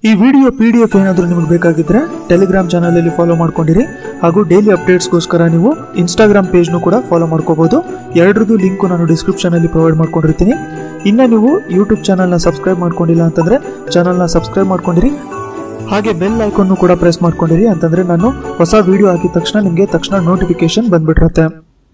ಈ video P D F ಏನಾದರೂ ನಿಮಗೆ ಬೇಕಾಗಿದ್ದರೆ ಟೆಲಿಗ್ರಾಮ್ ಚಾನಲಲ್ಲಿ ಫಾಲೋ ಮಾಡ್ಕೊಂಡಿರಿ ಹಾಗೂ ಡೈಲಿ ಅಪ್ಡೇಟ್ಸ್ಗೋಸ್ಕರ ನೀವು ಇನ್ಸ್ಟಾಗ್ರಾಮ್ ಪೇಜ್ನು ಕೂಡ ಫಾಲೋ ಮಾಡ್ಕೋಬೋದು ಎರಡರದ್ದು ಲಿಂಕು ನಾನು ಡಿಸ್ಕ್ರಿಪ್ಷನಲ್ಲಿ ಪ್ರೊವೈಡ್ ಮಾಡ್ಕೊಂಡಿರ್ತೀನಿ ಇನ್ನು ನೀವು ಯೂಟ್ಯೂಬ್ ಚಾನಲ್ನ ಸಬ್ಸ್ಕ್ರೈಬ್ ಮಾಡ್ಕೊಂಡಿಲ್ಲ ಅಂತಂದರೆ ಚಾನಲ್ನ ಸಬ್ಸ್ಕ್ರೈಬ್ ಮಾಡ್ಕೊಂಡಿರಿ ಹಾಗೆ ಬೆಲ್ ಐಕಾನ್ನು ಕೂಡ ಪ್ರೆಸ್ ಮಾಡ್ಕೊಂಡಿರಿ ಅಂತಂದರೆ ನಾನು ಹೊಸ ವಿಡಿಯೋ ಹಾಕಿದ ತಕ್ಷಣ ನಿಮಗೆ ತಕ್ಷಣ ನೋಟಿಫಿಕೇಶನ್ ಬಂದ್ಬಿಟ್ಟಿರುತ್ತೆ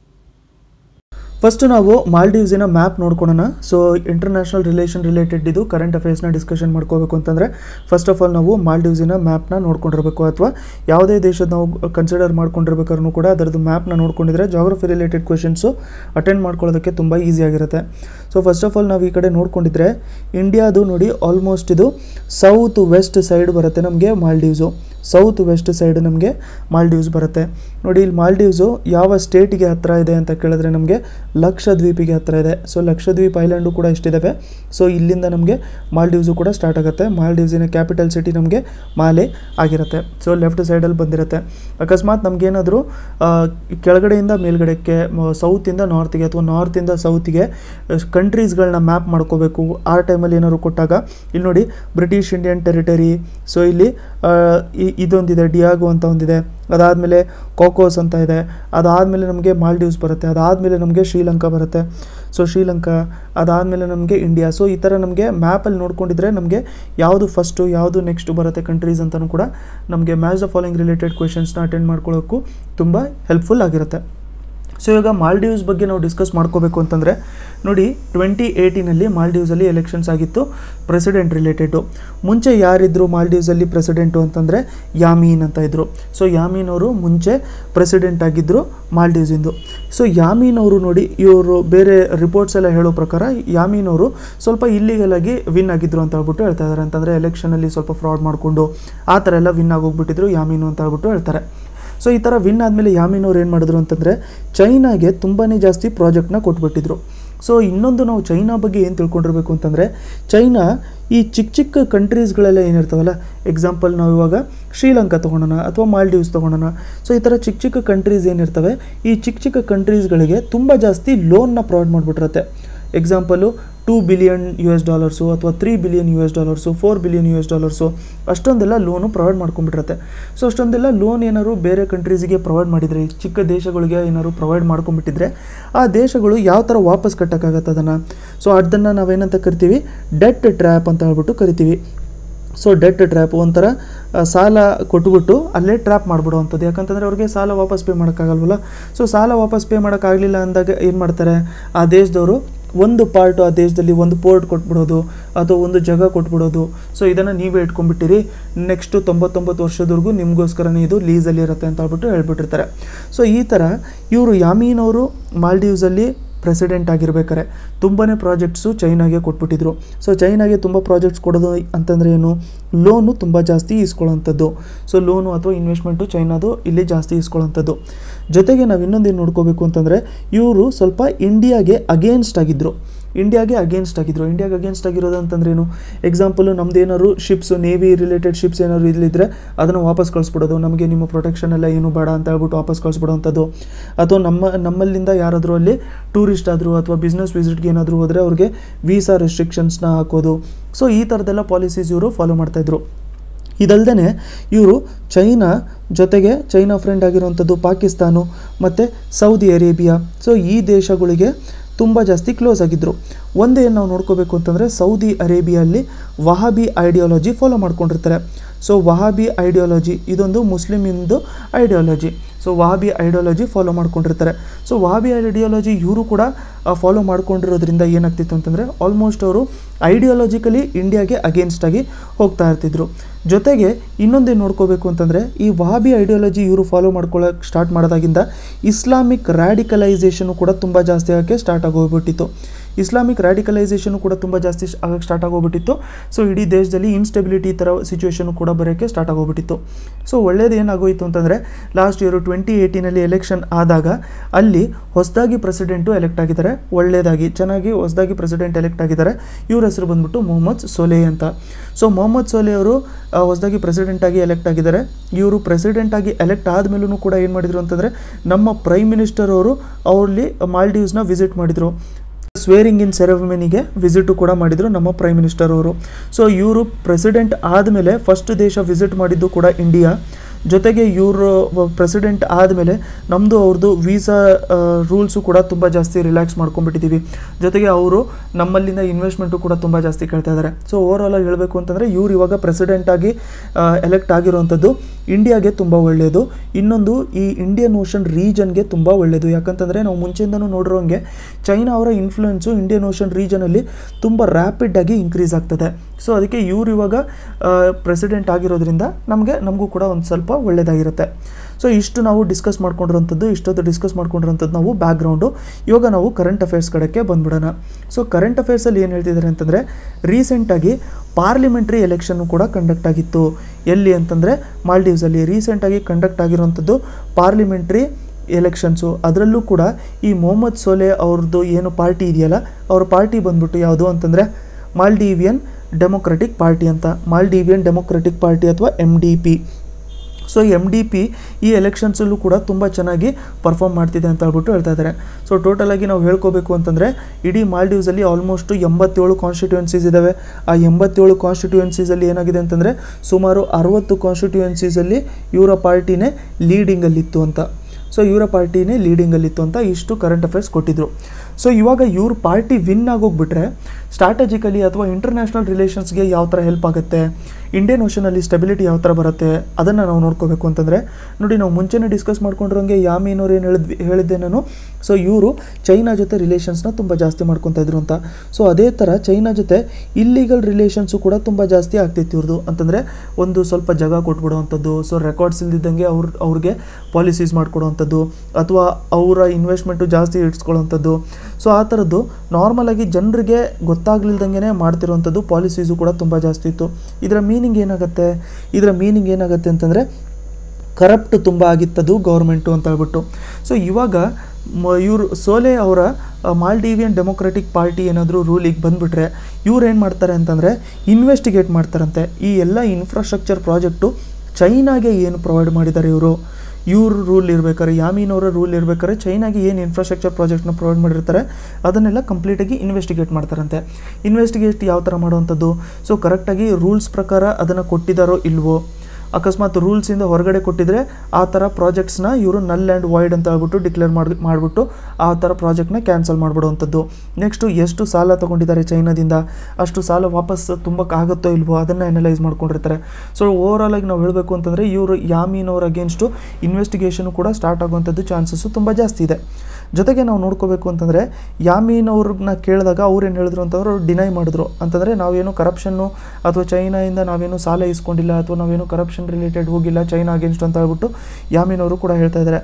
ಫಸ್ಟ್ ನಾವು ಮಾಲ್ಡೀವ್ಸಿನ ಮ್ಯಾಪ್ ನೋಡ್ಕೊಳ್ಳೋಣ ಸೊ ಇಂಟರ್ನ್ಯಾಷನಲ್ ರಿಲೇಷನ್ ರಿಲೇಟೆಡ್ ಇದು ಕರೆಂಟ್ ಅಫೇರ್ಸ್ನ ಡಿಸ್ಕಷನ್ ಮಾಡ್ಕೋಬೇಕು ಅಂತಂದರೆ ಫಸ್ಟ್ ಆಫ್ ಆಲ್ ನಾವು ಮಾಲ್ಡೀವ್ಸಿನ ಮ್ಯಾಪ್ನ ನೋಡ್ಕೊಂಡಿರಬೇಕು ಅಥವಾ ಯಾವುದೇ ದೇಶದ ನಾವು ಕನ್ಸಿಡರ್ ಮಾಡ್ಕೊಂಡಿರ್ಬೇಕಾದ್ರೂ ಕೂಡ ಅದರದ್ದು ಮ್ಯಾಪ್ನ ನೋಡ್ಕೊಂಡಿದ್ರೆ ಜಾಗ್ರಫಿ ರಿಲೇಟೆಡ್ ಕ್ವೆಶನ್ಸು ಅಟೆಂಡ್ ಮಾಡ್ಕೊಳ್ಳೋದಕ್ಕೆ ತುಂಬ ಈಸಿ ಆಗಿರುತ್ತೆ ಸೊ ಫಸ್ಟ್ ಆಫ್ ಆಲ್ ನಾವು ಈ ಕಡೆ ನೋಡ್ಕೊಂಡಿದ್ರೆ ಇಂಡಿಯಾದು ನೋಡಿ ಆಲ್ಮೋಸ್ಟ್ ಇದು ಸೌತ್ ವೆಸ್ಟ್ ಸೈಡ್ ಬರುತ್ತೆ ನಮಗೆ ಮಾಲ್ಡೀವ್ಸು ಸೌತ್ ವೆಸ್ಟ್ ಸೈಡ್ ನಮಗೆ ಮಾಲ್ಡೀವ್ಸ್ ಬರುತ್ತೆ ನೋಡಿ ಇಲ್ಲಿ ಮಾಲ್ಡೀವ್ಸು ಯಾವ ಸ್ಟೇಟಿಗೆ ಹತ್ತಿರ ಇದೆ ಅಂತ ಕೇಳಿದ್ರೆ ನಮಗೆ ಲಕ್ಷದ್ವೀಪಿಗೆ ಹತ್ತಿರ ಇದೆ ಸೊ ಲಕ್ಷದ್ವೀಪ್ ಐಲ್ಯಾಂಡು ಕೂಡ ಇಷ್ಟಿದ್ದಾವೆ ಸೊ ಇಲ್ಲಿಂದ ನಮಗೆ ಮಾಲ್ಡೀವ್ಸು ಕೂಡ ಸ್ಟಾರ್ಟ್ ಆಗುತ್ತೆ ಮಾಲ್ಡೀವ್ಸಿನ ಕ್ಯಾಪಿಟಲ್ ಸಿಟಿ ನಮಗೆ ಮಾಲೆ ಆಗಿರುತ್ತೆ ಸೊ ಲೆಫ್ಟ್ ಸೈಡಲ್ಲಿ ಬಂದಿರುತ್ತೆ ಅಕಸ್ಮಾತ್ ನಮಗೇನಾದರೂ ಕೆಳಗಡೆಯಿಂದ ಮೇಲ್ಗಡೆಗೆ ಸೌತಿಂದ ನಾರ್ತಿಗೆ ಅಥವಾ ನಾರ್ತಿಂದ ಸೌತಿಗೆ ಕಂಟ್ರೀಸ್ಗಳನ್ನ ಮ್ಯಾಪ್ ಮಾಡ್ಕೋಬೇಕು ಆ ಟೈಮಲ್ಲಿ ಏನಾದ್ರು ಕೊಟ್ಟಾಗ ಇಲ್ಲಿ ನೋಡಿ ಬ್ರಿಟಿಷ್ ಇಂಡಿಯನ್ ಟೆರಿಟರಿ ಸೊ ಇಲ್ಲಿ ಆ, ಇ- ಇದೊಂದಿದೆ ಡಿಯಾಗೋ ಅಂತ ಒಂದಿದೆ ಅದಾದಮೇಲೆ ಕೋಕೋಸ್ ಅಂತ ಇದೆ ಅದಾದಮೇಲೆ ನಮಗೆ ಮಾಲ್ಡೀವ್ಸ್ ಬರುತ್ತೆ ಅದಾದಮೇಲೆ ನಮಗೆ ಶ್ರೀಲಂಕಾ ಬರುತ್ತೆ ಸೊ ಶ್ರೀಲಂಕಾ ಅದಾದಮೇಲೆ ನಮಗೆ ಇಂಡಿಯಾ ಸೊ ಈ ಥರ ನಮಗೆ ಮ್ಯಾಪಲ್ಲಿ ನೋಡ್ಕೊಂಡಿದ್ರೆ ನಮಗೆ ಯಾವುದು ಫಸ್ಟು ಯಾವುದು ನೆಕ್ಸ್ಟು ಬರುತ್ತೆ ಕಂಟ್ರೀಸ್ ಅಂತಲೂ ಕೂಡ ನಮಗೆ ಮ್ಯಾಚ್ ದ ಫಾಲೋಯಿಂಗ್ ರಿಲೇಟೆಡ್ ಕ್ವೆಶನ್ಸ್ನ ಅಟೆಂಡ್ ಮಾಡ್ಕೊಳ್ಳೋಕ್ಕೂ ತುಂಬ ಹೆಲ್ಪ್ಫುಲ್ ಆಗಿರುತ್ತೆ ಸೊ ಇವಾಗ ಮಾಲ್ಡೀವ್ಸ್ ಬಗ್ಗೆ ನಾವು ಡಿಸ್ಕಸ್ ಮಾಡ್ಕೋಬೇಕು ಅಂತಂದರೆ ನೋಡಿ ಟ್ವೆಂಟಿ ಏಯ್ಟೀನಲ್ಲಿ ಮಾಲ್ಡೀವ್ಸಲ್ಲಿ ಎಲೆಕ್ಷನ್ಸ್ ಆಗಿತ್ತು ಪ್ರೆಸಿಡೆಂಟ್ ರಿಲೇಟೆಡು ಮುಂಚೆ ಯಾರಿದ್ರು ಮಾಲ್ಡೀವ್ಸಲ್ಲಿ ಪ್ರೆಸಿಡೆಂಟು ಅಂತಂದರೆ ಯಾಮೀನ್ ಅಂತ ಇದ್ದರು ಸೊ ಯಾಮೀನ್ ಅವರು ಮುಂಚೆ ಪ್ರೆಸಿಡೆಂಟ್ ಆಗಿದ್ದರು ಮಾಲ್ಡೀವ್ಸಿಂದು ಸೊ ಯಾಮೀನ್ ಅವರು ನೋಡಿ ಇವರು ಬೇರೆ ರಿಪೋರ್ಟ್ಸ್ ಎಲ್ಲ ಹೇಳೋ ಪ್ರಕಾರ ಯಾಮೀನ್ ಅವರು ಸ್ವಲ್ಪ ಇಲ್ಲಿಗಲ್ ಆಗಿ ವಿನ್ ಆಗಿದ್ರು ಅಂತ ಹೇಳ್ಬಿಟ್ಟು ಹೇಳ್ತಾ ಇದ್ದಾರೆ ಅಂತಂದರೆ ಎಲೆಕ್ಷನಲ್ಲಿ ಸ್ವಲ್ಪ ಫ್ರಾಡ್ ಮಾಡಿಕೊಂಡು ಆ ಥರ ಎಲ್ಲ ವಿನ್ ಆಗೋಗ್ಬಿಟ್ಟಿದ್ರು ಯಾಮೀನು ಅಂತ ಹೇಳ್ಬಿಟ್ಟು ಹೇಳ್ತಾರೆ ಸೊ ಈ ಥರ ವಿನ್ ಆದಮೇಲೆ ಯಾಮೀನ್ ಅವ್ರು ಏನು ಮಾಡಿದ್ರು ಅಂತಂದರೆ ಚೈನಾಗೆ ತುಂಬಾ ಜಾಸ್ತಿ ಪ್ರಾಜೆಕ್ಟ್ನ ಕೊಟ್ಬಿಟ್ಟಿದ್ರು ಸೊ ಇನ್ನೊಂದು ನಾವು ಚೈನಾ ಬಗ್ಗೆ ಏನು ತಿಳ್ಕೊಂಡಿರ್ಬೇಕು ಅಂತಂದರೆ ಚೈನಾ ಈ ಚಿಕ್ಕ ಚಿಕ್ಕ ಕಂಟ್ರೀಸ್ಗಳೆಲ್ಲ ಏನಿರ್ತಾವಲ್ಲ ಎಕ್ಸಾಂಪಲ್ ನಾವು ಇವಾಗ ಶ್ರೀಲಂಕಾ ತೊಗೊಳೋಣ ಅಥವಾ ಮಾಲ್ಡೀವ್ಸ್ ತೊಗೊಳೋಣ ಸೊ ಈ ಥರ ಚಿಕ್ಕ ಚಿಕ್ಕ ಕಂಟ್ರೀಸ್ ಏನಿರ್ತವೆ ಈ ಚಿಕ್ಕ ಚಿಕ್ಕ ಕಂಟ್ರೀಸ್ಗಳಿಗೆ ತುಂಬ ಜಾಸ್ತಿ ಲೋನ್ನ ಪ್ರೊವೈಡ್ ಮಾಡಿಬಿಟ್ಟಿರುತ್ತೆ example two billion U S dollars ಅಥವಾ three billion U S dollars four billion U S dollars ಅಷ್ಟೊಂದೆಲ್ಲ ಲೋನು ಪ್ರೊವೈಡ್ ಮಾಡ್ಕೊಂಡ್ಬಿಟ್ಟಿರುತ್ತೆ ಸೊ ಅಷ್ಟೊಂದೆಲ್ಲ ಲೋನ್ ಏನಾದ್ರು ಬೇರೆ ಕಂಟ್ರೀಸಿಗೆ ಪ್ರೊವೈಡ್ ಮಾಡಿದರೆ ಈ ಚಿಕ್ಕ ದೇಶಗಳಿಗೆ ಏನಾದ್ರು ಪ್ರೊವೈಡ್ ಮಾಡ್ಕೊಂಡ್ಬಿಟ್ಟಿದ್ರೆ ಆ ದೇಶಗಳು ಯಾವ ಥರ ವಾಪಸ್ ಕಟ್ಟೋಕ್ಕಾಗತ್ತೆ ಅದನ್ನು ಸೊ ಅದನ್ನು ನಾವೇನಂತ ಕರಿತೀವಿ ಡೆಟ್ ಟ್ರ್ಯಾಪ್ ಅಂತ ಹೇಳ್ಬಿಟ್ಟು ಕರಿತೀವಿ ಸೊ ಡೆಟ್ ಟ್ರ್ಯಾಪ್ ಒಂಥರ ಆ, ಸಾಲ ಕೊಟ್ಬಿಟ್ಟು ಅಲ್ಲೇ ಟ್ರ್ಯಾಪ್ ಮಾಡಿಬಿಡುವಂಥದ್ದು ಯಾಕಂತಂದರೆ ಅವ್ರಿಗೆ ಸಾಲ ವಾಪಸ್ ಪೇ ಮಾಡೋಕ್ಕಾಗಲ್ವಲ್ಲ ಸೊ ಸಾಲ ವಾಪಸ್ ಪೇ ಮಾಡೋಕ್ಕಾಗಲಿಲ್ಲ ಅಂದಾಗ ಏನು ಮಾಡ್ತಾರೆ ಆ ದೇಶದವರು ಒಂದು ಪಾರ್ಟು ಆ ದೇಶದಲ್ಲಿ ಒಂದು ಪೋರ್ಟ್ ಕೊಟ್ಬಿಡೋದು ಅಥವಾ ಒಂದು ಜಾಗ ಕೊಟ್ಬಿಡೋದು ಸೊ ಇದನ್ನು ನೀವೇ ಇಟ್ಕೊಂಡ್ಬಿಟ್ಟಿರಿ ನೆಕ್ಸ್ಟು ತೊಂಬತ್ತೊಂಬತ್ತು ವರ್ಷದವರೆಗೂ ನಿಮಗೋಸ್ಕರನೇ ಇದು ಲೀಸಲ್ಲಿ ಇರುತ್ತೆ ಅಂತ ಹೇಳ್ಬಿಟ್ಟು ಹೇಳ್ಬಿಟ್ಟಿರ್ತಾರೆ ಸೊ ಈ ಥರ ಇವರು ಯಾಮೀನ್ ಅವರು ಮಾಲ್ಡೀವ್ಸಲ್ಲಿ ಪ್ರೆಸಿಡೆಂಟ್ ಆಗಿರ್ಬೇಕಾರೆ ತುಂಬಾ ಪ್ರಾಜೆಕ್ಟ್ಸು ಚೈನಾಗೆ ಕೊಟ್ಬಿಟ್ಟಿದ್ರು ಸೊ ಚೈನಾಗೆ ತುಂಬ ಪ್ರಾಜೆಕ್ಟ್ಸ್ ಕೊಡೋದು ಅಂತಂದರೆ ಏನು ಲೋನು ತುಂಬ ಜಾಸ್ತಿ ಇಸ್ಕೊಳ್ಳೋಂಥದ್ದು ಸೊ ಲೋನು ಅಥವಾ ಇನ್ವೆಸ್ಟ್ಮೆಂಟು ಚೈನಾದು ಇಲ್ಲಿ ಜಾಸ್ತಿ ಇಸ್ಕೊಳ್ಳೋಂಥದ್ದು ಜೊತೆಗೆ ನಾವು ಇನ್ನೊಂದೇನು ನೋಡ್ಕೋಬೇಕು ಅಂತಂದರೆ ಇವರು ಸ್ವಲ್ಪ ಇಂಡಿಯಾಗೆ ಅಗೇನ್ಸ್ಟ್ ಆಗಿದ್ದರು ಇಂಡಿಯಾಗೆ ಅಗೇನ್ಸ್ಟ್ ಆಗಿದ್ರು ಇಂಡಿಯಾಗೆ ಅಗೇನ್ಸ್ಟ್ ಆಗಿರೋದು ಅಂತಂದ್ರೆ ಏನು ಎಕ್ಸಾಂಪಲು ನಮ್ದು ಏನಾದ್ರು ಶಿಪ್ಸ್ ನೇವಿ ರಿಲೇಟೆಡ್ ಶಿಪ್ಸ್ ಏನಾದ್ರು ಇಲ್ಲಿದ್ರೆ ಅದನ್ನು ವಾಪಸ್ ಕಳಿಸ್ಬಿಡೋದು ನಮಗೆ ನಿಮ್ಮ ಪ್ರೊಟೆಕ್ಷನ್ ಎಲ್ಲ ಏನು ಬೇಡ ಅಂತ ಹೇಳ್ಬಿಟ್ಟು ವಾಪಸ್ ಕಳಿಸ್ಬಿಡೋವಂಥದ್ದು ಅಥವಾ ನಮ್ಮ ನಮ್ಮಲ್ಲಿಂದ ಯಾರಾದರೂ ಅಲ್ಲಿ ಟೂರಿಸ್ಟ್ ಆದರೂ ಅಥವಾ ಬಿಸ್ನೆಸ್ ವಿಸಿಟ್ಗೆ ಏನಾದರೂ ಹೋದರೆ ಅವ್ರಿಗೆ ವೀಸಾ ರೆಸ್ಟ್ರಿಕ್ಷನ್ಸ್ನ ಹಾಕೋದು ಸೊ ಈ ಥರದ್ದೆಲ್ಲ ಪಾಲಿಸೀಸ್ ಇವರು ಫಾಲೋ ಮಾಡ್ತಾಯಿದ್ರು ಇದಲ್ದೇ ಇವರು ಚೈನಾ ಜೊತೆಗೆ ಚೈನಾ ಫ್ರೆಂಡ್ ಆಗಿರುವಂಥದ್ದು ಪಾಕಿಸ್ತಾನು ಮತ್ತು ಸೌದಿ ಅರೇಬಿಯಾ ಸೊ ಈ ದೇಶಗಳಿಗೆ ತುಂಬ ಜಾಸ್ತಿ ಕ್ಲೋಸ್ ಆಗಿದ್ದರು ಒಂದೇನು ನಾವು ನೋಡ್ಕೋಬೇಕು ಅಂತಂದರೆ ಸೌದಿ ಅರೇಬಿಯಲ್ಲಿ ವಹಾಬಿ ಐಡಿಯಾಲಜಿ ಫಾಲೋ ಮಾಡ್ಕೊಂಡಿರ್ತಾರೆ ಸೊ ವಹಾಬಿ ಐಡಿಯಾಲಜಿ ಇದೊಂದು ಮುಸ್ಲಿಮಿಂದು ideology so Wahhabi ideology follow ಮಾಡ್ಕೊಂಡಿರ್ತಾರೆ ಸೊ ವಹಾಬಿ ಐಡಿಯಾಲಜಿ ಇವರು ಕೂಡ ಫಾಲೋ ಮಾಡ್ಕೊಂಡಿರೋದ್ರಿಂದ ಏನಾಗ್ತಿತ್ತು ಅಂತಂದರೆ ಆಲ್ಮೋಸ್ಟ್ ಅವರು ಐಡಿಯಾಲಜಿಕಲಿ ಇಂಡಿಯಾಗೆ ಅಗೇನ್ಸ್ಟ್ ಆಗಿ ಹೋಗ್ತಾ ಇರ್ತಿದ್ರು ಜೊತೆಗೆ ಇನ್ನೊಂದೇನು ನೋಡ್ಕೋಬೇಕು ಅಂತಂದರೆ ಈ ವಹಾಬಿ ಐಡಿಯಾಲಜಿ ಇವರು ಫಾಲೋ ಮಾಡ್ಕೊಳ್ಳೋಕೆ ಸ್ಟಾರ್ಟ್ ಮಾಡೋದಾಗಿಂದ ಇಸ್ಲಾಮಿಕ್ ರ್ಯಾಡಿಕಲೈಸೇಷನು ಕೂಡ ತುಂಬ ಜಾಸ್ತಿ ಆಗೋಕ್ಕೆ ಸ್ಟಾರ್ಟ್ ಆಗೋಗ್ಬಿಟ್ಟಿತ್ತು ಇಸ್ಲಾಮಿಕ್ ರ್ಯಾಡಿಕಲೈಸೇಷನು ಕೂಡ ತುಂಬ ಜಾಸ್ತಿ ಆಗಕ್ಕೆ ಸ್ಟಾರ್ಟ್ ಆಗೋಗ್ಬಿಟ್ಟಿತ್ತು ಸೊ ಇಡೀ ದೇಶದಲ್ಲಿ ಇನ್ಸ್ಟೆಬಿಲಿಟಿ ಥರ ಸಿಚುವೇಶನು ಕೂಡ ಬರೋಕ್ಕೆ ಸ್ಟಾರ್ಟ್ ಆಗೋಗ್ಬಿಟ್ಟಿತ್ತು ಸೊ ಒಳ್ಳೇದು ಏನಾಗೋಯಿತು ಅಂತಂದರೆ ಲಾಸ್ಟ್ ಇಯರು ಟ್ವೆಂಟಿ ಏಯ್ಟೀನಲ್ಲಿ ಎಲೆಕ್ಷನ್ ಆದಾಗ ಅಲ್ಲಿ ಹೊಸದಾಗಿ ಪ್ರೆಸಿಡೆಂಟು ಎಲೆಕ್ಟ್ ಆಗಿದ್ದಾರೆ ಒಳ್ಳೆಯದಾಗಿ ಚೆನ್ನಾಗಿ ಹೊಸದಾಗಿ ಪ್ರೆಸಿಡೆಂಟ್ ಎಲೆಕ್ಟ್ ಆಗಿದ್ದಾರೆ ಇವ್ರ ಹೆಸರು ಬಂದ್ಬಿಟ್ಟು ಮೊಹಮ್ಮದ್ ಸೊಲೆ ಅಂತ ಸೊ ಮೊಹಮ್ಮದ್ ಸೊಲೆ ಅವರು ಹೊಸದಾಗಿ ಪ್ರೆಸಿಡೆಂಟ್ ಆಗಿ ಎಲೆಕ್ಟ್ ಆಗಿದ್ದಾರೆ ಇವರು ಪ್ರೆಸಿಡೆಂಟ್ ಆಗಿ ಎಲೆಕ್ಟ್ ಆದಮೇಲೂ ಕೂಡ ಏನು ಮಾಡಿದರು ಅಂತಂದರೆ ನಮ್ಮ ಪ್ರೈಮ್ ಮಿನಿಸ್ಟರ್ ಅವರು ಅವರಲ್ಲಿ ಮಾಲ್ಡೀವ್ಸ್ನ ವಿಸಿಟ್ ಮಾಡಿದರು ಸ್ವೇರಿಂಗ್ ಇನ್ ಸೆರೆಮನಿಗೆ ವಿಸಿಟು ಕೂಡ ಮಾಡಿದರು ನಮ್ಮ ಪ್ರೈಮ್ ಮಿನಿಸ್ಟರ್ ಅವರು ಸೊ ಇವರು ಪ್ರೆಸಿಡೆಂಟ್ ಆದಮೇಲೆ ಫಸ್ಟ್ ದೇಶ ವಿಸಿಟ್ ಮಾಡಿದ್ದು ಕೂಡ ಇಂಡಿಯಾ ಜೊತೆಗೆ ಇವರು ಪ್ರೆಸಿಡೆಂಟ್ ಆದಮೇಲೆ ನಮ್ಮದು ಅವ್ರದ್ದು ವೀಸಾ ರೂಲ್ಸು ಕೂಡ ತುಂಬ ಜಾಸ್ತಿ ರಿಲ್ಯಾಕ್ಸ್ ಮಾಡ್ಕೊಂಡ್ಬಿಟ್ಟಿದ್ದೀವಿ ಜೊತೆಗೆ ಅವರು ನಮ್ಮಲ್ಲಿಂದ ಇನ್ವೆಸ್ಟ್ಮೆಂಟು ಕೂಡ ತುಂಬ ಜಾಸ್ತಿ ಕೇಳ್ತಾ ಇದ್ದಾರೆ ಸೊ ಓವರ್ ಆಲ್ ಆಗಿ ಹೇಳಬೇಕು ಅಂತಂದರೆ ಇವ್ರು ಇವಾಗ ಪ್ರೆಸಿಡೆಂಟ್ ಆಗಿ ಎಲೆಕ್ಟ್ ಆಗಿರುವಂಥದ್ದು ಇಂಡಿಯಾಗೆ ತುಂಬ ಒಳ್ಳೆಯದು ಇನ್ನೊಂದು ಈ ಇಂಡಿಯನ್ ಓಷನ್ ರೀಜನ್ಗೆ ತುಂಬ ಒಳ್ಳೆಯದು ಯಾಕಂತಂದರೆ ನಾವು ಮುಂಚೆಯಿಂದನೂ ನೋಡಿರೋಂಗೆ ಚೈನಾ ಅವರ ಇನ್ಫ್ಲುಯೆನ್ಸು ಇಂಡಿಯನ್ ಓಷನ್ ರೀಜನಲ್ಲಿ ತುಂಬ ರ್ಯಾಪಿಡ್ ಆಗಿ ಇನ್ಕ್ರೀಸ್ ಆಗ್ತದೆ ಸೊ ಅದಕ್ಕೆ ಇವ್ರು ಇವಾಗ ಪ್ರೆಸಿಡೆಂಟ್ ಆಗಿರೋದ್ರಿಂದ ನಮಗೆ ನಮಗೂ ಕೂಡ ಒಂದು ಸ್ವಲ್ಪ ಒಳ್ಳೆಯದಾಗಿರುತ್ತೆ ಸೊ ಇಷ್ಟು ನಾವು ಡಿಸ್ಕಸ್ ಮಾಡ್ಕೊಂಡಿರೋಂಥದ್ದು ಇಷ್ಟೊತ್ತು ಡಿಸ್ಕಸ್ ಮಾಡ್ಕೊಂಡಿರೋಂಥದ್ದು ನಾವು ಬ್ಯಾಕ್ಗ್ರೌಂಡು ಇವಾಗ ನಾವು ಕರೆಂಟ್ ಅಫೇರ್ಸ್ ಕಡೆಗೆ ಬಂದ್ಬಿಡೋಣ ಸೊ ಕರೆಂಟ್ ಅಫೇರ್ಸಲ್ಲಿ ಏನು ಹೇಳ್ತಿದ್ದಾರೆ ಅಂತಂದರೆ ರೀಸೆಂಟಾಗಿ ಪಾರ್ಲಿಮೆಂಟ್ರಿ ಎಲೆಕ್ಷನ್ನು ಕೂಡ ಕಂಡಕ್ಟ್ ಆಗಿತ್ತು ಎಲ್ಲಿ ಅಂತಂದರೆ ಮಾಲ್ಡೀವ್ಸಲ್ಲಿ ರೀಸೆಂಟಾಗಿ ಕಂಡಕ್ಟ್ ಆಗಿರೋಂಥದ್ದು ಪಾರ್ಲಿಮೆಂಟ್ರಿ ಎಲೆಕ್ಷನ್ಸು ಅದರಲ್ಲೂ ಕೂಡ ಈ ಮೊಹಮ್ಮದ್ ಸೊಲೆ ಅವ್ರದ್ದು ಏನು ಪಾರ್ಟಿ ಇದೆಯಲ್ಲ ಅವ್ರ ಪಾರ್ಟಿ ಬಂದ್ಬಿಟ್ಟು ಯಾವುದು ಅಂತಂದರೆ ಮಾಲ್ಡೀವಿಯನ್ ಡೆಮೊಕ್ರೆಟಿಕ್ ಪಾರ್ಟಿ ಅಂತ ಮಾಲ್ಡೀವಿಯನ್ ಡೆಮೊಕ್ರೆಟಿಕ್ ಪಾರ್ಟಿ ಅಥವಾ M D P so M D P ಈ ಎಲೆಕ್ಷನ್ಸಲ್ಲೂ ಕೂಡ ತುಂಬ ಚೆನ್ನಾಗಿ ಪರ್ಫಾರ್ಮ್ ಮಾಡ್ತಿದೆ ಅಂತ ಹೇಳ್ಬಿಟ್ಟು ಹೇಳ್ತಾ ಇದ್ದಾರೆ ಸೊ ಟೋಟಲಾಗಿ ನಾವು ಹೇಳ್ಕೋಬೇಕು ಅಂತಂದರೆ ಇಡೀ ಮಾಲ್ಡೀವ್ಸಲ್ಲಿ ಆಲ್ಮೋಸ್ಟ್ ಎಂಬತ್ತೇಳು ಕಾನ್ಸ್ಟಿಟ್ಯೂಯೆನ್ಸೀಸ್ ಇದ್ದಾವೆ ಆ ಎಂಬತ್ತೇಳು ಕಾನ್ಸ್ಟಿಟ್ಯೂಯೆನ್ಸೀಸಲ್ಲಿ ಏನಾಗಿದೆ ಅಂತಂದರೆ ಸುಮಾರು ಅರವತ್ತು ಕಾನ್ಸ್ಟಿಟ್ಯೂಯೆನ್ಸೀಸಲ್ಲಿ ಇವರ ಪಾರ್ಟಿನೇ ಲೀಡಿಂಗಲ್ಲಿತ್ತು ಅಂತ ಸೊ ಇವರ ಪಾರ್ಟಿನೇ ಲೀಡಿಂಗಲ್ಲಿತ್ತು ಅಂತ ಇಷ್ಟು ಕರೆಂಟ್ ಅಫೇರ್ಸ್ ಕೊಟ್ಟಿದ್ರು ಸೊ ಇವಾಗ ಇವ್ರ ಪಾರ್ಟಿ ವಿನ್ ಆಗೋಗ್ಬಿಟ್ರೆ ಸ್ಟ್ರಾಟಜಿಕಲಿ ಅಥವಾ ಇಂಟರ್ನ್ಯಾಷನಲ್ ರಿಲೇಷನ್ಸ್ಗೆ ಯಾವ ಥರ ಹೆಲ್ಪ್ ಆಗುತ್ತೆ ಇಂಡಿಯನ್ ಓಷನಲ್ಲಿ ಸ್ಟೆಬಿಲಿಟಿ ಯಾವ ಥರ ಬರುತ್ತೆ ಅದನ್ನು ನಾವು ನೋಡ್ಕೋಬೇಕು ಅಂತಂದರೆ ನೋಡಿ ನಾವು ಮುಂಚೆನೇ ಡಿಸ್ಕಸ್ ಮಾಡ್ಕೊಂಡಿರೋಂಗೆ ಯಾಮೀನವ್ರು ಏನು ಹೇಳಿದ್ವಿ ಹೇಳಿದ್ದೆ ನಾನು ಸೊ ಇವರು ಚೈನಾ ಜೊತೆ ರಿಲೇಷನ್ಸ್ನ ತುಂಬ ಜಾಸ್ತಿ ಮಾಡ್ಕೊತಾ ಇದ್ರು ಅಂತ ಸೊ ಅದೇ ಥರ ಚೈನಾ ಜೊತೆ ಇಲ್ಲಿಗಲ್ ರಿಲೇಷನ್ಸು ಕೂಡ ತುಂಬ ಜಾಸ್ತಿ ಆಗ್ತಿತ್ತು ಇವ್ರದ್ದು ಅಂತಂದರೆ ಒಂದು ಸ್ವಲ್ಪ ಜಾಗ ಕೊಟ್ಬಿಡುವಂಥದ್ದು ಸೊ ರೆಕಾರ್ಡ್ಸ್ ಇಲ್ದಿದ್ದಂಗೆ ಅವ್ರ ಅವ್ರಿಗೆ ಪಾಲಿಸೀಸ್ ಮಾಡಿಕೊಡುವಂಥದ್ದು ಅಥವಾ ಅವರ ಇನ್ವೆಸ್ಟ್ಮೆಂಟು ಜಾಸ್ತಿ ಇಡ್ಸ್ಕೊಳ್ಳೋವಂಥದ್ದು ಸೊ ಆ ಥರದ್ದು ನಾರ್ಮಲಾಗಿ ಜನರಿಗೆ ಗೊತ್ತಾಗ್ಲಿಲ್ದಂಗೆ ಮಾಡ್ತಿರೋವಂಥದ್ದು ಪಾಲಿಸೀಸು ಕೂಡ ತುಂಬ ಜಾಸ್ತಿ ಇತ್ತು ಇದರ ಮೀನಿಂಗ್ ಏನಾಗುತ್ತೆ ಇದರ ಮೀನಿಂಗ್ ಏನಾಗುತ್ತೆ ಅಂತಂದರೆ ಕರಪ್ಟ್ ತುಂಬ ಆಗಿತ್ತದು ಗೌರ್ಮೆಂಟು ಅಂತ ಹೇಳ್ಬಿಟ್ಟು ಸೊ ಇವಾಗ ಇವರು ಸೋಲೆ ಅವರ ಮಾಲ್ಡೀವಿಯನ್ ಡೆಮೊಕ್ರೆಟಿಕ್ ಪಾರ್ಟಿ ಏನಾದರೂ ರೂಲಿಗೆ ಬಂದುಬಿಟ್ರೆ ಇವ್ರು ಏನು ಮಾಡ್ತಾರೆ ಅಂತಂದರೆ ಇನ್ವೆಸ್ಟಿಗೇಟ್ ಮಾಡ್ತಾರಂತೆ ಈ ಎಲ್ಲ ಇನ್ಫ್ರಾಸ್ಟ್ರಕ್ಚರ್ ಪ್ರಾಜೆಕ್ಟು ಚೈನಾಗೆ ಏನು ಪ್ರೊವೈಡ್ ಮಾಡಿದ್ದಾರೆ ಇವರು ಇವ್ರ ರೂಲ್ ಇರ್ಬೇಕಾದ್ರೆ ಯಾಮೀನವರ ರೂಲ್ ಇರ್ಬೇಕಾದ್ರೆ ಚೈನಾಗೆ ಏನು ಇನ್ಫ್ರಾಸ್ಟ್ರಕ್ಚರ್ ಪ್ರಾಜೆಕ್ಟ್ನ ಪ್ರೊವೈಡ್ ಮಾಡಿರ್ತಾರೆ ಅದನ್ನೆಲ್ಲ ಕಂಪ್ಲೀಟಾಗಿ ಇನ್ವೆಸ್ಟಿಗೇಟ್ ಮಾಡ್ತಾರಂತೆ ಇನ್ವೆಸ್ಟಿಗೇಟ್ ಯಾವ ಥರ ಮಾಡುವಂಥದ್ದು ಸೊ ಕರೆಕ್ಟಾಗಿ ರೂಲ್ಸ್ ಪ್ರಕಾರ ಅದನ್ನು ಕೊಟ್ಟಿದ್ದಾರೋ ಇಲ್ವೋ ಅಕಸ್ಮಾತ್ ರೂಲ್ಸಿಂದ ಹೊರಗಡೆ ಕೊಟ್ಟಿದ್ರೆ ಆ ಥರ ಪ್ರಾಜೆಕ್ಟ್ಸ್ನ ಇವರು ನಲ್ ಆ್ಯಂಡ್ ವಾಯ್ಡ್ ಅಂತ ಹೇಳ್ಬಿಟ್ಟು ಡಿಕ್ಲೇರ್ ಮಾಡಿ ಮಾಡಿಬಿಟ್ಟು ಆ ಥರ ಪ್ರಾಜೆಕ್ಟ್ನ ಕ್ಯಾನ್ಸಲ್ ಮಾಡಿಬಿಡುವಂಥದ್ದು ನೆಕ್ಸ್ಟು ಎಷ್ಟು ಸಾಲ ತೊಗೊಂಡಿದ್ದಾರೆ ಚೈನಾದಿಂದ ಅಷ್ಟು ಸಾಲ ವಾಪಸ್ ತುಂಬಕ್ಕಾಗುತ್ತೋ ಇಲ್ವೋ ಅದನ್ನು ಅನಲೈಸ್ ಮಾಡ್ಕೊಂಡಿರ್ತಾರೆ ಸೊ ಓವರಾಲ್ ಆಗಿ ನಾವು ಹೇಳಬೇಕು ಅಂತಂದರೆ ಇವರು ಯಾಮೀನವ್ರ ಅಗೇನ್ಸ್ಟು ಇನ್ವೆಸ್ಟಿಗೇಷನು ಕೂಡ ಸ್ಟಾರ್ಟ್ ಆಗುವಂಥದ್ದು ಚಾನ್ಸಸ್ಸು ತುಂಬ ಜಾಸ್ತಿ ಇದೆ ಜೊತೆಗೆ ನಾವು ನೋಡ್ಕೋಬೇಕು ಅಂತಂದರೆ ಯಾಮೀನ್ ಅವ್ರನ್ನ ಕೇಳಿದಾಗ ಅವ್ರು ಏನು ಹೇಳಿದ್ರು ಅಂತಂದ್ರೆ ಅವ್ರು ಡಿನೈ ಮಾಡಿದ್ರು ಅಂತಂದರೆ ನಾವೇನು ಕರಪ್ಷನ್ನು ಅಥವಾ ಚೈನಾಯಿಂದ ನಾವೇನು ಸಾಲ ಇಸ್ಕೊಂಡಿಲ್ಲ ಅಥವಾ ನಾವೇನು ಕರಪ್ಷನ್ ರಿಲೇಟೆಡ್ ಹೋಗಿಲ್ಲ ಚೈನಾ ಅಗೇನ್ಸ್ಟ್ ಅಂತ ಹೇಳ್ಬಿಟ್ಟು ಯಾಮೀನ್ ಅವರು ಕೂಡ ಹೇಳ್ತಾ ಇದ್ದಾರೆ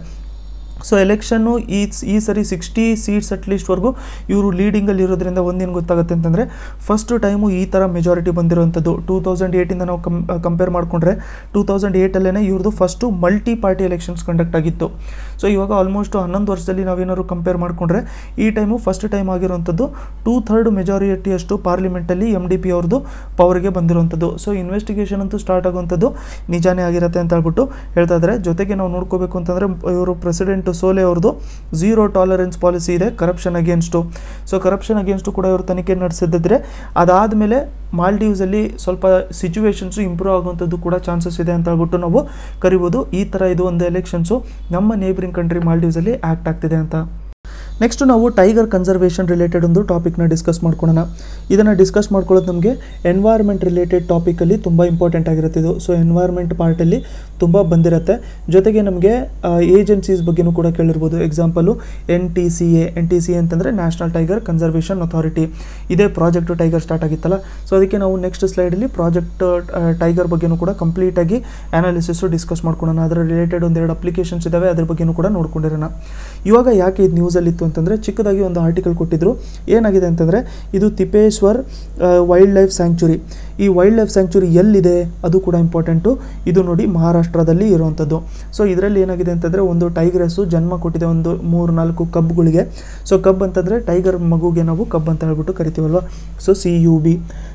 ಸೊ ಎಲೆಕ್ಷನ್ನು ಈ ಈ ಸರಿ ಸಿಕ್ಸ್ಟಿ ಸೀಟ್ಸ್ ಅಟ್ಲೀಸ್ಟ್ವರೆಗೂ ಇವರು ಲೀಡಿಂಗಲ್ಲಿ ಇರೋದ್ರಿಂದ ಒಂದೇನು ಗೊತ್ತಾಗುತ್ತೆ ಅಂತಂದರೆ ಫಸ್ಟ್ ಟೈಮು ಈ ಥರ ಮೆಜಾರಿಟಿ ಬಂದಿರೋವಂಥದ್ದು ಟೂ ತೌಸಂಡ್ ಏಯ್ಟಿಂದ ನಾವು ಕಂ ಕಂಪೇರ್ ಮಾಡಿಕೊಂಡ್ರೆ ಟೂ ತೌಸಂಡ್ ಏಯ್ಟಲ್ಲೇ ಇವ್ರದ್ದು first multi party elections conduct ಆಗಿತ್ತು ಸೊ ಇವಾಗ ಆಲ್ಮೋಸ್ಟ್ ಹನ್ನೊಂದು ವರ್ಷದಲ್ಲಿ ನಾವೇನಾದ್ರು ಕಂಪೇರ್ ಮಾಡಿಕೊಂಡ್ರೆ ಈ ಟೈಮು ಫಸ್ಟ್ ಟೈಮ್ ಆಗಿರುವಂಥದ್ದು ಟೂ ಥರ್ಡ್ ಮೆಜಾರಿಟಿಯಷ್ಟು ಪಾರ್ಲಿಮೆಂಟಲ್ಲಿ ಎಮ್ ಡಿ ಪಿ ಅವ್ರದ್ದು ಪವರ್ಗೆ ಬಂದಿರುವಂಥದ್ದು ಸೊ ಇನ್ವೆಸ್ಟಿಗೇಷನ್ ಅಂತೂ ಸ್ಟಾರ್ಟ್ ಆಗುವಂಥದ್ದು ನಿಜಾನೇ ಆಗಿರುತ್ತೆ ಅಂತ ಹೇಳ್ಬಿಟ್ಟು ಹೇಳ್ತಾ ಇದ್ದಾರೆ ಜೊತೆಗೆ ನಾವು ನೋಡ್ಕೋಬೇಕು ಅಂತಂದರೆ ಇವರು ಪ್ರೆಸಿಡೆಂಟ್ ಸೋಲೆ ಅವ್ರದ್ದು ಝೀರೋ ಟಾಲರೆನ್ಸ್ ಪಾಲಿಸಿ ಇದೆ corruption against so corruption against ಕೂಡ ಇವರು ತನಿಖೆ ನಡೆಸಿದ್ರೆ ಅದಾದಮೇಲೆ ಮಾಲ್ಡೀವ್ಸಲ್ಲಿ ಸ್ವಲ್ಪ ಸಿಚುವೇಶನ್ಸು ಇಂಪ್ರೂವ್ ಆಗುವಂಥದ್ದು ಕೂಡ ಚಾನ್ಸಸ್ ಇದೆ ಅಂತ ಹೇಳ್ಬಿಟ್ಟು ನಾವು ಕರಿಬೋದು ಈ ಥರ ಇದು ಒಂದು ಎಲೆಕ್ಷನ್ಸು ನಮ್ಮ ನೇಬರಿಂಗ್ ಕಂಟ್ರಿ ಮಾಲ್ಡೀವ್ಸಲ್ಲಿ ಆ್ಯಕ್ಟ್ ಆಗ್ತಿದೆ ಅಂತ ನೆಕ್ಸ್ಟ್ ನಾವು ಟೈಗರ್ ಕನ್ಸರ್ವೇಷನ್ ರಿಲೇಟೆಡ್ ಒಂದು ಟಾಪಿಕ್ನ ಡಿಸ್ಕಸ್ ಮಾಡ್ಕೊಳ್ಳೋಣ ಇದನ್ನು ಡಿಸ್ಕಸ್ ಮಾಡ್ಕೊಳ್ಳೋದು ನಮಗೆ ಎನ್ವೈರ್ಮೆಂಟ್ ರಿಲೇಟೆಡ್ ಟಾಪಿಕಲ್ಲಿ ತುಂಬ ಇಂಪಾರ್ಟೆಂಟ್ ಆಗಿರುತ್ತೆ ಇದು ಸೊ ಎನ್ವೈರ್ಮೆಂಟ್ ಪಾರ್ಟಲ್ಲಿ ತುಂಬ ಬಂದಿರುತ್ತೆ ಜೊತೆಗೆ ನಮಗೆ ಏಜೆನ್ಸೀಸ್ ಬಗ್ಗೆನೂ ಕೂಡ ಕೇಳಿರ್ಬೋದು example N T C A N T C A ಅಂತಂದರೆ ನ್ಯಾಷನಲ್ ಟೈಗರ್ ಕನ್ಸರ್ವೇಷನ್ ಅಥಾರಿಟಿ ಇದೇ ಪ್ರಾಜೆಕ್ಟ್ ಟೈಗರ್ ಸ್ಟಾರ್ಟ್ ಆಗಿತ್ತಲ್ಲ ಸೊ ಅದಕ್ಕೆ ನಾವು ನೆಕ್ಸ್ಟ್ ಸ್ಲೈಡಲ್ಲಿ ಪ್ರಾಜೆಕ್ಟ್ ಟೈಗರ್ ಬಗ್ಗೆನೂ ಕೂಡ ಕಂಪ್ಲೀಟಾಗಿ ಅನಾಲಿಸಿಸು ಡಿಸ್ಕಸ್ ಮಾಡ್ಕೊಳ್ಳೋಣ ಅದರ ರಿಲೇಟೆಡ್ ಒಂದೆರಡು ಅಪ್ಲಿಕೇಶನ್ಸ್ ಇದ್ದಾವೆ ಅದ್ರ ಬಗ್ಗೆನೂ ಕೂಡ ನೋಡ್ಕೊಂಡಿರೋಣ ಇವಾಗ ಯಾಕೆ ಇದು ನ್ಯೂಸಲ್ಲಿತ್ತು ಅಂತಂದರೆ ಚಿಕ್ಕದಾಗಿ ಒಂದು ಆರ್ಟಿಕಲ್ ಕೊಟ್ಟಿದ್ರು ಏನಾಗಿದೆ ಅಂತಂದರೆ ಇದು ತಿಪೇಶ್ವರ್ ವೈಲ್ಡ್ ಲೈಫ್ ಸ್ಯಾಂಕ್ಚುರಿ ಈ ವೈಲ್ಡ್ ಲೈಫ್ ಸ್ಯಾಂಕ್ಚುರಿ ಎಲ್ಲಿದೆ ಅದು ಕೂಡ ಇಂಪಾರ್ಟೆಂಟು ಇದು ನೋಡಿ ಮಹಾರಾಷ್ಟ್ರದಲ್ಲಿ ಇರುವಂಥದ್ದು ಸೊ ಇದರಲ್ಲಿ ಏನಾಗಿದೆ ಅಂತಂದರೆ ಒಂದು ಟೈಗ್ರೆಸ್ಸು ಜನ್ಮ ಕೊಟ್ಟಿದೆ ಒಂದು ಮೂರು ನಾಲ್ಕು ಕಬ್ಗಳಿಗೆ ಸೊ ಕಬ್ ಅಂತಂದರೆ ಟೈಗರ್ ಮಗುಗೆ ನಾವು ಕಬ್ ಅಂತ ಹೇಳ್ಬಿಟ್ಟು ಕರಿತೀವಲ್ವ so C U B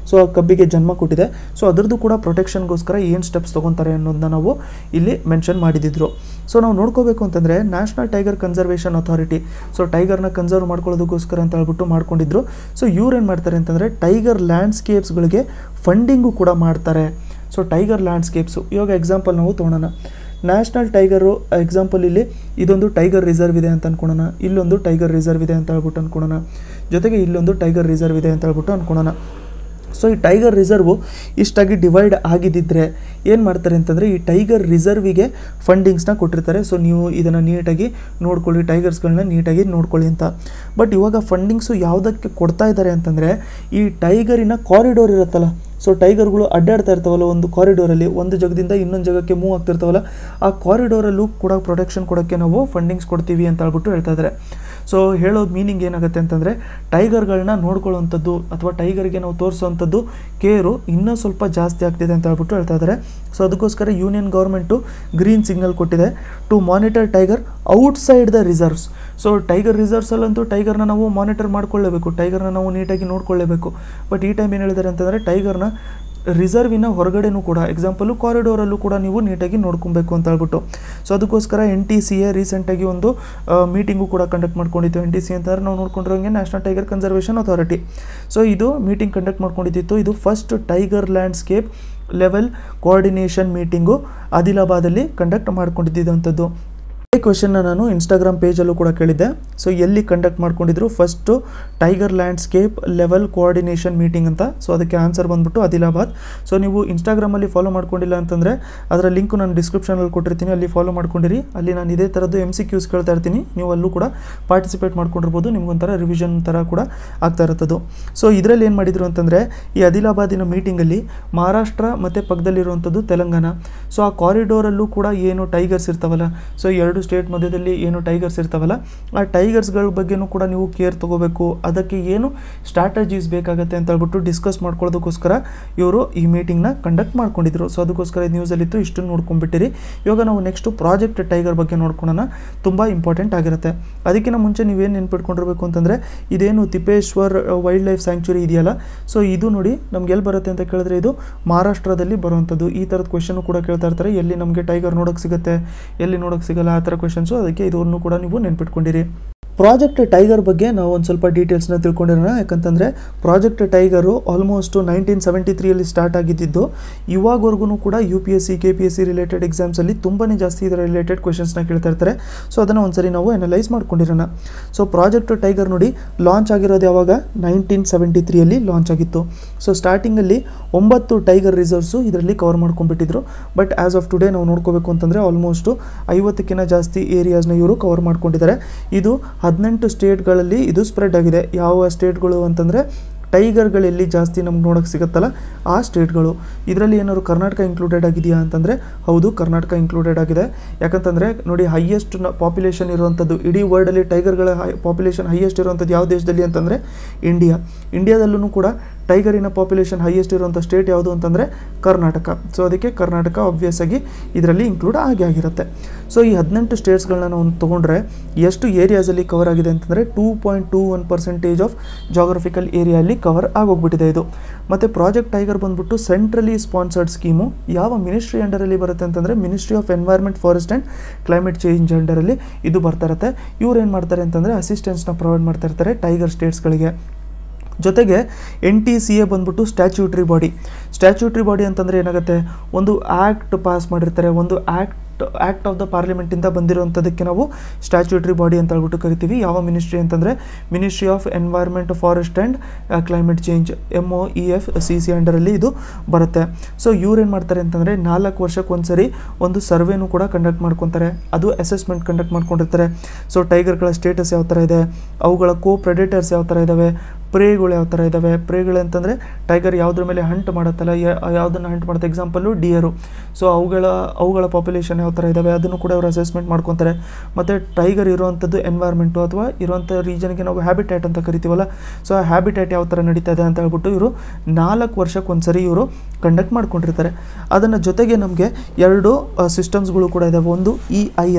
so ಆ ಕಬ್ಬಿಗೆ ಜನ್ಮ ಕೊಟ್ಟಿದೆ ಸೊ ಅದರದ್ದು ಕೂಡ ಪ್ರೊಟೆಕ್ಷನ್ಗೋಸ್ಕರ ಏನು ಸ್ಟೆಪ್ಸ್ ತೊಗೊತಾರೆ ಅನ್ನೋದನ್ನ ನಾವು ಇಲ್ಲಿ ಮೆನ್ಷನ್ ಮಾಡಿದಿದ್ರು ಸೊ ನಾವು ನೋಡ್ಕೋಬೇಕು ಅಂತಂದರೆ national tiger conservation authority so ಟೈಗರ್ನ ಕನ್ಸರ್ವ್ ಮಾಡ್ಕೊಳ್ಳೋದಕ್ಕೋಸ್ಕರ ಅಂತ ಹೇಳ್ಬಿಟ್ಟು ಮಾಡ್ಕೊಂಡಿದ್ರು ಸೊ ಇವ್ರು ಏನು ಮಾಡ್ತಾರೆ ಅಂತಂದರೆ ಟೈಗರ್ ಲ್ಯಾಂಡ್ಸ್ಕೇಪ್ಸ್ಗಳಿಗೆ ಫಂಡಿಂಗು ಕೂಡ ಮಾಡ್ತಾರೆ ಸೊ ಟೈಗರ್ ಲ್ಯಾಂಡ್ಸ್ಕೇಪ್ಸು ಇವಾಗ ಎಕ್ಸಾಂಪಲ್ ನಾವು ತೊಗೊಳೋಣ ನ್ಯಾಷನಲ್ ಟೈಗರು ಎಕ್ಸಾಂಪಲ್ ಇಲ್ಲಿ ಇದೊಂದು ಟೈಗರ್ ರಿಸರ್ವ್ ಇದೆ ಅಂತ ಅನ್ಕೊಳೋಣ ಇಲ್ಲೊಂದು ಟೈಗರ್ ರಿಸರ್ವ್ ಇದೆ ಅಂತ ಹೇಳ್ಬಿಟ್ಟು ಅನ್ಕೊಳೋಣ ಜೊತೆಗೆ ಇಲ್ಲೊಂದು ಟೈಗರ್ ರಿಸರ್ವ್ ಇದೆ ಅಂತ ಹೇಳ್ಬಿಟ್ಟು ಅನ್ಕೊಳೋಣ ಸೊ ಈ ಟೈಗರ್ ರಿಸರ್ವು ಇಷ್ಟಾಗಿ ಡಿವೈಡ್ ಆಗಿದ್ದಿದ್ರೆ ಏನು ಮಾಡ್ತಾರೆ ಅಂತಂದರೆ ಈ ಟೈಗರ್ ರಿಸರ್ವಿಗೆ ಫಂಡಿಂಗ್ಸ್ನ ಕೊಟ್ಟಿರ್ತಾರೆ ಸೊ ನೀವು ಇದನ್ನು ನೀಟಾಗಿ ನೋಡ್ಕೊಳ್ಳಿ ಟೈಗರ್ಸ್ಗಳನ್ನ ನೀಟಾಗಿ ನೋಡ್ಕೊಳ್ಳಿ ಅಂತ ಬಟ್ ಇವಾಗ ಫಂಡಿಂಗ್ಸು ಯಾವುದಕ್ಕೆ ಕೊಡ್ತಾ ಇದ್ದಾರೆ ಅಂತಂದರೆ ಈ ಟೈಗರಿನ ಕಾರಿಡೋರ್ ಇರುತ್ತಲ್ಲ ಸೊ ಟೈಗರ್ಗಳು ಅಡ್ಡಾಡ್ತಾ ಇರ್ತಾವಲ್ಲ ಒಂದು ಕಾರಿಡೋರಲ್ಲಿ ಒಂದು ಜಾಗದಿಂದ ಇನ್ನೊಂದು ಜಾಗಕ್ಕೆ ಮೂವ್ ಆಗ್ತಿರ್ತಾವಲ್ಲ ಆ ಕಾರಿಡೋರಲ್ಲೂ ಕೂಡ ಪ್ರೊಟೆಕ್ಷನ್ ಕೊಡೋಕ್ಕೆ ನಾವು ಫಂಡಿಂಗ್ಸ್ ಕೊಡ್ತೀವಿ ಅಂತ ಹೇಳ್ಬಿಟ್ಟು ಹೇಳ್ತಾ ಇದ್ದಾರೆ ಸೊ ಹೇಳೋದು ಮೀನಿಂಗ್ ಏನಾಗುತ್ತೆ ಅಂತಂದರೆ ಟೈಗರ್ಗಳನ್ನ ನೋಡ್ಕೊಳ್ಳೋವಂಥದ್ದು ಅಥವಾ ಟೈಗರ್ಗೆ ನಾವು ತೋರಿಸೋವಂಥದ್ದು ಕೇರು ಇನ್ನೂ ಸ್ವಲ್ಪ ಜಾಸ್ತಿ ಆಗ್ತಿದೆ ಅಂತ ಹೇಳ್ಬಿಟ್ಟು ಹೇಳ್ತಾ ಇದ್ದಾರೆ ಸೊ ಅದಕ್ಕೋಸ್ಕರ ಯೂನಿಯನ್ ಗೌರ್ಮೆಂಟು ಗ್ರೀನ್ ಸಿಗ್ನಲ್ ಕೊಟ್ಟಿದೆ to monitor tiger outside the reserves so tiger ರಿಸರ್ವ್ಸಲ್ಲಂತೂ ಟೈಗರ್ನ ನಾವು ಮಾನಿಟರ್ ಮಾಡ್ಕೊಳ್ಳೇಬೇಕು ಟೈಗರ್ನ ನಾವು ನೀಟಾಗಿ ನೋಡ್ಕೊಳ್ಳೇಬೇಕು ಬಟ್ ಈ ಟೈಮ್ ಏನು ಹೇಳಿದ್ದಾರೆ ಅಂತಂದರೆ ಟೈಗರ್ನ ರಿಸರ್ವಿನ ಹೊರಗಡೆನೂ ಕೂಡ ಎಕ್ಸಾಂಪಲು ಕಾರಿಡೋರಲ್ಲೂ ಕೂಡ ನೀವು ನೀಟಾಗಿ ನೋಡ್ಕೊಬೇಕು ಅಂತ ಹೇಳ್ಬಿಟ್ಟು ಸೊ ಅದಕ್ಕೋಸ್ಕರ ಎನ್ ಟಿ ಸಿ ಎ ರೀಸೆಂಟಾಗಿ ಒಂದು ಮೀಟಿಂಗು ಕೂಡ ಕಂಡಕ್ಟ್ ಮಾಡ್ಕೊಂಡಿತ್ತು ಎನ್ ಟಿ ಸಿ ಅಂತಂದ್ರೆ ನಾವು ನೋಡ್ಕೊಂಡಿರೋಂಗೆ national tiger conservation authority so ಇದು ಮೀಟಿಂಗ್ ಕಂಡಕ್ಟ್ ಮಾಡ್ಕೊಂಡಿದ್ದಿತ್ತು ಇದು first tiger landscape level coordination meeting ಆದಿಲಾಬಾದಲ್ಲಿ ಕಂಡಕ್ಟ್ ಮಾಡ್ಕೊಂಡಿದ್ದಂಥದ್ದು ಈ ಕ್ವೆಶನ್ನ ನಾನು ಇನ್ಸ್ಟಾಗ್ರಾಮ್ ಪೇಜಲ್ಲೂ ಕೂಡ ಕೇಳಿದ್ದೆ ಸೊ ಎಲ್ಲಿ ಕಂಡಕ್ಟ್ ಮಾಡ್ಕೊಂಡಿದ್ರು first tiger landscape level coordination meeting ಅಂತ ಸೊ ಅದಕ್ಕೆ ಆನ್ಸರ್ ಬಂದ್ಬಿಟ್ಟು ಆದಿಲಾಬಾದ್ ಸೊ ನೀವು ಇನ್ಸ್ಟಾಗ್ರಾಮಲ್ಲಿ ಫಾಲೋ ಮಾಡ್ಕೊಂಡಿಲ್ಲ ಅಂತಂದರೆ ಅದರ ಲಿಂಕು ನಾನು ಡಿಸ್ಕ್ರಿಪ್ಷನಲ್ಲಿ ಕೊಟ್ಟಿರ್ತೀನಿ ಅಲ್ಲಿ ಫಾಲೋ ಮಾಡ್ಕೊಂಡಿರಿ ಅಲ್ಲಿ ನಾನು ಇದೇ ಥರದ್ದು ಎಮ್ ಸಿ ಕ್ಯೂಸ್ ಕೇಳ್ತಾ ಇರ್ತೀನಿ ನೀವು ಅಲ್ಲೂ ಕೂಡ ಪಾರ್ಟಿಸಿಪೇಟ್ ಮಾಡ್ಕೊಂಡಿರ್ಬೋದು ನಿಮ್ಗೊಂಥರ ರಿವಿಷನ್ ಥರ ಕೂಡ ಆಗ್ತಾ ಇರುತ್ತದು ಸೊ ಇದರಲ್ಲಿ ಏನು ಮಾಡಿದರು ಅಂತಂದರೆ ಈ ಆದಿಲಾಬಾದಿನ ಮೀಟಿಂಗಲ್ಲಿ ಮಹಾರಾಷ್ಟ್ರ ಮತ್ತು ಪಕ್ಕದಲ್ಲಿರುವಂಥದ್ದು ತೆಲಂಗಾಣ ಸೊ ಆ ಕಾರಿಡೋರಲ್ಲೂ ಕೂಡ ಏನು ಟೈಗರ್ಸ್ ಇರ್ತಾವಲ್ಲ ಸೊ ಎರಡು ಸ್ಟೇಟ್ ಮಧ್ಯದಲ್ಲಿ ಏನು ಟೈಗರ್ಸ್ ಇರ್ತಾವಲ್ಲ ಆ ಟೈಗರ್ಸ್ಗಳ ಬಗ್ಗೆನೂ ಕೂಡ ನೀವು ಕೇರ್ ತೊಗೋಬೇಕು ಅದಕ್ಕೆ ಏನು ಸ್ಟ್ರಾಟಜೀಸ್ ಬೇಕಾಗತ್ತೆ ಅಂತ ಹೇಳ್ಬಿಟ್ಟು ಡಿಸ್ಕಸ್ ಮಾಡ್ಕೊಳ್ಳೋದಕ್ಕೋಸ್ಕರ ಇವರು ಈ ಮೀಟಿಂಗ್ನ ಕಂಡಕ್ಟ್ ಮಾಡ್ಕೊಂಡಿದ್ರು ಸೊ ಅದಕ್ಕೋಸ್ಕರ ನ್ಯೂಸಲ್ಲಿತ್ತು ಇಷ್ಟು ನೋಡ್ಕೊಂಡ್ಬಿಟ್ಟಿರಿ ಇವಾಗ ನಾವು ನೆಕ್ಸ್ಟು ಪ್ರಾಜೆಕ್ಟ್ ಟೈಗರ್ ಬಗ್ಗೆ ನೋಡ್ಕೊಳ್ಳೋಣ ತುಂಬ ಇಂಪಾರ್ಟೆಂಟ್ ಆಗಿರುತ್ತೆ ಅದಕ್ಕಿಂತ ಮುಂಚೆ ನೀವೇನು ನೆನ್ಪಿಟ್ಕೊಂಡಿರ್ಬೇಕು ಅಂತಂದರೆ ಇದೇನು ತಿಪ್ಪೇಶ್ವರ್ ವೈಲ್ಡ್ ಲೈಫ್ ಸ್ಯಾಂಕ್ಚುರಿ ಇದೆಯಲ್ಲ ಸೊ ಇದು ನೋಡಿ ನಮ್ಗೆ ಎಲ್ಲಿ ಬರುತ್ತೆ ಅಂತ ಕೇಳಿದ್ರೆ ಇದು ಮಹಾರಾಷ್ಟ್ರದಲ್ಲಿ ಬರುವಂಥದ್ದು ಈ ಥರದ ಕ್ವೆಶನ್ ಕೂಡ ಕೇಳ್ತಾ ಇರ್ತಾರೆ ಎಲ್ಲಿ ನಮಗೆ ಟೈಗರ್ ನೋಡೋಕೆ ಸಿಗುತ್ತೆ ಎಲ್ಲಿ ನೋಡೋಕೆ ಸಿಗಲ್ಲ ಆ ಥರ ಕ್ವೆಶನ್ಸು ಅದಕ್ಕೆ ಇದನ್ನು ಕೂಡ ನೀವು ನೆನ್ಪಿಟ್ಕೊಂಡಿರಿ ಪ್ರಾಜೆಕ್ಟ್ ಟೈಗರ್ ಬಗ್ಗೆ ನಾವು ಒಂದು ಸ್ವಲ್ಪ ಡೀಟೇಲ್ಸ್ನ ತಿಳ್ಕೊಂಡಿರೋಣ ಯಾಕಂತಂದರೆ project tiger almost nineteen seventy ತ್ರೀಯಲ್ಲಿ ಸ್ಟಾರ್ಟ್ ಆಗಿದ್ದಿದ್ದು ಇವಾಗವರೆಗೂ ಕೂಡ U P S C K P S C related ಎಕ್ಸಾಮ್ಸಲ್ಲಿ ತುಂಬಾ ಜಾಸ್ತಿ ಇದರ ರಿಲೇಟೆಡ್ ಕ್ವೆಶನ್ಸ್ನ ಕೇಳ್ತಾ ಇರ್ತಾರೆ ಸೊ ಅದನ್ನು ಒಂದ್ಸರಿ ನಾವು ಅನಲೈಸ್ ಮಾಡ್ಕೊಂಡಿರೋಣ ಸೊ ಪ್ರಾಜೆಕ್ಟ್ ಟೈಗರ್ ನೋಡಿ ಲಾಂಚ್ ಆಗಿರೋದು ಯಾವಾಗ ನೈನ್ಟೀನ್ ಸೆವೆಂಟಿ ತ್ರೀಯಲ್ಲಿ ಲಾಂಚ್ ಆಗಿತ್ತು ಸೊ ಸ್ಟಾರ್ಟಿಂಗಲ್ಲಿ ಒಂಬತ್ತು ಟೈಗರ್ ರಿಸರ್ವ್ಸು ಇದರಲ್ಲಿ ಕವರ್ ಮಾಡ್ಕೊಂಡ್ಬಿಟ್ಟಿದ್ರು ಬಟ್ ಆ್ಯಸ್ ಆಫ್ ಟುಡೇ ನಾವು ನೋಡ್ಕೋಬೇಕು ಅಂತಂದರೆ ಆಲ್ಮೋಸ್ಟು ಐವತ್ತಕ್ಕಿಂತ ಜಾಸ್ತಿ ಏರಿಯಾಸ್ನ ಇವರು ಕವರ್ ಮಾಡ್ಕೊಂಡಿದ್ದಾರೆ ಇದು ಹದಿನೆಂಟು ಸ್ಟೇಟ್ಗಳಲ್ಲಿ ಇದು ಸ್ಪ್ರೆಡ್ ಆಗಿದೆ ಯಾವ ಸ್ಟೇಟ್ಗಳು ಅಂತಂದರೆ ಟೈಗರ್ಗಳೆಲ್ಲಿ ಜಾಸ್ತಿ ನಮ್ಗೆ ನೋಡೋಕ್ಕೆ ಸಿಗುತ್ತಲ್ಲ ಆ ಸ್ಟೇಟ್ಗಳು ಇದರಲ್ಲಿ ಏನಾದ್ರು ಕರ್ನಾಟಕ ಇನ್ಕ್ಲೂಡೆಡ್ ಆಗಿದೆಯಾ ಅಂತಂದರೆ ಹೌದು ಕರ್ನಾಟಕ ಇನ್ಕ್ಲೂಡೆಡ್ ಆಗಿದೆ ಯಾಕಂತಂದರೆ ನೋಡಿ ಹೈಯೆಸ್ಟ್ ಪಾಪ್ಯುಲೇಷನ್ ಇರುವಂಥದ್ದು ಇಡೀ ವರ್ಲ್ಡಲ್ಲಿ ಟೈಗರ್ಗಳ ಹೈ ಪಾಪ್ಯುಲೇಷನ್ ಹೈಯೆಸ್ಟ್ ಇರುವಂಥದ್ದು ಯಾವ ದೇಶದಲ್ಲಿ ಅಂತಂದರೆ ಇಂಡಿಯಾ ಇಂಡಿಯಾದಲ್ಲೂ ಕೂಡ ಟೈಗರಿನ ಪಾಪ್ಯುಲೇಷನ್ ಹೈಯೆಸ್ಟ್ ಇರುವಂಥ ಸ್ಟೇಟ್ ಯಾವುದು ಅಂತಂದರೆ ಕರ್ನಾಟಕ ಸೊ ಅದಕ್ಕೆ ಕರ್ನಾಟಕ ಆಬ್ವಿಯಸ್ ಆಗಿ ಇದರಲ್ಲಿ ಇನ್ಕ್ಲೂಡ್ ಆಗಿ ಆಗಿರುತ್ತೆ ಸೊ ಈ ಹದಿನೆಂಟು ಸ್ಟೇಟ್ಸ್ಗಳನ್ನ ನಾವು ತೊಗೊಂಡ್ರೆ ಎಷ್ಟು ಏರಿಯಾಸಲ್ಲಿ ಕವರ್ ಆಗಿದೆ ಅಂತಂದರೆ two point two one percentage of geographical ಏರಿಯಲ್ಲಿ ಕವರ್ ಆಗೋಗ್ಬಿಟ್ಟಿದೆ ಇದು ಮತ್ತು ಪ್ರಾಜೆಕ್ಟ್ ಟೈಗರ್ ಬಂದ್ಬಿಟ್ಟು ಸೆಂಟ್ರಲಿ ಸ್ಪಾನ್ಸರ್ಡ್ ಸ್ಕೀಮು ಯಾವ ಮಿನಿಸ್ಟ್ರಿ ಅಂಡರಲ್ಲಿ ಬರುತ್ತೆ ಅಂತಂದರೆ ministry of environment forest and climate change ಅಂಡರಲ್ಲಿ ಇದು ಬರ್ತಾ ಇರುತ್ತೆ ಇವ್ರು ಏನು ಮಾಡ್ತಾರೆ ಅಂತಂದರೆ ಅಸಿಸ್ಟೆನ್ಸ್ನ ಪ್ರೊವೈಡ್ ಮಾಡ್ತಾ ಇರ್ತಾರೆ ಟೈಗರ್ ಸ್ಟೇಟ್ಸ್ಗಳಿಗೆ ಜೊತೆಗೆ ಎನ್ ಟಿ ಸಿ ಎ ಬಂದ್ಬಿಟ್ಟು ಸ್ಟ್ಯಾಚ್ಯೂಟ್ರಿ ಬಾಡಿ ಸ್ಟ್ಯಾಚ್ಯೂಟ್ರಿ ಬಾಡಿ ಅಂತಂದರೆ ಏನಾಗುತ್ತೆ ಒಂದು ಆ್ಯಕ್ಟ್ ಪಾಸ್ ಮಾಡಿರ್ತಾರೆ ಒಂದು ಆ್ಯಕ್ಟ್ ಆ್ಯಕ್ಟ್ ಆಫ್ ದ ಪಾರ್ಲಿಮೆಂಟಿಂದ ಬಂದಿರುವಂಥದ್ದಕ್ಕೆ ನಾವು ಸ್ಟ್ಯಾಚ್ಯೂಟ್ರಿ ಬಾಡಿ ಅಂತ ಹೇಳ್ಬಿಟ್ಟು ಕರಿತೀವಿ ಯಾವ ಮಿನಿಸ್ಟ್ರಿ ಅಂತಂದರೆ ministry of environment forest and climate change M O E F C C ಅಂಡರಲ್ಲಿ ಇದು ಬರುತ್ತೆ ಸೊ ಇವ್ರು ಏನು ಮಾಡ್ತಾರೆ ಅಂತಂದರೆ ನಾಲ್ಕು ವರ್ಷಕ್ಕೆ ಒಂದ್ಸರಿ ಒಂದು ಸರ್ವೆನೂ ಕೂಡ ಕಂಡಕ್ಟ್ ಮಾಡ್ಕೊತಾರೆ ಅದು ಅಸೆಸ್ಮೆಂಟ್ ಕಂಡಕ್ಟ್ ಮಾಡ್ಕೊಂಡಿರ್ತಾರೆ ಸೊ ಟೈಗರ್ಗಳ ಸ್ಟೇಟಸ್ ಯಾವ ಥರ ಇದೆ ಅವುಗಳ ಕೋ ಪ್ರೆಡೇಟರ್ಸ್ ಯಾವ ಥರ ಇದ್ದಾವೆ ಪ್ರೇಗಳು ಯಾವ ಥರ ಇದ್ದಾವೆ ಪ್ರೇಗಳು ಅಂತಂದರೆ ಟೈಗರ್ ಯಾವುದ್ರ ಮೇಲೆ ಹಂಟ್ ಮಾಡುತ್ತಲ್ಲ ಯಾವುದನ್ನು ಹಂಟ್ ಮಾಡುತ್ತೆ ಎಕ್ಸಾಂಪಲ್ಲು ಡಿಯರು ಸೊ ಅವುಗಳ ಅವುಗಳ ಪಾಪ್ಯುಲೇಷನ್ ಯಾವ ಥರ ಇದ್ದಾವೆ ಅದನ್ನು ಕೂಡ ಅವರು ಅಸೆಸ್ಮೆಂಟ್ ಮಾಡ್ಕೊತಾರೆ ಮತ್ತು ಟೈಗರ್ ಇರುವಂಥದ್ದು ಎನ್ವೈರ್ಮೆಂಟು ಅಥವಾ ಇರುವಂಥ ರೀಜನ್ಗೆ ನಾವು ಹ್ಯಾಬಿಟ್ಯಾಟ್ ಅಂತ ಕರಿತೀವಲ್ಲ ಸೊ ಆ ಹ್ಯಾಬಿಟ್ಯಾಟ್ ಯಾವ ಥರ ನಡೀತಾ ಇದೆ ಅಂತ ಹೇಳ್ಬಿಟ್ಟು ಇವರು ನಾಲ್ಕು ವರ್ಷಕ್ಕೆ ಒಂದ್ಸರಿ ಇವರು ಕಂಡಕ್ಟ್ ಮಾಡ್ಕೊಂಡಿರ್ತಾರೆ ಅದನ್ನು ಜೊತೆಗೆ ನಮಗೆ ಎರಡು ಸಿಸ್ಟಮ್ಸ್ಗಳು ಕೂಡ ಇದ್ದಾವೆ ಒಂದು ಇ ಐ ಅಂತ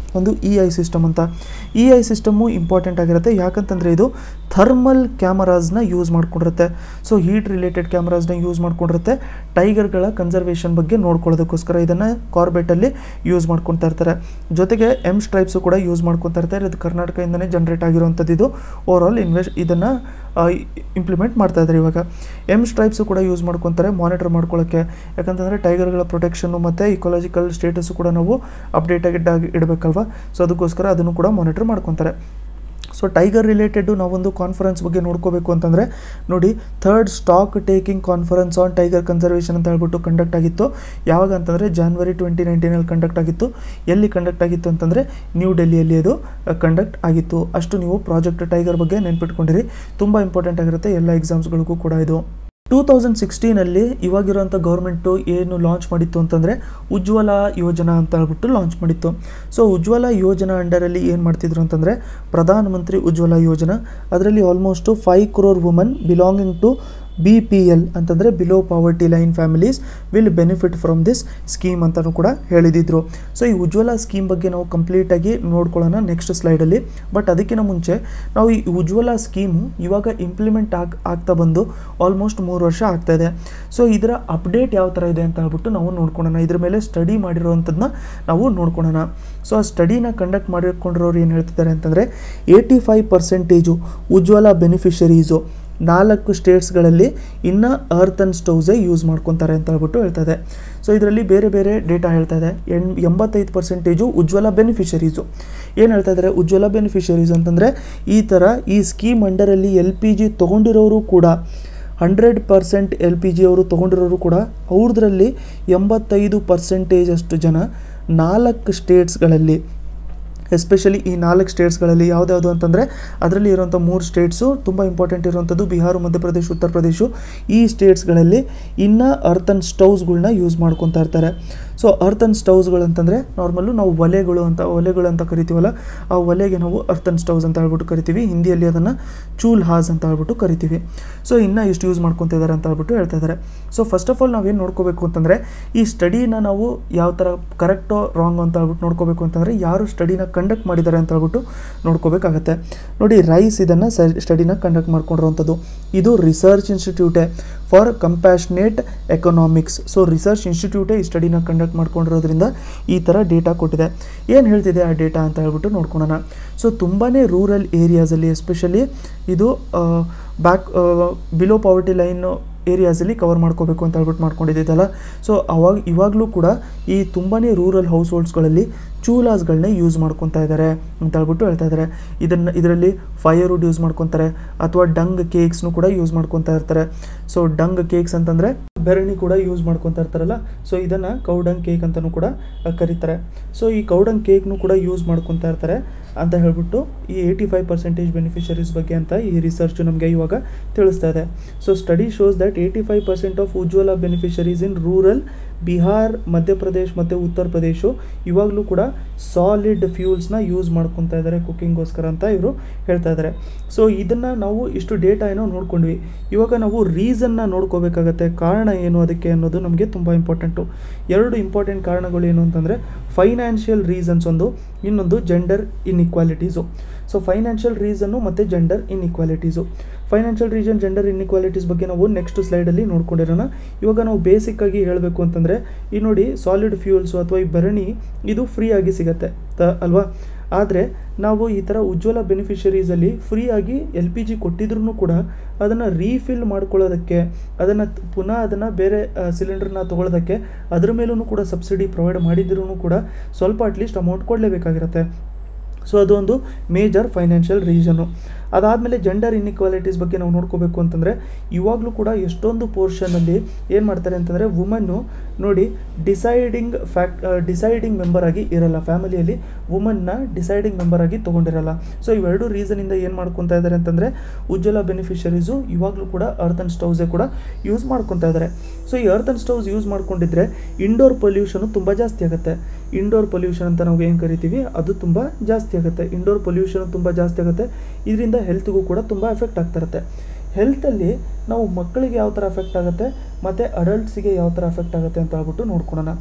ಒಂದು ಇ ಐ ಸಿಸ್ಟಮ್ ಅಂತ ಇ ಐ ಸಿಸ್ಟಮು ಇಂಪಾರ್ಟೆಂಟ್ ಆಗಿರುತ್ತೆ ಯಾಕಂತಂದರೆ ಇದು ಥರ್ಮಲ್ ಕ್ಯಾಮರಾಸ್ನ ಯೂಸ್ ಮಾಡ್ಕೊಂಡಿರುತ್ತೆ ಸೊ ಹೀಟ್ ರಿಲೇಟೆಡ್ ಕ್ಯಾಮರಾಸ್ನ ಯೂಸ್ ಮಾಡ್ಕೊಂಡಿರುತ್ತೆ ಟೈಗರ್ಗಳ ಕನ್ಸರ್ವೇಷನ್ ಬಗ್ಗೆ ನೋಡ್ಕೊಳ್ಳೋದಕ್ಕೋಸ್ಕರ ಇದನ್ನು ಕಾರ್ಬೆಟಲ್ಲಿ ಯೂಸ್ ಮಾಡ್ಕೊತಾ ಇರ್ತಾರೆ ಜೊತೆಗೆ ಎಮ್ ಸ್ಟ್ರೈಪ್ಸು ಕೂಡ ಯೂಸ್ ಮಾಡ್ಕೊತಾ ಇರ್ತಾರೆ ಇದು ಕರ್ನಾಟಕದಿಂದನೇ ಜನ್ರೇಟ್ ಆಗಿರುವಂಥದ್ದು ಇದು ಓವರ್ ಆಲ್ ಇನ್ವೆಸ್ಟ್ ಇದನ್ನು ಇಂಪ್ಲಿಮೆಂಟ್ ಮಾಡ್ತಾ ಇದ್ದಾರೆ ಇವಾಗ ಎಮ್ ಸ್ಟ್ರೈಪ್ಸು ಕೂಡ ಯೂಸ್ ಮಾಡ್ಕೊತಾರೆ ಮಾನಿಟರ್ ಮಾಡ್ಕೊಳ್ಳೋಕ್ಕೆ ಯಾಕಂತಂದರೆ ಟೈಗರ್ಗಳ ಪ್ರೊಟೆಕ್ಷನ್ನು ಮತ್ತು ಇಕೊಲಾಜಿಕಲ್ ಸ್ಟೇಟಸ್ಸು ಕೂಡ ನಾವು ಅಪ್ಡೇಟಾಗಿ ಇಡಬೇಕಲ್ವ ಸೊ ಅದಕ್ಕೋಸ್ಕರ ಅದನ್ನು ಕೂಡ ಮಾನಿಟರ್ ಮಾಡ್ಕೊತಾರೆ ಸೊ ಟೈಗರ್ ರಿಲೇಟೆಡು ನಾವೊಂದು ಕಾನ್ಫರೆನ್ಸ್ ಬಗ್ಗೆ ನೋಡ್ಕೋಬೇಕು ಅಂತಂದರೆ ನೋಡಿ third stock taking conference on tiger conservation ಅಂತ ಹೇಳ್ಬಿಟ್ಟು ಕಂಡಕ್ಟ್ ಆಗಿತ್ತು ಯಾವಾಗ ಅಂತಂದರೆ ಜಾನ್ವರಿ ಟ್ವೆಂಟಿ ನೈನ್ಟೀನಲ್ಲಿ ಕಂಡಕ್ಟ್ ಆಗಿತ್ತು ಎಲ್ಲಿ ಕಂಡಕ್ಟ್ ಆಗಿತ್ತು ಅಂತಂದರೆ ನ್ಯೂ ಡೆಲ್ಲಿಯಲ್ಲಿ ಅದು ಕಂಡಕ್ಟ್ ಆಗಿತ್ತು ಅಷ್ಟು ನೀವು ಪ್ರಾಜೆಕ್ಟ್ ಟೈಗರ್ ಬಗ್ಗೆ ನೆನ್ಪಿಟ್ಕೊಂಡಿರಿ ತುಂಬ ಇಂಪಾರ್ಟೆಂಟ್ ಆಗಿರುತ್ತೆ ಎಲ್ಲ ಎಕ್ಸಾಮ್ಸ್ಗಳಿಗೂ ಕೂಡ ಇದು ಟೂ ತೌಸಂಡ್ ಸಿಕ್ಸ್ಟೀನಲ್ಲಿ ಇವಾಗಿರುವಂಥ ಗೌರ್ಮೆಂಟು ಏನು ಲಾಂಚ್ ಮಾಡಿತ್ತು ಅಂತಂದರೆ ಉಜ್ವಲ ಯೋಜನಾ ಅಂತ ಹೇಳ್ಬಿಟ್ಟು ಲಾಂಚ್ ಮಾಡಿತ್ತು ಸೊ ಉಜ್ವಲ ಯೋಜನಾ ಅಂಡರಲ್ಲಿ ಏನು ಮಾಡ್ತಿದ್ರು ಅಂತಂದರೆ ಪ್ರಧಾನಮಂತ್ರಿ ಉಜ್ವಲ ಯೋಜನಾ ಅದರಲ್ಲಿ almost five crore woman belonging to B P L ಅಂತಂದರೆ below poverty line families will benefit from this scheme ಅಂತಲೂ ಕೂಡ ಹೇಳಿದಿದ್ರು ಸೊ ಈ ಉಜ್ವಲ ಸ್ಕೀಮ್ ಬಗ್ಗೆ ನಾವು ಕಂಪ್ಲೀಟಾಗಿ ನೋಡ್ಕೊಳ್ಳೋಣ ನೆಕ್ಸ್ಟ್ ಸ್ಲೈಡಲ್ಲಿ ಬಟ್ ಅದಕ್ಕಿಂತ ಮುಂಚೆ ನಾವು ಈ ಉಜ್ವಲ ಸ್ಕೀಮು ಇವಾಗ ಇಂಪ್ಲಿಮೆಂಟ್ ಆಗ್ ಆಗ್ತಾ ಬಂದು ಆಲ್ಮೋಸ್ಟ್ ಮೂರು ವರ್ಷ ಆಗ್ತಾ ಇದೆ ಸೊ ಇದರ ಅಪ್ಡೇಟ್ ಯಾವ ಥರ ಇದೆ ಅಂತ ಹೇಳ್ಬಿಟ್ಟು ನಾವು ನೋಡ್ಕೊಳ್ಳೋಣ ಇದ್ರ ಮೇಲೆ ಸ್ಟಡಿ ಮಾಡಿರೋವಂಥದ್ದನ್ನ ನಾವು ನೋಡ್ಕೊಳ್ಳೋಣ ಸೊ ಆ ಸ್ಟಡಿನ ಕಂಡಕ್ಟ್ ಮಾಡಿಕೊಂಡಿರೋರು ಏನು ಹೇಳ್ತಿದ್ದಾರೆ ಅಂತಂದರೆ eighty five percentage Ujjwala beneficiaries ನಾಲ್ಕು ಸ್ಟೇಟ್ಸ್ಗಳಲ್ಲಿ ಇನ್ನು ಅರ್ಥನ್ ಸ್ಟೌಸೇ ಯೂಸ್ ಮಾಡ್ಕೊತಾರೆ ಅಂತ ಹೇಳ್ಬಿಟ್ಟು ಹೇಳ್ತದೆ ಸೊ ಇದರಲ್ಲಿ ಬೇರೆ ಬೇರೆ ಡೇಟಾ ಹೇಳ್ತಾ ಇದೆ ಎಣ್ ಎಂಬತ್ತೈದು ಪರ್ಸೆಂಟೇಜು ಉಜ್ವಲ ಬೆನಿಫಿಷರೀಸು ಏನು ಹೇಳ್ತಾ ಇದ್ದಾರೆ ಉಜ್ವಲ ಬೆನಿಫಿಷರೀಸ್ ಅಂತಂದರೆ ಈ ಥರ ಈ ಸ್ಕೀಮ್ ಅಂಡರಲ್ಲಿ ಎಲ್ ಪಿ ಜಿ ತೊಗೊಂಡಿರೋರು ಕೂಡ hundred percent L P G ಅವರು ತೊಗೊಂಡಿರೋರು ಕೂಡ ಅವ್ರದ್ರಲ್ಲಿ ಎಂಬತ್ತೈದು ಪರ್ಸೆಂಟೇಜ್ ಅಷ್ಟು ಜನ ನಾಲ್ಕು ಸ್ಟೇಟ್ಸ್ಗಳಲ್ಲಿ ಎಸ್ಪೆಷಲಿ ಈ ನಾಲ್ಕು ಸ್ಟೇಟ್ಸ್ಗಳಲ್ಲಿ ಯಾವುದ್ಯಾವುದು ಅಂತಂದರೆ ಅದರಲ್ಲಿ ಇರುವಂಥ ಮೂರು ಸ್ಟೇಟ್ಸು ತುಂಬ ಇಂಪಾರ್ಟೆಂಟ್ ಇರುವಂಥದ್ದು ಬಿಹಾರ ಮಧ್ಯಪ್ರದೇಶ ಉತ್ತರ ಪ್ರದೇಶ ಈ ಸ್ಟೇಟ್ಸ್ಗಳಲ್ಲಿ ಇನ್ನು ಅರ್ಥನ್ ಸ್ಟೌವ್ಸ್ಗಳ್ನ ಯೂಸ್ ಮಾಡ್ಕೊತಾ ಇರ್ತಾರೆ ಸೊ ಅರ್ಥನ್ ಸ್ಟೌವ್ಸ್ಗಳು ಅಂತಂದರೆ ನಾರ್ಮಲ್ಲು ನಾವು ಒಲೆಗಳು ಅಂತ ಒಲೆಗಳು ಅಂತ ಕರಿತೀವಲ್ಲ ಆ ಒಲೆಗೆ ನಾವು ಅರ್ಥನ್ ಸ್ಟೌವ್ಸ್ ಅಂತ ಹೇಳ್ಬಿಟ್ಟು ಕರಿತೀವಿ ಹಿಂದಿಯಲ್ಲಿ ಅದನ್ನು ಚೂಲ್ ಹಾಸ್ ಅಂತ ಹೇಳ್ಬಿಟ್ಟು ಕರಿತೀವಿ ಸೊ ಇನ್ನೂ ಎಷ್ಟು ಯೂಸ್ ಮಾಡ್ಕೊತಿದ್ದಾರೆ ಅಂತ ಹೇಳ್ಬಿಟ್ಟು ಹೇಳ್ತಾ ಇದ್ದಾರೆ ಸೊ ಫಸ್ಟ್ ಆಫ್ ಆಲ್ ನಾವೇನು ನೋಡ್ಕೋಬೇಕು ಅಂತಂದರೆ ಈ ಸ್ಟಡಿನ ನಾವು ಯಾವ ಥರ ಕರೆಕ್ಟೋ ರಾಂಗ್ ಅಂತ ಹೇಳ್ಬಿಟ್ಟು ನೋಡ್ಕೋಬೇಕು ಅಂತಂದರೆ ಯಾರು ಸ್ಟಡಿನ ಕಂಡಕ್ಟ್ ಮಾಡಿದ್ದಾರೆ ಅಂತ ಹೇಳ್ಬಿಟ್ಟು ನೋಡ್ಕೋಬೇಕಾಗತ್ತೆ ನೋಡಿ ರೈಸ್ ಇದನ್ನು ಸ ಸ್ಟಡಿನ ಕಂಡಕ್ಟ್ ಮಾಡ್ಕೊಂಡಿರೋವಂಥದ್ದು ಇದು ರಿಸರ್ಚ್ ಇನ್ಸ್ಟಿಟ್ಯೂಟೇ for compassionate economics so research ಇನ್ಸ್ಟಿಟ್ಯೂಟೇ ಈ ಸ್ಟಡಿನ ಕಂಡಕ್ಟ್ ಮಾಡ್ಕೊಂಡಿರೋದ್ರಿಂದ ಈ ಥರ ಡೇಟಾ ಕೊಟ್ಟಿದೆ ಏನು ಹೇಳ್ತಿದೆ ಆ ಡೇಟಾ ಅಂತ ಹೇಳ್ಬಿಟ್ಟು ನೋಡ್ಕೊಳ್ಳೋಣ ಸೊ ತುಂಬಾ ರೂರಲ್ ಏರಿಯಾಸಲ್ಲಿ ಎಸ್ಪೆಷಲಿ ಇದು ಬ್ಯಾಕ್ ಬಿಲೋ ಪಾವರ್ಟಿ ಲೈನ್ ಏರಿಯಾಸಲ್ಲಿ ಕವರ್ ಮಾಡ್ಕೋಬೇಕು ಅಂತ ಹೇಳ್ಬಿಟ್ಟು ಮಾಡ್ಕೊಂಡಿದ್ದಲ್ಲ ಸೊ ಅವಾಗ ಇವಾಗಲೂ ಕೂಡ ಈ ತುಂಬಾ ರೂರಲ್ ಹೌಸ್ ಹೋಲ್ಡ್ಸ್ಗಳಲ್ಲಿ ಚೂಲಾಸ್ಗಳನ್ನೇ ಯೂಸ್ ಮಾಡ್ಕೊತಾ ಇದ್ದಾರೆ ಅಂತ ಹೇಳ್ಬಿಟ್ಟು ಹೇಳ್ತಾ ಇದ್ದಾರೆ ಇದನ್ನು ಇದರಲ್ಲಿ ಫೈರ್ವುಡ್ ಯೂಸ್ ಮಾಡ್ಕೊತಾರೆ ಅಥವಾ ಡಂಗ್ ಕೇಕ್ಸ್ನು ಕೂಡ ಯೂಸ್ ಮಾಡ್ಕೊತಾ ಇರ್ತಾರೆ ಸೊ ಡಂಗ್ ಕೇಕ್ಸ್ ಅಂತಂದರೆ ಬೆರಣಿ ಕೂಡ ಯೂಸ್ ಮಾಡ್ಕೊತಾ ಇರ್ತಾರಲ್ಲ ಸೊ ಇದನ್ನು ಕೌಡಂಗ್ ಕೇಕ್ ಅಂತಲೂ ಕೂಡ ಕರೀತಾರೆ ಸೊ ಈ ಕೌಡಂಗ್ ಕೇಕ್ನು ಕೂಡ ಯೂಸ್ ಮಾಡ್ಕೊತಾ ಇರ್ತಾರೆ ಅಂತ ಹೇಳ್ಬಿಟ್ಟು ಈ ಏಯ್ಟಿ ಫೈವ್ ಪರ್ಸೆಂಟೇಜ್ ಬೆನಿಫಿಷರೀಸ್ ಬಗ್ಗೆ ಅಂತ ಈ ರಿಸರ್ಚ್ ನಮಗೆ ಇವಾಗ ತಿಳಿಸ್ತಾ ಇದೆ so study shows that eighty five percent of Ujjwala beneficiaries in rural Bihar Madhya Pradesh ಮತ್ತು ಉತ್ತರ ಪ್ರದೇಶ ಇವಾಗಲೂ ಕೂಡ ಸಾಲಿಡ್ ಫ್ಯೂಲ್ಸ್ನ ಯೂಸ್ ಮಾಡ್ಕೊತಾ ಇದ್ದಾರೆ ಕುಕ್ಕಿಂಗೋಸ್ಕರ ಅಂತ ಇವರು ಹೇಳ್ತಾ ಇದ್ದಾರೆ ಸೊ ಇದನ್ನು ನಾವು ಇಷ್ಟು ಡೇಟಾ ಏನೋ ನೋಡ್ಕೊಂಡ್ವಿ ಇವಾಗ ನಾವು ರೀಸನ್ನ ನೋಡ್ಕೋಬೇಕಾಗತ್ತೆ ಕಾರಣ ಏನು ಅದಕ್ಕೆ ಅನ್ನೋದು ನಮಗೆ ತುಂಬ ಇಂಪಾರ್ಟೆಂಟು ಎರಡು ಇಂಪಾರ್ಟೆಂಟ್ ಕಾರಣಗಳು ಏನು ಅಂತಂದರೆ ಫೈನಾನ್ಷಿಯಲ್ ರೀಸನ್ಸ್ ಒಂದು ಇನ್ನೊಂದು gender inequalities so financial reason ಮತ್ತು gender inequalities financial reason gender inequalities ಬಗ್ಗೆ ನಾವು ನೆಕ್ಸ್ಟ್ ಸ್ಲೈಡಲ್ಲಿ ನೋಡ್ಕೊಂಡಿರೋಣ ಇವಾಗ ನಾವು ಬೇಸಿಕ್ಕಾಗಿ ಹೇಳಬೇಕು ಅಂತಂದರೆ ಈ ನೋಡಿ ಸಾಲಿಡ್ ಫ್ಯೂಲ್ಸು ಅಥವಾ ಈ ಭರಣಿ ಇದು ಫ್ರೀ ಆಗಿ ಸಿಗತ್ತೆ ತ ಅಲ್ವಾ ಆದರೆ ನಾವು ಈ ಥರ ಉಜ್ವಲ ಬೆನಿಫಿಷರೀಸಲ್ಲಿ ಫ್ರೀಯಾಗಿ ಎಲ್ ಪಿ ಜಿ ಕೊಟ್ಟಿದ್ರೂ ಕೂಡ ಅದನ್ನು ರೀಫಿಲ್ ಮಾಡ್ಕೊಳ್ಳೋದಕ್ಕೆ ಅದನ್ನು ಪುನಃ ಅದನ್ನು ಬೇರೆ ಸಿಲಿಂಡರ್ನ ತೊಗೊಳೋದಕ್ಕೆ ಅದ್ರ ಮೇಲೂ ಕೂಡ ಸಬ್ಸಿಡಿ ಪ್ರೊವೈಡ್ ಮಾಡಿದ್ರೂ ಕೂಡ ಸ್ವಲ್ಪ ಅಟ್ಲೀಸ್ಟ್ ಅಮೌಂಟ್ ಕೊಡಲೇಬೇಕಾಗಿರುತ್ತೆ ಸೊ ಅದೊಂದು ಮೇಜರ್ ಫೈನಾನ್ಷಿಯಲ್ ರೀಸನು ಅದಾದಮೇಲೆ ಜೆಂಡರ್ ಇನ್ಇಕ್ವಾಲಿಟೀಸ್ ಬಗ್ಗೆ ನಾವು ನೋಡ್ಕೋಬೇಕು ಅಂತಂದರೆ ಇವಾಗಲೂ ಕೂಡ ಎಷ್ಟೊಂದು ಪೋರ್ಷನಲ್ಲಿ ಏನು ಮಾಡ್ತಾರೆ ಅಂತಂದರೆ ವುಮನ್ನು ನೋಡಿ ಡಿಸೈಡಿಂಗ್ ಫ್ಯಾಕ್ಟ್ ಡಿಸೈಡಿಂಗ್ ಮೆಂಬರ್ ಆಗಿ ಇರಲ್ಲ ಫ್ಯಾಮಿಲಿಯಲ್ಲಿ ವುಮನ್ನ ಡಿಸೈಡಿಂಗ್ ಮೆಂಬರ್ ಆಗಿ ತೊಗೊಂಡಿರಲ್ಲ ಸೊ ಇವೆರಡು ರೀಸನಿಂದ ಏನು ಮಾಡ್ಕೊತಾ ಇದ್ದಾರೆ ಅಂತಂದರೆ ಉಜ್ವಲ ಬೆನಿಫಿಷರೀಸು ಇವಾಗಲೂ ಕೂಡ ಅರ್ಥನ್ ಸ್ಟೌಸೇ ಕೂಡ ಯೂಸ್ ಮಾಡ್ಕೊತಾ ಇದ್ದಾರೆ ಸೊ ಈ ಅರ್ಥನ್ ಸ್ಟೌಸ್ ಯೂಸ್ ಮಾಡ್ಕೊಂಡಿದ್ರೆ ಇಂಡೋರ್ ಪೊಲ್ಯೂಷನು ತುಂಬ ಜಾಸ್ತಿ ಆಗುತ್ತೆ ಇಂಡೋರ್ ಪೊಲ್ಯೂಷನ್ ಅಂತ ನಾವು ಏನು ಕರಿತೀವಿ ಅದು ತುಂಬ ಜಾಸ್ತಿ ಆಗುತ್ತೆ ಇಂಡೋರ್ ಪೊಲ್ಯೂಷನ್ ತುಂಬ ಜಾಸ್ತಿ ಆಗುತ್ತೆ ಇದರಿಂದ ಹೆಲ್ತ್ಗೂ ಕೂಡ ತುಂಬ ಎಫೆಕ್ಟ್ ಆಗ್ತಾ ಇರುತ್ತೆ ಹೆಲ್ತಲ್ಲಿ ನಾವು ಮಕ್ಕಳಿಗೆ ಯಾವ ಥರ ಎಫೆಕ್ಟ್ ಆಗುತ್ತೆ ಮತ್ತು ಅಡಲ್ಟ್ಸಿಗೆ ಯಾವ ಥರ ಎಫೆಕ್ಟ್ ಆಗುತ್ತೆ ಅಂತ ಹೇಳ್ಬಿಟ್ಟು ನೋಡ್ಕೊಳೋಣ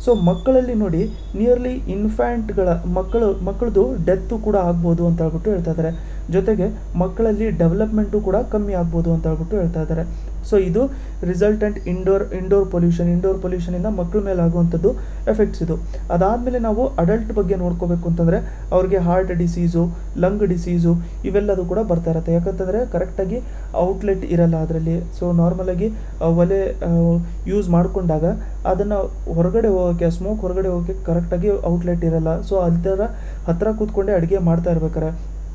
ಸೊ ಮಕ್ಕಳಲ್ಲಿ ನೋಡಿ ನಿಯರ್ಲಿ ಇನ್ಫ್ಯಾಂಟ್ಗಳ ಮಕ್ಕಳು ಮಕ್ಕಳದು ಡೆತ್ತು ಕೂಡ ಆಗ್ಬೋದು ಅಂತ ಹೇಳ್ಬಿಟ್ಟು ಹೇಳ್ತಾ ಇದ್ದಾರೆ ಜೊತೆಗೆ ಮಕ್ಕಳಲ್ಲಿ ಡೆವಲಪ್ಮೆಂಟು ಕೂಡ ಕಮ್ಮಿ ಆಗ್ಬೋದು ಅಂತ ಹೇಳ್ಬಿಟ್ಟು ಹೇಳ್ತಾ ಇದ್ದಾರೆ ಸೊ ಇದು resultant indoor indoor pollution indoor ಪೊಲ್ಯೂಷನಿಂದ ಮಕ್ಕಳ ಮೇಲೆ ಆಗುವಂಥದ್ದು ಎಫೆಕ್ಟ್ಸ್ ಇದು ಅದಾದಮೇಲೆ ನಾವು ಅಡಲ್ಟ್ ಬಗ್ಗೆ ನೋಡ್ಕೋಬೇಕು ಅಂತಂದರೆ ಅವ್ರಿಗೆ ಹಾರ್ಟ್ ಡಿಸೀಸು ಲಂಗ್ ಡಿಸೀಸು ಇವೆಲ್ಲದು ಕೂಡ ಬರ್ತಾ ಇರುತ್ತೆ ಯಾಕಂತಂದರೆ ಕರೆಕ್ಟಾಗಿ ಔಟ್ಲೆಟ್ ಇರಲ್ಲ ಅದರಲ್ಲಿ ಸೊ ನಾರ್ಮಲಾಗಿ ಒಲೆ ಯೂಸ್ ಮಾಡಿಕೊಂಡಾಗ ಅದನ್ನು ಹೊರಗಡೆ ಹೋಗೋಕ್ಕೆ ಸ್ಮೋಕ್ ಹೊರಗಡೆ ಹೋಗೋಕ್ಕೆ ಕರೆಕ್ಟಾಗಿ ಔಟ್ಲೆಟ್ ಇರಲ್ಲ ಸೊ ಅದರ ಹತ್ತಿರ ಕೂತ್ಕೊಂಡೆ ಅಡುಗೆ ಮಾಡ್ತಾ ಇರ್ಬೇಕಾರೆ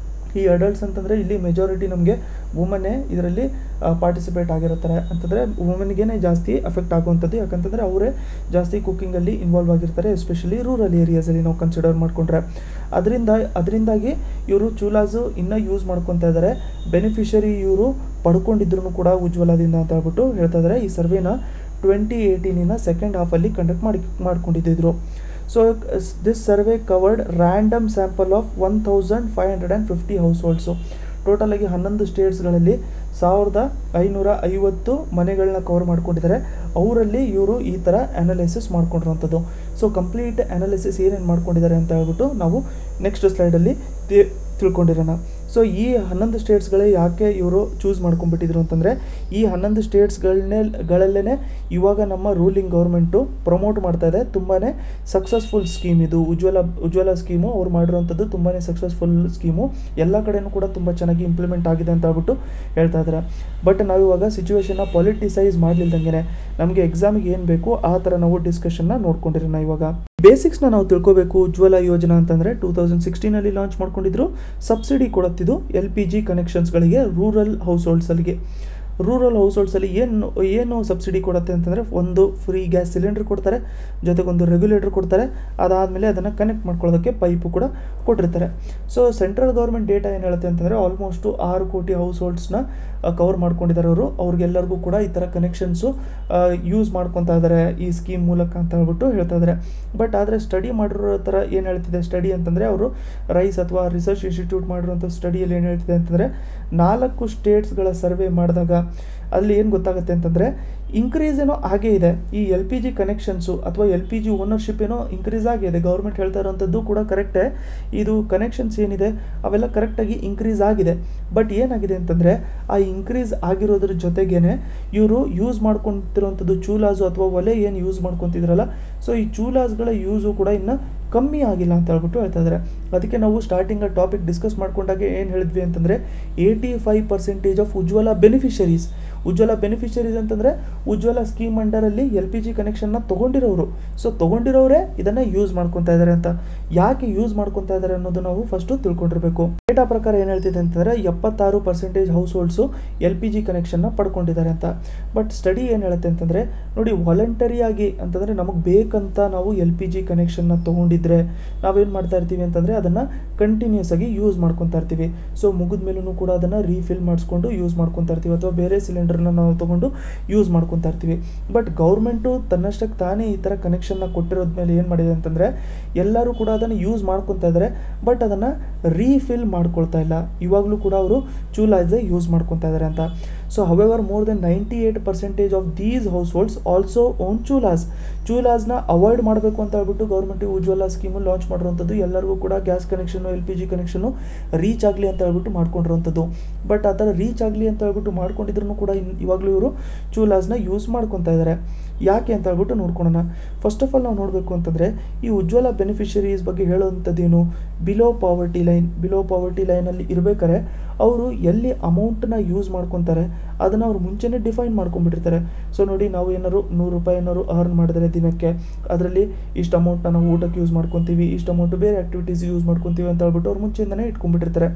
ಈ ಅಡಲ್ಟ್ಸ್ ಅಂತಂದರೆ ಇಲ್ಲಿ ಮೆಜಾರಿಟಿ ನಮಗೆ ವುಮನ್ನೇ ಇದರಲ್ಲಿ ಪಾರ್ಟಿಸಿಪೇಟ್ ಆಗಿರ್ತಾರೆ ಅಂತಂದರೆ ವುಮನ್ಗೇ ಜಾಸ್ತಿ ಅಫೆಕ್ಟ್ ಆಗುವಂಥದ್ದು ಯಾಕಂತಂದರೆ ಅವರೇ ಜಾಸ್ತಿ ಕುಕ್ಕಿಂಗಲ್ಲಿ ಇನ್ವಾಲ್ವ್ ಆಗಿರ್ತಾರೆ ಎಸ್ಪೆಷಲಿ ರೂರಲ್ ಏರಿಯಾಸಲ್ಲಿ ನಾವು ಕನ್ಸಿಡರ್ ಮಾಡಿಕೊಂಡ್ರೆ ಅದರಿಂದ ಅದರಿಂದಾಗಿ ಇವರು ಚೂಲಾಸು ಇನ್ನೂ ಯೂಸ್ ಮಾಡ್ಕೊತಾ ಇದ್ದಾರೆ ಬೆನಿಫಿಷರಿ ಇವರು ಪಡ್ಕೊಂಡಿದ್ರು ಕೂಡ ಉಜ್ವಲದಿಂದ ಅಂತ ಹೇಳ್ಬಿಟ್ಟು ಹೇಳ್ತಾ ಇದ್ದಾರೆ ಈ ಸರ್ವೇನ ಟ್ವೆಂಟಿ ಏಯ್ಟೀನಿನ ಸೆಕೆಂಡ್ ಹಾಫಲ್ಲಿ ಕಂಡಕ್ಟ್ ಮಾಡಿ ಮಾಡ್ಕೊಂಡಿದ್ದರು so this survey covered random sample of one thousand five hundred and fifty households ಟೋಟಲಾಗಿ ಹನ್ನೊಂದು ಸ್ಟೇಟ್ಸ್ಗಳಲ್ಲಿ ಸಾವಿರದ ಐನೂರ ಐವತ್ತು ಮನೆಗಳನ್ನ ಕವರ್ ಮಾಡ್ಕೊಂಡಿದ್ದಾರೆ ಅವರಲ್ಲಿ ಇವರು ಈ ಥರ ಅನಾಲಿಸಿಸ್ ಮಾಡ್ಕೊಂಡಿರೋಂಥದ್ದು ಸೊ ಕಂಪ್ಲೀಟ್ ಅನಾಲಿಸಿಸ್ ಏನೇನು ಮಾಡ್ಕೊಂಡಿದ್ದಾರೆ ಅಂತ ಹೇಳ್ಬಿಟ್ಟು ನಾವು ನೆಕ್ಸ್ಟ್ ಸ್ಲೈಡಲ್ಲಿ ತಿಳ್ಕೊಂಡಿರೋಣ ಸೊ ಈ ಹನ್ನೊಂದು ಸ್ಟೇಟ್ಸ್ಗಳೇ ಯಾಕೆ ಇವರು ಚೂಸ್ ಮಾಡ್ಕೊಂಡ್ಬಿಟ್ಟಿದ್ರು ಅಂತಂದರೆ ಈ ಹನ್ನೊಂದು ಸ್ಟೇಟ್ಸ್ಗಳನ್ನೇ ಗಳಲ್ಲೇ ಇವಾಗ ನಮ್ಮ ರೂಲಿಂಗ್ ಗೌರ್ಮೆಂಟು ಪ್ರಮೋಟ್ ಮಾಡ್ತಾ ಇದೆ ತುಂಬಾ ಸಕ್ಸಸ್ಫುಲ್ ಸ್ಕೀಮ್ ಇದು ಉಜ್ವಲ ಉಜ್ವಲ ಸ್ಕೀಮು ಅವ್ರು ಮಾಡಿರೋಂಥದ್ದು ತುಂಬಾ ಸಕ್ಸಸ್ಫುಲ್ ಸ್ಕೀಮು ಎಲ್ಲ ಕಡೆನೂ ಕೂಡ ತುಂಬ ಚೆನ್ನಾಗಿ ಇಂಪ್ಲಿಮೆಂಟ್ ಆಗಿದೆ ಅಂತ ಹೇಳ್ಬಿಟ್ಟು ಹೇಳ್ತಾ ಇದ್ದಾರೆ ಬಟ್ ನಾವಿವಾಗ ಸಿಚುವೇಶನ್ನ ಪಾಲಿಟಿಸೈಸ್ ಮಾಡಲಿಲ್ದಂಗೆ ನಮಗೆ ಎಕ್ಸಾಮಿಗೆ ಏನು ಬೇಕು ಆ ಥರ ನಾವು ಡಿಸ್ಕಷನ್ನ ನೋಡ್ಕೊಂಡಿರೋಣ ಇವಾಗ ಬೇಸಿಕ್ಸ್ನ ನಾವು ತಿಳ್ಕೋಬೇಕು ಉಜ್ವಲ ಯೋಜನಾ ಅಂತಂದರೆ ಟೂ ತೌಸಂಡ್ ಸಿಕ್ಸ್ಟೀನಲ್ಲಿ ಲಾಂಚ್ ಮಾಡ್ಕೊಂಡಿದ್ರು ಸಬ್ಸಿಡಿ ಕೊಡುತ್ತಿದ್ದು ಎಲ್ ಪಿ ಜಿ ಕನೆಕ್ಷನ್ಸ್ಗಳಿಗೆ ರೂರಲ್ ಹೌಸ್ ಹೋಲ್ಡ್ಸಲ್ಲಿಗೆ ರೂರಲ್ ಹೌಸ್ ಹೋಲ್ಡ್ಸಲ್ಲಿ ಏನು ಏನು ಸಬ್ಸಿಡಿ ಕೊಡುತ್ತೆ ಅಂತಂದರೆ ಒಂದು ಫ್ರೀ ಗ್ಯಾಸ್ ಸಿಲಿಂಡರ್ ಕೊಡ್ತಾರೆ ಜೊತೆಗೊಂದು ರೆಗ್ಯುಲೇಟರ್ ಕೊಡ್ತಾರೆ ಅದಾದಮೇಲೆ ಅದನ್ನು ಕನೆಕ್ಟ್ ಮಾಡ್ಕೊಳ್ಳೋದಕ್ಕೆ ಪೈಪು ಕೂಡ ಕೊಟ್ಟಿರ್ತಾರೆ ಸೊ ಸೆಂಟ್ರಲ್ ಗೌರ್ಮೆಂಟ್ ಡೇಟಾ ಏನು ಹೇಳುತ್ತೆ ಅಂತಂದರೆ ಆಲ್ಮೋಸ್ಟು ಆರು ಕೋಟಿ ಹೌಸ್ ಹೋಲ್ಡ್ಸ್ನ ಕವರ್ ಮಾಡ್ಕೊಂಡಿದ್ದಾರೆ ಅವರು ಅವ್ರಿಗೆಲ್ಲರಿಗೂ ಕೂಡ ಈ ಥರ ಕನೆಕ್ಷನ್ಸು ಯೂಸ್ ಮಾಡ್ಕೊತಾ ಇದ್ದಾರೆ ಈ ಸ್ಕೀಮ್ ಮೂಲಕ ಅಂತ ಹೇಳ್ಬಿಟ್ಟು ಹೇಳ್ತಾ ಇದ್ದಾರೆ ಬಟ್ ಆದರೆ ಸ್ಟಡಿ ಮಾಡಿರೋ ಥರ ಏನು ಹೇಳ್ತಿದೆ ಸ್ಟಡಿ ಅಂತಂದರೆ ಅವರು ರೈಸ್ ಅಥವಾ ರಿಸರ್ಚ್ ಇನ್ಸ್ಟಿಟ್ಯೂಟ್ ಮಾಡಿರೋಂಥ ಸ್ಟಡಿಯಲ್ಲಿ ಏನು ಹೇಳ್ತಿದೆ ಅಂತಂದರೆ ನಾಲ್ಕು ಸ್ಟೇಟ್ಸ್ಗಳ ಸರ್ವೆ ಮಾಡಿದಾಗ ಅಲ್ಲಿ ಏನು ಗೊತ್ತಾಗುತ್ತೆ ಅಂತಂದರೆ ಇನ್ಕ್ರೀಸ್ ಏನೋ ಆಗೇ ಇದೆ ಈ ಎಲ್ ಪಿ ಜಿ ಕನೆಕ್ಷನ್ಸು ಅಥವಾ ಎಲ್ ಪಿ ಜಿ ಓನರ್ಶಿಪ್ ಏನೋ ಇನ್ಕ್ರೀಸ್ ಆಗಿದೆ ಗೌರ್ಮೆಂಟ್ ಹೇಳ್ತಾ ಇರೋಂಥದ್ದು ಕೂಡ ಕರೆಕ್ಟೇ ಇದು ಕನೆಕ್ಷನ್ಸ್ ಏನಿದೆ ಅವೆಲ್ಲ ಕರೆಕ್ಟಾಗಿ ಇನ್ಕ್ರೀಸ್ ಆಗಿದೆ ಬಟ್ ಏನಾಗಿದೆ ಅಂತಂದರೆ ಆ ಇನ್ಕ್ರೀಸ್ ಆಗಿರೋದ್ರ ಜೊತೆಗೇ ಇವರು ಯೂಸ್ ಮಾಡ್ಕೊತಿರೋಂಥದ್ದು ಚೂಲಾಸು ಅಥವಾ ಒಲೆ ಏನು ಯೂಸ್ ಮಾಡ್ಕೊತಿದ್ರಲ್ಲ ಸೊ ಈ ಚೂಲಾಸ್ಗಳ ಯೂಸು ಕೂಡ ಇನ್ನು ಕಮ್ಮಿ ಆಗಿಲ್ಲ ಅಂತ ಹೇಳ್ಬಿಟ್ಟು ಹೇಳ್ತಾ ಇದ್ದಾರೆ ಅದಕ್ಕೆ ನಾವು ಸ್ಟಾರ್ಟಿಂಗ್ ಟಾಪಿಕ್ ಡಿಸ್ಕಸ್ ಮಾಡ್ಕೊಂಡಾಗ ಏನು ಹೇಳಿದ್ವಿ ಅಂತಂದರೆ eighty five percentage of Ujjwala beneficiaries Ujjwala beneficiaries ಅಂತಂದರೆ ಉಜ್ವಲ ಸ್ಕೀಮ್ ಅಂಡರಲ್ಲಿ ಎಲ್ ಪಿ ಜಿ ಕನೆಕ್ಷನ್ನ ತೊಗೊಂಡಿರೋರು ಸೊ ತೊಗೊಂಡಿರೋರೇ ಇದನ್ನು ಯೂಸ್ ಮಾಡ್ಕೊತಾ ಇದ್ದಾರೆ ಅಂತ ಯಾಕೆ ಯೂಸ್ ಮಾಡ್ಕೊತಾ ಇದ್ದಾರೆ ಅನ್ನೋದು ನಾವು ಫಸ್ಟು ತಿಳ್ಕೊಂಡಿರಬೇಕು ಡೇಟಾ ಪ್ರಕಾರ ಏನು ಹೇಳ್ತಿದೆ ಅಂತಂದರೆ ಎಪ್ಪತ್ತಾರು percentage households L P G ಕನೆಕ್ಷನ್ನ ಪಡ್ಕೊಂಡಿದ್ದಾರೆ ಅಂತ ಬಟ್ ಸ್ಟಡಿ ಏನು ಹೇಳುತ್ತೆ ಅಂತಂದರೆ ನೋಡಿ ವಾಲಂಟರಿಯಾಗಿ ಅಂತಂದರೆ ನಮಗೆ ಬೇಕಂತ ನಾವು ಎಲ್ ಪಿ ಜಿ ಕನೆಕ್ಷನ್ನ ತೊಗೊಂಡಿದ್ರೆ ನಾವೇನು ಮಾಡ್ತಾ ಇರ್ತೀವಿ ಅಂತಂದರೆ ಅದನ್ನು ಕಂಟಿನ್ಯೂಸ್ ಆಗಿ ಯೂಸ್ ಮಾಡ್ಕೊತಾ ಇರ್ತೀವಿ ಸೊ ಮುಗಿದ ಮೇಲೂ ಕೂಡ ಅದನ್ನು ರೀಫಿಲ್ ಮಾಡಿಸ್ಕೊಂಡು ಯೂಸ್ ಮಾಡ್ಕೊತಾ ಇರ್ತೀವಿ ಅಥವಾ ಬೇರೆ ಸಿಲಿಂಡರ್ನ ನಾವು ತೊಗೊಂಡು ಯೂಸ್ ಮಾಡ್ಕೊತಾ ಇರ್ತೀವಿ ಬಟ್ ಗೌರ್ಮೆಂಟು ತನ್ನಷ್ಟಕ್ಕೆ ತಾನೇ ಈ ಥರ ಕನೆಕ್ಷನ್ನ ಕೊಟ್ಟಿರೋದ ಮೇಲೆ ಏನು ಮಾಡಿದೆ ಅಂತಂದರೆ ಎಲ್ಲರೂ ಕೂಡ ಅದನ್ನು ಯೂಸ್ ಮಾಡ್ಕೊತಾ ಇದ್ದಾರೆ ಬಟ್ ಅದನ್ನು ರೀಫಿಲ್ ಮಾಡ್ಕೊಳ್ತಾ ಇಲ್ಲ ಇವಾಗಲೂ ಕೂಡ ಅವರು ಚೂಲಾಯ್ಸೇ ಯೂಸ್ ಮಾಡ್ಕೊತಾ ಇದ್ದಾರೆ ಅಂತ so however more than ninety eight percentage of these households also own chulhas ಚೂಲಾಸ್ನ ಅವಾಯ್ಡ್ ಮಾಡಬೇಕು ಅಂತ ಹೇಳ್ಬಿಟ್ಟು ಗೌರ್ಮೆಂಟ್ ಉಜ್ವಲ ಸ್ಕೀಮು ಲಾಂಚ್ ಮಾಡಿರುವಂಥದ್ದು ಎಲ್ಲರಿಗೂ ಕೂಡ gas connection L P G connection reach ಆಗಲಿ ಅಂತ ಹೇಳ್ಬಿಟ್ಟು ಮಾಡ್ಕೊಂಡಿರುವಂಥದ್ದು ಬಟ್ ಆ ಥರ ರೀಚ್ ಆಗಲಿ ಅಂತ ಹೇಳ್ಬಿಟ್ಟು ಮಾಡ್ಕೊಂಡಿದ್ರು ಕೂಡ ಇನ್ ಇವಾಗಲೂ ಇವರು ಚೂಲಾಸ್ನ ಯೂಸ್ ಮಾಡ್ಕೊತಾ ಇದ್ದಾರೆ ಯಾಕೆ ಅಂತ ಹೇಳ್ಬಿಟ್ಟು ನೋಡ್ಕೊಳ್ಳೋಣ ಫಸ್ಟ್ ಆಫ್ ಆಲ್ ನಾವು ನೋಡಬೇಕು ಅಂತಂದರೆ ಈ ಉಜ್ವಲ ಬೆನಿಫಿಷರೀಸ್ ಬಗ್ಗೆ ಹೇಳುವಂಥದ್ದೇನು below poverty line below poverty ಲೈನಲ್ಲಿ ಇರಬೇಕಾದ್ರೆ ಅವರು ಎಲ್ಲಿ ಅಮೌಂಟನ್ನ ಯೂಸ್ ಮಾಡ್ಕೊತಾರೆ ಅದನ್ನು ಅವ್ರು ಮುಂಚೆನೇ ಡಿಫೈನ್ ಮಾಡ್ಕೊಂಡ್ಬಿಟ್ಟಿರ್ತಾರೆ ಸೊ ನೋಡಿ ನಾವು ಏನಾದ್ರು ನೂರು ರೂಪಾಯಿ ಏನಾದ್ರು ಅರ್ನ್ ಮಾಡಿದ್ರೆ ದಿನಕ್ಕೆ ಅದರಲ್ಲಿ ಇಷ್ಟು ಅಮೌಂಟ್ನ ನಾವು ಊಟಕ್ಕೆ ಯೂಸ್ ಮಾಡ್ಕೊತೀವಿ ಇಷ್ಟು ಅಮೌಂಟು ಬೇರೆ ಆ್ಯಕ್ಟಿವಿಟೀಸ್ ಯೂಸ್ ಮಾಡ್ಕೊತೀವಿ ಅಂತ ಹೇಳ್ಬಿಟ್ಟು ಅವ್ರು ಮುಂಚೆಯಿಂದನೇ ಇಟ್ಕೊಂಡ್ಬಿಟ್ಟಿರ್ತಾರೆ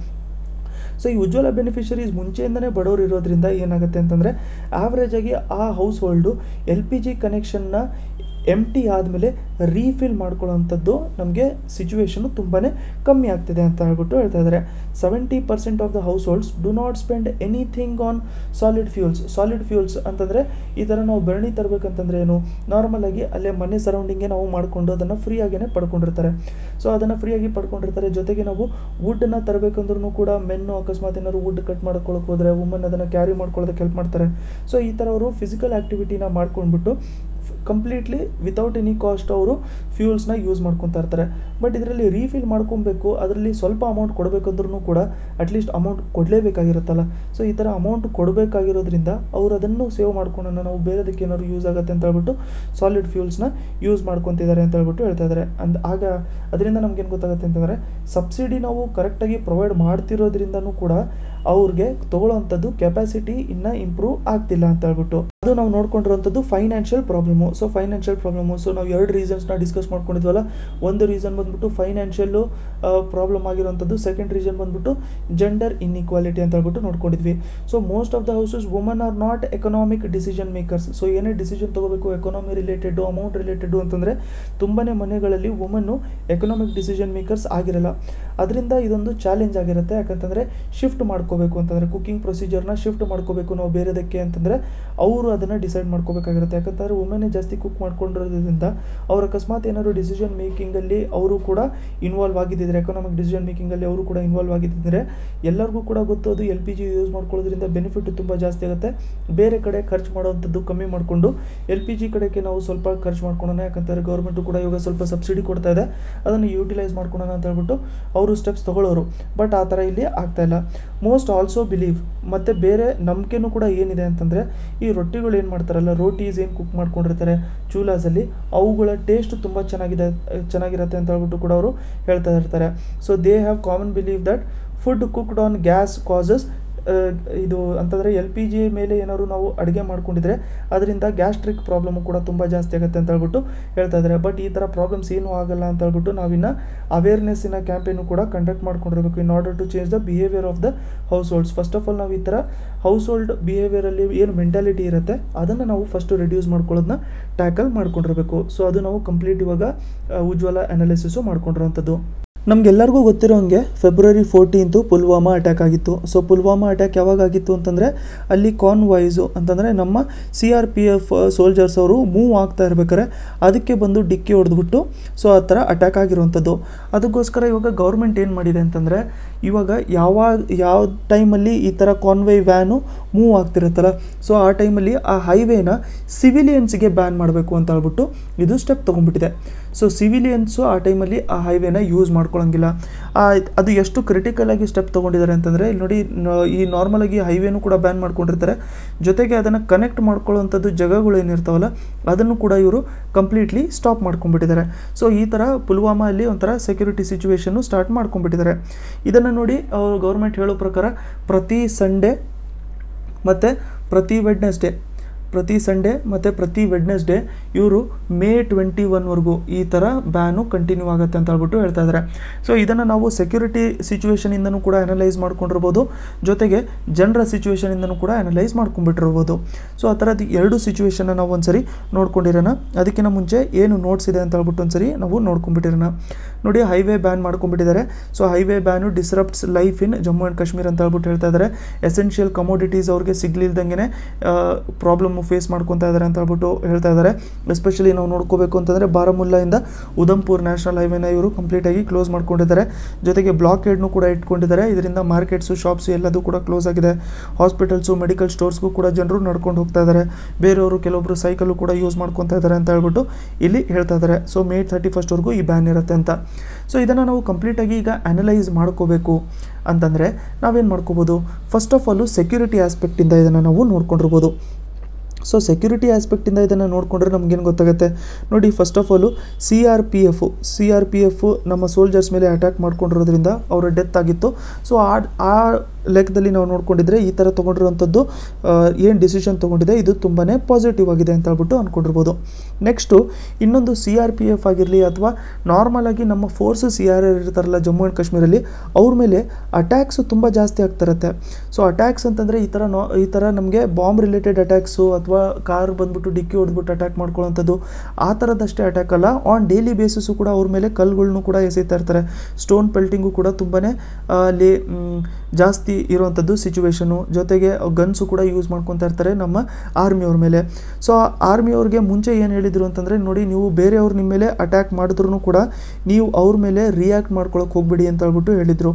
ಸೊ ಈ ಉಜ್ವಲ ಬೆನಿಫಿಷರೀಸ್ ಮುಂಚೆಯಿಂದನೇ ಬಡವರು ಇರೋದ್ರಿಂದ ಏನಾಗುತ್ತೆ ಅಂತಂದರೆ ಆ್ಯಾವ್ರೇಜಾಗಿ ಆ household L P G ಕನೆಕ್ಷನ್ನ ಎಮ್ ಟಿ ಆದಮೇಲೆ ರೀಫಿಲ್ ಮಾಡ್ಕೊಳ್ಳೋವಂಥದ್ದು ನಮಗೆ ಸಿಚುವೇಶನು ತುಂಬಾ ಕಮ್ಮಿ ಆಗ್ತಿದೆ ಅಂತ ಹೇಳ್ಬಿಟ್ಟು ಹೇಳ್ತಾ ಇದ್ದಾರೆ seventy percent of the households do not spend anything on solid fuels solid fuels ಅಂತಂದರೆ ಈ ಥರ ನಾವು ಬೆರಣಿ ತರಬೇಕಂತಂದ್ರೆ ಏನು ನಾರ್ಮಲಾಗಿ ಅಲ್ಲೇ ಮನೆ ಸರೌಂಡಿಂಗೇ ನಾವು ಮಾಡಿಕೊಂಡು ಅದನ್ನು ಫ್ರೀಯಾಗೇ ಪಡ್ಕೊಂಡಿರ್ತಾರೆ ಸೊ ಅದನ್ನು ಫ್ರೀಯಾಗಿ ಪಡ್ಕೊಂಡಿರ್ತಾರೆ ಜೊತೆಗೆ ನಾವು ವುಡ್ಡನ್ನು ತರಬೇಕಂದ್ರೂ ಕೂಡ ಮೆನ್ನು ಅಕಸ್ಮಾತ್ ಏನಾದ್ರು ವುಡ್ ಕಟ್ ಮಾಡ್ಕೊಳಕ್ಕೆ ಹೋದರೆ ವುಮನ್ ಅದನ್ನು ಕ್ಯಾರಿ ಮಾಡ್ಕೊಳ್ಳೋದಕ್ಕೆ ಹೆಲ್ಪ್ ಮಾಡ್ತಾರೆ ಸೊ ಈ ಥರ ಅವರು ಫಿಸಿಕಲ್ ಆ್ಯಕ್ಟಿವಿಟಿನ ಮಾಡ್ಕೊಂಡ್ಬಿಟ್ಟು ಕಂಪ್ಲೀಟ್ಲಿ ವಿತೌಟ್ ಎನಿ ಕಾಸ್ಟ್ ಅವರು ಫ್ಯೂಲ್ಸ್ನ ಯೂಸ್ ಮಾಡ್ಕೊತಾ ಇರ್ತಾರೆ ಬಟ್ ಇದರಲ್ಲಿ ರೀಫಿಲ್ ಮಾಡ್ಕೊಬೇಕು ಅದರಲ್ಲಿ ಸ್ವಲ್ಪ ಅಮೌಂಟ್ ಕೊಡಬೇಕಂದ್ರೂ ಕೂಡ ಅಟ್ಲೀಸ್ಟ್ ಅಮೌಂಟ್ ಕೊಡಲೇಬೇಕಾಗಿರುತ್ತಲ್ಲ ಸೊ ಈ ಥರ ಅಮೌಂಟ್ ಕೊಡಬೇಕಾಗಿರೋದ್ರಿಂದ ಅವ್ರು ಅದನ್ನು ಸೇವ್ ಮಾಡ್ಕೊಂಡು ನಾವು ಬೇರೆದಕ್ಕೆ ಏನಾದ್ರು ಯೂಸ್ ಆಗುತ್ತೆ ಅಂತ ಹೇಳ್ಬಿಟ್ಟು ಸಾಲಿಡ್ ಫ್ಯೂಲ್ಸ್ನ ಯೂಸ್ ಮಾಡ್ಕೊತಿದ್ದಾರೆ ಅಂತ ಹೇಳ್ಬಿಟ್ಟು ಹೇಳ್ತಾ ಇದ್ದಾರೆ ಅಂದ್ ಆಗ ಅದರಿಂದ ನಮ್ಗೇನು ಗೊತ್ತಾಗುತ್ತೆ ಅಂತಂದರೆ ಸಬ್ಸಿಡಿ ನಾವು ಕರೆಕ್ಟಾಗಿ ಪ್ರೊವೈಡ್ ಮಾಡ್ತಿರೋದ್ರಿಂದನೂ ಕೂಡ ಅವ್ರಿಗೆ ತೊಗೊಳ್ಳೋವಂಥದ್ದು ಕೆಪಾಸಿಟಿ ಇನ್ನೂ ಇಂಪ್ರೂವ್ ಆಗ್ತಿಲ್ಲ ಅಂತ ಹೇಳ್ಬಿಟ್ಟು ಅದು ನಾವು ನೋಡ್ಕೊಂಡಿರೋಂಥದ್ದು financial problem so financial problem so ನಾವು ಎರಡು ರೀಸನ್ಸ್ನ ಡಿಸ್ಕಸ್ ಮಾಡ್ಕೊಂಡಿದ್ವಲ್ಲ ಒಂದು ರೀಸನ್ ಬಂದ್ಬಿಟ್ಟು ಫೈನಾನ್ಷಿಯಲ್ಲು ಪ್ರಾಬ್ಲಮ್ ಆಗಿರೋಂಥದ್ದು ಸೆಕೆಂಡ್ ರೀಸನ್ ಬಂದ್ಬಿಟ್ಟು ಜೆಂಡರ್ ಇನ್ಇಕ್ವಾಲಿಟಿ ಅಂತ ಹೇಳ್ಬಿಟ್ಟು ನೋಡ್ಕೊಂಡಿದ್ವಿ so most of the houses woman are not economic decision makers so ಏನೇ ಡಿಸಿಷನ್ ತೊಗೋಬೇಕು ಎಕನಾಮಿ ರಿಲೇಟೆಡು ಅಮೌಂಟ್ ರಿಲೇಟೆಡು ಅಂತಂದರೆ ತುಂಬಾ ಮನೆಗಳಲ್ಲಿ ವುಮನ್ನು ಎಕನಾಮಿಕ್ ಡಿಸಿಷನ್ ಮೇಕರ್ಸ್ ಆಗಿರಲ್ಲ ಅದರಿಂದ ಇದೊಂದು ಚಾಲೆಂಜ್ ಆಗಿರುತ್ತೆ ಯಾಕಂತಂದರೆ ಶಿಫ್ಟ್ ಮಾಡ್ಕೋಬೇಕು ಅಂತಂದರೆ ಕುಕಿಂಗ್ ಪ್ರೊಸೀಜರ್ನ ಶಿಫ್ಟ್ ಮಾಡ್ಕೋಬೇಕು ನಾವು ಬೇರೆದಕ್ಕೆ ಅಂತಂದರೆ ಅವರು ಅದನ್ನು ಡಿಸೈಡ್ ಮಾಡ್ಕೋಬೇಕಾಗಿರುತ್ತೆ ಯಾಕಂತಂದರೆ ವುಮೆನ್ನೇ ಜಾಸ್ತಿ ಕುಕ್ ಮಾಡ್ಕೊಂಡಿರೋದ್ರಿಂದ ಅವ್ರ ಅಕಸ್ಮಾತ್ ಏನಾದ್ರು ಡಿಸಿಷನ್ ಮೇಕಿಂಗಲ್ಲಿ ಅವರು ಕೂಡ ಇನ್ವಾಲ್ವ್ ಆಗಿದ್ದಿದ್ರೆ ಎಕನಾಮಿಕ್ ಡಿಸಿಷನ್ ಮೇಕಿಂಗಲ್ಲಿ ಅವರು ಕೂಡ ಇನ್ವಾಲ್ವ್ ಆಗಿದ್ದಿದ್ರೆ ಎಲ್ಲರಿಗೂ ಕೂಡ ಗೊತ್ತು ಅದು ಎಲ್ ಪಿ ಜಿ ಯೂಸ್ ಮಾಡ್ಕೊಳ್ಳೋದ್ರಿಂದ ಬೆನಿಫಿಟ್ ತುಂಬ ಜಾಸ್ತಿ ಆಗುತ್ತೆ ಬೇರೆ ಕಡೆ ಖರ್ಚು ಮಾಡೋವಂಥದ್ದು ಕಮ್ಮಿ ಮಾಡಿಕೊಂಡು ಎಲ್ ಪಿ ಜಿ ಕಡೆಗೆ ನಾವು ಸ್ವಲ್ಪ ಖರ್ಚು ಮಾಡ್ಕೊಳ್ಳೋಣ ಯಾಕಂತಾರೆ ಗೌರ್ಮೆಂಟು ಕೂಡ ಇವಾಗ ಸ್ವಲ್ಪ ಸಬ್ಸಿಡಿ ಕೊಡ್ತಾ ಇದೆ ಅದನ್ನು ಯೂಟಿಲೈಸ್ ಮಾಡ್ಕೊಳ್ಳೋಣ ಅಂತ ಹೇಳ್ಬಿಟ್ಟು ಅವರು ಸ್ಟೆಪ್ಸ್ ತೊಗೊಳ್ಳೋರು ಬಟ್ ಆ ಥರ ಇಲ್ಲಿ ಆಗ್ತಾ ಇಲ್ಲ ಮೋಸ್ಟ್ ಆಲ್ಸೋ ಬಿಲೀವ್ ಮತ್ತು ಬೇರೆ ನಂಬಿಕೆನೂ ಕೂಡ ಏನಿದೆ ಅಂತಂದರೆ ಈ ರೊಟ್ಟಿಗಳು ಏನು ಮಾಡ್ತಾರಲ್ಲ ರೋಟೀಸ್ ಏನು ಕುಕ್ ಮಾಡ್ಕೊಂಡಿರ್ತಾರೆ ಚೂಲಾಸಲ್ಲಿ ಅವುಗಳ ಟೇಸ್ಟ್ ತುಂಬ ಚೆನ್ನಾಗಿದೆ ಚೆನ್ನಾಗಿರುತ್ತೆ ಅಂತ ಹೇಳ್ಬಿಟ್ಟು ಕೂಡ ಅವರು ಹೇಳ್ತಾ ಇರ್ತಾರೆ so they have common believe that food cooked on gas causes ಇದು ಅಂತಂದರೆ ಎಲ್ ಪಿ ಜಿ ಮೇಲೆ ಏನಾದ್ರು ನಾವು ಅಡುಗೆ ಮಾಡ್ಕೊಂಡಿದ್ರೆ ಅದರಿಂದ ಗ್ಯಾಸ್ಟ್ರಿಕ್ ಪ್ರಾಬ್ಲಮ್ ಕೂಡ ತುಂಬ ಜಾಸ್ತಿ ಆಗುತ್ತೆ ಅಂತ ಹೇಳ್ಬಿಟ್ಟು ಹೇಳ್ತಾ ಇದ್ದಾರೆ ಬಟ್ ಈ ಥರ ಪ್ರಾಬ್ಲಮ್ಸ್ ಏನೂ ಆಗಲ್ಲ ಅಂತ ಹೇಳ್ಬಿಟ್ಟು ನಾವಿನ್ನು ಅವೇರ್ನೆಸ್ಸಿನ ಕ್ಯಾಂಪೇನು ಕೂಡ ಕಂಡಕ್ಟ್ ಮಾಡ್ಕೊಂಡಿರ್ಬೇಕು in order to change the behaviour of the households first of all ನಾವು ಈ ಥರ ಹೌಸ್ ಹೋಲ್ಡ್ ಬಿಹೇವಿಯರಲ್ಲಿ ಏನು ಮೆಂಟಾಲಿಟಿ ಇರುತ್ತೆ ಅದನ್ನು ನಾವು ಫಸ್ಟು ರೆಡ್ಯೂಸ್ ಮಾಡ್ಕೊಳ್ಳೋದನ್ನ ಟ್ಯಾಕಲ್ ಮಾಡ್ಕೊಂಡಿರ್ಬೇಕು ಸೊ ಅದು ನಾವು ಕಂಪ್ಲೀಟ್ ಇವಾಗ ಆ, ಉಜ್ವಲ ಅನಾಲಿಸಿಸು ಮಾಡ್ಕೊಂಡಿರೋವಂಥದ್ದು ನಮಗೆಲ್ಲರಿಗೂ ಗೊತ್ತಿರೋ ಹಂಗೆ ಫೆಬ್ರವರಿ ಫೋರ್ಟೀನ್ತು ಪುಲ್ವಾಮಾ ಅಟ್ಯಾಕ್ ಆಗಿತ್ತು ಸೊ ಪುಲ್ವಾಮಾ ಅಟ್ಯಾಕ್ ಯಾವಾಗ ಆಗಿತ್ತು ಅಂತಂದರೆ ಅಲ್ಲಿ ಕಾನ್ವಾಯ್ಸು ಅಂತಂದರೆ ನಮ್ಮ C R P F soldiers ಅವರು ಮೂವ್ ಆಗ್ತಾ ಇರ್ಬೇಕಾರೆ ಅದಕ್ಕೆ ಬಂದು ಡಿಕ್ಕಿ ಹೊಡೆದ್ಬಿಟ್ಟು ಸೊ ಆ ಥರ ಅಟ್ಯಾಕ್ ಆಗಿರುವಂಥದ್ದು ಅದಕ್ಕೋಸ್ಕರ ಇವಾಗ ಗೌರ್ಮೆಂಟ್ ಏನು ಮಾಡಿದೆ ಅಂತಂದರೆ ಇವಾಗ ಯಾವಾಗ ಯಾವ ಟೈಮಲ್ಲಿ ಈ ಥರ ಕಾನ್ವೈ ವ್ಯಾನು ಮೂವ್ ಆಗ್ತಿರುತ್ತಲ್ಲ ಸೊ ಆ ಟೈಮಲ್ಲಿ ಆ ಹೈವೇನ ಸಿವಿಲಿಯನ್ಸ್ಗೆ ಬ್ಯಾನ್ ಮಾಡಬೇಕು ಅಂತ ಹೇಳ್ಬಿಟ್ಟು ಇದು ಸ್ಟೆಪ್ ತೊಗೊಂಡ್ಬಿಟ್ಟಿದೆ ಸೊ ಸಿವಿಲಿಯನ್ಸು ಆ ಟೈಮಲ್ಲಿ ಆ ಹೈವೇನ ಯೂಸ್ ಮಾಡ್ಕೊಳಂಗಿಲ್ಲ ಆ, ಅದು ಎಷ್ಟು ಕ್ರಿಟಿಕಲ್ ಆಗಿ ಸ್ಟೆಪ್ ತೊಗೊಂಡಿದ್ದಾರೆ ಅಂತಂದರೆ ಇಲ್ಲಿ ನೋಡಿ ನ- ಈ ನಾರ್ಮಲಾಗಿ ಹೈವೇನು ಕೂಡ ಬ್ಯಾನ್ ಮಾಡ್ಕೊಂಡಿರ್ತಾರೆ ಜೊತೆಗೆ ಅದನ್ನು ಕನೆಕ್ಟ್ ಮಾಡ್ಕೊಳ್ಳೋವಂಥದ್ದು ಜಾಗಗಳು ಏನಿರ್ತಾವಲ್ಲ ಅದನ್ನು ಕೂಡ ಇವರು ಕಂಪ್ಲೀಟ್ಲಿ ಸ್ಟಾಪ್ ಮಾಡ್ಕೊಂಡ್ಬಿಟ್ಟಿದ್ದಾರೆ ಸೊ ಈ ಥರ ಪುಲ್ವಾಮಾ ಅಲ್ಲಿ ಒಂಥರ ಸೆಕ್ಯೂರಿಟಿ ಸಿಚುವೇಶನ್ನು ಸ್ಟಾರ್ಟ್ ಮಾಡ್ಕೊಂಡ್ಬಿಟ್ಟಿದ್ದಾರೆ ಇದನ್ನು ನೋಡಿ ಅವರು ಗೌರ್ಮೆಂಟ್ ಹೇಳೋ ಪ್ರಕಾರ ಪ್ರತಿ ಸಂಡೇ ಮತ್ತು ಪ್ರತಿ ವೆಡ್ನೆಸ್ಡೇ ಪ್ರತಿ ಸಂಡೇ ಮತ್ತು ಪ್ರತಿ ವೆಡ್ನೆಸ್ಡೇ ಇವರು ಮೇ ಟ್ವೆಂಟಿ ಒನ್ವರೆಗೂ ಈ ಥರ ಬ್ಯಾನು ಕಂಟಿನ್ಯೂ ಆಗುತ್ತೆ ಅಂತ ಹೇಳ್ಬಿಟ್ಟು ಹೇಳ್ತಾ ಇದ್ದಾರೆ ಸೊ ಇದನ್ನು ನಾವು ಸೆಕ್ಯೂರಿಟಿ ಸಿಚುವೇಶನಿಂದನೂ ಕೂಡ ಅನಲೈಸ್ ಮಾಡ್ಕೊಂಡಿರ್ಬೋದು ಜೊತೆಗೆ ಜನರ ಸಿಚುವೇಶನಿಂದನೂ ಕೂಡ ಅನಲೈಸ್ ಮಾಡ್ಕೊಂಡ್ಬಿಟ್ಟಿರ್ಬೋದು ಸೊ ಆ ಥರದ್ದು ಎರಡು ಸಿಚುವೇಶನ್ನ ನಾವು ಒಂದ್ಸರಿ ನೋಡ್ಕೊಂಡಿರೋಣ ಅದಕ್ಕಿಂತ ಮುಂಚೆ ಏನು ನೋಟ್ಸ್ ಇದೆ ಅಂತ ಹೇಳ್ಬಿಟ್ಟು ಒಂದ್ಸರಿ ನಾವು ನೋಡ್ಕೊಂಡ್ಬಿಟ್ಟಿರೋಣ ನೋಡಿ ಹೈವೇ ಬ್ಯಾನ್ ಮಾಡ್ಕೊಂಡ್ಬಿಟ್ಟಿದ್ದಾರೆ so highway ban disrupts life in Jammu and Kashmir ಅಂತ ಹೇಳ್ಬಿಟ್ಟು ಹೇಳ್ತಾ ಇದ್ದಾರೆ ಎಸೆನ್ಷಿಯಲ್ ಕಮೋಡಿಟೀಸ್ ಅವ್ರಿಗೆ ಸಿಗ್ಲಿಲ್ದಂಗೆ ಪ್ರಾಬ್ಲಮ್ ಫೇಸ್ ಮಾಡ್ಕೊತಾ ಇದ್ದಾರೆ ಅಂತ ಹೇಳ್ಬಿಟ್ಟು ಹೇಳ್ತಾ ಇದ್ದಾರೆ ಎಸ್ಪೆಷಲಿ ನಾವು ನೋಡ್ಕೋಬೇಕು ಅಂತಂದರೆ ಬಾರಾಮುಲ್ಲಾಯಿಂದ ಉಧಂಪುರ್ ನ್ಯಾಷನಲ್ ಹೈವೇನ ಇವರು ಕಂಪ್ಲೀಟಾಗಿ ಕ್ಲೋಸ್ ಮಾಡ್ಕೊಂಡಿದ್ದಾರೆ ಜೊತೆಗೆ ಬ್ಲಾಕೇಡ್ನು ಕೂಡ ಇಟ್ಕೊಂಡಿದ್ದಾರೆ ಇದರಿಂದ ಮಾರ್ಕೆಟ್ಸು ಶಾಪ್ಸು ಎಲ್ಲದೂ ಕೂಡ ಕ್ಲೋಸ್ ಆಗಿದೆ ಹಾಸ್ಪಿಟಲ್ಸು ಮೆಡಿಕಲ್ ಸ್ಟೋರ್ಸ್ಗೂ ಕೂಡ ಜನರು ನಡ್ಕೊಂಡು ಹೋಗ್ತಾ ಇದ್ದಾರೆ ಬೇರೆಯವರು ಕೆಲವೊಬ್ಬರು ಸೈಕಲ್ಲು ಕೂಡ ಯೂಸ್ ಮಾಡ್ಕೊತಾ ಇದ್ದಾರೆ ಅಂತ ಹೇಳ್ಬಿಟ್ಟು ಇಲ್ಲಿ ಹೇಳ್ತಾ ಇದ್ದಾರೆ ಸೊ ಮೇ ತರ್ಟಿ ಫಸ್ಟ್ವರೆಗೂ ಈ ಬ್ಯಾನ್ ಇರುತ್ತೆ ಅಂತ ಸೊ ಇದನ್ನು ನಾವು ಕಂಪ್ಲೀಟಾಗಿ ಈಗ ಅನಲೈಸ್ ಮಾಡ್ಕೋಬೇಕು ಅಂತಂದರೆ ನಾವೇನು ಮಾಡ್ಕೋಬೋದು ಫಸ್ಟ್ ಆಫ್ ಆಲು ಸೆಕ್ಯೂರಿಟಿ ಆಸ್ಪೆಕ್ಟಿಂದ ಇದನ್ನು ನಾವು ನೋಡ್ಕೊಂಡಿರ್ಬೋದು ಸೊ ಸೆಕ್ಯೂರಿಟಿ ಆಸ್ಪೆಕ್ಟಿಂದ ಇದನ್ನು ನೋಡಿಕೊಂಡ್ರೆ ನಮಗೇನು ಗೊತ್ತಾಗುತ್ತೆ ನೋಡಿ first of all C R P F C R P F ನಮ್ಮ ಸೋಲ್ಜರ್ಸ್ ಮೇಲೆ ಅಟ್ಯಾಕ್ ಮಾಡ್ಕೊಂಡಿರೋದ್ರಿಂದ ಅವರ ಡೆತ್ ಆಗಿತ್ತು ಸೊ ಆ ಆ ಲೆಕ್ಕದಲ್ಲಿ ನಾವು ನೋಡ್ಕೊಂಡಿದ್ರೆ ಈ ಥರ ತೊಗೊಂಡಿರುವಂಥದ್ದು ಏನು ಡಿಸಿಷನ್ ತೊಗೊಂಡಿದೆ ಇದು ತುಂಬಾ ಪಾಸಿಟಿವ್ ಆಗಿದೆ ಅಂತ ಹೇಳ್ಬಿಟ್ಟು ಅಂದ್ಕೊಂಡಿರ್ಬೋದು ನೆಕ್ಸ್ಟು ಇನ್ನೊಂದು ಸಿ ಆರ್ ಪಿ ಎಫ್ ಆಗಿರಲಿ ಅಥವಾ ನಾರ್ಮಲ್ ಆಗಿ ನಮ್ಮ ಫೋರ್ಸ್ ಸಿ ಆರ್ ಆರ್ ಇರ್ತಾರಲ್ಲ ಜಮ್ಮು ಆ್ಯಂಡ್ ಕಾಶ್ಮೀರಲ್ಲಿ ಅವ್ರ ಮೇಲೆ ಅಟ್ಯಾಕ್ಸು ತುಂಬ ಜಾಸ್ತಿ ಆಗ್ತಿರತ್ತೆ ಸೊ ಅಟ್ಯಾಕ್ಸ್ ಅಂತಂದರೆ ಈ ಥರ ನಾ ಈ ಥರ ನಮಗೆ ಬಾಂಬ್ ರಿಲೇಟೆಡ್ ಅಟ್ಯಾಕ್ಸು ಅಥವಾ ಕಾರ್ ಬಂದ್ಬಿಟ್ಟು ಡಿಕ್ಕಿ ಹೊಡೆದ್ಬಿಟ್ಟು ಅಟ್ಯಾಕ್ ಮಾಡ್ಕೊಳ್ಳೋಂಥದ್ದು ಆ ಥರದಷ್ಟೇ ಅಟ್ಯಾಕ್ ಅಲ್ಲ ಆನ್ ಡೈಲಿ ಬೇಸಿಸು ಕೂಡ ಅವ್ರ ಮೇಲೆ ಕಲ್ಲುಗಳ್ನು ಕೂಡ ಎಸೀತಾ ಇರ್ತಾರೆ ಸ್ಟೋನ್ ಪೆಲ್ಟಿಂಗು ಕೂಡ ತುಂಬಾ ಅಲ್ಲಿ ಮ್, ಜಾಸ್ತಿ ಇರುವಂಥದ್ದು ಸಿಚುವೇಶನು ಜೊತೆಗೆ ಗನ್ಸು ಕೂಡ ಯೂಸ್ ಮಾಡ್ಕೊತಾ ಇರ್ತಾರೆ ನಮ್ಮ ಆರ್ಮಿಯವ್ರ ಮೇಲೆ ಸೊ ಆರ್ಮಿಯವ್ರಿಗೆ ಮುಂಚೆ ಏನು ಹೇಳಿದರು ಅಂತಂದರೆ ನೋಡಿ ನೀವು ಬೇರೆಯವ್ರು ನಿಮ್ಮ ಮೇಲೆ ಅಟ್ಯಾಕ್ ಮಾಡಿದ್ರು ಕೂಡ ನೀವು ಅವ್ರ ಮೇಲೆ ರಿಯಾಕ್ಟ್ ಮಾಡ್ಕೊಳಕ್ಕೆ ಹೋಗ್ಬಿಡಿ ಅಂತ ಹೇಳ್ಬಿಟ್ಟು ಹೇಳಿದರು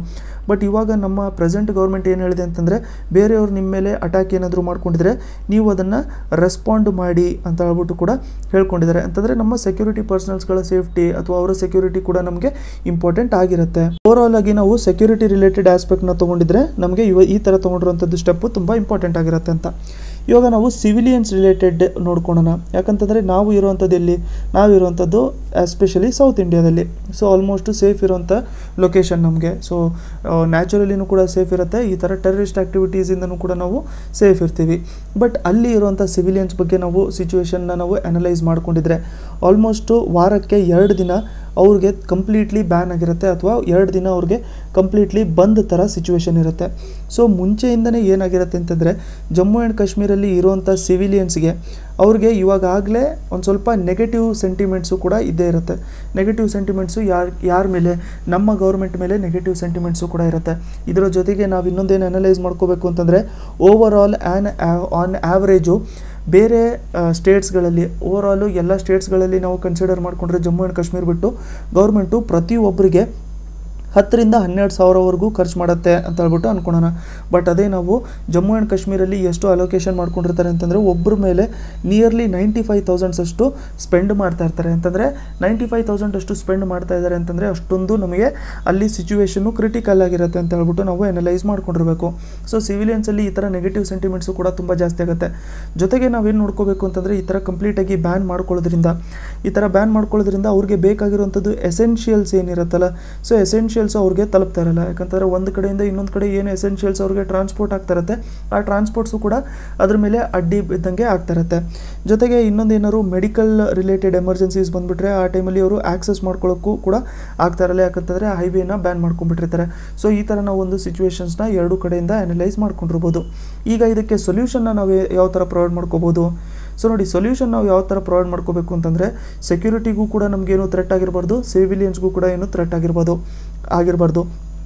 ಬಟ್ ಇವಾಗ ನಮ್ಮ ಪ್ರೆಸೆಂಟ್ ಗೌರ್ಮೆಂಟ್ ಏನು ಹೇಳಿದೆ ಅಂತಂದರೆ ಬೇರೆಯವ್ರು ನಿಮ್ಮ ಮೇಲೆ ಅಟ್ಯಾಕ್ ಏನಾದರೂ ಮಾಡ್ಕೊಂಡಿದ್ರೆ ನೀವು ಅದನ್ನು ರೆಸ್ಪಾಂಡ್ ಮಾಡಿ ಅಂತ ಹೇಳ್ಬಿಟ್ಟು ಕೂಡ ಹೇಳ್ಕೊಂಡಿದ್ದಾರೆ ಅಂತಂದರೆ ನಮ್ಮ ಸೆಕ್ಯೂರಿಟಿ ಪರ್ಸನಲ್ಸ್ಗಳ ಸೇಫ್ಟಿ ಅಥವಾ ಅವರ ಸೆಕ್ಯೂರಿಟಿ ಕೂಡ ನಮಗೆ ಇಂಪಾರ್ಟೆಂಟ್ ಆಗಿರುತ್ತೆ ಓವರಾಲ್ ಆಗಿ ನಾವು ಸೆಕ್ಯೂರಿಟಿ ರಿಲೇಟೆಡ್ ಆಸ್ಪೆಕ್ಟ್ನ ತೊಗೊಂಡಿದ್ರೆ ನಮಗೆ ಇವ ಈ ಥರ ತೊಗೊಂಡಿರುವಂಥದ್ದು ಸ್ಟೆಪ್ಪು ತುಂಬ ಇಂಪಾರ್ಟೆಂಟ್ ಆಗಿರುತ್ತೆ ಅಂತ ಇವಾಗ ನಾವು ಸಿವಿಲಿಯನ್ಸ್ ರಿಲೇಟೆಡ್ ನೋಡ್ಕೊಳ್ಳೋಣ ಯಾಕಂತಂದರೆ ನಾವು ಇರುವಂಥದ್ದು ಎಲ್ಲಿ ನಾವು ಇರುವಂಥದ್ದು ಎಸ್ಪೆಷಲಿ ಸೌತ್ ಇಂಡಿಯಾದಲ್ಲಿ ಸೊ ಆಲ್ಮೋಸ್ಟ್ ಸೇಫ್ ಇರುವಂಥ ಲೊಕೇಶನ್ ನಮಗೆ ಸೊ ನ್ಯಾಚುರಲಿನೂ ಕೂಡ ಸೇಫ್ ಇರುತ್ತೆ ಈ ಥರ ಟೆರರಿಸ್ಟ್ ಆ್ಯಕ್ಟಿವಿಟೀಸಿಂದನೂ ಕೂಡ ನಾವು ಸೇಫ್ ಇರ್ತೀವಿ ಬಟ್ ಅಲ್ಲಿ ಇರುವಂಥ ಸಿವಿಲಿಯನ್ಸ್ ಬಗ್ಗೆ ನಾವು ಸಿಚುವೇಶನ್ನ ನಾವು ಅನಲೈಸ್ ಮಾಡ್ಕೊಂಡಿದ್ರೆ ಆಲ್ಮೋಸ್ಟು ವಾರಕ್ಕೆ ಎರಡು ದಿನ ಅವ್ರಿಗೆ ಕಂಪ್ಲೀಟ್ಲಿ ಬ್ಯಾನ್ ಆಗಿರುತ್ತೆ ಅಥವಾ ಎರಡು ದಿನ ಅವ್ರಿಗೆ ಕಂಪ್ಲೀಟ್ಲಿ ಬಂದ್ ಥರ ಸಿಚುವೇಶನ್ ಇರುತ್ತೆ ಸೊ ಮುಂಚೆಯಿಂದನೇ ಏನಾಗಿರುತ್ತೆ ಅಂತಂದರೆ ಜಮ್ಮು ಆ್ಯಂಡ್ ಕಾಶ್ಮೀರಲ್ಲಿ ಇರುವಂಥ ಸಿವಿಲಿಯನ್ಸ್ಗೆ ಅವ್ರಿಗೆ ಇವಾಗಲೇ ಒಂದು ಸ್ವಲ್ಪ ನೆಗೆಟಿವ್ ಸೆಂಟಿಮೆಂಟ್ಸು ಕೂಡ ಇದ್ದೇ ಇರುತ್ತೆ ನೆಗೆಟಿವ್ ಸೆಂಟಿಮೆಂಟ್ಸು ಯಾರ ಯಾರ ಮೇಲೆ ನಮ್ಮ ಗೌರ್ಮೆಂಟ್ ಮೇಲೆ ನೆಗೆಟಿವ್ ಸೆಂಟಿಮೆಂಟ್ಸು ಕೂಡ ಇರುತ್ತೆ ಇದರ ಜೊತೆಗೆ ನಾವು ಇನ್ನೊಂದೇನು ಅನಲೈಸ್ ಮಾಡ್ಕೋಬೇಕು ಅಂತಂದರೆ overall an on average ಬೇರೆ ಸ್ಟೇಟ್ಸ್ಗಳಲ್ಲಿ ಓವರಾಲು ಎಲ್ಲ ಸ್ಟೇಟ್ಸ್ಗಳಲ್ಲಿ ನಾವು ಕನ್ಸಿಡರ್ ಮಾಡಿಕೊಂಡ್ರೆ ಜಮ್ಮು ಆ್ಯಂಡ್ ಕಾಶ್ಮೀರ್ ಬಿಟ್ಟು ಗೌರ್ಮೆಂಟು ಪ್ರತಿಯೊಬ್ಬರಿಗೆ ಹತ್ತರಿಂದ ಹನ್ನೆರಡು ಸಾವಿರವರೆಗೂ ಖರ್ಚು ಮಾಡುತ್ತೆ ಅಂತ ಹೇಳ್ಬಿಟ್ಟು ಅಂದ್ಕೊಳೋಣ ಬಟ್ ಅದೇ ನಾವು ಜಮ್ಮು ಆ್ಯಂಡ್ ಕಾಶ್ಮೀರಲ್ಲಿ ಎಷ್ಟು ಅಲೋಕೇಶನ್ ಮಾಡ್ಕೊಂಡಿರ್ತಾರೆ ಅಂತಂದರೆ ಒಬ್ಬರ ಮೇಲೆ ನಿಯರ್ಲಿ ನೈಂಟಿ ಫೈವ್ ತೌಸಂಡ್ಸ್ ಅಷ್ಟು ಸ್ಪೆಂಡ್ ಮಾಡ್ತಾ ಇರ್ತಾರೆ ಅಂತಂದರೆ ನೈಂಟಿ ಫೈವ್ ತೌಸಂಡ್ ಅಷ್ಟು ಸ್ಪೆಂಡ್ ಮಾಡ್ತಾ ಇದ್ದಾರೆ ಅಂತಂದರೆ ಅಷ್ಟೊಂದು ನಮಗೆ ಅಲ್ಲಿ ಸಿಚುವೇಶನ್ನು ಕ್ರಿಟಿಕಲ್ ಆಗಿರುತ್ತೆ ಅಂತ ಹೇಳ್ಬಿಟ್ಟು ನಾವು ಅನಲೈಸ್ ಮಾಡ್ಕೊಂಡಿರಬೇಕು ಸೊ ಸಿವಿಲಿಯನ್ಸಲ್ಲಿ ಈ ಥರ ನೆಗೆಟಿವ್ ಸೆಂಟಿಮೆಂಟ್ಸು ಕೂಡ ತುಂಬ ಜಾಸ್ತಿ ಆಗುತ್ತೆ ಜೊತೆಗೆ ನಾವೇನು ನೋಡ್ಕೋಬೇಕು ಅಂತಂದರೆ ಈ ಥರ ಕಂಪ್ಲೀಟಾಗಿ ಬ್ಯಾನ್ ಮಾಡ್ಕೊಳ್ಳೋದ್ರಿಂದ ಈ ಥರ ಬ್ಯಾನ್ ಮಾಡ್ಕೊಳ್ಳೋದ್ರಿಂದ ಅವ್ರಿಗೆ ಬೇಕಾಗಿರುವಂಥದ್ದು ಎಸೆನ್ಷಿಯಲ್ಸ್ ಏನಿರುತ್ತಲ್ಲ ಸೊ ಎಸೆನ್ಷಿಯಲ್ಸ್ ಅವ್ರಿಗೆ ತಲುಪ್ತಾ ಇರಲ್ಲ ಯಾಕಂತಂದರೆ ಒಂದು ಕಡೆಯಿಂದ ಇನ್ನೊಂದು ಕಡೆ ಏನು ಎಸೆನ್ಷಿಯಲ್ಸ್ ಅವ್ರಿಗೆ ಟ್ರಾನ್ಸ್ಪೋರ್ಟ್ ಆಗ್ತಾ ಇರುತ್ತೆ ಆ ಟ್ರಾನ್ಸ್ಪೋರ್ಟ್ಸು ಕೂಡ ಅದ್ರ ಮೇಲೆ ಅಡ್ಡಿ ಬಿದ್ದಂಗೆ ಆಗ್ತಾ ಇರುತ್ತೆ ಜೊತೆಗೆ ಇನ್ನೊಂದು ಏನಾದ್ರು ಮೆಡಿಕಲ್ ರಿಲೇಟೆಡ್ ಎಮರ್ಜೆನ್ಸೀಸ್ ಬಂದುಬಿಟ್ರೆ ಆ ಟೈಮಲ್ಲಿ ಅವರು ಆಕ್ಸೆಸ್ ಮಾಡ್ಕೊಳ್ಳೋಕ್ಕೂ ಕೂಡ ಆಗ್ತಾ ಇರಲ್ಲ ಯಾಕಂತಂದರೆ ಹೈವೇನ ಬ್ಯಾನ್ ಮಾಡ್ಕೊಂಡ್ಬಿಟ್ಟಿರ್ತಾರೆ ಸೊ ಈ ಥರ ನಾವು ಒಂದು ಸಿಚುವೇಶನ್ಸ್ನ ಎರಡು ಕಡೆಯಿಂದ ಅನಲೈಸ್ ಮಾಡ್ಕೊಂಡಿರ್ಬೋದು ಈಗ ಇದಕ್ಕೆ ಸೊಲ್ಯೂಷನ್ನ ನಾವು ಯಾವ ಥರ ಪ್ರೊವೈಡ್ ಮಾಡ್ಕೋಬೋದು ಸೊ ನೋಡಿ ಸೊಲ್ಯೂಷನ್ ನಾವು ಯಾವ ಥರ ಪ್ರೊವೈಡ್ ಮಾಡ್ಕೋಬೇಕು ಅಂತಂದರೆ ಸೆಕ್ಯೂರಿಟಿಗೂ ಕೂಡ ನಮಗೇನು ಥ್ರೆಟ್ ಆಗಿರಬಾರ್ದು ಸಿವಿಲಿಯನ್ಸ್ಗೂ ಕೂಡ ಏನು ಥ್ರೆಟ್ ಆಗಿರ್ಬೋದು ಆಗಿರಬಾರ್ದು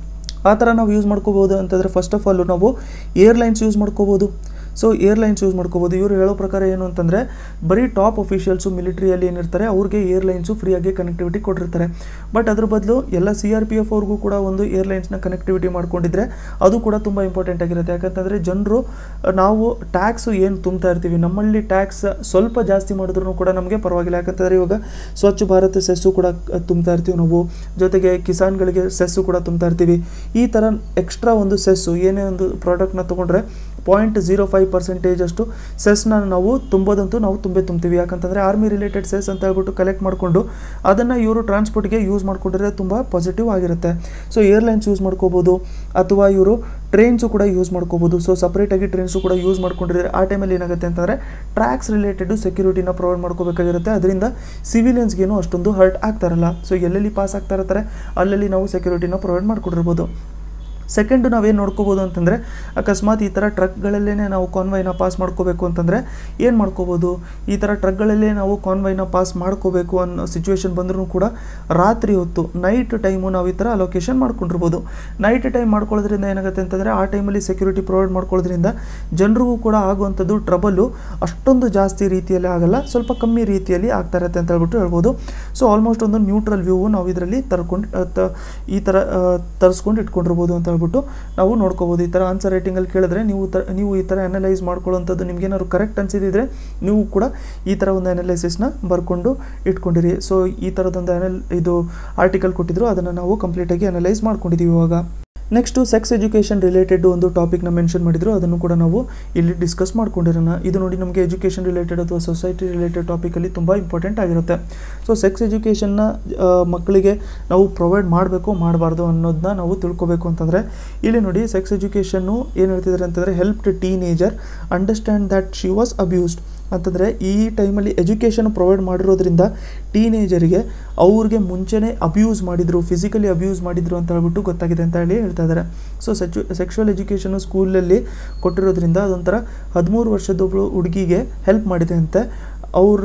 ಆ ಥರ ನಾವು ಯೂಸ್ ಮಾಡ್ಕೋಬೋದು ಅಂತಂದರೆ ಫಸ್ಟ್ ಆಫ್ ಆಲ್ ನಾವು ಏರ್ಲೈನ್ಸ್ ಯೂಸ್ ಮಾಡ್ಕೋಬೋದು ಸೊ ಏರ್ಲೈನ್ಸ್ ಯೂಸ್ ಮಾಡ್ಕೋಬೋದು ಇವರು ಹೇಳೋ ಪ್ರಕಾರ ಏನು ಅಂತಂದರೆ ಬರೀ ಟಾಪ್ ಅಫಿಷಿಯಲ್ಸು ಮಿಲಿಟ್ರಿಯಲ್ಲಿ ಏನಿರ್ತಾರೆ ಅವ್ರಿಗೆ ಏರ್ಲೈನ್ಸು ಫ್ರೀಯಾಗಿ ಕನೆಕ್ಟಿವಿಟಿ ಕೊಟ್ಟಿರ್ತಾರೆ ಬಟ್ ಅದ್ರ ಬದಲು ಎಲ್ಲ ಸಿ ಆರ್ ಪಿ ಎಫ್ ಅವ್ರಿಗೂ ಕೂಡ ಒಂದು ಏರ್ಲೈನ್ಸ್ನ ಕನೆಕ್ಟಿವಿಟಿ ಮಾಡ್ಕೊಂಡಿದ್ರೆ ಅದು ಕೂಡ ತುಂಬ ಇಂಪಾರ್ಟೆಂಟ್ ಆಗಿರುತ್ತೆ ಯಾಕಂತಂದರೆ ಜನರು ನಾವು ಟ್ಯಾಕ್ಸು ಏನು ತುಂಬ್ತಾ ಇರ್ತೀವಿ ನಮ್ಮಲ್ಲಿ ಟ್ಯಾಕ್ಸ್ ಸ್ವಲ್ಪ ಜಾಸ್ತಿ ಮಾಡಿದ್ರು ಕೂಡ ನಮಗೆ ಪರವಾಗಿಲ್ಲ ಯಾಕಂತಂದರೆ ಇವಾಗ ಸ್ವಚ್ಛ ಭಾರತ್ ಸೆಸ್ಸು ಕೂಡ ತುಂಬ್ತಾ ಇರ್ತೀವಿ ನಾವು ಜೊತೆಗೆ ಕಿಸಾನ್ಗಳಿಗೆ ಸೆಸ್ಸು ಕೂಡ ತುಂಬ್ತಾ ಇರ್ತೀವಿ ಈ ಥರ ಎಕ್ಸ್ಟ್ರಾ ಒಂದು ಸೆಸ್ಸು ಏನೇ ಒಂದು ಪ್ರಾಡಕ್ಟ್ನ ತೊಗೊಂಡ್ರೆ ಪಾಯಿಂಟ್ ಝೀರೋ ಫೈವ್ ಪರ್ಸೆಂಟೇಜ್ ಅಷ್ಟು ಸೆಸ್ನ ನಾವು ತುಂಬೋದಂತೂ ನಾವು ತುಂಬೇ ತುಂಬ್ತೀವಿ ಯಾಕಂತಂದರೆ ಆರ್ಮಿ ರಿಲೇಟೆಡ್ ಸೆಸ್ ಅಂತ ಹೇಳ್ಬಿಟ್ಟು ಕಲೆಕ್ಟ್ ಮಾಡಿಕೊಂಡು ಅದನ್ನು ಇವರು ಟ್ರಾನ್ಸ್ಪೋರ್ಟ್ಗೆ ಯೂಸ್ ಮಾಡ್ಕೊಂಡ್ರೆ ತುಂಬ ಪಾಸಿಟಿವ್ ಆಗಿರುತ್ತೆ ಸೊ ಏರ್ಲೈನ್ಸ್ ಯೂಸ್ ಮಾಡ್ಕೋಬೋದು ಅಥವಾ ಇವರು ಟ್ರೈನ್ಸು ಕೂಡ ಯೂಸ್ ಮಾಡ್ಕೋಬೋದು ಸೊ ಸಪ್ರೇಟಾಗಿ ಟ್ರೈನ್ಸು ಕೂಡ ಯೂಸ್ ಮಾಡ್ಕೊಂಡಿದ್ರೆ ಆ ಟೈಮಲ್ಲಿ ಏನಾಗುತ್ತೆ ಅಂತಂದರೆ ಟ್ರ್ಯಾಕ್ಸ್ ರಿಲೇಟೆಡು ಸೆಕ್ಯೂರಿಟಿನ ಪ್ರೊವೈಡ್ ಮಾಡ್ಕೋಬೇಕಾಗಿರುತ್ತೆ ಅದರಿಂದ ಸಿವಿಲಿಯನ್ಸ್ಗೇನು ಅಷ್ಟೊಂದು ಹರ್ಟ್ ಆಗ್ತಾರಲ್ಲ ಸೊ ಎಲ್ಲೆಲ್ಲಿ ಪಾಸ್ ಆಗ್ತಾ ಇರ್ತಾರೆ ಅಲ್ಲಲ್ಲಿ ನಾವು ಸೆಕ್ಯೂರಿಟಿನ ಪ್ರೊವೈಡ್ ಮಾಡ್ಕೊಂಡಿರ್ಬೋದು ಸೆಕೆಂಡು ನಾವೇನು ನೋಡ್ಕೋಬೋದು ಅಂತಂದರೆ ಅಕಸ್ಮಾತ್ ಈ ಥರ ಟ್ರಕ್ಗಳಲ್ಲೇ ನಾವು ಕಾನ್ವಾಯ್ನ ಪಾಸ್ ಮಾಡ್ಕೋಬೇಕು ಅಂತಂದರೆ ಏನು ಮಾಡ್ಕೋಬೋದು ಈ ಥರ ಟ್ರಕ್ಗಳಲ್ಲೇ ನಾವು ಕಾನ್ವಾಯ್ನ ಪಾಸ್ ಮಾಡ್ಕೋಬೇಕು ಅನ್ನೋ ಸಿಚುವೇಶನ್ ಬಂದರೂ ಕೂಡ ರಾತ್ರಿ ಹೊತ್ತು ನೈಟ್ ಟೈಮು ನಾವು ಈ ಥರ ಅಲೋಕೇಶನ್ ಮಾಡ್ಕೊಂಡಿರ್ಬೋದು ನೈಟ್ ಟೈಮ್ ಮಾಡ್ಕೊಳ್ಳೋದ್ರಿಂದ ಏನಾಗುತ್ತೆ ಅಂತಂದರೆ ಆ ಟೈಮಲ್ಲಿ ಸೆಕ್ಯೂರಿಟಿ ಪ್ರೊವೈಡ್ ಮಾಡ್ಕೊಳ್ಳೋದ್ರಿಂದ ಜನರಿಗೂ ಕೂಡ ಆಗುವಂಥದ್ದು ಟ್ರಬಲ್ಲು ಅಷ್ಟೊಂದು ಜಾಸ್ತಿ ರೀತಿಯಲ್ಲಿ ಆಗಲ್ಲ ಸ್ವಲ್ಪ ಕಮ್ಮಿ ರೀತಿಯಲ್ಲಿ ಆಗ್ತಾ ಇರುತ್ತೆ ಅಂತ ಹೇಳ್ಬಿಟ್ಟು ಹೇಳ್ಬೋದು ಸೊ ಆಲ್ಮೋಸ್ಟ್ ಒಂದು ನ್ಯೂಟ್ರಲ್ ವ್ಯೂ ನಾವು ಇದರಲ್ಲಿ ತರ್ಕೊಂಡು ತ ಈ ಥರ ತರಿಸ್ಕೊಂಡು ಇಟ್ಕೊಂಡಿರ್ಬೋದು ಅಂತ ಹೇಳ್ಬಿಟ್ಟು ನಾವು ನೋಡ್ಕೋಬೋದು ಈ ಥರ ಆನ್ಸರ್ ರೇಟಿಂಗಲ್ಲಿ ಕೇಳಿದ್ರೆ ನೀವು ತ ನೀವು ಈ ಥರ ಅನಲೈಸ್ ಮಾಡ್ಕೊಳ್ಳೋವಂಥದ್ದು ನಿಮ್ಗೇನಾದ್ರು ಕರೆಕ್ಟ್ ಅನಿಸಿದ್ರೆ ನೀವು ಕೂಡ ಈ ಥರ ಒಂದು ಅನಲೈಸಿಸ್ನ ಬರ್ಕೊಂಡು ಇಟ್ಕೊಂಡಿರಿ ಸೊ ಈ ಥರದೊಂದು ಅನಲ್ ಇದು ಆರ್ಟಿಕಲ್ ಕೊಟ್ಟಿದ್ರು ಅದನ್ನು ನಾವು ಕಂಪ್ಲೀಟಾಗಿ ಅನಲೈಸ್ ಮಾಡ್ಕೊಂಡಿದ್ದೀವಿ ಇವಾಗ ನೆಕ್ಸ್ಟು ಸೆಕ್ಸ್ ಎಜುಕೇಷನ್ ರಿಲೇಟೆಡ್ ಒಂದು ಟಾಪಿಕ್ನ ಮೆನ್ಷನ್ ಮಾಡಿದ್ರು ಅದನ್ನು ಕೂಡ ನಾವು ಇಲ್ಲಿ ಡಿಸ್ಕಸ್ ಮಾಡ್ಕೊಂಡಿರೋಣ ಇದು ನೋಡಿ ನಮಗೆ ಎಜುಕೇಷನ್ ರಿಲೇಟೆಡ್ ಅಥವಾ ಸೊಸೈಟಿ ರಿಲೇಟೆಡ್ ಟಾಪಿಕಲ್ಲಿ ತುಂಬ ಇಂಪಾರ್ಟೆಂಟ್ ಆಗಿರುತ್ತೆ ಸೊ ಸೆಕ್ಸ್ ಎಜುಕೇಷನ್ನ ಮಕ್ಕಳಿಗೆ ನಾವು ಪ್ರೊವೈಡ್ ಮಾಡಬೇಕು ಮಾಡಬಾರ್ದು ಅನ್ನೋದನ್ನ ನಾವು ತಿಳ್ಕೊಬೇಕು ಅಂತಂದರೆ ಇಲ್ಲಿ ನೋಡಿ ಸೆಕ್ಸ್ ಎಜುಕೇಷನ್ನು ಏನು ಹೇಳ್ತಿದ್ದಾರೆ ಅಂತಂದರೆ help teenager understand that she was abused ಅಂತಂದರೆ ಈ ಟೈಮಲ್ಲಿ ಎಜುಕೇಷನ್ ಪ್ರೊವೈಡ್ ಮಾಡಿರೋದ್ರಿಂದ ಟೀನೇಜರಿಗೆ ಅವ್ರಿಗೆ ಮುಂಚೆನೇ ಅಬ್ಯೂಸ್ ಮಾಡಿದರು ಫಿಸಿಕಲಿ ಅಬ್ಯೂಸ್ ಮಾಡಿದರು ಅಂತ ಹೇಳ್ಬಿಟ್ಟು ಗೊತ್ತಾಗಿದೆ ಅಂತ ಹೇಳಿ ಹೇಳ್ತಾ ಇದ್ದಾರೆ ಸೊ ಸೆಚು ಸೆಕ್ಷುವಲ್ ಎಜುಕೇಷನು ಸ್ಕೂಲಲ್ಲಿ ಕೊಟ್ಟಿರೋದ್ರಿಂದ ಅದೊಂಥರ ಹದಿಮೂರು ವರ್ಷದೊಬ್ಬಳು ಹುಡುಗಿಗೆ ಹೆಲ್ಪ್ ಮಾಡಿದೆ ಅಂತೆ ಅವರ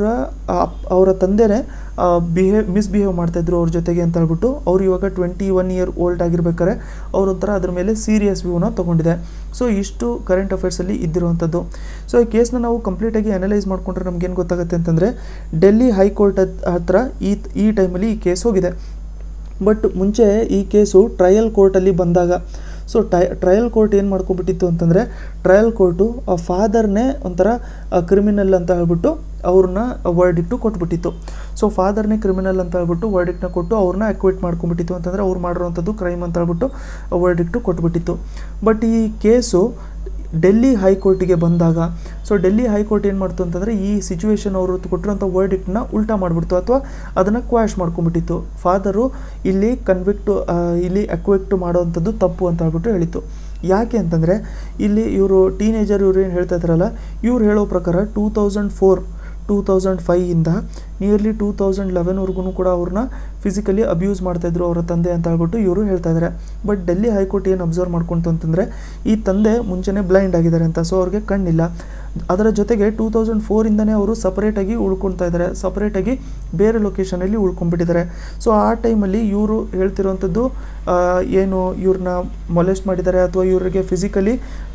ಅವರ ತಂದೆನೇ ಬಿಹೇವ್ ಮಿಸ್ಬಿಹೇವ್ ಮಾಡ್ತಾಯಿದ್ರು ಅವ್ರ ಜೊತೆಗೆ ಅಂತ ಹೇಳ್ಬಿಟ್ಟು ಅವ್ರು ಇವಾಗ ಟ್ವೆಂಟಿ ಒನ್ ಇಯರ್ ಓಲ್ಡ್ ಆಗಿರ್ಬೇಕಾದ್ರೆ ಅವ್ರೊಂಥರ ಅದ್ರ ಮೇಲೆ ಸೀರಿಯಸ್ ವ್ಯೂನ ತೊಗೊಂಡಿದೆ ಸೊ ಇಷ್ಟು ಕರೆಂಟ್ ಅಫೇರ್ಸಲ್ಲಿ ಇದ್ದಿರುವಂಥದ್ದು ಸೊ ಈ ಕೇಸ್ನ ನಾವು ಕಂಪ್ಲೀಟಾಗಿ ಅನಲೈಸ್ ಮಾಡಿಕೊಂಡ್ರೆ ನಮಗೇನು ಗೊತ್ತಾಗುತ್ತೆ ಅಂತಂದರೆ ಡೆಲ್ಲಿ ಹೈಕೋರ್ಟ್ ಹತ್ರ ಈ ಈ ಟೈಮಲ್ಲಿ ಈ ಕೇಸ್ ಹೋಗಿದೆ ಬಟ್ ಮುಂಚೆ ಈ ಕೇಸು ಟ್ರಯಲ್ ಕೋರ್ಟಲ್ಲಿ ಬಂದಾಗ ಸೊ ಟೈ ಟ್ರಯಲ್ ಕೋರ್ಟ್ ಏನು ಮಾಡ್ಕೊಂಬಿಟ್ಟಿತ್ತು ಅಂತಂದರೆ ಟ್ರಯಲ್ ಕೋರ್ಟು ಆ ಫಾದರ್ನೇ ಒಂಥರ ಕ್ರಿಮಿನಲ್ ಅಂತ ಹೇಳ್ಬಿಟ್ಟು ಅವ್ರನ್ನ ವರ್ಡಿಕ್ಟು ಕೊಟ್ಬಿಟ್ಟಿತ್ತು ಸೊ ಫಾದರ್ನೇ ಕ್ರಿಮಿನಲ್ ಅಂತ ಹೇಳ್ಬಿಟ್ಟು ವರ್ಡಿಕ್ಟ್ನ ಕೊಟ್ಟು ಅವ್ರನ್ನ ಅಕ್ವಿಟ್ ಮಾಡ್ಕೊಂಬಿಟ್ಟಿತ್ತು ಅಂತಂದರೆ ಅವ್ರು ಮಾಡಿರೋವಂಥದ್ದು ಕ್ರೈಮ್ ಅಂತ ಹೇಳ್ಬಿಟ್ಟು ವರ್ಡಿಕ್ಟು ಕೊಟ್ಬಿಟ್ಟಿತ್ತು ಬಟ್ ಈ ಕೇಸು ಡೆಲ್ಲಿ ಹೈಕೋರ್ಟಿಗೆ ಬಂದಾಗ ಸೊ ಡೆಲ್ಲಿ ಹೈಕೋರ್ಟ್ ಏನು ಮಾಡ್ತು ಅಂತಂದರೆ ಈ ಸಿಚುವೇಶನ್ ಅವರು ಕೊಟ್ಟಿರೋಂಥ ವರ್ಡಿಕ್ಟ್ನ ಉಲ್ಟಾ ಮಾಡಿಬಿಡ್ತು ಅಥವಾ ಅದನ್ನು ಕ್ವಾಶ್ ಮಾಡ್ಕೊಂಬಿಟ್ಟಿತ್ತು ಫಾದರು ಇಲ್ಲಿ ಕನ್ವಿಕ್ಟು ಇಲ್ಲಿ ಅಕ್ವಿಕ್ಟ್ ಮಾಡೋವಂಥದ್ದು ತಪ್ಪು ಅಂತ ಹೇಳ್ಬಿಟ್ಟು ಹೇಳಿತ್ತು ಯಾಕೆ ಅಂತಂದರೆ ಇಲ್ಲಿ ಇವರು ಟೀನೇಜರ್ ಇವ್ರು ಏನು ಹೇಳ್ತಾ ಇದ್ದಾರಲ್ಲ ಇವ್ರು ಹೇಳೋ ಪ್ರಕಾರ two thousand four two thousand ಫೈಯಿಂದ ನಿಯರ್ಲಿ ಟೂ ತೌಸಂಡ್ ಲೆವೆನ್ವರೆಗೂ ಕೂಡ ಅವ್ರನ್ನ ಫಿಸಿಕಲಿ ಅಬ್ಯೂಸ್ ಮಾಡ್ತಾಯಿದ್ರು ಅವರ ತಂದೆ ಅಂತ ಹೇಳ್ಬಿಟ್ಟು ಇವರು ಹೇಳ್ತಾ ಇದ್ದಾರೆ ಬಟ್ ಡೆಲ್ಲಿ ಹೈಕೋರ್ಟ್ ಏನು ಅಬ್ಸರ್ವ್ ಮಾಡ್ಕೊಂತು ಅಂತಂದರೆ ಈ ತಂದೆ ಮುಂಚೆನೇ ಬ್ಲೈಂಡ್ ಆಗಿದ್ದಾರೆ ಅಂತ ಸೊ ಅವ್ರಿಗೆ ಕಣ್ಣಿಲ್ಲ ಅದರ ಜೊತೆಗೆ ಟೂ ತೌಸಂಡ್ ಫೋರಿಂದನೇ ಅವರು ಸಪ್ರೇಟಾಗಿ ಉಳ್ಕೊಳ್ತಾ ಇದ್ದಾರೆ ಸಪ್ರೇಟಾಗಿ ಬೇರೆ ಲೊಕೇಶನಲ್ಲಿ ಉಳ್ಕೊಂಡ್ಬಿಟ್ಟಿದ್ದಾರೆ ಸೊ ಆ ಟೈಮಲ್ಲಿ ಇವರು ಹೇಳ್ತಿರೋವಂಥದ್ದು ಆ, ಏನು ಇವ್ರನ್ನ ಮೊಲೆಸ್ಟ್ ಮಾಡಿದ್ದಾರೆ ಅಥವಾ ಇವರಿಗೆ ಫಿಸಿಕಲಿ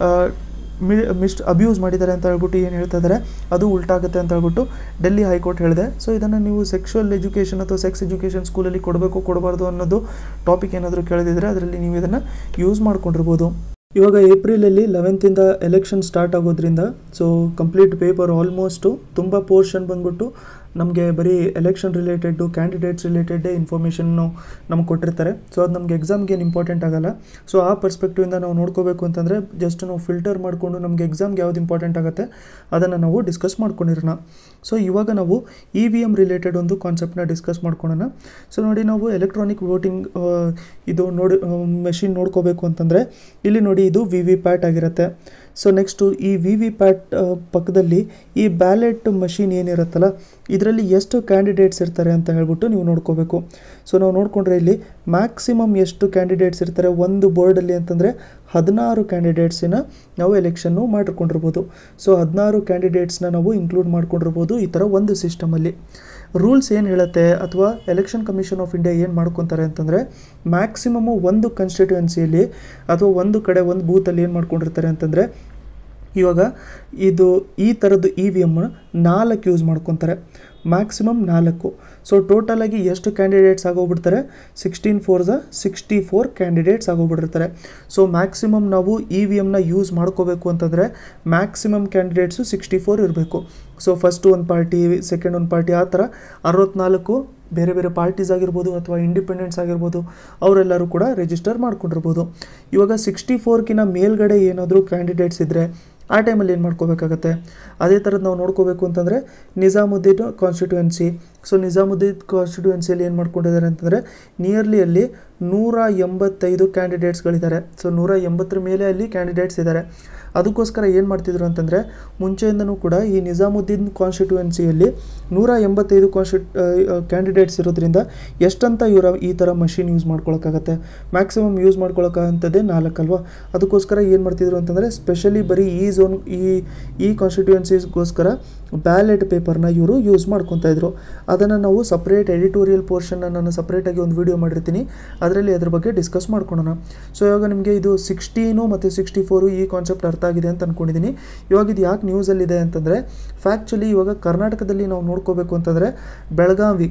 ಮಿ ಮಿಸ್ಟ್ ಅಬ್ಯೂಸ್ ಮಾಡಿದ್ದಾರೆ ಅಂತ ಹೇಳ್ಬಿಟ್ಟು ಏನು ಹೇಳ್ತಾ ಇದ್ದಾರೆ ಅದು ಉಲ್ಟಾಗುತ್ತೆ ಅಂತ ಹೇಳ್ಬಿಟ್ಟು ಡೆಲ್ಲಿ ಹೈಕೋರ್ಟ್ ಹೇಳಿದೆ ಸೊ ಇದನ್ನು ನೀವು ಸೆಕ್ಷುವಲ್ ಎಜುಕೇಷನ್ ಅಥವಾ ಸೆಕ್ಸ್ ಎಜುಕೇಷನ್ ಸ್ಕೂಲಲ್ಲಿ ಕೊಡಬೇಕು ಕೊಡಬಾರ್ದು ಅನ್ನೋದು ಟಾಪಿಕ್ ಏನಾದರೂ ಕೇಳಿದಿದ್ರೆ ಅದರಲ್ಲಿ ನೀವು ಇದನ್ನು ಯೂಸ್ ಮಾಡ್ಕೊಂಡಿರ್ಬೋದು ಇವಾಗ ಏಪ್ರಿಲಲ್ಲಿ ಲೆವೆಂತಿಂದ ಎಲೆಕ್ಷನ್ ಸ್ಟಾರ್ಟ್ ಆಗೋದ್ರಿಂದ ಸೊ ಕಂಪ್ಲೀಟ್ ಪೇಪರ್ ಆಲ್ಮೋಸ್ಟು ತುಂಬ ಪೋರ್ಷನ್ ಬಂದ್ಬಿಟ್ಟು ನಮಗೆ ಬರೀ ಎಲೆಕ್ಷನ್ ರಿಲೇಟೆಡ್ಡು ಕ್ಯಾಂಡಿಡೇಟ್ಸ್ ರಿಲೇಟೆಡ್ಡೇ ಇನ್ಫಾರ್ಮೇಷನ್ನು ನಮ್ಗೆ ಕೊಟ್ಟಿರ್ತಾರೆ ಸೊ ಅದು ನಮಗೆ ಎಕ್ಸಾಮ್ಗೆ ಏನು ಇಂಪಾರ್ಟೆಂಟ್ ಆಗಲ್ಲ ಸೊ ಆ ಪರ್ಸ್ಪೆಕ್ಟಿವಿಂದ ನಾವು ನೋಡ್ಕೋಬೇಕು ಅಂತಂದರೆ ಜಸ್ಟ್ ನಾವು ಫಿಲ್ಟರ್ ಮಾಡಿಕೊಂಡು ನಮಗೆ ಎಕ್ಸಾಮ್ಗೆ ಯಾವ್ದು ಇಂಪಾರ್ಟೆಂಟ್ ಆಗುತ್ತೆ ಅದನ್ನು ನಾವು ಡಿಸ್ಕಸ್ ಮಾಡ್ಕೊಂಡಿರೋಣ ಸೊ ಇವಾಗ ನಾವು ಇ ವಿ ಎಮ್ ರಿಲೇಟೆಡ್ ಒಂದು ಕಾನ್ಸೆಪ್ಟ್ನ ಡಿಸ್ಕಸ್ ಮಾಡ್ಕೊಳ್ಳೋಣ ಸೊ ನೋಡಿ ನಾವು ಎಲೆಕ್ಟ್ರಾನಿಕ್ ವೋಟಿಂಗ್ ಇದು ನೋಡಿ ಮೆಷಿನ್ ನೋಡ್ಕೋಬೇಕು ಅಂತಂದರೆ ಇಲ್ಲಿ ನೋಡಿ ಇದು ವಿ ವಿ ಪ್ಯಾಟ್ ಆಗಿರುತ್ತೆ ಸೊ ನೆಕ್ಸ್ಟು ಈ ವಿ ವಿ ಪ್ಯಾಟ್ ಪಕ್ಕದಲ್ಲಿ ಈ ಬ್ಯಾಲೆಟ್ ಮಷಿನ್ ಏನಿರುತ್ತಲ್ಲ ಇದರಲ್ಲಿ ಎಷ್ಟು ಕ್ಯಾಂಡಿಡೇಟ್ಸ್ ಇರ್ತಾರೆ ಅಂತ ಹೇಳ್ಬಿಟ್ಟು ನೀವು ನೋಡ್ಕೋಬೇಕು ಸೊ ನಾವು ನೋಡಿಕೊಂಡ್ರೆ ಇಲ್ಲಿ ಮ್ಯಾಕ್ಸಿಮಮ್ ಎಷ್ಟು ಕ್ಯಾಂಡಿಡೇಟ್ಸ್ ಇರ್ತಾರೆ ಒಂದು ಬೋರ್ಡಲ್ಲಿ ಅಂತಂದರೆ ಹದಿನಾರು ಕ್ಯಾಂಡಿಡೇಟ್ಸಿನ ನಾವು ಎಲೆಕ್ಷನ್ನು ಮಾಡಿಕೊಂಡಿರ್ಬೋದು ಸೊ ಹದಿನಾರು ಕ್ಯಾಂಡಿಡೇಟ್ಸ್ನ ನಾವು ಇನ್ಕ್ಲೂಡ್ ಮಾಡ್ಕೊಂಡಿರ್ಬೋದು ಈ ಥರ ಒಂದು ಸಿಸ್ಟಮಲ್ಲಿ ರೂಲ್ಸ್ ಏನು ಹೇಳುತ್ತೆ ಅಥವಾ ಎಲೆಕ್ಷನ್ ಕಮಿಷನ್ ಆಫ್ ಇಂಡಿಯಾ ಏನು ಮಾಡ್ಕೊತಾರೆ ಅಂತಂದರೆ ಮ್ಯಾಕ್ಸಿಮಮ್ಮು ಒಂದು ಕಾನ್ಸ್ಟಿಟ್ಯೂಯೆನ್ಸಿಯಲ್ಲಿ ಅಥವಾ ಒಂದು ಕಡೆ ಒಂದು ಬೂತಲ್ಲಿ ಏನು ಮಾಡ್ಕೊಂಡಿರ್ತಾರೆ ಅಂತಂದರೆ ಇವಾಗ ಇದು ಈ ಥರದ್ದು ಇ ವಿ ಎಮ್ ನಾಲ್ಕು ಯೂಸ್ ಮಾಡ್ಕೊತಾರೆ ಮ್ಯಾಕ್ಸಿಮಮ್ ನಾಲ್ಕು ಸೊ ಟೋಟಲಾಗಿ ಎಷ್ಟು ಕ್ಯಾಂಡಿಡೇಟ್ಸ್ ಆಗೋಗ್ಬಿಡ್ತಾರೆ ಸಿಕ್ಸ್ಟೀನ್ ಫೋರ್ ಝ ಸಿಕ್ಸ್ಟಿ ಫೋರ್ ಕ್ಯಾಂಡಿಡೇಟ್ಸ್ ಆಗೋಗ್ಬಿಟ್ಟಿರ್ತಾರೆ ಸೊ ಮ್ಯಾಕ್ಸಿಮಮ್ ನಾವು ಇ ವಿ ಎಮ್ನ ಯೂಸ್ ಮಾಡ್ಕೋಬೇಕು ಅಂತಂದರೆ ಮ್ಯಾಕ್ಸಿಮಮ್ ಕ್ಯಾಂಡಿಡೇಟ್ಸು ಸಿಕ್ಸ್ಟಿ ಫೋರ್ ಇರಬೇಕು ಸೊ ಫಸ್ಟ್ ಒಂದು ಪಾರ್ಟಿ ಸೆಕೆಂಡ್ ಒಂದು ಪಾರ್ಟಿ ಆ ಥರ ಅರವತ್ನಾಲ್ಕು ಬೇರೆ ಬೇರೆ ಪಾರ್ಟೀಸ್ ಆಗಿರ್ಬೋದು ಅಥವಾ ಇಂಡಿಪೆಂಡೆಂಟ್ಸ್ ಆಗಿರ್ಬೋದು ಅವರೆಲ್ಲರೂ ಕೂಡ ರಿಜಿಸ್ಟರ್ ಮಾಡ್ಕೊಂಡಿರ್ಬೋದು ಇವಾಗ ಸಿಕ್ಸ್ಟಿ ಫೋರ್ಕಿನ ಮೇಲ್ಗಡೆ ಏನಾದರೂ ಕ್ಯಾಂಡಿಡೇಟ್ಸ್ ಇದ್ದರೆ ಆ ಟೈಮಲ್ಲಿ ಏನು ಮಾಡ್ಕೋಬೇಕಾಗತ್ತೆ ಅದೇ ಥರದ್ದು ನಾವು ನೋಡ್ಕೋಬೇಕು ಅಂತಂದರೆ ನಿಜಾಮುದ್ದೀನ್ ಕಾನ್ಸ್ಟಿಟ್ಯೂಯೆನ್ಸಿ ಸೊ ನಿಜಾಮುದ್ದೀನ್ ಕಾನ್ಸ್ಟಿಟ್ಯೂಯೆನ್ಸಿಯಲ್ಲಿ ಏನು ಮಾಡ್ಕೊಂಡಿದ್ದಾರೆ ಅಂತಂದರೆ ನಿಯರ್ಲಿ ಅಲ್ಲಿ ನೂರ ಎಂಬತ್ತೈದು ಕ್ಯಾಂಡಿಡೇಟ್ಸ್ಗಳಿದ್ದಾರೆ ಸೊ ನೂರ ಎಂಬತ್ತರ ಮೇಲೆ ಅಲ್ಲಿ ಕ್ಯಾಂಡಿಡೇಟ್ಸ್ ಇದ್ದಾರೆ ಅದಕ್ಕೋಸ್ಕರ ಏನು ಮಾಡ್ತಿದ್ರು ಅಂತಂದರೆ ಮುಂಚೆಯಿಂದನೂ ಕೂಡ ಈ ನಿಜಾಮುದ್ದೀನ್ ಕಾನ್ಸ್ಟಿಟ್ಯೂಯೆನ್ಸಿಯಲ್ಲಿ ನೂರ ಎಂಬತ್ತೈದು ಕಾನ್ಸ್ಟಿಟ್ ಕ್ಯಾಂಡಿಡೇಟ್ಸ್ ಇರೋದ್ರಿಂದ ಎಷ್ಟಂತ ಇವರ ಈ ಥರ ಮಷಿನ್ ಯೂಸ್ ಮಾಡ್ಕೊಳಕ್ಕಾಗತ್ತೆ ಮ್ಯಾಕ್ಸಿಮಮ್ ಯೂಸ್ ಮಾಡ್ಕೊಳಕ್ಕಾಗಂಥದ್ದೇ ನಾಲ್ಕಲ್ವಾ ಅದಕ್ಕೋಸ್ಕರ ಏನು ಮಾಡ್ತಿದ್ರು ಅಂತಂದರೆ ಸ್ಪೆಷಲಿ ಬರೀ ಈ ಝೋನ್ ಈ ಈ ಕಾನ್ಸ್ಟಿಟ್ಯೂಯೆನ್ಸಿಗೋಸ್ಕರ ಬ್ಯಾಲೆಟ್ ಪೇಪರ್ನ ಇವರು ಯೂಸ್ ಮಾಡ್ಕೊತಾ ಇದ್ರು ಅದನ್ನು ನಾವು ಸಪ್ರೇಟ್ ಎಡಿಟೋರಿಯಲ್ ಪೋರ್ಷನ್ನ ನಾನು ಸಪ್ರೇಟಾಗಿ ಒಂದು ವಿಡಿಯೋ ಮಾಡಿರ್ತೀನಿ ಅದರಲ್ಲಿ ಅದ್ರ ಬಗ್ಗೆ ಡಿಸ್ಕಸ್ ಮಾಡ್ಕೊಳೋಣ ಸೊ ಇವಾಗ ನಿಮಗೆ ಇದು ಸಿಕ್ಸ್ಟೀನು ಮತ್ತು ಸಿಕ್ಸ್ಟಿ ಫೋರು ಈ ಕಾನ್ಸೆಪ್ಟ್ ಅರ್ಥ ಆಗಿದೆ ಅಂತ ಅಂದ್ಕೊಂಡಿದ್ದೀನಿ ಇವಾಗ ಇದು ಯಾಕೆ ನ್ಯೂಸಲ್ಲಿದೆ ಅಂತಂದರೆ ಫ್ಯಾಕ್ಚುಲಿ ಇವಾಗ ಕರ್ನಾಟಕದಲ್ಲಿ ನಾವು ನೋಡ್ಕೋಬೇಕು ಅಂತಂದರೆ ಬೆಳಗಾವಿ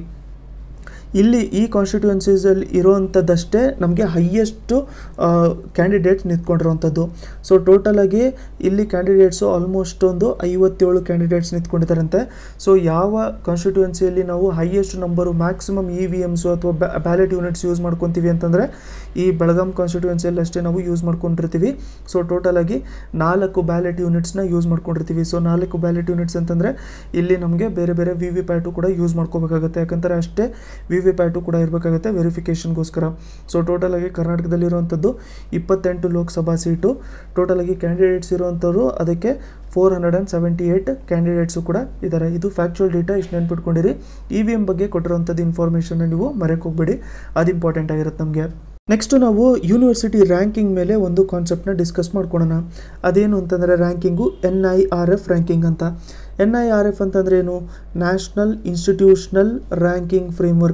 ಇಲ್ಲಿ ಈ ಕಾನ್ಸ್ಟಿಟ್ಯೂಯೆನ್ಸೀಸಲ್ಲಿ ಇರೋವಂಥದ್ದಷ್ಟೇ ನಮಗೆ ಹೈಯೆಸ್ಟು ಕ್ಯಾಂಡಿಡೇಟ್ಸ್ ನಿಂತ್ಕೊಂಡಿರೋವಂಥದ್ದು ಸೊ ಟೋಟಲಾಗಿ ಇಲ್ಲಿ ಕ್ಯಾಂಡಿಡೇಟ್ಸು ಆಲ್ಮೋಸ್ಟ್ ಒಂದು ಐವತ್ತೇಳು ಕ್ಯಾಂಡಿಡೇಟ್ಸ್ ನಿಂತ್ಕೊಂಡಿದ್ದಾರಂತೆ ಸೊ ಯಾವ ಕಾನ್ಸ್ಟಿಟ್ಯೂಯೆನ್ಸಿಯಲ್ಲಿ ನಾವು highest number maximum E V Ms ಅಥವಾ ಬ್ಯಾಲೆಟ್ ಯೂನಿಟ್ಸ್ ಯೂಸ್ ಮಾಡ್ಕೊತೀವಿ ಅಂತಂದರೆ ಈ ಬೆಳಗಾಂ ಕಾನ್ಸ್ಟಿಟ್ಯೂಯೆನ್ಸಿಯಲ್ಲಿ ಅಷ್ಟೇ ನಾವು ಯೂಸ್ ಮಾಡ್ಕೊಂಡಿರ್ತೀವಿ ಸೊ ಟೋಟಲಾಗಿ ನಾಲ್ಕು ಬ್ಯಾಲೆಟ್ ಯೂನಿಟ್ಸ್ನ ಯೂಸ್ ಮಾಡ್ಕೊಂಡಿರ್ತೀವಿ ಸೊ ನಾಲ್ಕು ಬ್ಯಾಲೆಟ್ ಯೂನಿಟ್ಸ್ ಅಂತಂದರೆ ಇಲ್ಲಿ ನಮಗೆ ಬೇರೆ ಬೇರೆ ವಿ ವಿ ಪ್ಯಾಟು ಕೂಡ ಯೂಸ್ ಮಾಡ್ಕೋಬೇಕಾಗುತ್ತೆ ಯಾಕಂದರೆ ಅಷ್ಟೇ ವಿ ವಿ ಪ್ಯಾಟು ಕೂಡ ಇರಬೇಕಾಗುತ್ತೆ ವೆರಿಫಿಕೇಷನ್ಗೋಸ್ಕರ ಸೊ ಟೋಟಲಾಗಿ ಕರ್ನಾಟಕದಲ್ಲಿರುವಂಥದ್ದು ಇಪ್ಪತ್ತೆಂಟು ಲೋಕಸಭಾ ಸೀಟು ಟೋಟಲಾಗಿ ಕ್ಯಾಂಡಿಡೇಟ್ಸ್ ಇರುವಂಥವ್ರು ಅದಕ್ಕೆ four hundred and seventy eight candidates ಕೂಡ ಇದ್ದಾರೆ ಇದು ಫ್ಯಾಕ್ಚುಯಲ್ ಡೇಟಾ ಇಷ್ಟು ನೆನ್ಪಿಟ್ಕೊಂಡಿರಿ ಇ ವಿ ಎಮ್ ಬಗ್ಗೆ ಕೊಟ್ಟಿರೋಂಥದ್ದು ಇನ್ಫಾರ್ಮೇಷನ್ನ ನೀವು ಮರೆಯೋಕೆ ಹೋಗ್ಬೇಡಿ ಅದು ಇಂಪಾರ್ಟೆಂಟ್ ಆಗಿರುತ್ತೆ ನಮಗೆ ನೆಕ್ಸ್ಟು ನಾವು ಯೂನಿವರ್ಸಿಟಿ ರ್ಯಾಂಕಿಂಗ್ ಮೇಲೆ ಒಂದು ಕಾನ್ಸೆಪ್ಟ್ನ ಡಿಸ್ಕಸ್ ಮಾಡ್ಕೊಳ್ಳೋಣ ಅದೇನು ಅಂತಂದರೆ ranking N I R F ranking ಅಂತ ಎನ್ ಐ ಆರ್ ಎಫ್ ಅಂತಂದರೆ ಏನು national institutional ranking framework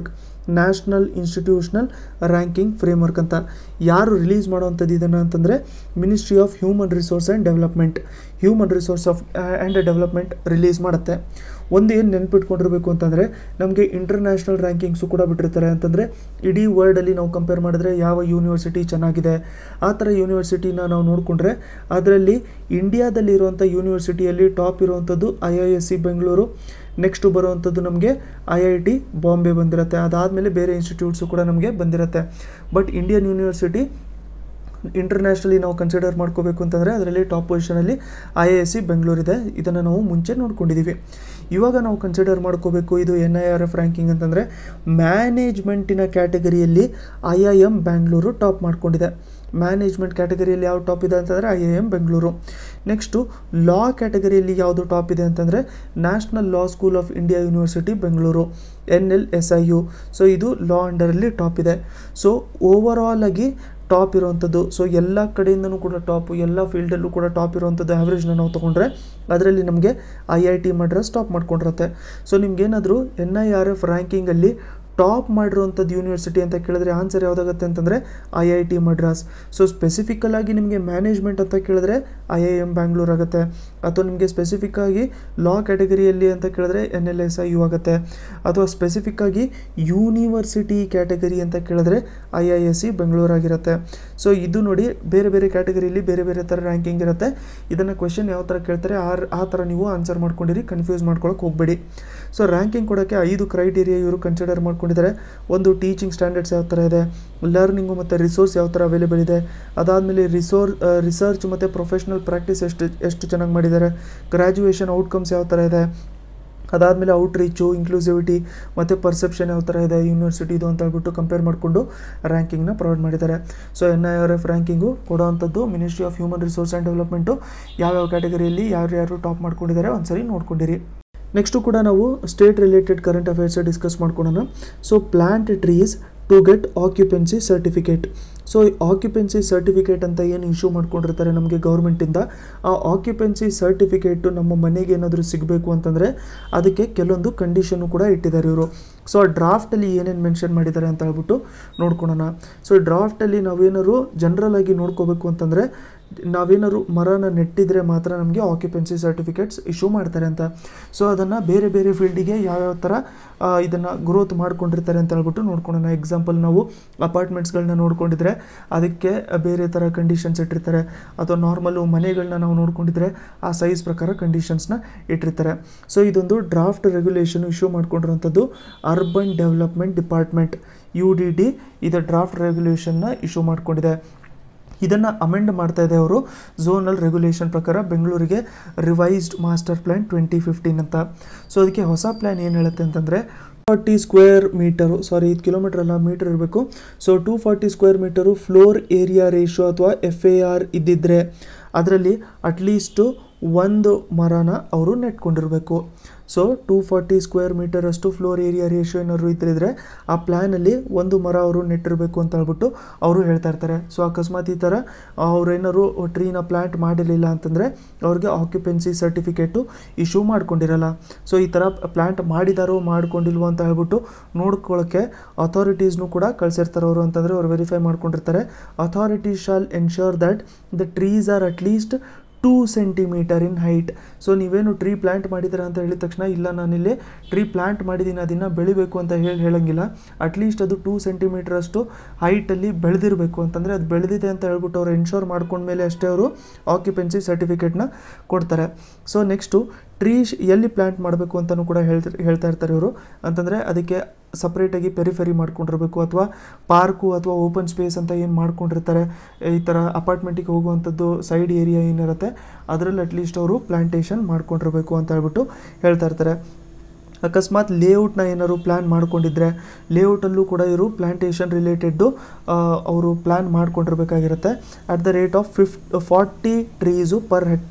national institutional ranking framework ಅಂತ ಯಾರು ರಿಲೀಸ್ ಮಾಡೋವಂಥದ್ದು ಇದನ್ನು ಅಂತಂದರೆ ministry of human resource and development human resource of and development release ಮಾಡುತ್ತೆ ಒಂದು ಏನು ನೆನ್ಪಿಟ್ಕೊಂಡಿರ್ಬೇಕು ಅಂತಂದರೆ ನಮಗೆ ಇಂಟರ್ನ್ಯಾಷನಲ್ ರ್ಯಾಂಕಿಂಗ್ಸು ಕೂಡ ಬಿಟ್ಟಿರ್ತಾರೆ ಅಂತಂದರೆ ಇಡೀ ವರ್ಲ್ಡಲ್ಲಿ ನಾವು ಕಂಪೇರ್ ಮಾಡಿದ್ರೆ ಯಾವ ಯೂನಿವರ್ಸಿಟಿ ಚೆನ್ನಾಗಿದೆ ಆ ಥರ ಯೂನಿವರ್ಸಿಟಿನ ನಾವು ನೋಡಿಕೊಂಡ್ರೆ ಅದರಲ್ಲಿ ಇಂಡಿಯಾದಲ್ಲಿ ಇರುವಂಥ ಯೂನಿವರ್ಸಿಟಿಯಲ್ಲಿ ಟಾಪ್ ಇರುವಂಥದ್ದು I I S C Bengaluru next ಬರುವಂಥದ್ದು ನಮಗೆ ಐ ಐ ಟಿ ಬಾಂಬೆ ಬಂದಿರುತ್ತೆ ಅದಾದಮೇಲೆ ಬೇರೆ ಇನ್ಸ್ಟಿಟ್ಯೂಟ್ಸು ಕೂಡ ನಮಗೆ ಬಂದಿರುತ್ತೆ ಬಟ್ ಇಂಡಿಯನ್ ಯೂನಿವರ್ಸಿಟಿ ಇಂಟರ್ನ್ಯಾಷನಲಿ ನಾವು ಕನ್ಸಿಡರ್ ಮಾಡ್ಕೋಬೇಕು ಅಂತಂದರೆ ಅದರಲ್ಲಿ ಟಾಪ್ ಪೊಸಿಷನಲ್ಲಿ ಐ ಎ ಎಸ್ ಸಿ ಬೆಂಗಳೂರಿದೆ ಇದನ್ನು ನಾವು ಮುಂಚೆ ನೋಡ್ಕೊಂಡಿದ್ದೀವಿ ಇವಾಗ ನಾವು ಕನ್ಸಿಡರ್ ಮಾಡ್ಕೋಬೇಕು ಇದು N I R F ranking ಅಂತಂದರೆ ಮ್ಯಾನೇಜ್ಮೆಂಟಿನ ಕ್ಯಾಟಗರಿಯಲ್ಲಿ I I M Bangalore top ಮಾಡ್ಕೊಂಡಿದೆ ಮ್ಯಾನೇಜ್ಮೆಂಟ್ ಕ್ಯಾಟಗರಿಯಲ್ಲಿ ಯಾವ ಟಾಪ್ ಇದೆ ಅಂತಂದರೆ I I M Bengaluru next law ಕ್ಯಾಟಗರಿಯಲ್ಲಿ ಯಾವುದು ಟಾಪ್ ಇದೆ ಅಂತಂದರೆ national law school of India university Bengaluru N L S I U so ಇದು ಲಾ ಅಂಡರಲ್ಲಿ ಟಾಪ್ ಇದೆ ಸೊ ಓವರಾಲ್ ಆಗಿ ಟಾಪ್ ಇರುವಂಥದ್ದು ಸೊ ಎಲ್ಲ ಕಡೆಯಿಂದನೂ ಕೂಡ ಟಾಪು ಎಲ್ಲ ಫೀಲ್ಡಲ್ಲೂ ಕೂಡ ಟಾಪ್ ಇರುವಂಥದ್ದು ಆ್ಯಾವ್ರೇಜ್ನ ನಾವು ತೊಗೊಂಡ್ರೆ ಅದರಲ್ಲಿ ನಮಗೆ I I T Madras top ಮಾಡ್ಕೊಂಡಿರುತ್ತೆ ಸೊ ನಿಮ್ಗೇನಾದರೂ ಎನ್ ಐ ಆರ್ ಎಫ್ ರ್ಯಾಂಕಿಂಗಲ್ಲಿ ಟಾಪ್ ಮಾಡಿರುವಂಥದ್ದು ಯೂನಿವರ್ಸಿಟಿ ಅಂತ ಕೇಳಿದ್ರೆ ಆನ್ಸರ್ ಯಾವುದಾಗುತ್ತೆ ಅಂತಂದರೆ I I T Madras so ಸ್ಪೆಸಿಫಿಕಲಾಗಿ ನಿಮಗೆ ಮ್ಯಾನೇಜ್ಮೆಂಟ್ ಅಂತ ಕೇಳಿದ್ರೆ ಐ ಐ ಎಮ್ ಬ್ಯಾಂಗ್ಳೂರ್ ಆಗುತ್ತೆ ಅಥವಾ ನಿಮಗೆ ಸ್ಪೆಸಿಫಿಕ್ಕಾಗಿ ಲಾ ಕ್ಯಾಟಗರಿಯಲ್ಲಿ ಅಂತ ಕೇಳಿದ್ರೆ N L S I U ಆಗುತ್ತೆ ಅಥವಾ ಸ್ಪೆಸಿಫಿಕ್ಕಾಗಿ ಯೂನಿವರ್ಸಿಟಿ ಕ್ಯಾಟಗರಿ ಅಂತ ಕೇಳಿದ್ರೆ ಐ ಐ ಎಸ್ ಸಿ ಬೆಂಗಳೂರಾಗಿರುತ್ತೆ ಸೊ ಇದು ನೋಡಿ ಬೇರೆ ಬೇರೆ ಕ್ಯಾಟಗರಿಯಲ್ಲಿ ಬೇರೆ ಬೇರೆ ಥರ ರ್ಯಾಂಕಿಂಗ್ ಇರುತ್ತೆ ಇದನ್ನು ಕ್ವೆಶನ್ ಯಾವ ಥರ ಕೇಳ್ತಾರೆ ಆ ಆ ಥರ ನೀವು ಆನ್ಸರ್ ಮಾಡ್ಕೊಂಡಿರಿ ಕನ್ಫ್ಯೂಸ್ ಮಾಡ್ಕೊಳಕ್ಕೆ ಹೋಗಬೇಡಿ ಸೊ ರ್ಯಾಂಕಿಂಗ್ ಕೊಡೋಕ್ಕೆ ಐದು ಕ್ರೈಟೀರಿಯಾ ಇವರು ಕನ್ಸಿಡರ್ ಮಾಡ್ಕೊಂಡಿದ್ದಾರೆ ಒಂದು ಟೀಚಿಂಗ್ ಸ್ಟ್ಯಾಂಡರ್ಡ್ಸ್ ಯಾವ ಥರ ಇದೆ ಲರ್ನಿಂಗು ಮತ್ತು ರಿಸೋರ್ಸ್ ಯಾವ ಥರ ಅವೈಲೇಬಲ್ ಇದೆ ಅದಾದಮೇಲೆ ರಿಸೋರ್ ರಿಸರ್ಚ್ ಮತ್ತು ಪ್ರೊಫೆಷ್ನಲ್ ಪ್ರಾಕ್ಟೀಸ್ ಎಷ್ಟು ಎಷ್ಟು ಚೆನ್ನಾಗಿ ಮಾಡಿದ್ದಾರೆ ಗ್ರ್ಯಾಜುಯೇಷನ್ ಔಟ್ಕಮ್ಸ್ ಯಾವ ಥರ ಇದೆ ಅದಾದಮೇಲೆ ಔಟ್ರೀಚು ಇನ್ಕ್ಲೂಸಿವಿಟಿ ಮತ್ತು ಪರ್ಸೆಪ್ಷನ್ ಯಾವ ಥರ ಇದೆ ಯೂನಿವರ್ಸಿಟಿದು ಅಂತ ಹೇಳ್ಬಿಟ್ಟು ಕಂಪೇರ್ ಮಾಡಿಕೊಂಡು ರ್ಯಾಂಕಿಂಗ್ನ ಪ್ರೊವೈಡ್ ಮಾಡಿದ್ದಾರೆ so N I R F ranking ಕೊಡೋವಂಥದ್ದು ministry of human resource and development ಯಾವ್ಯಾವ ಕ್ಯಾಟಗರಿಯಲ್ಲಿ ಯಾರ್ಯಾರು ಟಾಪ್ ಮಾಡ್ಕೊಂಡಿದ್ದಾರೆ ಒಂದ್ಸರಿ ನೋಡ್ಕೊಂಡಿರಿ ನೆಕ್ಸ್ಟು ಕೂಡ ನಾವು state related current affairs discuss ಮಾಡ್ಕೊಳ್ಳೋಣ so plant trees to get occupancy certificate so ಈ ಆಕ್ಯುಪೆನ್ಸಿ ಸರ್ಟಿಫಿಕೇಟ್ ಅಂತ ಏನು ಇಶ್ಯೂ ಮಾಡ್ಕೊಂಡಿರ್ತಾರೆ ನಮಗೆ ಗೌರ್ಮೆಂಟಿಂದ ಆ ಆಕ್ಯುಪೆನ್ಸಿ ಸರ್ಟಿಫಿಕೇಟು ನಮ್ಮ ಮನೆಗೆ ಏನಾದರೂ ಸಿಗಬೇಕು ಅಂತಂದರೆ ಅದಕ್ಕೆ ಕೆಲವೊಂದು ಕಂಡೀಷನ್ನು ಕೂಡ ಇಟ್ಟಿದ್ದಾರೆ ಇವರು ಸೊ ಆ ಡ್ರಾಫ್ಟಲ್ಲಿ ಏನೇನು ಮೆನ್ಷನ್ ಮಾಡಿದ್ದಾರೆ ಅಂತ ಹೇಳ್ಬಿಟ್ಟು ನೋಡ್ಕೊಳೋಣ ಸೊ ಡ್ರಾಫ್ಟಲ್ಲಿ ನಾವೇನಾದ್ರು ಜನರಲ್ ಆಗಿ ನೋಡ್ಕೋಬೇಕು ಅಂತಂದರೆ ನಾವೇನಾದ್ರು ಮರನ ನೆಟ್ಟಿದ್ರೆ ಮಾತ್ರ ನಮಗೆ ಆಕ್ಯುಪೆನ್ಸಿ ಸರ್ಟಿಫಿಕೇಟ್ಸ್ ಇಶ್ಯೂ ಮಾಡ್ತಾರೆ ಅಂತ ಸೊ ಅದನ್ನು ಬೇರೆ ಬೇರೆ ಫೀಲ್ಡಿಗೆ ಯಾವ್ಯಾವ ಥರ ಇದನ್ನು ಗ್ರೋತ್ ಮಾಡ್ಕೊಂಡಿರ್ತಾರೆ ಅಂತ ಹೇಳ್ಬಿಟ್ಟು ನೋಡ್ಕೊಳ್ಳೋಣ ಎಕ್ಸಾಂಪಲ್ ನಾವು ಅಪಾರ್ಟ್ಮೆಂಟ್ಸ್ಗಳನ್ನ ನೋಡ್ಕೊಂಡಿದ್ರೆ ಅದಕ್ಕೆ ಬೇರೆ ಥರ ಕಂಡೀಷನ್ಸ್ ಇಟ್ಟಿರ್ತಾರೆ ಅಥವಾ ನಾರ್ಮಲು ಮನೆಗಳನ್ನ ನಾವು ನೋಡ್ಕೊಂಡಿದ್ರೆ ಆ ಸೈಜ್ ಪ್ರಕಾರ ಕಂಡೀಷನ್ಸ್ನ ಇಟ್ಟಿರ್ತಾರೆ ಸೊ ಇದೊಂದು ಡ್ರಾಫ್ಟ್ ರೆಗ್ಯುಲೇಷನ್ ಇಶ್ಯೂ ಮಾಡ್ಕೊಂಡಿರೋಂಥದ್ದು urban development department U D D ಇದು ಡ್ರಾಫ್ಟ್ ರೆಗ್ಯುಲೇಷನ್ನ ಇಶ್ಯೂ ಮಾಡ್ಕೊಂಡಿದೆ ಇದನ್ನು ಅಮೆಂಡ್ ಮಾಡ್ತಾ ಇದೆ ಅವರು ಝೋನಲ್ ರೆಗ್ಯುಲೇಷನ್ ಪ್ರಕಾರ ಬೆಂಗಳೂರಿಗೆ revised master plan twenty fifteen ಅಂತ ಸೊ ಅದಕ್ಕೆ ಹೊಸ ಪ್ಲ್ಯಾನ್ ಏನು ಹೇಳುತ್ತೆ ಅಂತಂದರೆ ಫಾರ್ಟಿ ಸ್ಕ್ವೇರ್ ಮೀಟರು ಸಾರಿ ಇದು ಕಿಲೋಮೀಟರ್ ಅಲ್ಲ ಮೀಟರ್ ಇರಬೇಕು so two forty square metre floor area ratio ಅಥವಾ ಎಫ್ ಎ ಆರ್ ಇದ್ದಿದ್ದರೆ ಅದರಲ್ಲಿ ಅಟ್ಲೀಸ್ಟು ಒಂದು ಮರನ ಅವರು ನೆಟ್ಕೊಂಡಿರಬೇಕು ಸೊ ಟೂ ಫಾರ್ಟಿ ಸ್ಕ್ವೇರ್ ಮೀಟರಷ್ಟು ಫ್ಲೋರ್ ಏರಿಯಾ ರೇಷಿಯೋ ಏನಾದ್ರು ಇದ್ರಿದ್ರೆ ಆ ಪ್ಲ್ಯಾನಲ್ಲಿ ಒಂದು ಮರ ಅವರು ನೆಟ್ಟಿರಬೇಕು ಅಂತ ಹೇಳ್ಬಿಟ್ಟು ಅವರು ಹೇಳ್ತಾ ಇರ್ತಾರೆ ಸೊ ಅಕಸ್ಮಾತ್ ಈ ಥರ ಅವ್ರು ಏನಾದ್ರು ಟ್ರೀನ ಪ್ಲ್ಯಾಂಟ್ ಮಾಡಿರಲಿಲ್ಲ ಅಂತಂದರೆ ಅವ್ರಿಗೆ ಆಕ್ಯುಪೆನ್ಸಿ ಸರ್ಟಿಫಿಕೇಟು ಇಶ್ಯೂ ಮಾಡ್ಕೊಂಡಿರಲ್ಲ ಸೊ ಈ ಥರ ಪ್ಲ್ಯಾಂಟ್ ಮಾಡಿದಾರೋ ಮಾಡ್ಕೊಂಡಿಲ್ವೋ ಅಂತ ಹೇಳ್ಬಿಟ್ಟು ನೋಡ್ಕೊಳ್ಳೋಕ್ಕೆ ಅಥಾರಿಟೀಸ್ನು ಕೂಡ ಕಳಿಸಿರ್ತಾರೆ ಅವರು ಅಂತಂದರೆ ಅವ್ರು ವೆರಿಫೈ ಮಾಡ್ಕೊಂಡಿರ್ತಾರೆ authority shall ensure that the trees are at least two centimetre in height so ನೀವೇನು ಟ್ರೀ ಪ್ಲ್ಯಾಂಟ್ ಮಾಡಿದ್ದೀರಾ ಅಂತ ಹೇಳಿದ ತಕ್ಷಣ ಇಲ್ಲ ನಾನಿಲ್ಲಿ ಟ್ರೀ ಪ್ಲ್ಯಾಂಟ್ ಮಾಡಿದ್ದೀನಿ ಅದನ್ನು ಬೆಳಿಬೇಕು ಅಂತ ಹೇಳಿ ಹೇಳಂಗಿಲ್ಲ ಅಟ್ಲೀಸ್ಟ್ ಅದು ಟೂ ಸೆಂಟಿಮೀಟ್ರಷ್ಟು ಹೈಟಲ್ಲಿ ಬೆಳೆದಿರಬೇಕು ಅಂತಂದರೆ ಅದು ಬೆಳೆದಿದೆ ಅಂತ ಹೇಳ್ಬಿಟ್ಟು ಅವ್ರು ಎನ್ಶೋರ್ ಮಾಡ್ಕೊಂಡ್ಮೇಲೆ ಅಷ್ಟೇ ಅವರು ಆಕ್ಯುಪೆನ್ಸಿ ಸರ್ಟಿಫಿಕೇಟ್ನ ಕೊಡ್ತಾರೆ ಸೊ ನೆಕ್ಸ್ಟು ಟ್ರೀ ಎಲ್ಲಿ ಪ್ಲ್ಯಾಂಟ್ ಮಾಡಬೇಕು ಅಂತಲೂ ಕೂಡ ಹೇಳ್ತಾ ಹೇಳ್ತಾ ಇರ್ತಾರೆ ಇವರು ಅಂತಂದರೆ ಅದಕ್ಕೆ ಸಪ್ರೇಟಾಗಿ ಪೆರಿಫೆರಿ ಮಾಡ್ಕೊಂಡಿರಬೇಕು ಅಥವಾ ಪಾರ್ಕು ಅಥವಾ ಓಪನ್ ಸ್ಪೇಸ್ ಅಂತ ಏನು ಮಾಡ್ಕೊಂಡಿರ್ತಾರೆ ಈ ಥರ ಅಪಾರ್ಟ್ಮೆಂಟಿಗೆ ಹೋಗುವಂಥದ್ದು ಸೈಡ್ ಏರಿಯಾ ಏನಿರುತ್ತೆ ಅದರಲ್ಲಿ ಅಟ್ಲೀಸ್ಟ್ ಅವರು ಪ್ಲ್ಯಾಂಟೇಷನ್ ಮಾಡ್ಕೊಂಡಿರಬೇಕು ಅಂತ ಹೇಳ್ಬಿಟ್ಟು ಹೇಳ್ತಾ ಇರ್ತಾರೆ ಅಕಸ್ಮಾತ್ ಲೇಔಟ್ನ ಏನಾದ್ರು ಪ್ಲ್ಯಾನ್ ಮಾಡ್ಕೊಂಡಿದ್ರೆ ಲೇಔಟಲ್ಲೂ ಕೂಡ ಇವರು ಪ್ಲ್ಯಾಂಟೇಷನ್ ರಿಲೇಟೆಡ್ಡು ಅವರು ಪ್ಲ್ಯಾನ್ ಮಾಡ್ಕೊಂಡಿರ್ಬೇಕಾಗಿರುತ್ತೆ ಅಟ್ ದ ರೇಟ್ ಆಫ್ ಫಿಫ್ forty trees per hectare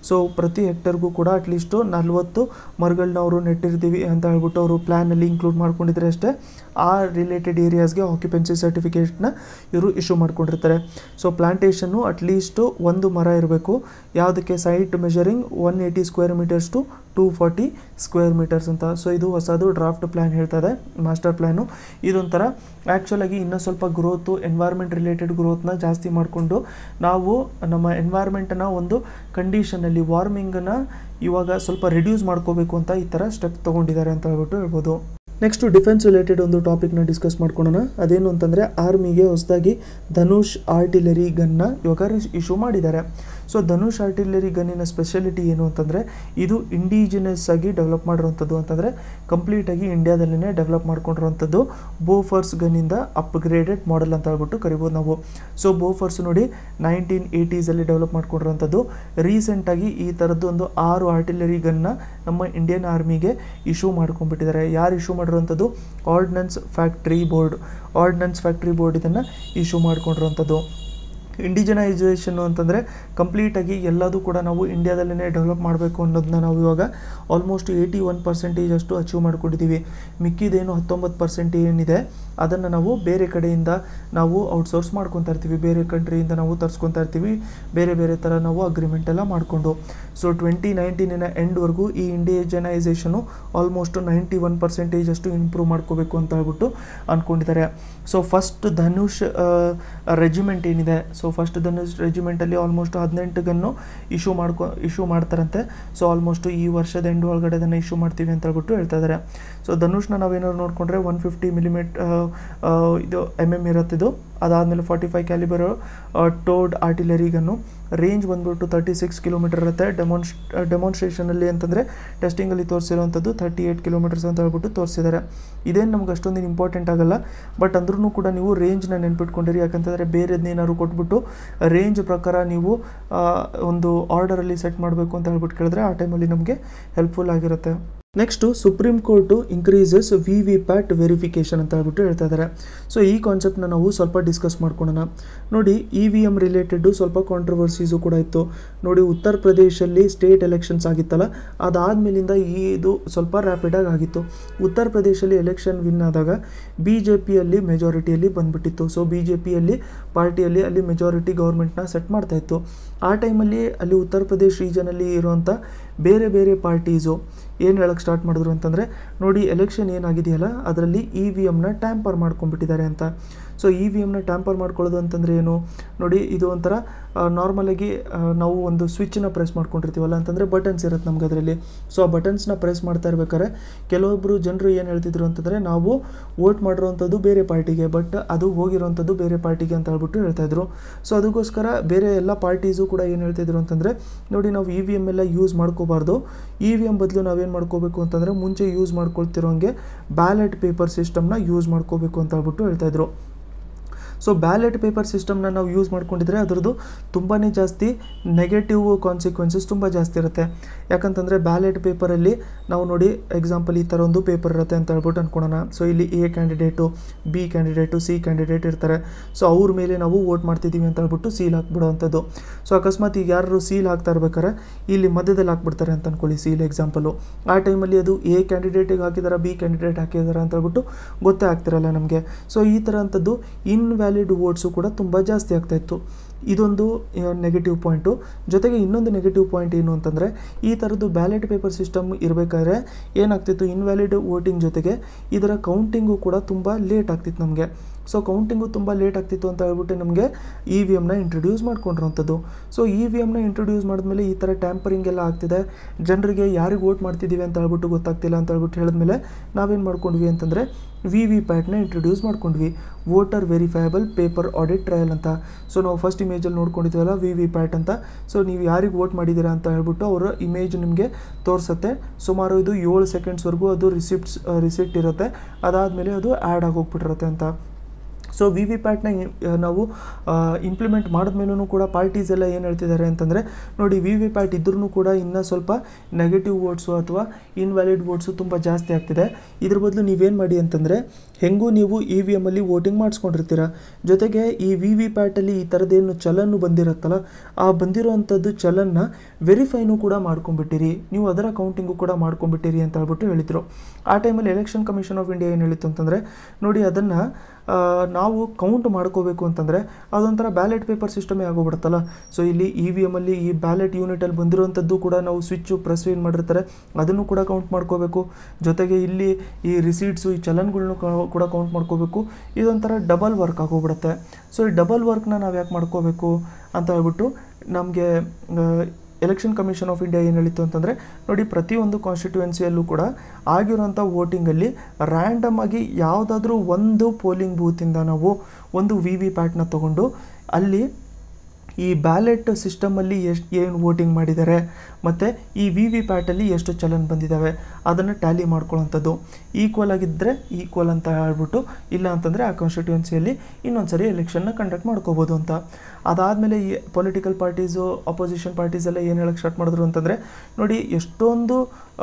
so ಪ್ರತಿ ಹೆಕ್ಟರ್ಗೂ ಕೂಡ ಅಟ್ಲೀಸ್ಟು ನಲ್ವತ್ತು ಮರಗಳನ್ನ ಅವರು ನೆಟ್ಟಿರ್ತೀವಿ ಅಂತ ಹೇಳ್ಬಿಟ್ಟು ಅವರು ಪ್ಲ್ಯಾನಲ್ಲಿ ಇನ್ಕ್ಲೂಡ್ ಮಾಡ್ಕೊಂಡಿದ್ರೆ ಅಷ್ಟೇ ಆ ರಿಲೇಟೆಡ್ ಏರಿಯಾಸ್ಗೆ ಆಕ್ಯುಪೆನ್ಸಿ ಸರ್ಟಿಫಿಕೇಟ್ನ ಇವರು ಇಶ್ಯೂ ಮಾಡ್ಕೊಂಡಿರ್ತಾರೆ ಸೊ ಪ್ಲಾಂಟೇಷನ್ನು ಅಟ್ಲೀಸ್ಟು ಒಂದು ಮರ ಇರಬೇಕು ಯಾವುದಕ್ಕೆ site measuring one eighty square metres to two forty square metres ಅಂತ ಸೊ ಇದು ಹೊಸದು ಡ್ರಾಫ್ಟ್ ಪ್ಲ್ಯಾನ್ ಹೇಳ್ತಾ ಇದೆ ಮಾಸ್ಟರ್ ಪ್ಲ್ಯಾನು ಇದೊಂಥರ ಆ್ಯಕ್ಚುಲಾಗಿ ಇನ್ನೂ ಸ್ವಲ್ಪ ಗ್ರೋತು ಎನ್ವೈರ್ಮೆಂಟ್ ರಿಲೇಟೆಡ್ ಗ್ರೋತ್ನ ಜಾಸ್ತಿ ಮಾಡಿಕೊಂಡು ನಾವು ನಮ್ಮ ಎನ್ವೈರ್ಮೆಂಟನ್ನ ಒಂದು ಕಂಡೀಷನಲ್ಲಿ ವಾರ್ಮಿಂಗನ್ನು ಇವಾಗ ಸ್ವಲ್ಪ ರಿಡ್ಯೂಸ್ ಮಾಡ್ಕೋಬೇಕು ಅಂತ ಈ ಥರ ಸ್ಟೆಪ್ ತೊಗೊಂಡಿದ್ದಾರೆ ಅಂತ ಹೇಳ್ಬಿಟ್ಟು ಹೇಳ್ಬೋದು ನೆಕ್ಸ್ಟು ಡಿಫೆನ್ಸ್ ರಿಲೇಟೆಡ್ ಒಂದು ಟಾಪಿಕ್ನ ಡಿಸ್ಕಸ್ ಮಾಡ್ಕೊಳ್ಳೋಣ ಅದೇನು ಅಂತಂದರೆ ಆರ್ಮಿಗೆ ಹೊಸದಾಗಿ ಧನುಷ್ ಆರ್ಟಿಲರಿ ಗನ್ನ ಇವಾಗ ಇಶ್ಯೂ ಮಾಡಿದ್ದಾರೆ ಸೊ ಧನುಷ್ ಆರ್ಟಿಲರಿ ಗನ್ನಿನ ಸ್ಪೆಷಾಲಿಟಿ ಏನು ಅಂತಂದರೆ ಇದು ಇಂಡಿಜಿನಸ್ ಆಗಿ ಡೆವಲಪ್ ಮಾಡಿರೋವಂಥದ್ದು ಅಂತಂದರೆ ಕಂಪ್ಲೀಟಾಗಿ ಇಂಡಿಯಾದಲ್ಲೇ ಡೆವಲಪ್ ಮಾಡ್ಕೊಂಡಿರೋವಂಥದ್ದು ಬೋಫರ್ಸ್ ಗನ್ನಿಂದ ಅಪ್ಗ್ರೇಡೆಡ್ ಮಾಡೆಲ್ ಅಂತ ಹೇಳ್ಬಿಟ್ಟು ಕರಿಬೋದು ನಾವು ಸೊ ಬೋಫರ್ಸ್ ನೋಡಿ ನೈನ್ಟೀನ್ ಏಯ್ಟೀಸಲ್ಲಿ ಡೆವಲಪ್ ಮಾಡ್ಕೊಂಡಿರೋವಂಥದ್ದು ರೀಸೆಂಟಾಗಿ ಈ ಥರದ್ದು ಒಂದು ಆರು ಆರ್ಟಿಲರಿ ಗನ್ನ ನಮ್ಮ ಇಂಡಿಯನ್ ಆರ್ಮಿಗೆ ಇಶ್ಯೂ ಮಾಡ್ಕೊಂಡ್ಬಿಟ್ಟಿದ್ದಾರೆ ಯಾರು ಇಶ್ಯೂ ಮಾಡಿರೋವಂಥದ್ದು ordnance factory board ordnance factory board ಇದನ್ನು ಇಶ್ಯೂ ಮಾಡ್ಕೊಂಡಿರೋವಂಥದ್ದು ಇಂಡಿಜಿನೈಸೇಷನ್ನು ಅಂತಂದರೆ ಕಂಪ್ಲೀಟಾಗಿ ಎಲ್ಲದೂ ಕೂಡ ನಾವು ಇಂಡಿಯಾದಲ್ಲೇ ಡೆವಲಪ್ ಮಾಡಬೇಕು ಅನ್ನೋದನ್ನ ನಾವು ಇವಾಗ ಆಲ್ಮೋಸ್ಟ್ ಏಯ್ಟಿ ಒನ್ ಪರ್ಸೆಂಟೇಜ್ ಅಷ್ಟು ಅಚೀವ್ ಮಾಡ್ಕೊಂಡಿದ್ದೀವಿ ಮಿಕ್ಕಿದೇನು ಹತ್ತೊಂಬತ್ತು ಪರ್ಸೆಂಟ್ ಏನಿದೆ ಅದನ್ನು ನಾವು ಬೇರೆ ಕಡೆಯಿಂದ ನಾವು ಔಟ್ಸೋರ್ಸ್ ಮಾಡ್ಕೊತಾ ಇರ್ತೀವಿ ಬೇರೆ ಕಂಟ್ರಿಯಿಂದ ನಾವು ತರಿಸ್ಕೊತಾ ಇರ್ತೀವಿ ಬೇರೆ ಬೇರೆ ಥರ ನಾವು ಅಗ್ರಿಮೆಂಟ್ ಎಲ್ಲ ಮಾಡಿಕೊಂಡು ಸೊ ಟ್ವೆಂಟಿ ನೈನ್ಟೀನಿನ ಎಂಡ್ವರೆಗೂ ಈ indigenisation almost ninety one percentage ಅಷ್ಟು ಇಂಪ್ರೂವ್ ಮಾಡ್ಕೋಬೇಕು ಅಂತ ಹೇಳ್ಬಿಟ್ಟು ಅಂದ್ಕೊಂಡಿದ್ದಾರೆ ಸೊ ಫಸ್ಟ್ ಧನುಷ್ ರೆಜಿಮೆಂಟ್ ಏನಿದೆ ಸೊ ಫಸ್ಟ್ ಧನುಷ್ ರೆಜಿಮೆಂಟಲ್ಲಿ ಆಲ್ಮೋಸ್ಟ್ ಹದಿನೆಂಟು ಗನ್ನು ಇಶ್ಯೂ ಮಾಡ್ಕೊ ಇಶ್ಯೂ ಮಾಡ್ತಾರಂತೆ ಸೊ ಆಲ್ಮೋಸ್ಟ್ ಈ ವರ್ಷದ ಎಂಡ್ ಒಳಗಡೆ ಅದನ್ನು ಇಶ್ಯೂ ಮಾಡ್ತೀವಿ ಅಂತ ಹೇಳ್ಬಿಟ್ಟು ಹೇಳ್ತಾ ಇದ್ದಾರೆ ಸೊ ಧನುಷ್ನ ನಾವೇನಾದ್ರು ನೋಡಿಕೊಂಡ್ರೆ ಒನ್ ಫಿಫ್ಟಿ ಮಿಲಿಮೀಟ್ ಇದು ಎಮ್ ಎಮ್ ಇರುತ್ತಿದ್ದು ಅದಾದಮೇಲೆ forty five calibre towed artillery gun range ಬಂದ್ಬಿಟ್ಟು ತರ್ಟಿ ಸಿಕ್ಸ್ ಕಿಲೋಮೀಟರ್ ಇರುತ್ತೆ ಡೆಮಾನ್ಸ್ ಡೆಮಾನ್ಸ್ಟ್ರೇಷನಲ್ಲಿ ಅಂತಂದರೆ ಟೆಸ್ಟಿಂಗಲ್ಲಿ ತೋರಿಸಿರೋವಂಥದ್ದು ತರ್ಟಿ ಏಯ್ಟ್ ಕಿಲೋಮೀಟರ್ಸ್ ಅಂತ ಹೇಳ್ಬಿಟ್ಟು ತೋರಿಸಿದ್ದಾರೆ ಇದೇನು ನಮ್ಗೆ ಅಷ್ಟೊಂದು ಇಂಪಾರ್ಟೆಂಟ್ ಆಗಲ್ಲ ಬಟ್ ಅಂದ್ರೂ ಕೂಡ ನೀವು ರೇಂಜ್ನ ನೆನ್ಪಿಟ್ಕೊಂಡಿರಿ ಯಾಕಂತಂದರೆ ಬೇರೆದನ್ನೇನಾದ್ರು ಕೊಟ್ಬಿಟ್ಟು ರೇಂಜ್ ಪ್ರಕಾರ ನೀವು ಆ, ಒಂದು ಆರ್ಡರಲ್ಲಿ ಸೆಟ್ ಮಾಡಬೇಕು ಅಂತ ಹೇಳ್ಬಿಟ್ಟು ಕೇಳಿದ್ರೆ ಆ ಟೈಮಲ್ಲಿ ನಮಗೆ ಹೆಲ್ಪ್ಫುಲ್ ಆಗಿರುತ್ತೆ next supreme court increases V V PAT verification ಅಂತ ಹೇಳ್ಬಿಟ್ಟು ಹೇಳ್ತಾ ಇದ್ದಾರೆ ಸೊ ಈ ಕಾನ್ಸೆಪ್ಟ್ನ ನಾವು ಸ್ವಲ್ಪ ಡಿಸ್ಕಸ್ ಮಾಡ್ಕೊಳ್ಳೋಣ ನೋಡಿ ಇ ವಿ ಎಮ್ ರಿಲೇಟೆಡ್ಡು ಸ್ವಲ್ಪ ಕಾಂಟ್ರವರ್ಸೀಸು ಕೂಡ ಇತ್ತು ನೋಡಿ ಉತ್ತರ ಪ್ರದೇಶಲ್ಲಿ ಸ್ಟೇಟ್ ಎಲೆಕ್ಷನ್ಸ್ ಆಗಿತ್ತಲ್ಲ ಅದಾದಮೇಲಿಂದ ಈ ಇದು ಸ್ವಲ್ಪ ರ್ಯಾಪಿಡಾಗಿ ಆಗಿತ್ತು ಉತ್ತರ ಪ್ರದೇಶಲ್ಲಿ ಎಲೆಕ್ಷನ್ ವಿನ್ ಆದಾಗ ಬಿ ಜೆ ಪಿಯಲ್ಲಿ ಮೆಜಾರಿಟಿಯಲ್ಲಿ ಬಂದ್ಬಿಟ್ಟಿತ್ತು ಸೊ ಬಿ ಜೆ ಪಿಯಲ್ಲಿ ಪಾರ್ಟಿಯಲ್ಲಿ ಅಲ್ಲಿ ಮೆಜಾರಿಟಿ ಗೌರ್ಮೆಂಟ್ನ ಸೆಟ್ ಮಾಡ್ತಾ ಇತ್ತು ಆ ಟೈಮಲ್ಲಿ ಅಲ್ಲಿ ಉತ್ತರ ಪ್ರದೇಶ್ ರೀಜನಲ್ಲಿ ಇರುವಂಥ ಬೇರೆ ಬೇರೆ ಪಾರ್ಟೀಸು ಏನು ಹೇಳಕ್ಕೆ ಸ್ಟಾರ್ಟ್ ಮಾಡಿದ್ರು ಅಂತಂದರೆ ನೋಡಿ ಎಲೆಕ್ಷನ್ ಏನಾಗಿದೆಯಲ್ಲ ಅದರಲ್ಲಿ ಇ ವಿ ಎಮ್ನ ಟ್ಯಾಂಪರ್ ಮಾಡ್ಕೊಂಡ್ಬಿಟ್ಟಿದ್ದಾರೆ ಅಂತ ಸೊ ಇ ವಿ ಎಮ್ನ ಟ್ಯಾಂಪರ್ ಮಾಡ್ಕೊಳ್ಳೋದು ಅಂತಂದರೆ ಏನು ನೋಡಿ ಇದು ಒಂಥರ ನಾರ್ಮಲಾಗಿ ನಾವು ಒಂದು ಸ್ವಿಚ್ಚನ್ನ ಪ್ರೆಸ್ ಮಾಡ್ಕೊಂಡಿರ್ತೀವಲ್ಲ ಅಂತಂದರೆ ಬಟನ್ಸ್ ಇರುತ್ತೆ ನಮ್ಗೆ ಅದರಲ್ಲಿ ಸೊ ಆ ಬಟನ್ಸ್ನ ಪ್ರೆಸ್ ಮಾಡ್ತಾ ಇರ್ಬೇಕಾದ್ರೆ ಕೆಲವೊಬ್ಬರು ಜನರು ಏನು ಹೇಳ್ತಿದ್ರು ಅಂತಂದರೆ ನಾವು ವೋಟ್ ಮಾಡಿರೋವಂಥದ್ದು ಬೇರೆ ಪಾರ್ಟಿಗೆ ಬಟ್ ಅದು ಹೋಗಿರೋವಂಥದ್ದು ಬೇರೆ ಪಾರ್ಟಿಗೆ ಅಂತ ಹೇಳ್ಬಿಟ್ಟು ಹೇಳ್ತಾ ಇದ್ರು ಸೊ ಅದಕ್ಕೋಸ್ಕರ ಬೇರೆ ಎಲ್ಲ ಪಾರ್ಟೀಸು ಕೂಡ ಏನು ಹೇಳ್ತಿದ್ರು ಅಂತಂದರೆ ನೋಡಿ ನಾವು ಇ ವಿ ಎಮ್ ಎಲ್ಲ ಯೂಸ್ ಮಾಡ್ಕೋಬಾರ್ದು ಇ ವಿ ಎಮ್ ಬದಲು ನಾವೇನು ಮಾಡ್ಕೋಬೇಕು ಅಂತಂದರೆ ಮುಂಚೆ ಯೂಸ್ ಮಾಡ್ಕೊಳ್ತಿರೋಂಗೆ ಬ್ಯಾಲೆಟ್ ಪೇಪರ್ ಸಿಸ್ಟಮ್ನ ಯೂಸ್ ಮಾಡ್ಕೋಬೇಕು ಅಂತ ಹೇಳ್ಬಿಟ್ಟು ಹೇಳ್ತಾ ಇದ್ರು ಸೊ ಬ್ಯಾಲೆಟ್ ಪೇಪರ್ ಸಿಸ್ಟಮ್ನ ನಾವು ಯೂಸ್ ಮಾಡ್ಕೊಂಡಿದ್ರೆ ಅದರದ್ದು ತುಂಬಾ ಜಾಸ್ತಿ ನೆಗೆಟಿವ್ ಕಾನ್ಸಿಕ್ವೆನ್ಸಸ್ ತುಂಬ ಜಾಸ್ತಿ ಇರುತ್ತೆ ಯಾಕಂತಂದರೆ ಬ್ಯಾಲೆಟ್ ಪೇಪರಲ್ಲಿ ನಾವು ನೋಡಿ ಎಕ್ಸಾಂಪಲ್ ಈ ಥರ ಒಂದು ಪೇಪರ್ ಇರುತ್ತೆ ಅಂತ ಹೇಳ್ಬಿಟ್ಟು ಅಂದ್ಕೊಳೋಣ ಸೊ ಇಲ್ಲಿ A candidate B candidate C candidate ಇರ್ತಾರೆ ಸೊ ಅವ್ರ ಮೇಲೆ ನಾವು ವೋಟ್ ಮಾಡ್ತಿದ್ದೀವಿ ಅಂತ ಹೇಳ್ಬಿಟ್ಟು ಸೀಲ್ ಹಾಕ್ಬಿಡೋವಂಥದ್ದು ಸೊ ಅಕಸ್ಮಾತ್ ಈಗ ಯಾರು ಸೀಲ್ ಹಾಕ್ತಾ ಇರ್ಬೇಕಾರೆ ಇಲ್ಲಿ ಮಧ್ಯದಲ್ಲಿ ಹಾಕ್ಬಿಡ್ತಾರೆ ಅಂತ ಅನ್ಕೊಳ್ಳಿ ಸೀಲ್ ಎಕ್ಸಾಂಪಲು ಆ ಟೈಮಲ್ಲಿ ಅದು ಎ ಕ್ಯಾಂಡಿಡೇಟಿಗೆ ಹಾಕಿದಾರ ಬಿ ಕ್ಯಾಂಡಿಡೇಟ್ ಹಾಕಿದಾರ ಅಂತ ಹೇಳ್ಬಿಟ್ಟು ಗೊತ್ತೇ ಆಗ್ತಿರಲ್ಲ ನಮಗೆ ಸೊ ಈ ಥರ ಅಂಥದ್ದು ಇನ್ವ್ಯಾಲಿಡ್ ವೋಟ್ಸು ಕೂಡ ತುಂಬ ಜಾಸ್ತಿ ಆಗ್ತಾ ಇತ್ತು ಇದೊಂದು ನೆಗೆಟಿವ್ ಪಾಯಿಂಟು ಜೊತೆಗೆ ಇನ್ನೊಂದು ನೆಗೆಟಿವ್ ಪಾಯಿಂಟ್ ಏನು ಅಂತಂದರೆ ಈ ಥರದ್ದು ಬ್ಯಾಲೆಟ್ ಪೇಪರ್ ಸಿಸ್ಟಮ್ ಇರಬೇಕಾದ್ರೆ ಏನಾಗ್ತಿತ್ತು ಇನ್ವ್ಯಾಲಿಡ್ ವೋಟಿಂಗ್ ಜೊತೆಗೆ ಇದರ ಕೌಂಟಿಂಗು ಕೂಡ ತುಂಬ ಲೇಟ್ ಆಗ್ತಿತ್ತು ನಮಗೆ ಸೊ ಕೌಂಟಿಂಗು ತುಂಬ ಲೇಟ್ ಆಗ್ತಿತ್ತು ಅಂತ ಹೇಳ್ಬಿಟ್ಟು ನಮಗೆ ಇ ವಿ ಎಮ್ನ ಇಂಟ್ರೊಡ್ಯೂಸ್ ಮಾಡ್ಕೊಂಡಿರೋಂಥದ್ದು ಸೊ ಇ ವಿ ಎಮ್ನ ಇಂಟ್ರೊಡ್ಯೂಸ್ ಮಾಡಿದ್ಮೇಲೆ ಈ ಥರ ಟ್ಯಾಂಪರಿಂಗ್ ಎಲ್ಲ ಆಗ್ತಿದೆ ಜನರಿಗೆ ಯಾರಿಗೆ ವೋಟ್ ಮಾಡ್ತಿದ್ದೀವಿ ಅಂತ ಹೇಳ್ಬಿಟ್ಟು ಗೊತ್ತಾಗ್ತಿಲ್ಲ ಅಂತ ಹೇಳ್ಬಿಟ್ಟು ಹೇಳಿದ್ಮೇಲೆ ನಾವೇನು ಮಾಡ್ಕೊಂಡ್ವಿ ಅಂತಂದರೆ ವಿ ವಿ ಪ್ಯಾಟ್ನ ಇಂಟ್ರೊಡ್ಯೂಸ್ ಮಾಡ್ಕೊಂಡ್ವಿ voter verifiable paper audit trail ಅಂತ ಸೊ ನಾವು ಫಸ್ಟ್ ಇಮೇಜಲ್ಲಿ ನೋಡ್ಕೊಂಡಿದ್ದೀವಲ್ಲ ವಿ ವಿ ಪ್ಯಾಟ್ ಅಂತ ಸೊ ನೀವು ಯಾರಿಗೆ ವೋಟ್ ಮಾಡಿದ್ದೀರಾ ಅಂತ ಹೇಳ್ಬಿಟ್ಟು ಅವರ ಇಮೇಜ್ ನಿಮಗೆ ತೋರಿಸುತ್ತೆ ಸುಮಾರು ಇದು ಏಳು ಸೆಕೆಂಡ್ಸ್ವರೆಗೂ ಅದು ರಿಸಿಪ್ಟ್ಸ್ ರಿಸಿಪ್ಟ್ ಇರುತ್ತೆ ಅದಾದಮೇಲೆ ಅದು ಆ್ಯಡ್ ಆಗಿ ಹೋಗ್ಬಿಟ್ಟಿರುತ್ತೆ ಅಂತ ಸೊ ವಿ ವಿ ಪ್ಯಾಟ್ನ ನಾವು ಇಂಪ್ಲಿಮೆಂಟ್ ಮಾಡಿದ್ಮೇಲೂ ಕೂಡ ಪಾರ್ಟೀಸ್ ಎಲ್ಲ ಏನು ಹೇಳ್ತಿದ್ದಾರೆ ಅಂತಂದರೆ ನೋಡಿ ವಿ ವಿ ಪ್ಯಾಟ್ ಇದ್ರೂ ಕೂಡ ಇನ್ನೂ ಸ್ವಲ್ಪ ನೆಗೆಟಿವ್ ವೋಟ್ಸು ಅಥವಾ ಇನ್ವ್ಯಾಲಿಡ್ ವೋಟ್ಸು ತುಂಬ ಜಾಸ್ತಿ ಆಗ್ತಿದೆ ಇದ್ರ ಬದಲು ನೀವೇನು ಮಾಡಿ ಅಂತಂದರೆ ಹೆಂಗೂ ನೀವು ಇ ವಿ ಎಮ್ಮಲ್ಲಿ ವೋಟಿಂಗ್ ಮಾಡಿಸ್ಕೊಂಡಿರ್ತೀರ ಜೊತೆಗೆ ಈ ವಿ ವಿ ಪ್ಯಾಟಲ್ಲಿ ಈ ಥರದ್ದೇನು ಚಲನ್ನು ಬಂದಿರುತ್ತಲ್ಲ ಆ ಬಂದಿರೋವಂಥದ್ದು ಚಲನ್ನ ವೆರಿಫೈನೂ ಕೂಡ ಮಾಡ್ಕೊಂಬಿಟ್ಟಿರಿ ನೀವು ಅದರ ಕೌಂಟಿಂಗು ಕೂಡ ಮಾಡ್ಕೊಂಬಿಟ್ಟಿರಿ ಅಂತ ಹೇಳ್ಬಿಟ್ಟು ಹೇಳಿದರು ಆ ಟೈಮಲ್ಲಿ ಎಲೆಕ್ಷನ್ ಕಮಿಷನ್ ಆಫ್ ಇಂಡಿಯಾ ಏನು ಹೇಳಿತ್ತು ಅಂತಂದರೆ ನೋಡಿ ಅದನ್ನು ನಾವು ಕೌಂಟ್ ಮಾಡ್ಕೋಬೇಕು ಅಂತಂದರೆ ಅದೊಂಥರ ಬ್ಯಾಲೆಟ್ ಪೇಪರ್ ಸಿಸ್ಟಮೇ ಆಗೋಗ್ಬಿಡುತ್ತಲ್ಲ ಸೊ ಇಲ್ಲಿ ಇ ವಿ ಎಮಲ್ಲಿ ಈ ಬ್ಯಾಲೆಟ್ ಯೂನಿಟಲ್ಲಿ ಬಂದಿರೋವಂಥದ್ದು ಕೂಡ ನಾವು ಸ್ವಿಚ್ಚು ಪ್ರೆಸ್ ಏನು ಮಾಡಿರ್ತಾರೆ ಅದನ್ನು ಕೂಡ ಕೌಂಟ್ ಮಾಡ್ಕೋಬೇಕು ಜೊತೆಗೆ ಇಲ್ಲಿ ಈ ರಿಸೀಟ್ಸು ಈ ಚಲನ್ಗಳ್ನು ಕೂಡ ಕೌಂಟ್ ಮಾಡ್ಕೋಬೇಕು ಇದೊಂಥರ ಡಬಲ್ ವರ್ಕ್ ಆಗೋಗ್ಬಿಡುತ್ತೆ ಸೊ ಈ ಡಬಲ್ ವರ್ಕ್ನ ನಾವು ಯಾಕೆ ಮಾಡ್ಕೋಬೇಕು ಅಂತ ಹೇಳ್ಬಿಟ್ಟು ನಮಗೆ ಎಲೆಕ್ಷನ್ ಕಮಿಷನ್ ಆಫ್ ಇಂಡಿಯಾ ಏನು ಹೇಳಿತ್ತು ಅಂತಂದರೆ ನೋಡಿ ಪ್ರತಿಯೊಂದು ಕಾನ್ಸ್ಟಿಟ್ಯೂಯೆನ್ಸಿಯಲ್ಲೂ ಕೂಡ ಆಗಿರೋಂಥ ವೋಟಿಂಗಲ್ಲಿ ರ್ಯಾಂಡಮ್ ಆಗಿ ಯಾವುದಾದ್ರೂ ಒಂದು ಪೋಲಿಂಗ್ ಬೂತಿಂದ ನಾವು ಒಂದು ವಿ ವಿ ಪ್ಯಾಟ್ನ ತೊಗೊಂಡು ಅಲ್ಲಿ ಈ ಬ್ಯಾಲೆಟ್ ಸಿಸ್ಟಮಲ್ಲಿ ಎಷ್ಟು ಏನು ವೋಟಿಂಗ್ ಮಾಡಿದ್ದಾರೆ ಮತ್ತು ಈ ವಿ ವಿ ಪ್ಯಾಟಲ್ಲಿ ಎಷ್ಟು ಚಲನ್ ಬಂದಿದ್ದಾವೆ ಅದನ್ನು ಟ್ಯಾಲಿ ಮಾಡ್ಕೊಳ್ಳೋಂಥದ್ದು ಈಕ್ವಲ್ ಆಗಿದ್ದರೆ ಈಕ್ವಲ್ ಅಂತ ಹೇಳ್ಬಿಟ್ಟು ಇಲ್ಲ ಅಂತಂದರೆ ಆ ಕಾನ್ಸ್ಟಿಟ್ಯೂನ್ಸಿಯಲ್ಲಿ ಇನ್ನೊಂದು ಸರಿ ಎಲೆಕ್ಷನ್ನ ಕಂಡಕ್ಟ್ ಮಾಡ್ಕೋಬೋದು ಅಂತ ಅದಾದಮೇಲೆ ಈ ಪೊಲಿಟಿಕಲ್ ಪಾರ್ಟೀಸು ಅಪೋಸಿಷನ್ ಪಾರ್ಟೀಸ್ ಎಲ್ಲ ಏನು ಹೇಳಕ್ಕೆ ಸ್ಟಾರ್ಟ್ ಮಾಡಿದ್ರು ಅಂತಂದರೆ ನೋಡಿ ಎಷ್ಟೊಂದು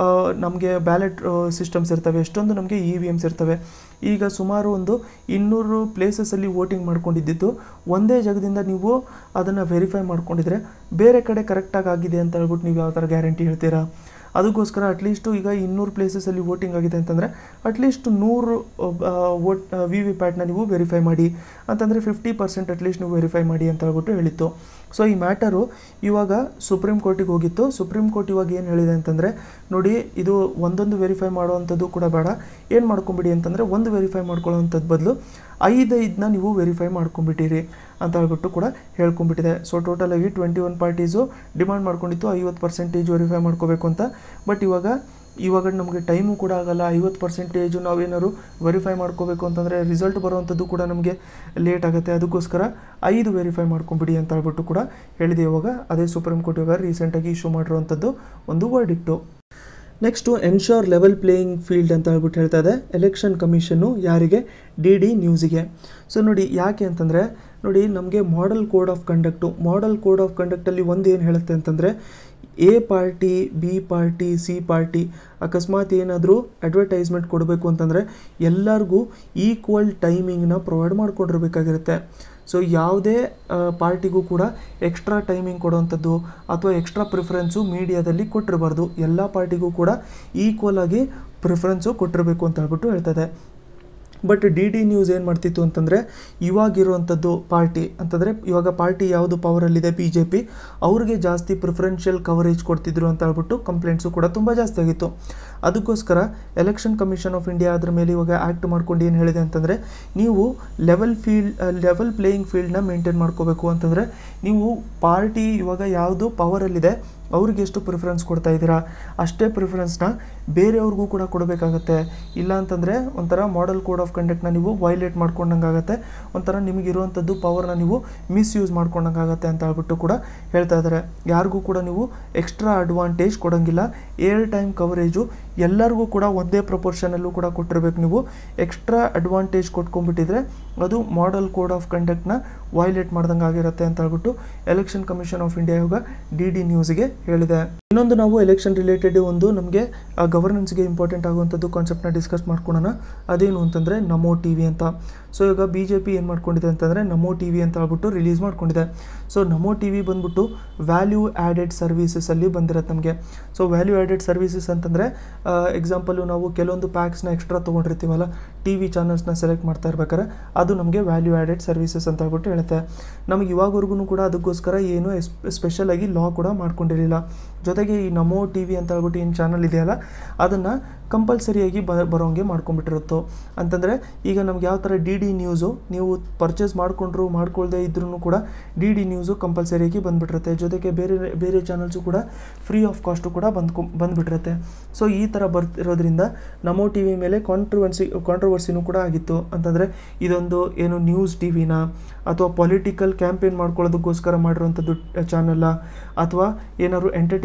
ನಮಗೆ ಬ್ಯಾಲೆಟ್ ಸಿಸ್ಟಮ್ಸ್ ಇರ್ತವೆ ಎಷ್ಟೊಂದು ನಮಗೆ ಇ ವಿ ಎಮ್ಸ್ ಇರ್ತವೆ ಈಗ ಸುಮಾರು ಒಂದು ಇನ್ನೂರು ಪ್ಲೇಸಸಲ್ಲಿ ವೋಟಿಂಗ್ ಮಾಡ್ಕೊಂಡಿದ್ದು ಒಂದೇ ಜಾಗದಿಂದ ನೀವು ಅದನ್ನು ವೆರಿಫೈ ಮಾಡ್ಕೊಂಡಿದ್ರೆ ಬೇರೆ ಕಡೆ ಕರೆಕ್ಟಾಗಿ ಆಗಿದೆ ಅಂತ ಹೇಳ್ಬಿಟ್ಟು ನೀವು ಯಾವ ಥರ ಗ್ಯಾರಂಟಿ ಹೇಳ್ತೀರಾ ಅದಕ್ಕೋಸ್ಕರ ಅಟ್ಲೀಸ್ಟು ಈಗ ಇನ್ನೂರು ಪ್ಲೇಸಸಲ್ಲಿ ವೋಟಿಂಗ್ ಆಗಿದೆ ಅಂತಂದರೆ ಅಟ್ಲೀಸ್ಟ್ ನೂರು ವೋಟ್ ವಿ ವಿ ಪ್ಯಾಟ್ನ ನೀವು ವೆರಿಫೈ ಮಾಡಿ ಅಂತಂದರೆ ಫಿಫ್ಟಿ ಪರ್ಸೆಂಟ್ ಅಟ್ಲೀಸ್ಟ್ ನೀವು ವೆರಿಫೈ ಮಾಡಿ ಅಂತ ಹೇಳ್ಬಿಟ್ಟು ಹೇಳಿತ್ತು ಸೊ ಈ ಮ್ಯಾಟರು ಇವಾಗ ಸುಪ್ರೀಂ ಕೋರ್ಟಿಗೆ ಹೋಗಿತ್ತು ಸುಪ್ರೀಂ ಕೋರ್ಟ್ ಇವಾಗ ಏನು ಹೇಳಿದೆ ಅಂತಂದರೆ ನೋಡಿ ಇದು ಒಂದೊಂದು ವೆರಿಫೈ ಮಾಡುವಂಥದ್ದು ಕೂಡ ಬೇಡ ಏನು ಮಾಡ್ಕೊಂಬಿಡಿ ಅಂತಂದರೆ ಒಂದು ವೆರಿಫೈ ಮಾಡ್ಕೊಳ್ಳೋವಂಥದ್ದು ಬದಲು ಐದೈದನ್ನ ನೀವು ವೆರಿಫೈ ಮಾಡ್ಕೊಂಬಿಟ್ಟಿರಿ ಅಂತ ಹೇಳ್ಬಿಟ್ಟು ಕೂಡ ಹೇಳ್ಕೊಂಬಿಟ್ಟಿದೆ ಸೊ ಟೋಟಲಾಗಿ ಟ್ವೆಂಟಿ ಒನ್ ಪಾರ್ಟೀಸು ಡಿಮಾಂಡ್ ಮಾಡ್ಕೊಂಡಿತ್ತು ಐವತ್ತು ಪರ್ಸೆಂಟೇಜ್ ವೆರಿಫೈ ಮಾಡ್ಕೋಬೇಕು ಅಂತ ಬಟ್ ಇವಾಗ ಇವಾಗ ನಮಗೆ ಟೈಮು ಕೂಡ ಆಗಲ್ಲ ಐವತ್ತು ಪರ್ಸೆಂಟೇಜು ನಾವೇನಾದ್ರು ವೆರಿಫೈ ಮಾಡ್ಕೋಬೇಕು ಅಂತಂದರೆ ರಿಸಲ್ಟ್ ಬರುವಂಥದ್ದು ಕೂಡ ನಮಗೆ ಲೇಟ್ ಆಗುತ್ತೆ ಅದಕ್ಕೋಸ್ಕರ ಐದು ವೆರಿಫೈ ಮಾಡ್ಕೊಂಬಿಡಿ ಅಂತ ಹೇಳ್ಬಿಟ್ಟು ಕೂಡ ಹೇಳಿದೆ ಇವಾಗ ಅದೇ ಸುಪ್ರೀಂ ಕೋರ್ಟ್ ಇವಾಗ ರೀಸೆಂಟಾಗಿ ಇಶ್ಯೂ ಮಾಡಿರುವಂಥದ್ದು ಒಂದು ವರ್ಡ್ ಇಟ್ಟು next ensure level playing field ಅಂತ ಹೇಳ್ಬಿಟ್ಟು ಹೇಳ್ತಾ ಇದೆ ಎಲೆಕ್ಷನ್ ಕಮಿಷನ್ನು ಯಾರಿಗೆ ಡಿ ಡಿ ನ್ಯೂಸಿಗೆ ಸೊ ನೋಡಿ ಯಾಕೆ ಅಂತಂದರೆ ನೋಡಿ ನಮಗೆ model code of conduct model code of ಕಂಡಕ್ಟಲ್ಲಿ ಒಂದು ಏನು ಹೇಳುತ್ತೆ ಅಂತಂದರೆ A party B party C party ಅಕಸ್ಮಾತ್ ಏನಾದರೂ ಅಡ್ವರ್ಟೈಸ್ಮೆಂಟ್ ಕೊಡಬೇಕು ಅಂತಂದರೆ ಎಲ್ಲರಿಗೂ ಈಕ್ವಲ್ ಟೈಮಿಂಗ್ನ ಪ್ರೊವೈಡ್ ಮಾಡ್ಕೊಂಡಿರ್ಬೇಕಾಗಿರುತ್ತೆ ಸೊ ಯಾವುದೇ ಪಾರ್ಟಿಗೂ ಕೂಡ ಎಕ್ಸ್ಟ್ರಾ ಟೈಮಿಂಗ್ ಕೊಡುವಂಥದ್ದು ಅಥವಾ ಎಕ್ಸ್ಟ್ರಾ ಪ್ರಿಫರೆನ್ಸು ಮೀಡಿಯಾದಲ್ಲಿ ಕೊಟ್ಟಿರಬಾರ್ದು ಎಲ್ಲ ಪಾರ್ಟಿಗೂ ಕೂಡ ಈಕ್ವಲ್ ಆಗಿ ಪ್ರಿಫರೆನ್ಸು ಕೊಟ್ಟಿರಬೇಕು ಅಂತ ಹೇಳ್ಬಿಟ್ಟು ಹೇಳ್ತದೆ ಬಟ್ ಡಿ ಡಿ ನ್ಯೂಸ್ ಏನು ಮಾಡ್ತಿತ್ತು ಅಂತಂದರೆ ಇವಾಗಿರುವಂಥದ್ದು ಪಾರ್ಟಿ ಅಂತಂದರೆ ಇವಾಗ ಪಾರ್ಟಿ ಯಾವುದು ಪವರಲ್ಲಿದೆ ಬಿ ಜೆ ಪಿ ಅವ್ರಿಗೆ ಜಾಸ್ತಿ ಪ್ರಿಫರೆನ್ಷಿಯಲ್ ಕವರೇಜ್ ಕೊಡ್ತಿದ್ರು ಅಂತ ಹೇಳ್ಬಿಟ್ಟು ಕಂಪ್ಲೇಂಟ್ಸು ಕೂಡ ತುಂಬ ಜಾಸ್ತಿ ಆಗಿತ್ತು ಅದಕ್ಕೋಸ್ಕರ ಎಲೆಕ್ಷನ್ ಕಮಿಷನ್ ಆಫ್ ಇಂಡಿಯಾ ಅದ್ರ ಮೇಲೆ ಇವಾಗ ಆ್ಯಕ್ಟ್ ಮಾಡ್ಕೊಂಡು ಏನು ಹೇಳಿದೆ ಅಂತಂದರೆ ನೀವು ಲೆವೆಲ್ ಫೀಲ್ಡ್ ಲೆವೆಲ್ ಪ್ಲೇಯಿಂಗ್ ಫೀಲ್ಡ್ನ ಮೇಂಟೈನ್ ಮಾಡ್ಕೋಬೇಕು ಅಂತಂದರೆ ನೀವು ಪಾರ್ಟಿ ಇವಾಗ ಯಾವುದು ಪವರಲ್ಲಿದೆ ಅವ್ರಿಗೆ ಎಷ್ಟು ಪ್ರಿಫರೆನ್ಸ್ ಕೊಡ್ತಾ ಇದ್ದೀರಾ ಅಷ್ಟೇ ಪ್ರಿಫರೆನ್ಸ್ನ ಬೇರೆಯವ್ರಿಗೂ ಕೂಡ ಕೊಡಬೇಕಾಗತ್ತೆ ಇಲ್ಲ ಅಂತಂದರೆ ಒಂಥರ ಮಾಡೆಲ್ ಕೋಡ್ ಆಫ್ ಕಂಡಕ್ಟ್ನ ನೀವು ವೈಲೇಟ್ ಮಾಡ್ಕೊಂಡಂಗಾಗತ್ತೆ ಒಂಥರ ನಿಮಗಿರುವಂಥದ್ದು ಪವರ್ನ ನೀವು ಮಿಸ್ಯೂಸ್ ಮಾಡ್ಕೊಂಡಂಗಾಗತ್ತೆ ಅಂತ ಹೇಳ್ಬಿಟ್ಟು ಕೂಡ ಹೇಳ್ತಾ ಇದ್ದಾರೆ ಯಾರಿಗೂ ಕೂಡ ನೀವು ಎಕ್ಸ್ಟ್ರಾ ಅಡ್ವಾಂಟೇಜ್ ಕೊಡೋಂಗಿಲ್ಲ ಏರ್ ಟೈಮ್ ಕವರೇಜು ಎಲ್ಲರಿಗೂ ಕೂಡ ಒಂದೇ ಪ್ರಪೋರ್ಷನಲ್ಲೂ ಕೂಡ ಕೊಟ್ಟಿರ್ಬೇಕು ನೀವು ಎಕ್ಸ್ಟ್ರಾ ಅಡ್ವಾಂಟೇಜ್ ಕೊಟ್ಕೊಂಡ್ಬಿಟ್ಟಿದ್ರೆ ಅದು ಮಾಡೆಲ್ ಕೋಡ್ ಆಫ್ ಕಂಡಕ್ಟ್ನ ವೈಲೇಟ್ ಮಾಡ್ದಂಗೆ ಆಗಿರುತ್ತೆ ಅಂತ ಹೇಳ್ಬಿಟ್ಟು ಎಲೆಕ್ಷನ್ ಕಮಿಷನ್ ಆಫ್ ಇಂಡಿಯಾ ಇವಾಗ ಡಿ ಡಿ ನ್ಯೂಸ್ಗೆ ಹೇಳಿದೆ ಇನ್ನೊಂದು ನಾವು ಎಲೆಕ್ಷನ್ ರಿಲೇಟೆಡ್ ಒಂದು ನಮಗೆ ಗವರ್ನೆನ್ಸ್ಗೆ ಇಂಪಾರ್ಟೆಂಟ್ ಆಗುವಂಥದ್ದು ಕಾನ್ಸೆಪ್ಟ್ನ ಡಿಸ್ಕಸ್ ಮಾಡ್ಕೊಳ್ಳೋಣ ಅದೇನು ಅಂತಂದರೆ ನಮೋ ಟಿ ವಿ ಅಂತ ಸೊ ಇವಾಗ ಬಿ ಜೆ ಪಿ ಏನು ಮಾಡ್ಕೊಂಡಿದೆ ಅಂತಂದರೆ ನಮೋ ಟಿ ವಿ ಅಂತ ಹೇಳ್ಬಿಟ್ಟು ರಿಲೀಸ್ ಮಾಡ್ಕೊಂಡಿದೆ ಸೊ ನಮೋ ಟಿ ವಿ ಬಂದ್ಬಿಟ್ಟು ವ್ಯಾಲ್ಯೂ ಆ್ಯಡೆಡ್ ಸರ್ವೀಸಸಲ್ಲಿ ಬಂದಿರುತ್ತೆ ನಮಗೆ ಸೊ ವ್ಯಾಲ್ಯೂ ಆ್ಯಡೆಡ್ ಸರ್ವೀಸಸ್ ಅಂತಂದರೆ ಎಕ್ಸಾಂಪಲು ನಾವು ಕೆಲವೊಂದು ಪ್ಯಾಕ್ಸ್ನ ಎಕ್ಸ್ಟ್ರಾ ತೊಗೊಂಡಿರ್ತೀವಲ್ಲ ಟಿ ವಿ ಚಾನಲ್ಸ್ನ ಸೆಲೆಕ್ಟ್ ಮಾಡ್ತಾ ಇರ್ಬೇಕಾದ್ರೆ ಅದು ನಮಗೆ ವ್ಯಾಲ್ಯೂ ಆ್ಯಡೆಡ್ ಸರ್ವೀಸಸ್ ಅಂತ ಹೇಳ್ಬಿಟ್ಟು ಹೇಳುತ್ತೆ ನಮಗೆ ಇವಾಗವರೆಗೂ ಕೂಡ ಅದಕ್ಕೋಸ್ಕರ ಏನು ಸ್ಪೆಷಲ್ ಆಗಿ ಲಾ ಕೂಡ ಮಾಡ್ಕೊಂಡಿರಲಿಲ್ಲ ಜೊತೆಗೆ ಈ ನಮೋ ಟಿ ವಿ ಅಂತ ಹೇಳ್ಬಿಟ್ಟು ಏನು ಚಾನಲ್ ಇದೆಯಲ್ಲ ಅದನ್ನು ಕಂಪಲ್ಸರಿಯಾಗಿ ಬ ಬರೋಂಗೆ ಮಾಡ್ಕೊಂಬಿಟ್ಟಿರುತ್ತೋ ಅಂತಂದರೆ ಈಗ ನಮ್ಗೆ ಯಾವ ಥರ ಡಿ ಡಿ ನ್ಯೂಸು ನೀವು ಪರ್ಚೇಸ್ ಮಾಡಿಕೊಂಡ್ರು ಮಾಡ್ಕೊಳ್ದೇ ಇದ್ರೂ ಕೂಡ ಡಿ ಡಿ ನ್ಯೂಸು ಕಂಪಲ್ಸರಿಯಾಗಿ ಬಂದುಬಿಟ್ಟಿರುತ್ತೆ ಜೊತೆಗೆ ಬೇರೆ ಬೇರೆ ಚಾನಲ್ಸು ಕೂಡ ಫ್ರೀ ಆಫ್ ಕಾಸ್ಟು ಕೂಡ ಬಂದ್ಕೊ ಬಂದುಬಿಟ್ಟಿರುತ್ತೆ ಸೊ ಈ ಥರ ಬರ್ತಿರೋದ್ರಿಂದ ನಮೋ ಟಿ ವಿ ಮೇಲೆ ಕಾಂಟ್ರವರ್ಸಿ ಕಾಂಟ್ರವರ್ಸಿನೂ ಕೂಡ ಆಗಿತ್ತು ಅಂತಂದರೆ ಇದೊಂದು ಏನು ನ್ಯೂಸ್ ಟಿ ವಿನ ಅಥವಾ ಪೊಲಿಟಿಕಲ್ ಕ್ಯಾಂಪೇನ್ ಮಾಡ್ಕೊಳ್ಳೋದಕ್ಕೋಸ್ಕರ ಮಾಡಿರೋವಂಥದ್ದು ಚಾನಲ್ಲ ಅಥವಾ ಏನಾದ್ರು ಎಂಟರ್ಟೈನ್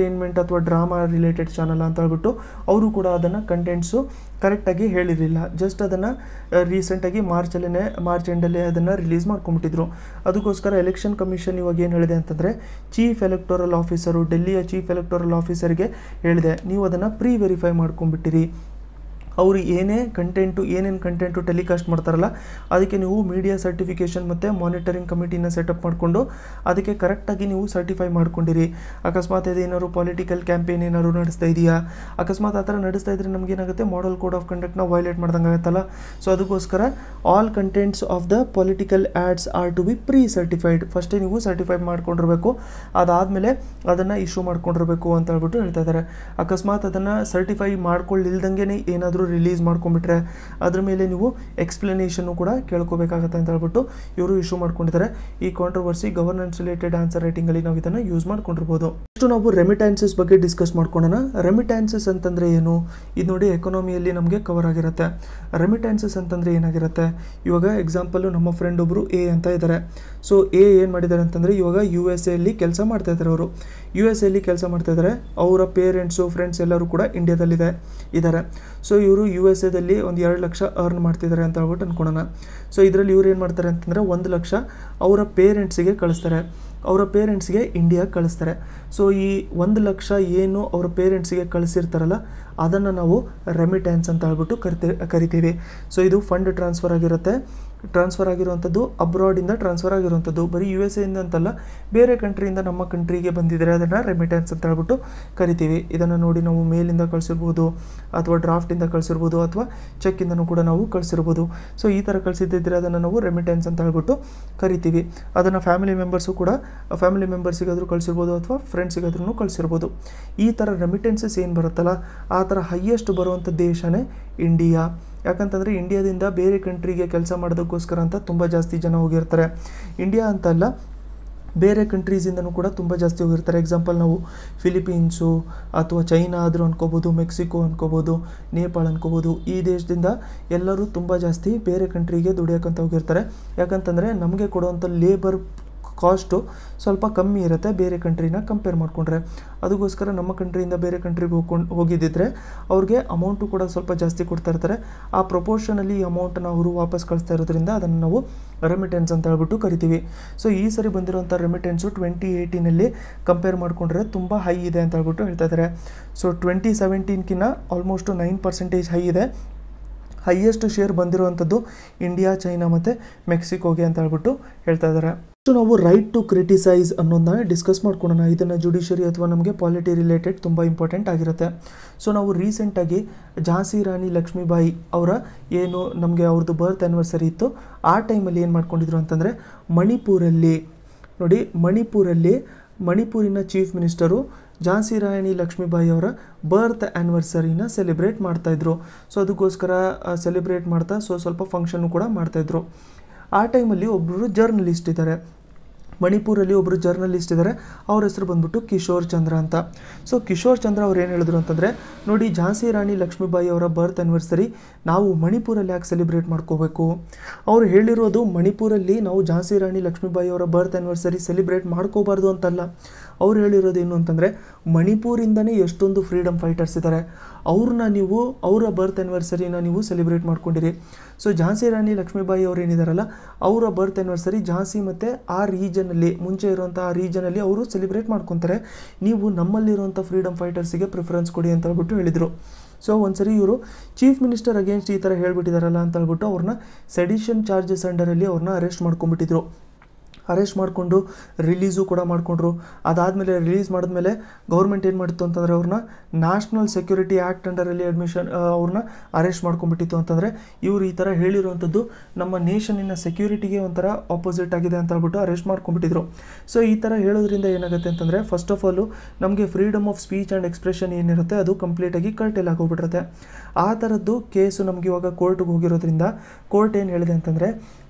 ಎಂಟರ್ಟೈನ್ಮೆಂಟ್ ಅಥವಾ ಡ್ರಾಮಾ ರಿಲೇಟೆಡ್ ಚಾನಲ್ ಅಂತ ಹೇಳ್ಬಿಟ್ಟು ಅವರು ಕೂಡ ಅದನ್ನು ಕಂಟೆಂಟ್ಸು ಕರೆಕ್ಟಾಗಿ ಹೇಳಿರಲಿಲ್ಲ ಜಸ್ಟ್ ಅದನ್ನು ರೀಸೆಂಟಾಗಿ ಮಾರ್ಚಲ್ಲೇ ಮಾರ್ಚ್ ಎಂಡಲ್ಲೇ ಅದನ್ನು ರಿಲೀಸ್ ಮಾಡ್ಕೊಂಬಿಟ್ಟಿದ್ರು ಅದಕ್ಕೋಸ್ಕರ ಎಲೆಕ್ಷನ್ ಕಮಿಷನ್ ಇವಾಗ ಏನು ಹೇಳಿದೆ ಅಂತಂದರೆ ಚೀಫ್ ಎಲೆಕ್ಟೋರಲ್ ಆಫೀಸರು ಡೆಲ್ಲಿಯ ಚೀಫ್ ಎಲೆಕ್ಟೋರಲ್ ಆಫೀಸರ್ಗೆ ಹೇಳಿದೆ ನೀವು ಅದನ್ನು ಪ್ರೀ ವೆರಿಫೈ ಮಾಡ್ಕೊಂಬಿಟ್ಟಿರಿ ಅವರು ಏನೇ ಕಂಟೆಂಟು ಏನೇನು ಕಂಟೆಂಟು ಟೆಲಿಕಾಸ್ಟ್ ಮಾಡ್ತಾರಲ್ಲ ಅದಕ್ಕೆ ನೀವು ಮೀಡಿಯಾ ಸರ್ಟಿಫಿಕೇಷನ್ ಮತ್ತು ಮಾನಿಟರಿಂಗ್ ಕಮಿಟಿನ ಸೆಟಪ್ ಮಾಡಿಕೊಂಡು ಅದಕ್ಕೆ ಕರೆಕ್ಟಾಗಿ ನೀವು ಸರ್ಟಿಫೈ ಮಾಡ್ಕೊಂಡಿರಿ ಅಕಸ್ಮಾತ್ ಇದೇನಾದ್ರು ಪೊಲಿಟಿಕಲ್ ಕ್ಯಾಂಪೇನ್ ಏನಾದ್ರು ನಡೆಸ್ತಾ ಇದೆಯಾ ಅಕಸ್ಮಾತ್ ಆ ಥರ ನಡೆಸ್ತಾ ಇದ್ರೆ ನಮಗೇನಾಗುತ್ತೆ ಮಾಡಲ್ ಕೋಡ್ ಆಫ್ ಕಂಡಕ್ಟ್ನ ವೈಲೇಟ್ ಮಾಡ್ದಂಗೆ ಆಗುತ್ತಲ್ಲ ಸೊ ಅದಕ್ಕೋಸ್ಕರ all contents of the political ads are to be pre certified ಫಸ್ಟೇ ನೀವು ಸರ್ಟಿಫೈ ಮಾಡ್ಕೊಂಡಿರಬೇಕು ಅದಾದಮೇಲೆ ಅದನ್ನು ಇಶ್ಯೂ ಮಾಡ್ಕೊಂಡಿರಬೇಕು ಅಂತ ಹೇಳ್ಬಿಟ್ಟು ಹೇಳ್ತಾ ಇದ್ದಾರೆ ಅಕಸ್ಮಾತ್ ಅದನ್ನು ಸರ್ಟಿಫೈ ಮಾಡ್ಕೊಳ್ಳಿಲ್ದಂಗೆ ಏನಾದರೂ ರಿಲೀಸ್ ಮಾಡ್ಕೊಂಡ್ಬಿಟ್ರೆ ಅದ್ರ ಮೇಲೆ ನೀವು ಎಕ್ಸ್ಪ್ಲನೇಷನ್ನು ಕೂಡ ಕೇಳ್ಕೋಬೇಕಾಗತ್ತೆ ಅಂತ ಹೇಳ್ಬಿಟ್ಟು ಇವರು ಇಶ್ಯೂ ಮಾಡ್ಕೊಂಡಿದ್ದಾರೆ ಈ ಕಾಂಟ್ರವರ್ಸಿ ಗವರ್ನೆನ್ಸ್ ರಿಲೇಟೆಡ್ ಆನ್ಸರ್ ರೈಟಿಂಗಲ್ಲಿ ನಾವು ಇದನ್ನು ಯೂಸ್ ಮಾಡ್ಕೊಂಡಿರ್ಬೋದು ಇಷ್ಟು ನಾವು ರೆಮಿಟ್ಯಾನ್ಸಸ್ ಬಗ್ಗೆ ಡಿಸ್ಕಸ್ ಮಾಡ್ಕೊಳ್ಳೋಣ ರೆಮಿಟ್ಯಾನ್ಸಸ್ ಅಂತಂದರೆ ಏನು ಇದು ನೋಡಿ ಎಕಾನಮಿಯಲ್ಲಿ ನಮಗೆ ಕವರ್ ಆಗಿರುತ್ತೆ ರೆಮಿಟ್ಯಾನ್ಸಸ್ ಅಂತಂದರೆ ಏನಾಗಿರುತ್ತೆ ಇವಾಗ ಎಕ್ಸಾಂಪಲ್ಲು ನಮ್ಮ ಫ್ರೆಂಡ್ ಒಬ್ಬರು ಎ ಅಂತ ಇದ್ದಾರೆ ಸೊ ಎ ಏನು ಮಾಡಿದ್ದಾರೆ ಅಂತಂದರೆ ಇವಾಗ ಯು ಎಸ್ ಎಲ್ಲಿ ಕೆಲಸ ಮಾಡ್ತಾ ಇದ್ದಾರೆ ಅವರು ಯು ಎಸ್ ಎಲ್ಲಿ ಕೆಲಸ ಮಾಡ್ತಾ ಇದ್ದಾರೆ ಅವರ ಪೇರೆಂಟ್ಸು ಫ್ರೆಂಡ್ಸ್ ಎಲ್ಲರೂ ಕೂಡ ಇಂಡಿಯಾದಲ್ಲಿದೆ ಇದ್ದಾರೆ ಸೊ ಇವರು ಯು ಎಸ್ ಎದಲ್ಲಿ ಒಂದು ಎರಡು ಲಕ್ಷ ಅರ್ನ್ ಮಾಡ್ತಿದ್ದಾರೆ ಅಂತ ಹೇಳ್ಬಿಟ್ಟು ಅನ್ಕೊಳೋಣ ಸೊ ಇದರಲ್ಲಿ ಇವ್ರು ಏನು ಮಾಡ್ತಾರೆ ಅಂತಂದರೆ ಒಂದು ಲಕ್ಷ ಅವರ ಪೇರೆಂಟ್ಸಿಗೆ ಕಳಿಸ್ತಾರೆ ಅವರ ಪೇರೆಂಟ್ಸ್ಗೆ ಇಂಡಿಯಾ ಕಳಿಸ್ತಾರೆ ಸೊ ಈ ಒಂದು ಲಕ್ಷ ಏನು ಅವರ ಪೇರೆಂಟ್ಸಿಗೆ ಕಳಿಸಿರ್ತಾರಲ್ಲ ಅದನ್ನು ನಾವು ರೆಮಿಟ್ಯಾನ್ಸ್ ಅಂತ ಹೇಳ್ಬಿಟ್ಟು ಕರಿತೇ ಕರಿತೀವಿ ಸೊ ಇದು ಫಂಡ್ ಟ್ರಾನ್ಸ್ಫರ್ ಆಗಿರುತ್ತೆ ಟ್ರಾನ್ಸ್ಫರ್ ಆಗಿರುವಂಥದ್ದು ಅಬ್ರಾಡಿಂದ ಟ್ರಾನ್ಸ್ಫರ್ ಆಗಿರುವಂಥದ್ದು ಬರೀ ಯು ಎಸ್ ಎಯಿಂದ ಅಂತಲ್ಲ ಬೇರೆ ಕಂಟ್ರಿಯಿಂದ ನಮ್ಮ ಕಂಟ್ರಿಗೆ ಬಂದಿದ್ದರೆ ಅದನ್ನು ರೆಮಿಟ್ಯಾನ್ಸ್ ಅಂತ ಹೇಳ್ಬಿಟ್ಟು ಕರಿತೀವಿ ಇದನ್ನು ನೋಡಿ ನಾವು ಮೇಲಿಂದ ಕಳಿಸಿರ್ಬೋದು ಅಥವಾ ಡ್ರಾಫ್ಟಿಂದ ಕಳಿಸಿರ್ಬೋದು ಅಥವಾ ಚೆಕ್ಕಿಂದನೂ ಕೂಡ ನಾವು ಕಳಿಸಿರ್ಬೋದು ಸೊ ಈ ಥರ ಕಳಿಸಿದ್ದಿದ್ರೆ ಅದನ್ನು ನಾವು ರೆಮಿಟ್ಯಾನ್ಸ್ ಅಂತ ಹೇಳ್ಬಿಟ್ಟು ಕರಿತೀವಿ ಅದನ್ನು ಫ್ಯಾಮಿಲಿ ಮೆಂಬರ್ಸು ಕೂಡ ಫ್ಯಾಮಿಲಿ ಮೆಂಬರ್ಸಿಗಾದರೂ ಕಳಿಸಿರ್ಬೋದು ಅಥವಾ ಫ್ರೆಂಡ್ಸಿಗಾದ್ರೂ ಕಳಿಸಿರ್ಬೋದು ಈ ಥರ ರೆಮಿಟೆನ್ಸಸ್ ಏನು ಬರುತ್ತಲ್ಲ ಆ ಥರ ಹೈಯೆಸ್ಟ್ ಬರುವಂಥ ದೇಶನೇ ಇಂಡಿಯಾ ಯಾಕಂತಂದರೆ ಇಂಡಿಯಾದಿಂದ ಬೇರೆ ಕಂಟ್ರಿಗೆ ಕೆಲಸ ಮಾಡೋದಕ್ಕೋಸ್ಕರ ಅಂತ ತುಂಬ ಜಾಸ್ತಿ ಜನ ಹೋಗಿರ್ತಾರೆ ಇಂಡಿಯಾ ಅಂತಲ್ಲ ಬೇರೆ ಕಂಟ್ರೀಸಿಂದನೂ ಕೂಡ ತುಂಬ ಜಾಸ್ತಿ ಹೋಗಿರ್ತಾರೆ ಎಕ್ಸಾಂಪಲ್ ನಾವು ಫಿಲಿಪೀನ್ಸು ಅಥವಾ ಚೈನಾ ಆದರೂ ಅನ್ಕೋಬೋದು ಮೆಕ್ಸಿಕೋ ಅನ್ಕೋಬೋದು ನೇಪಾಳ ಅನ್ಕೋಬೋದು ಈ ದೇಶದಿಂದ ಎಲ್ಲರೂ ತುಂಬ ಜಾಸ್ತಿ ಬೇರೆ ಕಂಟ್ರಿಗೆ ದುಡಿಯೋಕ್ಕಂತ ಹೋಗಿರ್ತಾರೆ ಯಾಕಂತಂದರೆ ನಮಗೆ ಕೊಡುವಂಥ ಲೇಬರ್ ಕಾಸ್ಟು ಸ್ವಲ್ಪ ಕಮ್ಮಿ ಇರುತ್ತೆ ಬೇರೆ ಕಂಟ್ರಿನ ಕಂಪೇರ್ ಮಾಡಿಕೊಂಡ್ರೆ ಅದಕ್ಕೋಸ್ಕರ ನಮ್ಮ ಕಂಟ್ರಿಯಿಂದ ಬೇರೆ ಕಂಟ್ರಿಗೆ ಹೋಗ್ಕೊಂಡು ಹೋಗಿದ್ದಿದ್ರೆ ಅವ್ರಿಗೆ ಅಮೌಂಟು ಕೂಡ ಸ್ವಲ್ಪ ಜಾಸ್ತಿ ಕೊಡ್ತಾ ಇರ್ತಾರೆ ಆ ಪ್ರಪೋರ್ಷನಲ್ಲಿ ಈ ಅಮೌಂಟನ್ನು ಅವರು ವಾಪಸ್ ಕಳಿಸ್ತಾ ಇರೋದ್ರಿಂದ ಅದನ್ನು ನಾವು ರೆಮಿಟೆನ್ಸ್ ಅಂತ ಹೇಳ್ಬಿಟ್ಟು ಕರಿತೀವಿ ಸೊ ಈ ಸರಿ ಬಂದಿರುವಂಥ ರೆಮಿಟೆನ್ಸು ಟ್ವೆಂಟಿ ಏಯ್ಟೀನಲ್ಲಿ ಕಂಪೇರ್ ಮಾಡಿಕೊಂಡ್ರೆ ತುಂಬ ಹೈ ಇದೆ ಅಂತ ಹೇಳ್ಬಿಟ್ಟು ಹೇಳ್ತಾ ಇದ್ದಾರೆ ಸೊ ಟ್ವೆಂಟಿ ಸೆವೆಂಟೀನ್ಕಿನ್ನ ಆಲ್ಮೋಸ್ಟ್ ನೈನ್ ಪರ್ಸೆಂಟೇಜ್ ಹೈ ಇದೆ ಹೈಯೆಸ್ಟ್ ಶೇರ್ ಬಂದಿರುವಂಥದ್ದು ಇಂಡಿಯಾ ಚೈನಾ ಮತ್ತು ಮೆಕ್ಸಿಕೋಗೆ ಅಂತ ಹೇಳ್ಬಿಟ್ಟು ಹೇಳ್ತಾ ಇದ್ದಾರೆ ಸೊ ನಾವು ರೈಟ್ ಟು ಕ್ರಿಟಿಸೈಸ್ ಅನ್ನೋದನ್ನ ಡಿಸ್ಕಸ್ ಮಾಡ್ಕೊಳ್ಳೋಣ ಇದನ್ನು ಜುಡಿಷರಿ ಅಥವಾ ನಮಗೆ ಪಾಲಿಟಿ ರಿಲೇಟೆಡ್ ತುಂಬ ಇಂಪಾರ್ಟೆಂಟ್ ಆಗಿರುತ್ತೆ ಸೊ ನಾವು ರೀಸೆಂಟಾಗಿ ಝಾನ್ಸಿ ರಾಣಿ ಲಕ್ಷ್ಮೀಬಾಯಿ ಅವರ ಏನು ನಮಗೆ ಅವ್ರದ್ದು ಬರ್ತ್ ಆ್ಯನಿವರ್ಸರಿ ಇತ್ತು ಆ ಟೈಮಲ್ಲಿ ಏನು ಮಾಡ್ಕೊಂಡಿದ್ರು ಅಂತಂದರೆ ಮಣಿಪುರಲ್ಲಿ ನೋಡಿ ಮಣಿಪುರಲ್ಲಿ ಮಣಿಪುರಿನ ಚೀಫ್ ಮಿನಿಸ್ಟರು ಝಾನ್ಸಿ ರಾಣಿ ಲಕ್ಷ್ಮೀಬಾಯಿ ಅವರ ಬರ್ತ್ ಆ್ಯನಿವರ್ಸರಿನ ಸೆಲೆಬ್ರೇಟ್ ಮಾಡ್ತಾಯಿದ್ರು ಸೊ ಅದಕ್ಕೋಸ್ಕರ ಸೆಲೆಬ್ರೇಟ್ ಮಾಡ್ತಾ ಸೊ ಸ್ವಲ್ಪ ಫಂಕ್ಷನ್ನು ಕೂಡ ಮಾಡ್ತಾಯಿದ್ರು ಆ ಟೈಮಲ್ಲಿ ಒಬ್ಬರು ಜರ್ನಲಿಸ್ಟ್ ಇದ್ದಾರೆ ಮಣಿಪುರಲ್ಲಿ ಒಬ್ಬರು ಜರ್ನಲಿಸ್ಟ್ ಇದ್ದಾರೆ ಅವ್ರ ಹೆಸರು ಬಂದ್ಬಿಟ್ಟು ಕಿಶೋರ್ ಚಂದ್ರ ಅಂತ ಸೊ ಕಿಶೋರ್ ಚಂದ್ರ ಅವ್ರು ಏನು ಹೇಳಿದ್ರು ಅಂತಂದರೆ ನೋಡಿ ಝಾನ್ಸಿ ರಾಣಿ ಲಕ್ಷ್ಮೀಬಾಯಿ ಅವರ ಬರ್ತ್ ಆ್ಯನಿವರ್ಸರಿ ನಾವು ಮಣಿಪುರಲ್ಲಿ ಯಾಕೆ ಸೆಲೆಬ್ರೇಟ್ ಮಾಡ್ಕೋಬೇಕು ಅವ್ರು ಹೇಳಿರೋದು ಮಣಿಪುರಲ್ಲಿ ನಾವು ಝಾನ್ಸಿ ರಾಣಿ ಲಕ್ಷ್ಮೀಬಾಯಿ ಅವರ ಬರ್ತ್ ಆ್ಯನಿವರ್ಸರಿ ಸೆಲೆಬ್ರೇಟ್ ಮಾಡ್ಕೋಬಾರ್ದು ಅಂತಲ್ಲ ಅವ್ರು ಹೇಳಿರೋದು ಏನು ಅಂತಂದರೆ ಮಣಿಪುರಿಂದನೇ ಎಷ್ಟೊಂದು ಫ್ರೀಡಮ್ ಫೈಟರ್ಸ್ ಇದ್ದಾರೆ ಅವ್ರನ್ನ ನೀವು ಅವರ ಬರ್ತ್ ಆ್ಯನಿವರ್ಸರಿನ ನೀವು ಸೆಲೆಬ್ರೇಟ್ ಮಾಡ್ಕೊಂಡಿರಿ ಸೊ ಝಾನ್ಸಿ ರಾಣಿ ಲಕ್ಷ್ಮೀಬಾಯಿ ಅವ್ರು ಏನಿದಾರಲ್ಲ ಅವರ ಬರ್ತ್ ಆ್ಯನಿವರ್ಸರಿ ಝಾನ್ಸಿ ಮತ್ತು ಆ ರೀಜನಲ್ಲಿ ಮುಂಚೆ ಇರುವಂಥ ಆ ರೀಜನಲ್ಲಿ ಅವರು ಸೆಲೆಬ್ರೇಟ್ ಮಾಡ್ಕೊತಾರೆ ನೀವು ನಮ್ಮಲ್ಲಿರುವಂಥ ಫ್ರೀಡಮ್ ಫೈಟರ್ಸಿಗೆ ಪ್ರಿಫರೆನ್ಸ್ ಕೊಡಿ ಅಂತ ಹೇಳ್ಬಿಟ್ಟು ಹೇಳಿದರು ಸೊ ಒಂದ್ಸರಿ ಇವರು ಚೀಫ್ ಮಿನಿಸ್ಟರ್ ಅಗೇನ್ಸ್ಟ್ ಈ ಥರ ಹೇಳ್ಬಿಟ್ಟಿದಾರಲ್ಲ ಅಂತ ಹೇಳ್ಬಿಟ್ಟು ಅವ್ರನ್ನ ಸೆಡಿಷನ್ ಚಾರ್ಜಸ್ ಅಂಡರಲ್ಲಿ ಅವ್ರನ್ನ ಅರೆಸ್ಟ್ ಮಾಡ್ಕೊಂಡ್ಬಿಟ್ಟಿದ್ರು ಅರೆಸ್ಟ್ ಮಾಡಿಕೊಂಡು ರಿಲೀಸು ಕೂಡ ಮಾಡಿಕೊಂಡ್ರು ಅದಾದಮೇಲೆ ರಿಲೀಸ್ ಮಾಡಿದ್ಮೇಲೆ ಗೌರ್ಮೆಂಟ್ ಏನು ಮಾಡಿತ್ತು ಅಂತಂದರೆ ಅವ್ರನ್ನ ನ್ಯಾಷನಲ್ ಸೆಕ್ಯೂರಿಟಿ ಆ್ಯಕ್ಟ್ ಅಂಡರಲ್ಲಿ ಅಡ್ಮಿಷನ್ ಅವ್ರನ್ನ ಅರೆಸ್ಟ್ ಮಾಡ್ಕೊಂಡ್ಬಿಟ್ಟಿತ್ತು ಅಂತಂದರೆ ಇವರು ಈ ಥರ ಹೇಳಿರುವಂಥದ್ದು ನಮ್ಮ ನೇಷನಿನ ಸೆಕ್ಯೂರಿಟಿಗೆ ಒಂಥರ ಆಪೋಸಿಟ್ ಆಗಿದೆ ಅಂತ ಹೇಳ್ಬಿಟ್ಟು ಅರೆಸ್ಟ್ ಮಾಡ್ಕೊಂಡ್ಬಿಟ್ಟಿದ್ರು ಸೊ ಈ ಥರ ಹೇಳೋದ್ರಿಂದ ಏನಾಗುತ್ತೆ ಅಂತಂದರೆ ಫಸ್ಟ್ ಆಫ್ ಆಲು ನಮಗೆ freedom of speech and expression ಏನಿರುತ್ತೆ ಅದು ಕಂಪ್ಲೀಟಾಗಿ ಕರ್ಟೆಲ್ ಆಗೋಗ್ಬಿಟ್ಟಿರುತ್ತೆ ಆ ಥರದ್ದು ಕೇಸು ನಮಗೆ ಇವಾಗ ಕೋರ್ಟ್ಗೆ ಹೋಗಿರೋದ್ರಿಂದ ಕೋರ್ಟ್ ಏನು ಹೇಳಿದೆ ಅಂತಂದರೆ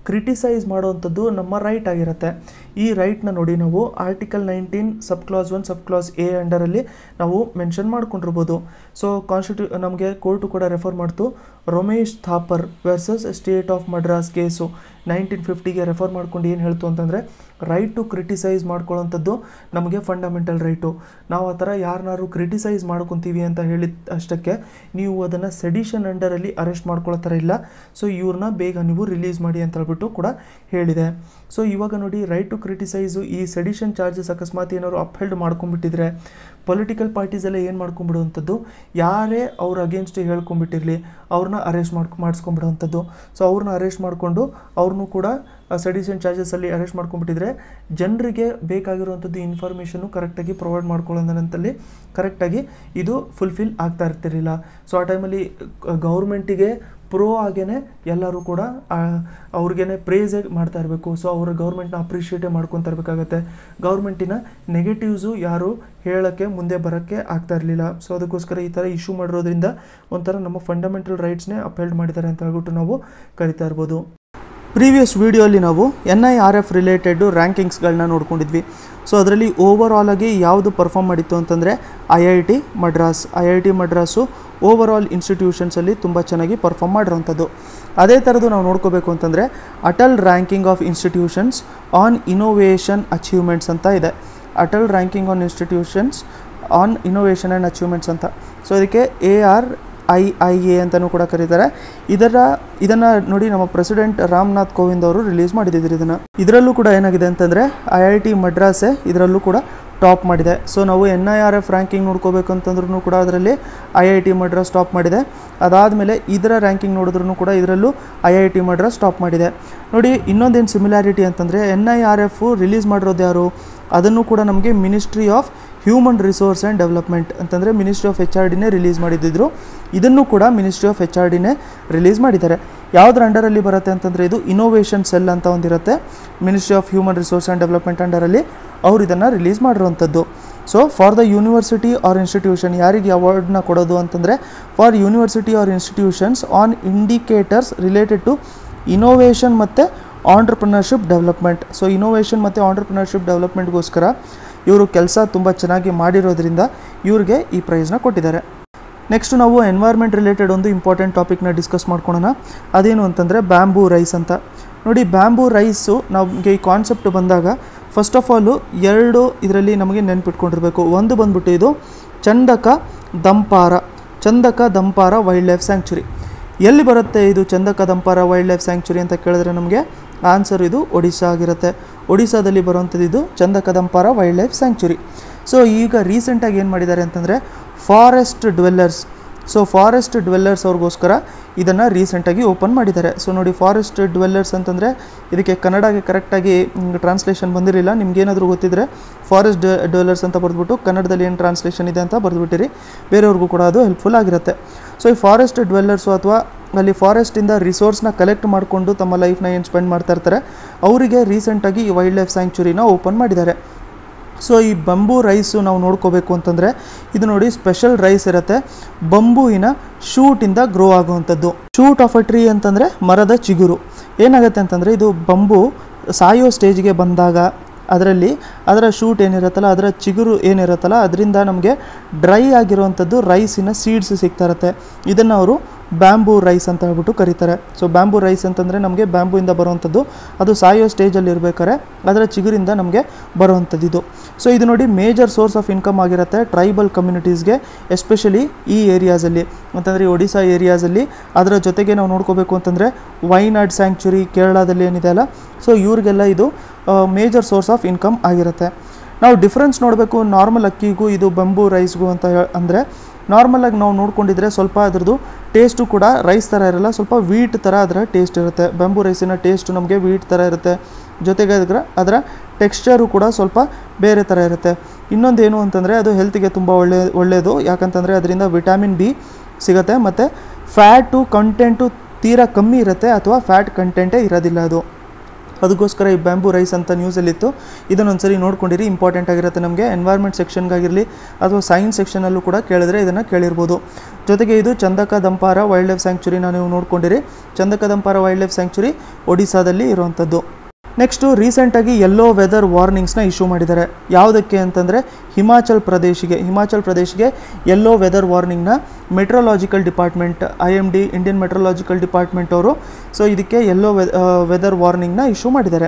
ಕ್ರಿಟಿಸೈಸ್ ಮಾಡುವಂಥದ್ದು ನಮ್ಮ ರೈಟ್ ಆಗಿರುತ್ತೆ ಈ ರೈಟ್ನ ನೋಡಿ ನಾವು article nineteen sub clause one sub clause A ಅಂಡರಲ್ಲಿ ನಾವು ಮೆನ್ಷನ್ ಮಾಡ್ಕೊಂಡಿರ್ಬೋದು ಸೊ ಕಾನ್ಸ್ಟಿಟ್ಯೂ ನಮಗೆ ಕೋರ್ಟು ಕೂಡ ರೆಫರ್ ಮಾಡ್ತು Ramesh Thapar versus state of Madras case nineteen ಫಿಫ್ಟಿಗೆ ರೆಫರ್ ಮಾಡ್ಕೊಂಡು ಏನು ಹೇಳ್ತು ಅಂತಂದರೆ ರೈಟ್ ಟು ಕ್ರಿಟಿಸೈಸ್ ಮಾಡ್ಕೊಳ್ಳೋಂಥದ್ದು ನಮಗೆ ಫಂಡಮೆಂಟಲ್ ರೈಟು ನಾವು ಆ ಥರ ಯಾರನ್ನಾರು ಕ್ರಿಟಿಸೈಸ್ ಮಾಡ್ಕೊತೀವಿ ಅಂತ ಹೇಳಿದ ಅಷ್ಟಕ್ಕೆ ನೀವು ಅದನ್ನು ಸೆಡಿಷನ್ ಅಂಡರಲ್ಲಿ ಅರೆಸ್ಟ್ ಮಾಡ್ಕೊಳ್ಳೋ ಥರ ಇಲ್ಲ ಸೊ ಇವ್ರನ್ನ ಬೇಗ ನೀವು ರಿಲೀಸ್ ಮಾಡಿ ಅಂತ ಹೇಳ್ಬಿಟ್ಟು ಕೂಡ ಹೇಳಿದೆ ಸೊ ಇವಾಗ ನೋಡಿ ರೈಟ್ ಟು ಕ್ರಿಟಿಸೈಸು ಈ ಸೆಡಿಷನ್ ಚಾರ್ಜಸ್ ಅಕಸ್ಮಾತ್ ಏನಾದ್ರು ಅಪ್ಹೆಲ್ಡ್ ಮಾಡ್ಕೊಂಡ್ಬಿಟ್ಟಿದ್ರೆ ಪೊಲಿಟಿಕಲ್ ಪಾರ್ಟೀಸ್ ಎಲ್ಲ ಏನು ಮಾಡ್ಕೊಂಬಿಡುವಂಥದ್ದು ಯಾರೇ ಅವ್ರ ಅಗೇನ್ಸ್ಟ್ ಹೇಳ್ಕೊಂಬಿಟ್ಟಿರಲಿ ಅವ್ರನ್ನ ಅರೆಸ್ಟ್ ಮಾಡ್ಕೊ ಮಾಡಿಸ್ಕೊಂಬಿಡುವಂಥದ್ದು ಸೊ ಅವ್ರನ್ನ ಅರೆಸ್ಟ್ ಮಾಡಿಕೊಂಡು ಅವ್ರನ್ನೂ ಕೂಡ ಸೆಡಿಷನ್ ಚಾರ್ಜಸಲ್ಲಿ ಅರೆಸ್ಟ್ ಮಾಡ್ಕೊಂಬಿಟ್ಟಿದ್ರೆ ಜನರಿಗೆ ಬೇಕಾಗಿರುವಂಥದ್ದು ಇನ್ಫಾರ್ಮೇಷನ್ನು ಕರೆಕ್ಟಾಗಿ ಪ್ರೊವೈಡ್ ಮಾಡ್ಕೊಳ್ಳೋದಂತಲ್ಲಿ ಕರೆಕ್ಟಾಗಿ ಇದು ಫುಲ್ಫಿಲ್ ಆಗ್ತಾ ಇರ್ತಿರಲಿಲ್ಲ ಸೊ ಆ ಟೈಮಲ್ಲಿ ಗೌರ್ಮೆಂಟಿಗೆ ಪ್ರೋ ಆಗೇನೆ ಎಲ್ಲರೂ ಕೂಡ ಅವ್ರಿಗೇನೆ ಪ್ರೇಸೇ ಮಾಡ್ತಾ ಇರಬೇಕು ಸೊ ಅವ್ರ ಗೌರ್ಮೆಂಟ್ನ ಅಪ್ರಿಷಿಯೇಟೇ ಮಾಡ್ಕೊತಾ ಇರಬೇಕಾಗತ್ತೆ ಗೌರ್ಮೆಂಟಿನ ನೆಗೆಟಿವ್ಸು ಯಾರು ಹೇಳೋಕ್ಕೆ ಮುಂದೆ ಬರೋಕ್ಕೆ ಆಗ್ತಾ ಇರಲಿಲ್ಲ ಸೊ ಅದಕ್ಕೋಸ್ಕರ ಈ ಥರ ಇಶ್ಯೂ ಮಾಡಿರೋದ್ರಿಂದ ಒಂಥರ ನಮ್ಮ ಫಂಡಮೆಂಟಲ್ ರೈಟ್ಸ್ನೇ ಅಪೆಲ್ಡ್ ಮಾಡಿದ್ದಾರೆ ಅಂತ ಹೇಳ್ಬಿಟ್ಟು ನಾವು ಕರಿತಾ ಇರ್ಬೋದು ಪ್ರೀವಿಯಸ್ ವಿಡಿಯೋಲಿ ನಾವು N I R F related ರ್ಯಾಂಕಿಂಗ್ಸ್ಗಳನ್ನ ನೋಡ್ಕೊಂಡಿದ್ವಿ ಸೊ ಅದರಲ್ಲಿ ಓವರ್ ಆಲ್ ಆಗಿ ಯಾವುದು ಪರ್ಫಾರ್ಮ್ ಮಾಡಿತ್ತು ಅಂತಂದರೆ I I T Madras I I T Madras over all ಇನ್ಸ್ಟಿಟ್ಯೂಷನ್ಸಲ್ಲಿ ತುಂಬ ಚೆನ್ನಾಗಿ ಪರ್ಫಾರ್ಮ್ ಮಾಡಿರೋವಂಥದ್ದು ಅದೇ ಥರದ್ದು ನಾವು ನೋಡ್ಕೋಬೇಕು ಅಂತಂದರೆ Atal ranking of institutions on innovation achievements ಅಂತ ಇದೆ Atal ranking on institutions on innovation and achievements ಅಂತ ಸೊ ಇದಕ್ಕೆ A R I I A ಅಂತಲೂ ಕೂಡ ಕರೀತಾರೆ ಇದರ ಇದನ್ನು ನೋಡಿ ನಮ್ಮ ಪ್ರೆಸಿಡೆಂಟ್ ರಾಮನಾಥ್ ಕೋವಿಂದ್ ಅವರು ರಿಲೀಸ್ ಮಾಡಿದ್ರು ಇದನ್ನು ಇದರಲ್ಲೂ ಕೂಡ ಏನಾಗಿದೆ ಅಂತಂದರೆ ಐ ಐ ಟಿ ಮಡ್ರಾಸೆ ಇದರಲ್ಲೂ ಕೂಡ ಟಾಪ್ ಮಾಡಿದೆ ಸೊ ನಾವು N I R F ranking ನೋಡ್ಕೋಬೇಕು ಅಂತಂದ್ರೂ ಕೂಡ ಅದರಲ್ಲಿ I I T Madras top ಮಾಡಿದೆ ಅದಾದಮೇಲೆ ಇದರ ರ್ಯಾಂಕಿಂಗ್ ನೋಡಿದ್ರೂ ಕೂಡ ಇದರಲ್ಲೂ I I T Madras top ಮಾಡಿದೆ ನೋಡಿ ಇನ್ನೊಂದೇನು ಸಿಮಿಲಾರಿಟಿ ಅಂತಂದರೆ N I R F release ಮಾಡಿರೋದು ಯಾರು ಅದನ್ನು ಕೂಡ ನಮಗೆ ministry of human resource and development ಅಂತಂದರೆ ಮಿನಿಸ್ಟ್ರಿ ಆಫ್ ಎಚ್ ಆರ್ ಡಿನೇ ರಿಲೀಸ್ ಮಾಡಿದ್ದಿದ್ರು ಇದನ್ನು ಕೂಡ ಮಿನಿಸ್ಟ್ರಿ ಆಫ್ ಎಚ್ ಆರ್ ಡಿನೇ ರಿಲೀಸ್ ಮಾಡಿದ್ದಾರೆ ಯಾವುದ್ರ ಅಂಡರಲ್ಲಿ ಬರುತ್ತೆ ಅಂತಂದರೆ ಇದು ಇನೋವೇಷನ್ ಸೆಲ್ ಅಂತ ಒಂದಿರುತ್ತೆ ministry of human resource and development ಅಂಡರಲ್ಲಿ ಅವ್ರು ಇದನ್ನು ರಿಲೀಸ್ ಮಾಡಿರುವಂಥದ್ದು so for the university or institution ಯಾರಿಗೆ ಅವಾರ್ಡ್ನ ಕೊಡೋದು ಅಂತಂದರೆ for university or institutions on indicators related to innovation ಮತ್ತು ಆಂಟ್ರಪ್ರಿನರ್ಶಿಪ್ ಡೆವಲಪ್ಮೆಂಟ್ ಸೊ ಇನೋವೇಷನ್ ಮತ್ತು ಆಂಟ್ರಪ್ರಿನರ್ಶಿಪ್ ಡೆವಲಪ್ಮೆಂಟ್ಗೋಸ್ಕರ ಇವರು ಕೆಲಸ ತುಂಬ ಚೆನ್ನಾಗಿ ಮಾಡಿರೋದ್ರಿಂದ ಇವ್ರಿಗೆ ಈ ಪ್ರೈಸ್ನ ಕೊಟ್ಟಿದ್ದಾರೆ ನೆಕ್ಸ್ಟ್ ನಾವು ಎನ್ವೈರ್ಮೆಂಟ್ ರಿಲೇಟೆಡ್ ಒಂದು ಇಂಪಾರ್ಟೆಂಟ್ ಟಾಪಿಕ್ನ ಡಿಸ್ಕಸ್ ಮಾಡ್ಕೊಳ್ಳೋಣ ಅದೇನು ಅಂತಂದರೆ ಬ್ಯಾಂಬೂ ರೈಸ್ ಅಂತ ನೋಡಿ ಬ್ಯಾಂಬೂ ರೈಸು ನಮಗೆ ಈ ಕಾನ್ಸೆಪ್ಟ್ ಬಂದಾಗ ಫಸ್ಟ್ ಆಫ್ ಆಲು ಎರಡು ಇದರಲ್ಲಿ ನಮಗೆ ನೆನ್ಪಿಟ್ಕೊಂಡಿರಬೇಕು ಒಂದು ಬಂದ್ಬಿಟ್ಟು ಇದು Chandaka Dampara Chandaka Dampara wildlife sanctuary ಎಲ್ಲಿ ಬರುತ್ತೆ ಇದು Chandaka Dampara wildlife sanctuary ಅಂತ ಕೇಳಿದ್ರೆ ನಮಗೆ ಆನ್ಸರ್ ಇದು ಒಡಿಶಾ ಆಗಿರುತ್ತೆ ಒಡಿಶಾದಲ್ಲಿ ಬರುವಂಥದ್ದು ಇದು Chandaka Dampara wildlife sanctuary so ಈಗ ರೀಸೆಂಟಾಗಿ ಏನು ಮಾಡಿದ್ದಾರೆ ಅಂತಂದರೆ forest dwellers so forest dwellers ಅವ್ರಿಗೋಸ್ಕರ ಇದನ್ನು ರೀಸೆಂಟಾಗಿ ಓಪನ್ ಮಾಡಿದ್ದಾರೆ ಸೊ ನೋಡಿ ಫಾರೆಸ್ಟ್ ಡ್ವೆಲ್ಲರ್ಸ್ ಅಂತಂದರೆ ಇದಕ್ಕೆ ಕನ್ನಡಗೆ ಕರೆಕ್ಟಾಗಿ ಟ್ರಾನ್ಸ್ಲೇಷನ್ ಬಂದಿರಲಿಲ್ಲ ನಿಮ್ಗೇನಾದರೂ ಗೊತ್ತಿದ್ದರೆ ಫಾರೆಸ್ಟ್ ಡ್ವೆಲ್ಲರ್ಸ್ ಅಂತ ಬರೆದ್ಬಿಟ್ಟು ಕನ್ನಡದಲ್ಲಿ ಏನು ಟ್ರಾನ್ಸ್ಲೇಷನ್ ಇದೆ ಅಂತ ಬರೆದ್ಬಿಟ್ಟಿರಿ ಬೇರೆಯವ್ರಿಗೂ ಕೂಡ ಅದು ಹೆಲ್ಪ್ಫುಲ್ ಆಗಿರುತ್ತೆ ಸೊ ಈ ಫಾರೆಸ್ಟ್ ಡ್ವೆಲ್ಲರ್ಸು ಅಥವಾ ಅಲ್ಲಿ ಫಾರೆಸ್ಟಿಂದ ರಿಸೋರ್ಸ್ನ ಕಲೆಕ್ಟ್ ಮಾಡಿಕೊಂಡು ತಮ್ಮ ಲೈಫ್ನ ಏನು ಸ್ಪೆಂಡ್ ಮಾಡ್ತಾ ಇರ್ತಾರೆ ಅವರಿಗೆ ರೀಸೆಂಟಾಗಿ ಈ ವೈಲ್ಡ್ ಲೈಫ್ ಸ್ಯಾಂಕ್ಚುರಿನ ಓಪನ್ ಮಾಡಿದ್ದಾರೆ ಸೊ ಈ ಬಂಬೂ ರೈಸು ನಾವು ನೋಡ್ಕೋಬೇಕು ಅಂತಂದರೆ ಇದು ನೋಡಿ ಸ್ಪೆಷಲ್ ರೈಸ್ ಇರುತ್ತೆ ಬಂಬೂವಿನ ಶೂಟಿಂದ ಗ್ರೋ ಆಗುವಂಥದ್ದು ಶೂಟ್ ಆಫ್ ಅ ಟ್ರೀ ಅಂತಂದರೆ ಮರದ ಚಿಗುರು ಏನಾಗುತ್ತೆ ಅಂತಂದರೆ ಇದು ಬಂಬು ಸಾಯೋ ಸ್ಟೇಜ್ಗೆ ಬಂದಾಗ ಅದರಲ್ಲಿ ಅದರ ಶೂಟ್ ಏನಿರುತ್ತಲ್ಲ ಅದರ ಚಿಗುರು ಏನಿರುತ್ತಲ್ಲ ಅದರಿಂದ ನಮಗೆ ಡ್ರೈ ಆಗಿರುವಂಥದ್ದು ರೈಸಿನ ಸೀಡ್ಸ್ ಸಿಗ್ತಾ ಇರುತ್ತೆ ಇದನ್ನು ಅವರು ಬ್ಯಾಂಬೂ ರೈಸ್ ಅಂತ ಹೇಳ್ಬಿಟ್ಟು ಕರೀತಾರೆ ಸೊ ಬ್ಯಾಂಬೂ ರೈಸ್ ಅಂತಂದರೆ ನಮಗೆ ಬ್ಯಾಂಬೂಯಿಂದ ಬರುವಂಥದ್ದು ಅದು ಸಾಯೋ ಸ್ಟೇಜಲ್ಲಿ ಇರಬೇಕಾದ್ರೆ ಅದರ ಚಿಗುರಿಂದ ನಮಗೆ ಬರುವಂಥದ್ದು ಇದು ಸೊ ಇದು ನೋಡಿ ಮೇಜರ್ ಸೋರ್ಸ್ ಆಫ್ ಇನ್ಕಮ್ ಆಗಿರುತ್ತೆ ಟ್ರೈಬಲ್ ಕಮ್ಯುನಿಟೀಸ್ಗೆ ಎಸ್ಪೆಷಲಿ ಈ ಏರಿಯಾಸಲ್ಲಿ ಅಂತಂದರೆ ಒಡಿಶಾ ಏರಿಯಾಸಲ್ಲಿ ಅದರ ಜೊತೆಗೆ ನಾವು ನೋಡ್ಕೋಬೇಕು ಅಂತಂದರೆ ವೈನಾಡ್ ಸ್ಯಾಂಕ್ಚುರಿ ಕೇರಳದಲ್ಲಿ ಏನಿದೆ ಅಲ್ಲ ಸೊ ಇವ್ರಿಗೆಲ್ಲ ಇದು ಮೇಜರ್ ಸೋರ್ಸ್ ಆಫ್ ಇನ್ಕಮ್ ಆಗಿರುತ್ತೆ ನಾವು ಡಿಫ್ರೆನ್ಸ್ ನೋಡಬೇಕು ನಾರ್ಮಲ್ ಅಕ್ಕಿಗೂ ಇದು ಬಂಬೂ ರೈಸ್ಗೂ ಅಂತ ಹೇ- ಅಂದರೆ ನಾರ್ಮಲಾಗಿ ನಾವು ನೋಡ್ಕೊಂಡಿದ್ರೆ ಸ್ವಲ್ಪ ಅದ್ರದ್ದು ಟೇಸ್ಟು ಕೂಡ ರೈಸ್ ಥರ ಇರಲ್ಲ ಸ್ವಲ್ಪ ವೀಟ್ ಥರ ಅದರ ಟೇಸ್ಟ್ ಇರುತ್ತೆ ಬಂಬೂ ರೈಸಿನ ಟೇಸ್ಟ್ ನಮಗೆ ವೀಟ್ ಥರ ಇರುತ್ತೆ ಜೊತೆಗೆ ಅದರ ಅದರ ಟೆಕ್ಸ್ಚರು ಕೂಡ ಸ್ವಲ್ಪ ಬೇರೆ ಥರ ಇರುತ್ತೆ ಇನ್ನೊಂದೇನು ಅಂತಂದರೆ ಅದು ಹೆಲ್ತಿಗೆ ತುಂಬ ಒಳ್ಳೆ ಒಳ್ಳೆಯದು ಯಾಕಂತಂದರೆ ಅದರಿಂದ ವಿಟಮಿನ್ ಬಿ ಸಿಗುತ್ತೆ ಮತ್ತು ಫ್ಯಾಟು ಕಂಟೆಂಟು ತೀರಾ ಕಮ್ಮಿ ಇರುತ್ತೆ ಅಥವಾ ಫ್ಯಾಟ್ ಕಂಟೆಂಟೇ ಇರೋದಿಲ್ಲ ಅದು ಅದಕ್ಕೋಸ್ಕರ ಈ ಬ್ಯಾಂಬೂ ರೈಸ್ ಅಂತ ನ್ಯೂಸಲ್ಲಿತ್ತು ಇದನ್ನೊಂದ್ಸರಿ ನೋಡ್ಕೊಂಡಿರಿ ಇಂಪಾರ್ಟೆಂಟ್ ಆಗಿರುತ್ತೆ ನಮಗೆ ಎನ್ವೈರ್ಮೆಂಟ್ ಸೆಕ್ಷನ್ಗಾಗಿರಲಿ ಅಥವಾ ಸೈನ್ಸ್ ಸೆಕ್ಷನಲ್ಲೂ ಕೂಡ ಕೇಳಿದ್ರೆ ಇದನ್ನು ಕೇಳಿರ್ಬೋದು ಜೊತೆಗೆ ಇದು ಚಂದಕ ದಂಪಾರ ವೈಲ್ಡ್ ಲೈಫ್ ಸ್ಯಾಂಕ್ಚುರಿನ ನೀವು ನೋಡ್ಕೊಂಡಿರಿ Chandaka Dampara wildlife sanctuary ಒಡಿಸ್ಸಾದಲ್ಲಿ ಇರುವಂಥದ್ದು ನೆಕ್ಸ್ಟು ರೀಸೆಂಟಾಗಿ ಯೆಲ್ಲೋ ವೆದರ್ ವಾರ್ನಿಂಗ್ಸ್ನ ಇಶ್ಯೂ ಮಾಡಿದ್ದಾರೆ ಯಾವುದಕ್ಕೆ ಅಂತಂದರೆ ಹಿಮಾಚಲ್ ಪ್ರದೇಶಿಗೆ ಹಿಮಾಚಲ್ ಪ್ರದೇಶ್ಗೆ ಯೆಲ್ಲೋ ವೆದರ್ ವಾರ್ನಿಂಗ್ನ meteorological department I M D Indian meteorological department ಅವರು ಸೊ ಇದಕ್ಕೆ ಯೆಲ್ಲೋ ವೆದರ್ ವಾರ್ನಿಂಗ್ನ ಇಶ್ಯೂ ಮಾಡಿದ್ದಾರೆ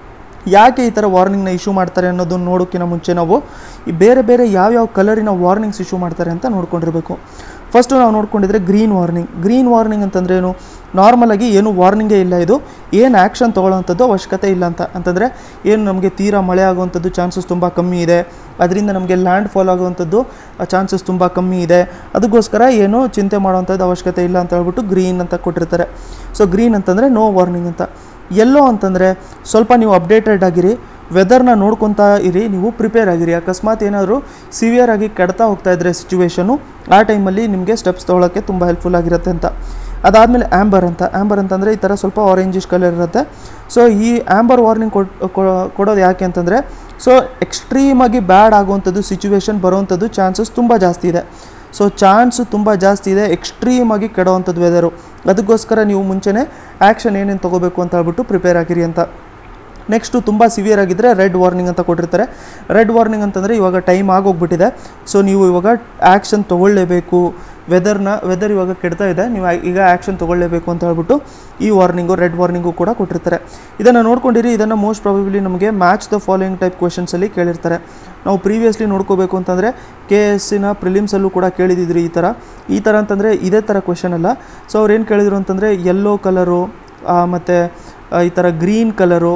ಯಾಕೆ ಈ ಥರ ವಾರ್ನಿಂಗ್ನ ಇಶ್ಯೂ ಮಾಡ್ತಾರೆ ಅನ್ನೋದನ್ನ ನೋಡೋಕ್ಕಿಂತ ಮುಂಚೆ ನಾವು ಈ ಬೇರೆ ಬೇರೆ ಯಾವ್ಯಾವ ಕಲರಿನ ವಾರ್ನಿಂಗ್ಸ್ ಇಶ್ಯೂ ಮಾಡ್ತಾರೆ ಅಂತ ನೋಡ್ಕೊಂಡಿರಬೇಕು ಫಸ್ಟು ನಾವು ನೋಡ್ಕೊಂಡಿದ್ರೆ ಗ್ರೀನ್ ವಾರ್ನಿಂಗ್ ಗ್ರೀನ್ ವಾರ್ನಿಂಗ್ ಅಂತಂದ್ರೆ ಏನು ನಾರ್ಮಲಾಗಿ ಏನು ವಾರ್ನಿಂಗೇ ಇಲ್ಲ ಇದು ಏನು ಆ್ಯಕ್ಷನ್ ತೊಗೊಳ್ಳೋವಂಥದ್ದು ಅವಶ್ಯಕತೆ ಇಲ್ಲ ಅಂತ ಅಂತಂದರೆ ಏನು ನಮಗೆ ತೀರಾ ಮಳೆ ಆಗುವಂಥದ್ದು ಚಾನ್ಸಸ್ ತುಂಬ ಕಮ್ಮಿ ಇದೆ ಅದರಿಂದ ನಮಗೆ ಲ್ಯಾಂಡ್ ಫಾಲ್ ಆಗುವಂಥದ್ದು ಚಾನ್ಸಸ್ ತುಂಬ ಕಮ್ಮಿ ಇದೆ ಅದಕ್ಕೋಸ್ಕರ ಏನು ಚಿಂತೆ ಮಾಡುವಂಥದ್ದು ಅವಶ್ಯಕತೆ ಇಲ್ಲ ಅಂತ ಹೇಳ್ಬಿಟ್ಟು ಗ್ರೀನ್ ಅಂತ ಕೊಟ್ಟಿರ್ತಾರೆ ಸೊ ಗ್ರೀನ್ ಅಂತಂದರೆ ನೋ ವಾರ್ನಿಂಗ್ ಅಂತ ಎಲ್ಲೋ ಅಂತಂದರೆ ಸ್ವಲ್ಪ ನೀವು ಅಪ್ಡೇಟೆಡ್ ಆಗಿರಿ ವೆದರ್ನ ನೋಡ್ಕೊತಾ ಇರಿ ನೀವು ಪ್ರಿಪೇರ್ ಆಗಿರಿ ಅಕಸ್ಮಾತ್ ಏನಾದರೂ ಸಿವಿಯರ್ ಆಗಿ ಕೆಡ್ತಾ ಹೋಗ್ತಾ ಇದ್ದರೆ ಸಿಚುವೇಶನು ಆ ಟೈಮಲ್ಲಿ ನಿಮಗೆ ಸ್ಟೆಪ್ಸ್ ತೊಗೊಳಕ್ಕೆ ತುಂಬ ಹೆಲ್ಪ್ಫುಲ್ ಆಗಿರುತ್ತೆ ಅಂತ ಅದಾದಮೇಲೆ ಆ್ಯಂಬರ್ ಅಂತ ಆ್ಯಂಬರ್ ಅಂತಂದರೆ ಈ ಥರ ಸ್ವಲ್ಪ ಆರೆಂಜಿಶ್ ಕಲರ್ ಇರುತ್ತೆ ಸೊ ಈ ಆ್ಯಂಬರ್ ವಾರ್ನಿಂಗ್ ಕೊಡೋದು ಯಾಕೆ ಅಂತಂದರೆ ಸೊ ಎಕ್ಸ್ಟ್ರೀಮಾಗಿ ಬ್ಯಾಡ್ ಆಗುವಂಥದ್ದು ಸಿಚುವೇಶನ್ ಬರುವಂಥದ್ದು ಚಾನ್ಸಸ್ ತುಂಬ ಜಾಸ್ತಿ ಇದೆ ಸೊ ಚಾನ್ಸ್ ತುಂಬ ಜಾಸ್ತಿ ಇದೆ ಎಕ್ಸ್ಟ್ರೀಮಾಗಿ ಕೆಡೋವಂಥದ್ದು ವೆದರು ಅದಕ್ಕೋಸ್ಕರ ನೀವು ಮುಂಚೆನೇ ಆ್ಯಕ್ಷನ್ ಏನೇನು ತೊಗೋಬೇಕು ಅಂತ ಹೇಳ್ಬಿಟ್ಟು ಪ್ರಿಪೇರ್ ಆಗಿರಿ ಅಂತ ನೆಕ್ಸ್ಟು ತುಂಬ ಸಿವಿಯರ್ ಆಗಿದ್ದರೆ ರೆಡ್ ವಾರ್ನಿಂಗ್ ಅಂತ ಕೊಟ್ಟಿರ್ತಾರೆ ರೆಡ್ ವಾರ್ನಿಂಗ್ ಅಂತಂದರೆ ಇವಾಗ ಟೈಮ್ ಆಗೋಗ್ಬಿಟ್ಟಿದೆ ಸೊ ನೀವು ಇವಾಗ ಆ್ಯಕ್ಷನ್ ತೊಗೊಳ್ಳೇಬೇಕು ವೆದರ್ನ ವೆದರ್ ಇವಾಗ ಕೆಡ್ತಾ ಇದೆ ನೀವು ಆ- ಈಗ ಆ್ಯಕ್ಷನ್ ತೊಗೊಳ್ಳೇಬೇಕು ಅಂತ ಹೇಳ್ಬಿಟ್ಟು ಈ ವಾರ್ನಿಂಗು ರೆಡ್ ವಾರ್ನಿಂಗು ಕೂಡ ಕೊಟ್ಟಿರ್ತಾರೆ ಇದನ್ನು ನೋಡ್ಕೊಂಡಿರಿ ಇದನ್ನು ಮೋಸ್ಟ್ ಪ್ರಾಬಬ್ಲಿ ನಮಗೆ ಮ್ಯಾಚ್ ದ ಫಾಲೋಯಿಂಗ್ ಟೈಪ್ ಕ್ವೆಶನ್ಸಲ್ಲಿ ಕೇಳಿರ್ತಾರೆ ನಾವು ಪ್ರೀವಿಯಸ್ಲಿ ನೋಡ್ಕೋಬೇಕು ಅಂತಂದರೆ ಕೆ ಎಸ್ಸಿನ ಪ್ರಿಲಿಮ್ಸಲ್ಲೂ ಕೂಡ ಕೇಳಿದಿದ್ರಿ ಈ ಥರ ಈ ಥರ ಅಂತಂದರೆ ಇದೇ ಥರ ಕ್ವೆಶನ್ ಅಲ್ಲ ಸೊ ಅವ್ರು ಏನು ಕೇಳಿದ್ರು ಅಂತಂದರೆ ಯೆಲ್ಲೋ ಕಲರು ಮತ್ತು ಈ ಥರ ಗ್ರೀನ್ ಕಲರು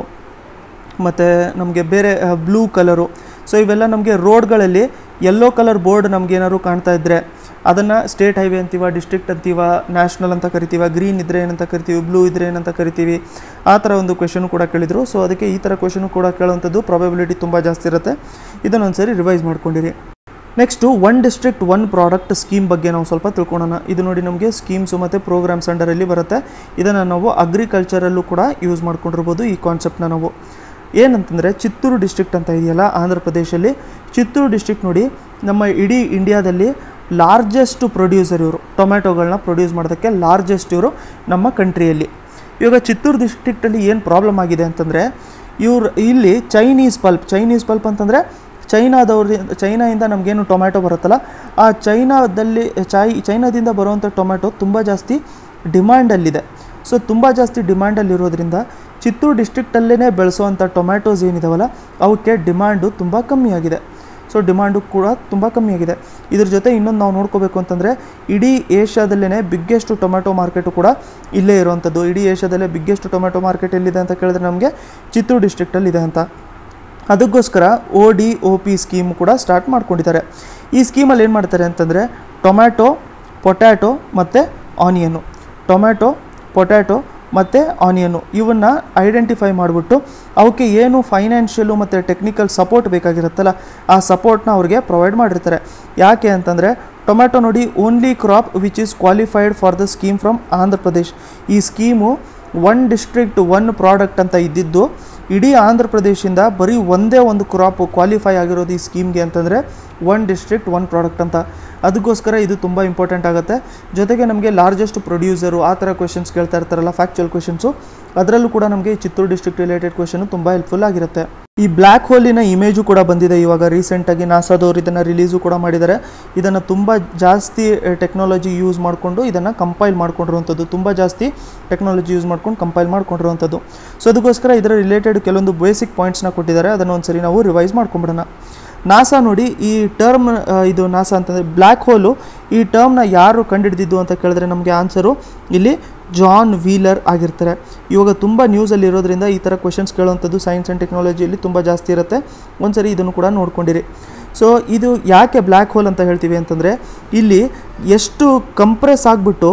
ಮತ್ತು ನಮಗೆ ಬೇರೆ ಬ್ಲೂ ಕಲರು ಸೊ ಇವೆಲ್ಲ ನಮಗೆ ರೋಡ್ಗಳಲ್ಲಿ ಯೆಲ್ಲೋ ಕಲರ್ ಬೋರ್ಡ್ ನಮ್ಗೆ ಏನಾದ್ರು ಕಾಣ್ತಾ ಇದ್ದರೆ ಅದನ್ನು ಸ್ಟೇಟ್ ಹೈವೇ ಅಂತೀವ ಡಿಸ್ಟ್ರಿಕ್ಟ್ ಅಂತೀವ ನ್ಯಾಷನಲ್ ಅಂತ ಕರಿತೀವ ಗ್ರೀನ್ ಇದ್ದರೆ ಏನಂತ ಕರಿತೀವಿ ಬ್ಲೂ ಇದ್ದರೆ ಏನಂತ ಕರಿತೀವಿ ಆ ಥರ ಒಂದು ಕ್ವೆಶನು ಕೂಡ ಕೇಳಿದರು ಸೊ ಅದಕ್ಕೆ ಈ ಥರ ಕ್ವೆಶನು ಕೂಡ ಕೇಳುವಂಥದ್ದು ಪ್ರಾಬಬಿಲಿಟಿ ತುಂಬ ಜಾಸ್ತಿ ಇರುತ್ತೆ ಇದನ್ನೊಂದ್ಸರಿ ರಿವೈಸ್ ಮಾಡ್ಕೊಂಡಿರಿ next one district one product scheme ಬಗ್ಗೆ ನಾವು ಸ್ವಲ್ಪ ತಿಳ್ಕೊಳ್ಳೋಣ ಇದು ನೋಡಿ ನಮಗೆ ಸ್ಕೀಮ್ಸು ಮತ್ತು ಪ್ರೋಗ್ರಾಮ್ಸ್ ಅಂಡರಲ್ಲಿ ಬರುತ್ತೆ ಇದನ್ನು ನಾವು ಅಗ್ರಿಕಲ್ಚರಲ್ಲೂ ಕೂಡ ಯೂಸ್ ಮಾಡ್ಕೊಂಡಿರ್ಬೋದು ಈ ಕಾನ್ಸೆಪ್ಟ್ನ ನಾವು ಏನಂತಂದರೆ ಚಿತ್ತೂರು ಡಿಸ್ಟ್ರಿಕ್ಟ್ ಅಂತ ಇದೆಯಲ್ಲ ಆಂಧ್ರ ಪ್ರದೇಶಲ್ಲಿ ಚಿತ್ತೂರು ಡಿಸ್ಟ್ರಿಕ್ಟ್ ನೋಡಿ ನಮ್ಮ ಇಡೀ ಇಂಡಿಯಾದಲ್ಲಿ ಲಾರ್ಜೆಸ್ಟ್ ಪ್ರೊಡ್ಯೂಸರ್ ಇವರು ಟೊಮ್ಯಾಟೊಗಳನ್ನ ಪ್ರೊಡ್ಯೂಸ್ ಮಾಡೋದಕ್ಕೆ ಲಾರ್ಜೆಸ್ಟ್ ಇವರು ನಮ್ಮ ಕಂಟ್ರಿಯಲ್ಲಿ ಇವಾಗ ಚಿತ್ತೂರು ಡಿಸ್ಟ್ರಿಕ್ಟಲ್ಲಿ ಏನು ಪ್ರಾಬ್ಲಮ್ ಆಗಿದೆ ಅಂತಂದರೆ ಇವ್ರು ಇಲ್ಲಿ ಚೈನೀಸ್ ಪಲ್ಪ್ ಚೈನೀಸ್ ಪಲ್ಪ್ ಅಂತಂದರೆ ಚೈನಾದವ್ರ ಚೈನಾಯಿಂದ ನಮಗೇನು ಟೊಮ್ಯಾಟೊ ಬರುತ್ತಲ್ಲ ಆ ಚೈನಾದಲ್ಲಿ ಚೈ ಚೈನಾದಿಂದ ಬರುವಂಥ ಟೊಮ್ಯಾಟೊ ತುಂಬ ಜಾಸ್ತಿ ಡಿಮ್ಯಾಂಡಲ್ಲಿದೆ ಸೊ ತುಂಬ ಜಾಸ್ತಿ ಡಿಮ್ಯಾಂಡಲ್ಲಿರೋದ್ರಿಂದ ಚಿತ್ತೂರು ಡಿಸ್ಟ್ರಿಕ್ಟಲ್ಲೇ ಬೆಳೆಸೋವಂಥ ಟೊಮ್ಯಾಟೋಸ್ ಏನಿದಾವಲ್ಲ ಅವಕ್ಕೆ ಡಿಮ್ಯಾಂಡು ತುಂಬ ಕಮ್ಮಿಯಾಗಿದೆ ಸೊ ಡಿಮ್ಯಾಂಡು ಕೂಡ ತುಂಬ ಕಮ್ಮಿಯಾಗಿದೆ ಇದ್ರ ಜೊತೆ ಇನ್ನೊಂದು ನಾವು ನೋಡ್ಕೋಬೇಕು ಅಂತಂದರೆ ಇಡೀ ಏಷ್ಯಾದಲ್ಲೇ ಬಿಗ್ಗೆಸ್ಟ್ ಟೊಮ್ಯಾಟೊ ಮಾರ್ಕೆಟು ಕೂಡ ಇಲ್ಲೇ ಇರುವಂಥದ್ದು ಇಡೀ ಏಷ್ಯಾದಲ್ಲೇ ಬಿಗ್ಗೆಸ್ಟ್ ಟೊಮ್ಯಾಟೊ ಮಾರ್ಕೆಟ್ ಎಲ್ಲಿದೆ ಅಂತ ಕೇಳಿದ್ರೆ ನಮಗೆ ಚಿತ್ತೂರು ಡಿಸ್ಟ್ರಿಕ್ಟಲ್ಲಿದೆ ಅಂತ ಅದಕ್ಕೋಸ್ಕರ O D O P scheme ಕೂಡ ಸ್ಟಾರ್ಟ್ ಮಾಡ್ಕೊಂಡಿದ್ದಾರೆ ಈ ಸ್ಕೀಮಲ್ಲಿ ಏನು ಮಾಡ್ತಾರೆ ಅಂತಂದರೆ ಟೊಮ್ಯಾಟೊ ಪೊಟ್ಯಾಟೊ ಮತ್ತು ಆನಿಯನ್ನು ಟೊಮ್ಯಾಟೊ ಪೊಟ್ಯಾಟೊ ಮತ್ತು ಆನಿಯನ್ನು ಇವನ್ನ ಐಡೆಂಟಿಫೈ ಮಾಡಿಬಿಟ್ಟು ಅವಕ್ಕೆ ಏನು ಫೈನಾನ್ಷಿಯಲು ಮತ್ತು ಟೆಕ್ನಿಕಲ್ ಸಪೋರ್ಟ್ ಬೇಕಾಗಿರುತ್ತಲ್ಲ ಆ ಸಪೋರ್ಟ್ನ ಅವ್ರಿಗೆ ಪ್ರೊವೈಡ್ ಮಾಡಿರ್ತಾರೆ ಯಾಕೆ ಅಂತಂದರೆ ಟೊಮ್ಯಾಟೊ ನೋಡಿ only crop which is qualified for the scheme from Andhra Pradesh ಈ scheme one district one product ಅಂತ ಇದ್ದಿದ್ದು ಇಡೀ ಆಂಧ್ರ ಪ್ರದೇಶದಿಂದ ಬರೀ ಒಂದೇ ಒಂದು ಕ್ರಾಪ್ ಕ್ವಾಲಿಫೈ ಆಗಿರೋದು ಈ ಸ್ಕೀಮ್ಗೆ ಅಂತಂದರೆ ಒನ್ ಡಿಸ್ಟ್ರಿಕ್ಟ್ ಒನ್ ಪ್ರಾಡಕ್ಟ್ ಅಂತ ಅದಕ್ಕೋಸ್ಕರ ಇದು ತುಂಬ ಇಂಪಾರ್ಟೆಂಟ್ ಆಗುತ್ತೆ ಜೊತೆಗೆ ನಮಗೆ ಲಾರ್ಜೆಸ್ಟ್ ಪ್ರೊಡ್ಯೂಸರು ಆ ಥರ ಕ್ವೆಶನ್ಸ್ ಕೇಳ್ತಾ ಇರ್ತಾರಲ್ಲ ಫ್ಯಾಕ್ಚುಯಲ್ ಕ್ವೆಶನ್ಸು ಅದರಲ್ಲೂ ಕೂಡ ನಮಗೆ ಈ ಚಿತ್ತೂರು ಡಿಸ್ಟ್ರಿಕ್ಟ್ ರಿಲೇಟೆಡ್ ಕ್ವೆಶನು ತುಂಬ ಹೆಲ್ಪ್ಫುಲ್ ಆಗಿರುತ್ತೆ ಈ ಬ್ಲ್ಯಾಕ್ ಹೋಲಿನ ಇಮೇಜು ಕೂಡ ಬಂದಿದೆ ಇವಾಗ ರೀಸೆಂಟಾಗಿ ನಾಸಾದವರು ಇದನ್ನು ರಿಲೀಸು ಕೂಡ ಮಾಡಿದ್ದಾರೆ ಇದನ್ನು ತುಂಬ ಜಾಸ್ತಿ ಟೆಕ್ನಾಲಜಿ ಯೂಸ್ ಮಾಡಿಕೊಂಡು ಇದನ್ನು ಕಂಪೈಲ್ ಮಾಡ್ಕೊಂಡಿರುವಂಥದ್ದು ತುಂಬ ಜಾಸ್ತಿ ಟೆಕ್ನಾಲಜಿ ಯೂಸ್ ಮಾಡ್ಕೊಂಡು ಕಂಪೈಲ್ ಮಾಡ್ಕೊಂಡಿರುವಂಥದ್ದು ಸೊ ಅದಕ್ಕೋಸ್ಕರ ಇದರ ರಿಲೇಟೆಡ್ ಕೆಲವೊಂದು ಬೇಸಿಕ್ ಪಾಯಿಂಟ್ಸ್ನ ಕೊಟ್ಟಿದ್ದಾರೆ ಅದನ್ನು ಒಂದ್ಸರಿ ನಾವು ರಿವೈಸ್ ಮಾಡ್ಕೊಂಬಿಡೋಣ ನಾಸಾ ನೋಡಿ ಈ ಟರ್ಮ್ ಇದು ನಾಸಾ ಅಂತಂದರೆ ಬ್ಲ್ಯಾಕ್ ಹೋಲು ಈ ಟರ್ಮ್ನ ಯಾರು ಕಂಡುಹಿಡಿದಿದ್ದು ಅಂತ ಕೇಳಿದ್ರೆ ನಮಗೆ ಆನ್ಸರು ಇಲ್ಲಿ ಜಾನ್ ವೀಲರ್ ಆಗಿರ್ತಾರೆ ಇವಾಗ ತುಂಬ ನ್ಯೂಸಲ್ಲಿ ಇರೋದ್ರಿಂದ ಈ ಥರ ಕ್ವೆಶನ್ಸ್ ಕೇಳುವಂಥದ್ದು ಸೈನ್ಸ್ ಆ್ಯಂಡ್ ಟೆಕ್ನಾಲಜಿಯಲ್ಲಿ ತುಂಬ ಜಾಸ್ತಿ ಇರುತ್ತೆ ಒಂದ್ಸರಿ ಇದನ್ನು ಕೂಡ ನೋಡ್ಕೊಂಡಿರಿ ಸೊ ಇದು ಯಾಕೆ ಬ್ಲ್ಯಾಕ್ ಹೋಲ್ ಅಂತ ಹೇಳ್ತೀವಿ ಅಂತಂದರೆ ಇಲ್ಲಿ ಎಷ್ಟು ಕಂಪ್ರೆಸ್ ಆಗಿಬಿಟ್ಟು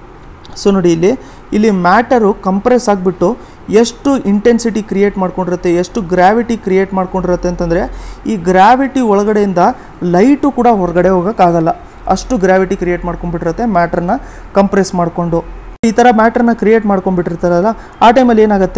ಸೊ ನೋಡಿ ಇಲ್ಲಿ ಇಲ್ಲಿ ಮ್ಯಾಟರು ಕಂಪ್ರೆಸ್ ಆಗಿಬಿಟ್ಟು ಎಷ್ಟು ಇಂಟೆನ್ಸಿಟಿ ಕ್ರಿಯೇಟ್ ಮಾಡ್ಕೊಂಡಿರುತ್ತೆ ಎಷ್ಟು ಗ್ರಾವಿಟಿ ಕ್ರಿಯೇಟ್ ಮಾಡ್ಕೊಂಡಿರುತ್ತೆ ಅಂತಂದರೆ ಈ ಗ್ರಾವಿಟಿ ಒಳಗಡೆಯಿಂದ ಲೈಟು ಕೂಡ ಹೊರಗಡೆ ಹೋಗೋಕ್ಕಾಗಲ್ಲ ಅಷ್ಟು ಗ್ರಾವಿಟಿ ಕ್ರಿಯೇಟ್ ಮಾಡ್ಕೊಂಡ್ಬಿಟ್ಟಿರುತ್ತೆ ಮ್ಯಾಟ್ರನ್ನ ಕಂಪ್ರೆಸ್ ಮಾಡಿಕೊಂಡು ಈ ಥರ ಮ್ಯಾಟ್ರನ್ನ ಕ್ರಿಯೇಟ್ ಮಾಡ್ಕೊಂಡ್ಬಿಟ್ಟಿರ್ತಾರಲ್ಲ ಆ ಟೈಮಲ್ಲಿ ಏನಾಗುತ್ತೆ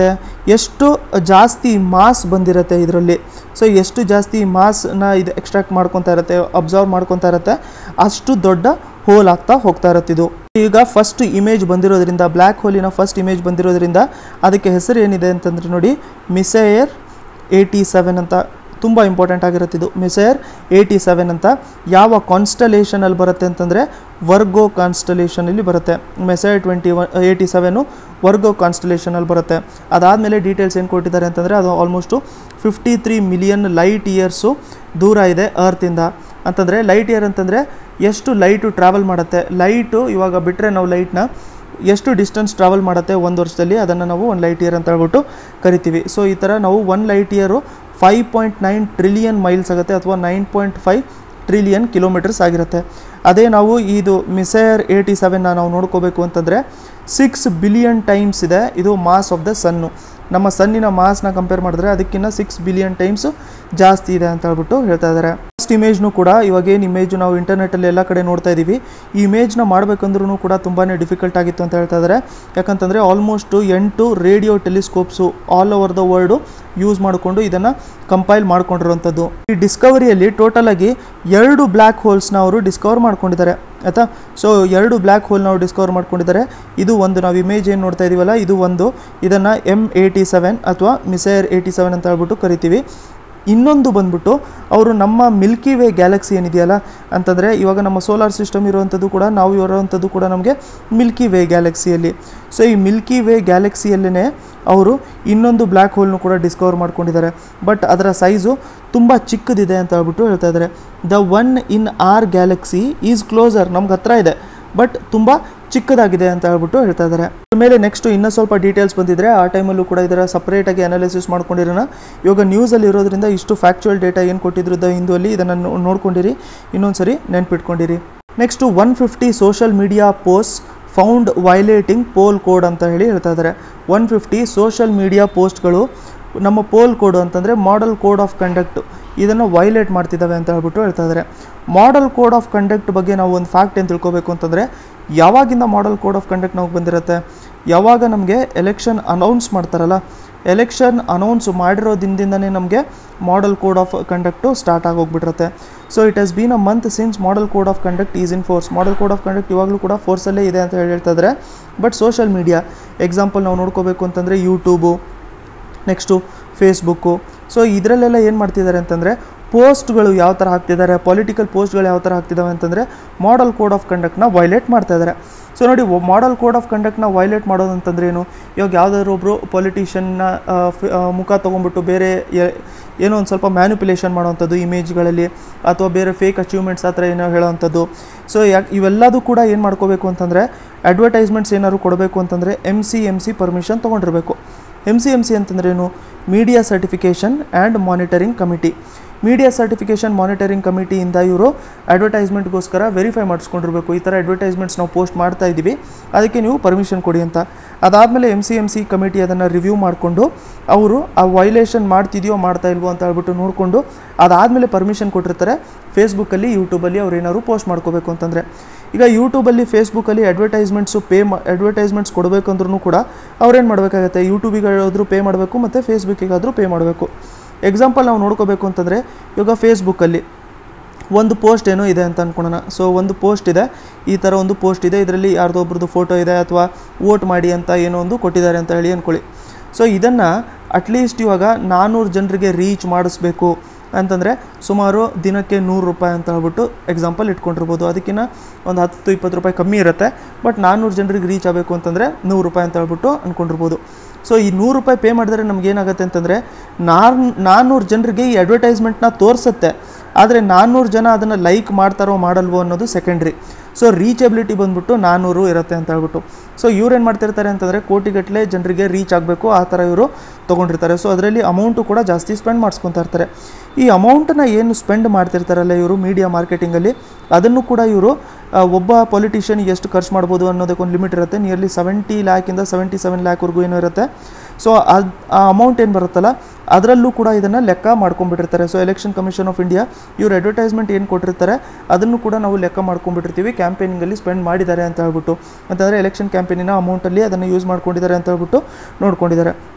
ಎಷ್ಟು ಜಾಸ್ತಿ ಮಾಸ್ ಬಂದಿರುತ್ತೆ ಇದರಲ್ಲಿ ಸೊ ಎಷ್ಟು ಜಾಸ್ತಿ ಮಾಸ್ನ ಇದು ಎಕ್ಸ್ಟ್ರಾಕ್ಟ್ ಮಾಡ್ಕೊತಾ ಇರುತ್ತೆ ಅಬ್ಸರ್ವ್ ಮಾಡ್ಕೊತಾ ಇರುತ್ತೆ ಅಷ್ಟು ದೊಡ್ಡ ಹೋಲ್ ಆಗ್ತಾ ಹೋಗ್ತಾ ಇರುತ್ತೆ ಇದು ಈಗ ಫಸ್ಟ್ ಇಮೇಜ್ ಬಂದಿರೋದ್ರಿಂದ ಬ್ಲ್ಯಾಕ್ ಹೋಲಿನ ಫಸ್ಟ್ ಇಮೇಜ್ ಬಂದಿರೋದ್ರಿಂದ ಅದಕ್ಕೆ ಹೆಸರು ಏನಿದೆ ಅಂತಂದ್ರೆ ನೋಡಿ ಮಿಸೈಯರ್ ಏಯ್ಟಿ ಸೆವೆನ್ ಅಂತ ತುಂಬ ಇಂಪಾರ್ಟೆಂಟ್ ಆಗಿರುತ್ತೆ ಇದು ಮಿಸೈರ್ ಏಯ್ಟಿ ಸೆವೆನ್ ಅಂತ ಯಾವ ಕಾನ್ಸ್ಟಲೇಷನಲ್ಲಿ ಬರುತ್ತೆ ಅಂತಂದರೆ ವರ್ಗೋ ಕಾನ್ಸ್ಟಲೇಷನಲ್ಲಿ ಬರುತ್ತೆ Messier twenty one eighty seven Virgo ಕಾನ್ಸ್ಟಲೇಷನಲ್ಲಿ ಬರುತ್ತೆ ಅದಾದಮೇಲೆ ಡೀಟೇಲ್ಸ್ ಏನು ಕೊಟ್ಟಿದ್ದಾರೆ ಅಂತಂದರೆ ಅದು almost fifty three million light years ದೂರ ಇದೆ ಅರ್ತಿಂದ ಅಂತಂದರೆ ಲೈಟ್ ಇಯರ್ ಅಂತಂದರೆ ಎಷ್ಟು ಲೈಟು ಟ್ರಾವೆಲ್ ಮಾಡುತ್ತೆ ಲೈಟು ಇವಾಗ ಬಿಟ್ಟರೆ ನಾವು ಲೈಟ್ನ ಎಷ್ಟು ಡಿಸ್ಟೆನ್ಸ್ ಟ್ರಾವೆಲ್ ಮಾಡುತ್ತೆ ಒಂದು ವರ್ಷದಲ್ಲಿ ಅದನ್ನು ನಾವು ಒಂದು ಲೈಟ್ ಇಯರ್ ಅಂತ ಹೇಳ್ಬಿಟ್ಟು ಕರಿತೀವಿ ಸೊ ಈ ಥರ ನಾವು one light year five point nine trillion miles ಆಗುತ್ತೆ ಅಥವಾ ನೈನ್ ಪಾಯಿಂಟ್ ಫೈವ್ ಟ್ರಿಲಿಯನ್ ಕಿಲೋಮೀಟರ್ಸ್ ಆಗಿರುತ್ತೆ ಅದೇ ನಾವು ಇದು ಮಿಸೈರ್ ಏಯ್ಟಿ ಸೆವೆನ್ನ ನಾವು ನೋಡ್ಕೋಬೇಕು ಅಂತಂದರೆ ಸಿಕ್ಸ್ ಬಿಲಿಯನ್ ಟೈಮ್ಸ್ ಇದೆ ಇದು ಮಾಸ್ ಆಫ್ ದ ಸನ್ನು ನಮ್ಮ ಸನ್ನಿನ ಮಾಸ್ನ ಕಂಪೇರ್ ಮಾಡಿದ್ರೆ ಅದಕ್ಕಿಂತ ಸಿಕ್ಸ್ ಬಿಲಿಯನ್ ಟೈಮ್ಸ್ ಜಾಸ್ತಿ ಇದೆ ಅಂತ ಹೇಳ್ಬಿಟ್ಟು ಹೇಳ್ತಾ ಇದ್ದಾರೆ ಫಸ್ಟ್ ಇಮೇಜ್ನು ಕೂಡ ಇವಾಗ ಏನು ಇಮೇಜ್ ನಾವು ಇಂಟರ್ನೆಟ್ಟಲ್ಲಿ ಎಲ್ಲ ಕಡೆ ನೋಡ್ತಾ ಇದ್ದೀವಿ ಈ ಇಮೇಜ್ನ ಮಾಡಬೇಕಂದ್ರೂ ಕೂಡ ತುಂಬಾ ಡಿಫಿಕಲ್ಟ್ ಆಗಿತ್ತು ಅಂತ ಹೇಳ್ತಾ ಇದ್ದಾರೆ ಯಾಕಂತಂದರೆ ಆಲ್ಮೋಸ್ಟು ಎಂಟು radio telescopes all over the world use ಮಾಡಿಕೊಂಡು ಇದನ್ನು ಕಂಪೈಲ್ ಮಾಡ್ಕೊಂಡಿರುವಂಥದ್ದು ಈ ಡಿಸ್ಕವರಿಯಲ್ಲಿ ಟೋಟಲ್ ಆಗಿ ಎರಡು ಬ್ಲ್ಯಾಕ್ ಹೋಲ್ಸ್ನ ಅವರು ಡಿಸ್ಕವರ್ ಮಾಡ್ಕೊಂಡಿದ್ದಾರೆ ಆಯಿತಾ ಸೊ ಎರಡು ಬ್ಲ್ಯಾಕ್ ಹೋಲ್ ನಾವು ಡಿಸ್ಕವರ್ ಮಾಡ್ಕೊಂಡಿದ್ದಾರೆ ಇದು ಒಂದು ನಾವು ಇಮೇಜ್ ಏನು ನೋಡ್ತಾ ಇದೀವಲ್ಲ ಇದು ಒಂದು ಇದನ್ನು ಎಮ್ ಏಯ್ಟಿ ಸೆವೆನ್ ಅಥವಾ ಮಿಸೈರ್ ಏಯ್ಟಿ ಸೆವೆನ್ ಅಂತ ಹೇಳ್ಬಿಟ್ಟು ಕರಿತೀವಿ ಇನ್ನೊಂದು ಬಂದ್ಬಿಟ್ಟು ಅವರು ನಮ್ಮ ಮಿಲ್ಕಿ ವೇ ಗ್ಯಾಲಕ್ಸಿ ಏನಿದೆಯಲ್ಲ ಅಂತಂದರೆ ಇವಾಗ ನಮ್ಮ ಸೋಲಾರ್ ಸಿಸ್ಟಮ್ ಇರುವಂಥದ್ದು ಕೂಡ ನಾವು ಇರುವಂಥದ್ದು ಕೂಡ ನಮಗೆ ಮಿಲ್ಕಿ ವೇ ಗ್ಯಾಲಕ್ಸಿಯಲ್ಲಿ ಸೊ ಈ ಮಿಲ್ಕಿ ವೇ ಗ್ಯಾಲಕ್ಸಿಯಲ್ಲೇ ಅವರು ಇನ್ನೊಂದು ಬ್ಲ್ಯಾಕ್ ಹೋಲ್ನು ಕೂಡ ಡಿಸ್ಕವರ್ ಮಾಡ್ಕೊಂಡಿದ್ದಾರೆ ಬಟ್ ಅದರ ಸೈಜು ತುಂಬ ಚಿಕ್ಕದಿದೆ ಅಂತ ಹೇಳ್ಬಿಟ್ಟು ಹೇಳ್ತಾ ಇದ್ದಾರೆ the one in our galaxy is closer ನಮ್ಗೆ ಹತ್ರ ಇದೆ ಬಟ್ ತುಂಬ ಚಿಕ್ಕದಾಗಿದೆ ಅಂತ ಹೇಳ್ಬಿಟ್ಟು ಹೇಳ್ತಾ ಇದ್ದಾರೆ ಮೇಲೆ ನೆಕ್ಸ್ಟ್ ಇನ್ನೂ ಸ್ವಲ್ಪ ಡೀಟೇಲ್ಸ್ ಬಂದಿದ್ರೆ ಆ ಟೈಮಲ್ಲೂ ಕೂಡ ಇದರ ಸಪ್ರೇಟಾಗಿ ಅನಾಲಿಸಿಸ್ ಮಾಡ್ಕೊಂಡಿರೋಣ ಇವಾಗ ನ್ಯೂಸಲ್ಲಿ ಇರೋದ್ರಿಂದ ಇಷ್ಟು ಫ್ಯಾಕ್ಚುಯಲ್ ಡೇಟಾ ಏನು ಕೊಟ್ಟಿದ್ರು ದ ಹಿಂದುವಲ್ಲಿ ಇದನ್ನು ನೋ- ನೋಡ್ಕೊಂಡಿರಿ ಇನ್ನೊಂದು ಸರಿ ನೆನ್ಪಿಟ್ಕೊಂಡಿರಿ next one fifty social media post found violating poll code ಅಂತ ಹೇಳಿ ಹೇಳ್ತಾ ಇದ್ದಾರೆ ಒನ್ ಫಿಫ್ಟಿ ಸೋಷಲ್ ಮೀಡಿಯಾ ಪೋಸ್ಟ್ಗಳು ನಮ್ಮ ಪೋಲ್ ಕೋಡ್ ಅಂತಂದರೆ ಮಾಡೆಲ್ ಕೋಡ್ ಆಫ್ ಕಂಡಕ್ಟ್ ಇದನ್ನು ವೈಲೇಟ್ ಮಾಡ್ತಿದ್ದಾವೆ ಅಂತ ಹೇಳ್ಬಿಟ್ಟು ಹೇಳ್ತಾ ಇದ್ದಾರೆ ಮಾಡೆಲ್ ಕೋಡ್ ಆಫ್ ಕಂಡಕ್ಟ್ ಬಗ್ಗೆ ನಾವು ಒಂದು ಫ್ಯಾಕ್ಟ್ ಏನು ತಿಳ್ಕೊಬೇಕು ಅಂತಂದರೆ ಯಾವಾಗಿಂದ ಮಾಡೆಲ್ ಕೋಡ್ ಆಫ್ ಕಂಡಕ್ಟ್ ನಮಗೆ ಬಂದಿರುತ್ತೆ ಯಾವಾಗ ನಮಗೆ ಎಲೆಕ್ಷನ್ ಅನೌನ್ಸ್ ಮಾಡ್ತಾರಲ್ಲ ಎಲೆಕ್ಷನ್ ಅನೌನ್ಸ್ ಮಾಡಿರೋ ದಿನದಿಂದನೇ ನಮಗೆ model code of conduct start ಆಗೋಗ್ಬಿಟ್ಟಿರುತ್ತೆ so it has been a month since model code of conduct is in force model code of conduct ಇವಾಗಲೂ ಕೂಡ ಫೋರ್ಸಲ್ಲೇ ಇದೆ ಅಂತ ಹೇಳಿ ಹೇಳ್ತಾ ಇದ್ದಾರೆ ಬಟ್ ಸೋಷಲ್ ಮೀಡಿಯಾ ಎಕ್ಸಾಂಪಲ್ ನಾವು ನೋಡ್ಕೋಬೇಕು ಅಂತಂದರೆ ಯೂಟ್ಯೂಬು ನೆಕ್ಸ್ಟು ಫೇಸ್ಬುಕ್ಕು ಸೊ ಇದರಲ್ಲೆಲ್ಲ ಏನು ಮಾಡ್ತಿದ್ದಾರೆ ಅಂತಂದರೆ ಪೋಸ್ಟ್ಗಳು ಯಾವ ಥರ ಹಾಕ್ತಿದ್ದಾರೆ ಪೊಲಿಟಿಕಲ್ ಪೋಸ್ಟ್ಗಳು ಯಾವ ಥರ ಹಾಕ್ತಿದ್ದಾವೆ ಅಂತಂದರೆ ಮಾಡೆಲ್ ಕೋಡ್ ಆಫ್ ಕಂಡಕ್ಟ್ನ ವೈಲೇಟ್ ಮಾಡ್ತಾ ಇದ್ದಾರೆ ಸೊ ನೋಡಿ ಮಾಡೆಲ್ ಕೋಡ್ ಆಫ್ ಕಂಡಕ್ಟ್ನ ವೈಲೇಟ್ ಮಾಡೋದು ಅಂತಂದ್ರೆ ಏನು ಇವಾಗ ಯಾವುದಾದ್ರು ಒಬ್ಬರು ಪೊಲಿಟಿಷಿಯನ್ನ ಮುಖ ತೊಗೊಂಡ್ಬಿಟ್ಟು ಬೇರೆ ಎ- ಏನೋ ಒಂದು ಸ್ವಲ್ಪ ಮ್ಯಾನಿಪುಲೇಷನ್ ಮಾಡೋವಂಥದ್ದು ಇಮೇಜ್ಗಳಲ್ಲಿ ಅಥವಾ ಬೇರೆ ಫೇಕ್ ಅಚೀವ್ಮೆಂಟ್ಸ್ ಆ ಥರ ಏನೋ ಹೇಳೋವಂಥದ್ದು ಸೊ ಯಾಕೆ ಇವೆಲ್ಲದೂ ಕೂಡ ಏನು ಮಾಡ್ಕೋಬೇಕು ಅಂತಂದರೆ ಅಡ್ವರ್ಟೈಸ್ಮೆಂಟ್ಸ್ ಏನಾದ್ರು ಕೊಡಬೇಕು ಅಂತಂದರೆ M C M C permission ತೊಗೊಂಡಿರಬೇಕು ಎಮ್ ಸಿ ಎಮ್ ಸಿ ಅಂತಂದ್ರೆ ಏನು media certification and monitoring committee media certification monitoring ಕಮಿಟಿಯಿಂದ ಇವರು ಅಡ್ವರ್ಟೈಸ್ಮೆಂಟ್ಗೋಸ್ಕರ ವೆರಿಫೈ ಮಾಡಿಸ್ಕೊಂಡಿರ್ಬೇಕು ಈ ಥರ ಅಡ್ವರ್ಟೈಸ್ಮೆಂಟ್ಸ್ ನಾವು ಪೋಸ್ಟ್ ಮಾಡ್ತಾ ಇದ್ದೀವಿ ಅದಕ್ಕೆ ನೀವು ಪರ್ಮಿಷನ್ ಕೊಡಿ ಅಂತ ಅದಾದಮೇಲೆ M C M C committee ಅದನ್ನು ರಿವ್ಯೂ ಮಾಡಿಕೊಂಡು ಅವರು ಆ ವೈಲೇಷನ್ ಮಾಡ್ತಿದೆಯೋ ಮಾಡ್ತಾ ಇಲ್ವೋ ಅಂತ ಹೇಳ್ಬಿಟ್ಟು ನೋಡಿಕೊಂಡು ಅದಾದಮೇಲೆ ಪರ್ಮಿಷನ್ ಕೊಟ್ಟಿರ್ತಾರೆ ಫೇಸ್ಬುಕ್ಕಲ್ಲಿ ಯೂಟ್ಯೂಬಲ್ಲಿ ಅವ್ರು ಏನಾದ್ರು ಪೋಸ್ಟ್ ಮಾಡ್ಕೋಬೇಕು ಅಂತಂದರೆ ಈಗ ಯೂಟ್ಯೂಬಲ್ಲಿ ಫೇಸ್ಬುಕ್ಕಲ್ಲಿ ಅಡ್ವರ್ಟೈಸ್ಮೆಂಟ್ಸು ಪೇ ಮಾ ಅಡ್ವರ್ಟೈಸ್ಮೆಂಟ್ಸ್ ಕೊಡಬೇಕಂದ್ರೂ ಕೂಡ ಅವ್ರೇನು ಮಾಡಬೇಕಾಗತ್ತೆ ಯೂಟ್ಯೂಬಿಗಾದ್ರೂ ಪೇ ಮಾಡಬೇಕು ಮತ್ತು ಫೇಸ್ಬುಕ್ಕಿಗಾದರೂ ಪೇ ಮಾಡಬೇಕು ಎಕ್ಸಾಂಪಲ್ ನಾವು ನೋಡ್ಕೋಬೇಕು ಅಂತಂದರೆ ಇವಾಗ ಫೇಸ್ಬುಕ್ಕಲ್ಲಿ ಒಂದು ಪೋಸ್ಟ್ ಏನೋ ಇದೆ ಅಂತ ಅಂದ್ಕೊಳ್ಳೋಣ ಸೊ ಒಂದು ಪೋಸ್ಟ್ ಇದೆ ಈ ಥರ ಒಂದು ಪೋಸ್ಟ್ ಇದೆ ಇದರಲ್ಲಿ ಯಾರ್ದೋ ಒಬ್ರದ್ದು ಫೋಟೋ ಇದೆ ಅಥವಾ ವೋಟ್ ಮಾಡಿ ಅಂತ ಏನೋ ಒಂದು ಕೊಟ್ಟಿದ್ದಾರೆ ಅಂತ ಹೇಳಿ ಅಂದ್ಕೊಳ್ಳಿ ಸೊ ಇದನ್ನು ಅಟ್ಲೀಸ್ಟ್ ಇವಾಗ ನಾನ್ನೂರು ಜನರಿಗೆ ರೀಚ್ ಮಾಡಿಸ್ಬೇಕು ಅಂತಂದರೆ ಸುಮಾರು ದಿನಕ್ಕೆ ನೂರು ರೂಪಾಯಿ ಅಂತ ಹೇಳ್ಬಿಟ್ಟು ಎಕ್ಸಾಂಪಲ್ ಇಟ್ಕೊಂಡಿರ್ಬೋದು ಅದಕ್ಕಿಂತ ಒಂದು ಹತ್ತು ಇಪ್ಪತ್ತು ರೂಪಾಯಿ ಕಮ್ಮಿ ಇರುತ್ತೆ ಬಟ್ ನಾನ್ನೂರು ಜನರಿಗೆ ರೀಚ್ ಆಗಬೇಕು ಅಂತಂದರೆ ನೂರು ರೂಪಾಯಿ ಅಂತ ಹೇಳ್ಬಿಟ್ಟು ಅಂದ್ಕೊಂಡಿರ್ಬೋದು ಸೊ ಈ ನೂರು ರೂಪಾಯಿ ಪೇ ಮಾಡಿದ್ರೆ ನಮ್ಗೆ ಏನಾಗುತ್ತೆ ಅಂತಂದರೆ ನಾನ್ ನಾನ್ನೂರು ಜನರಿಗೆ ಈ ಅಡ್ವರ್ಟೈಸ್ಮೆಂಟ್ನ ತೋರಿಸುತ್ತೆ ಆದರೆ ನಾನ್ನೂರು ಜನ ಅದನ್ನು ಲೈಕ್ ಮಾಡ್ತಾರೋ ಮಾಡಲ್ವೋ ಅನ್ನೋದು ಸೆಕೆಂಡ್ರಿ ಸೊ ರೀಚಬಿಲಿಟಿ ಬಂದ್ಬಿಟ್ಟು ನಾನ್ನೂರು ಇರುತ್ತೆ ಅಂತ ಹೇಳ್ಬಿಟ್ಟು ಸೊ ಇವ್ರೇನು ಮಾಡ್ತಿರ್ತಾರೆ ಅಂತಂದರೆ ಕೋಟಿಗಟ್ಟಲೆ ಜನರಿಗೆ ರೀಚ್ ಆಗಬೇಕು ಆ ಥರ ಇವರು ತೊಗೊಂಡಿರ್ತಾರೆ ಸೊ ಅದರಲ್ಲಿ ಅಮೌಂಟು ಕೂಡ ಜಾಸ್ತಿ ಸ್ಪೆಂಡ್ ಮಾಡಿಸ್ಕೊತಾ ಇರ್ತಾರೆ ಈ ಅಮೌಂಟನ್ನ ಏನು ಸ್ಪೆಂಡ್ ಮಾಡ್ತಿರ್ತಾರಲ್ಲ ಇವರು ಮೀಡಿಯಾ ಮಾರ್ಕೆಟಿಂಗಲ್ಲಿ ಅದನ್ನು ಕೂಡ ಇವರು ಒಬ್ಬ ಪೊಲಿಟಿಷಿಯನ್ ಎಷ್ಟು ಖರ್ಚು ಮಾಡ್ಬೋದು ಅನ್ನೋದಕ್ಕೆ ಒಂದು ಲಿಮಿಟ್ ಇರುತ್ತೆ ನಿಯರ್ಲಿ ಸೆವೆಂಟಿ ಲ್ಯಾಕಿಂದ ಸೆವೆಂಟಿ ಸೆವೆನ್ ಲ್ಯಾಕ್ವರೆಗೂ ಏನೋ ಇರುತ್ತೆ ಸೊ ಅದು ಆ ಅಮೌಂಟ್ ಏನು ಬರುತ್ತಲ್ಲ ಅದರಲ್ಲೂ ಕೂಡ ಇದನ್ನು ಲೆಕ್ಕ ಮಾಡ್ಕೊಂಡ್ಬಿಟ್ಟಿರ್ತಾರೆ so election commission of India ಇವ್ರು ಅಡ್ವರ್ಟೈಸ್ಮೆಂಟ್ ಏನು ಕೊಟ್ಟಿರ್ತಾರೆ ಅದನ್ನು ಕೂಡ ನಾವು ಲೆಕ್ಕ ಮಾಡ್ಕೊಂಡ್ಬಿಟ್ಟಿರ್ತೀವಿ ಕ್ಯಾಂಪೇನಿಂಗಲ್ಲಿ ಸ್ಪೆಂಡ್ ಮಾಡಿದ್ದಾರೆ ಅಂತ ಹೇಳ್ಬಿಟ್ಟು ಅಂತಂದರೆ ಎಲೆಕ್ಷನ್ ಕ್ಯಾಂಪೇನಿನ ಅಮೌಂಟಲ್ಲಿ ಅದನ್ನು ಯೂಸ್ ಮಾಡ್ಕೊಂಡಿದ್ದಾರೆ ಅಂತ ಹೇಳ್ಬಿಟ್ಟು ನೋಡ್ಕೊಂಡಿದ್ದಾರೆ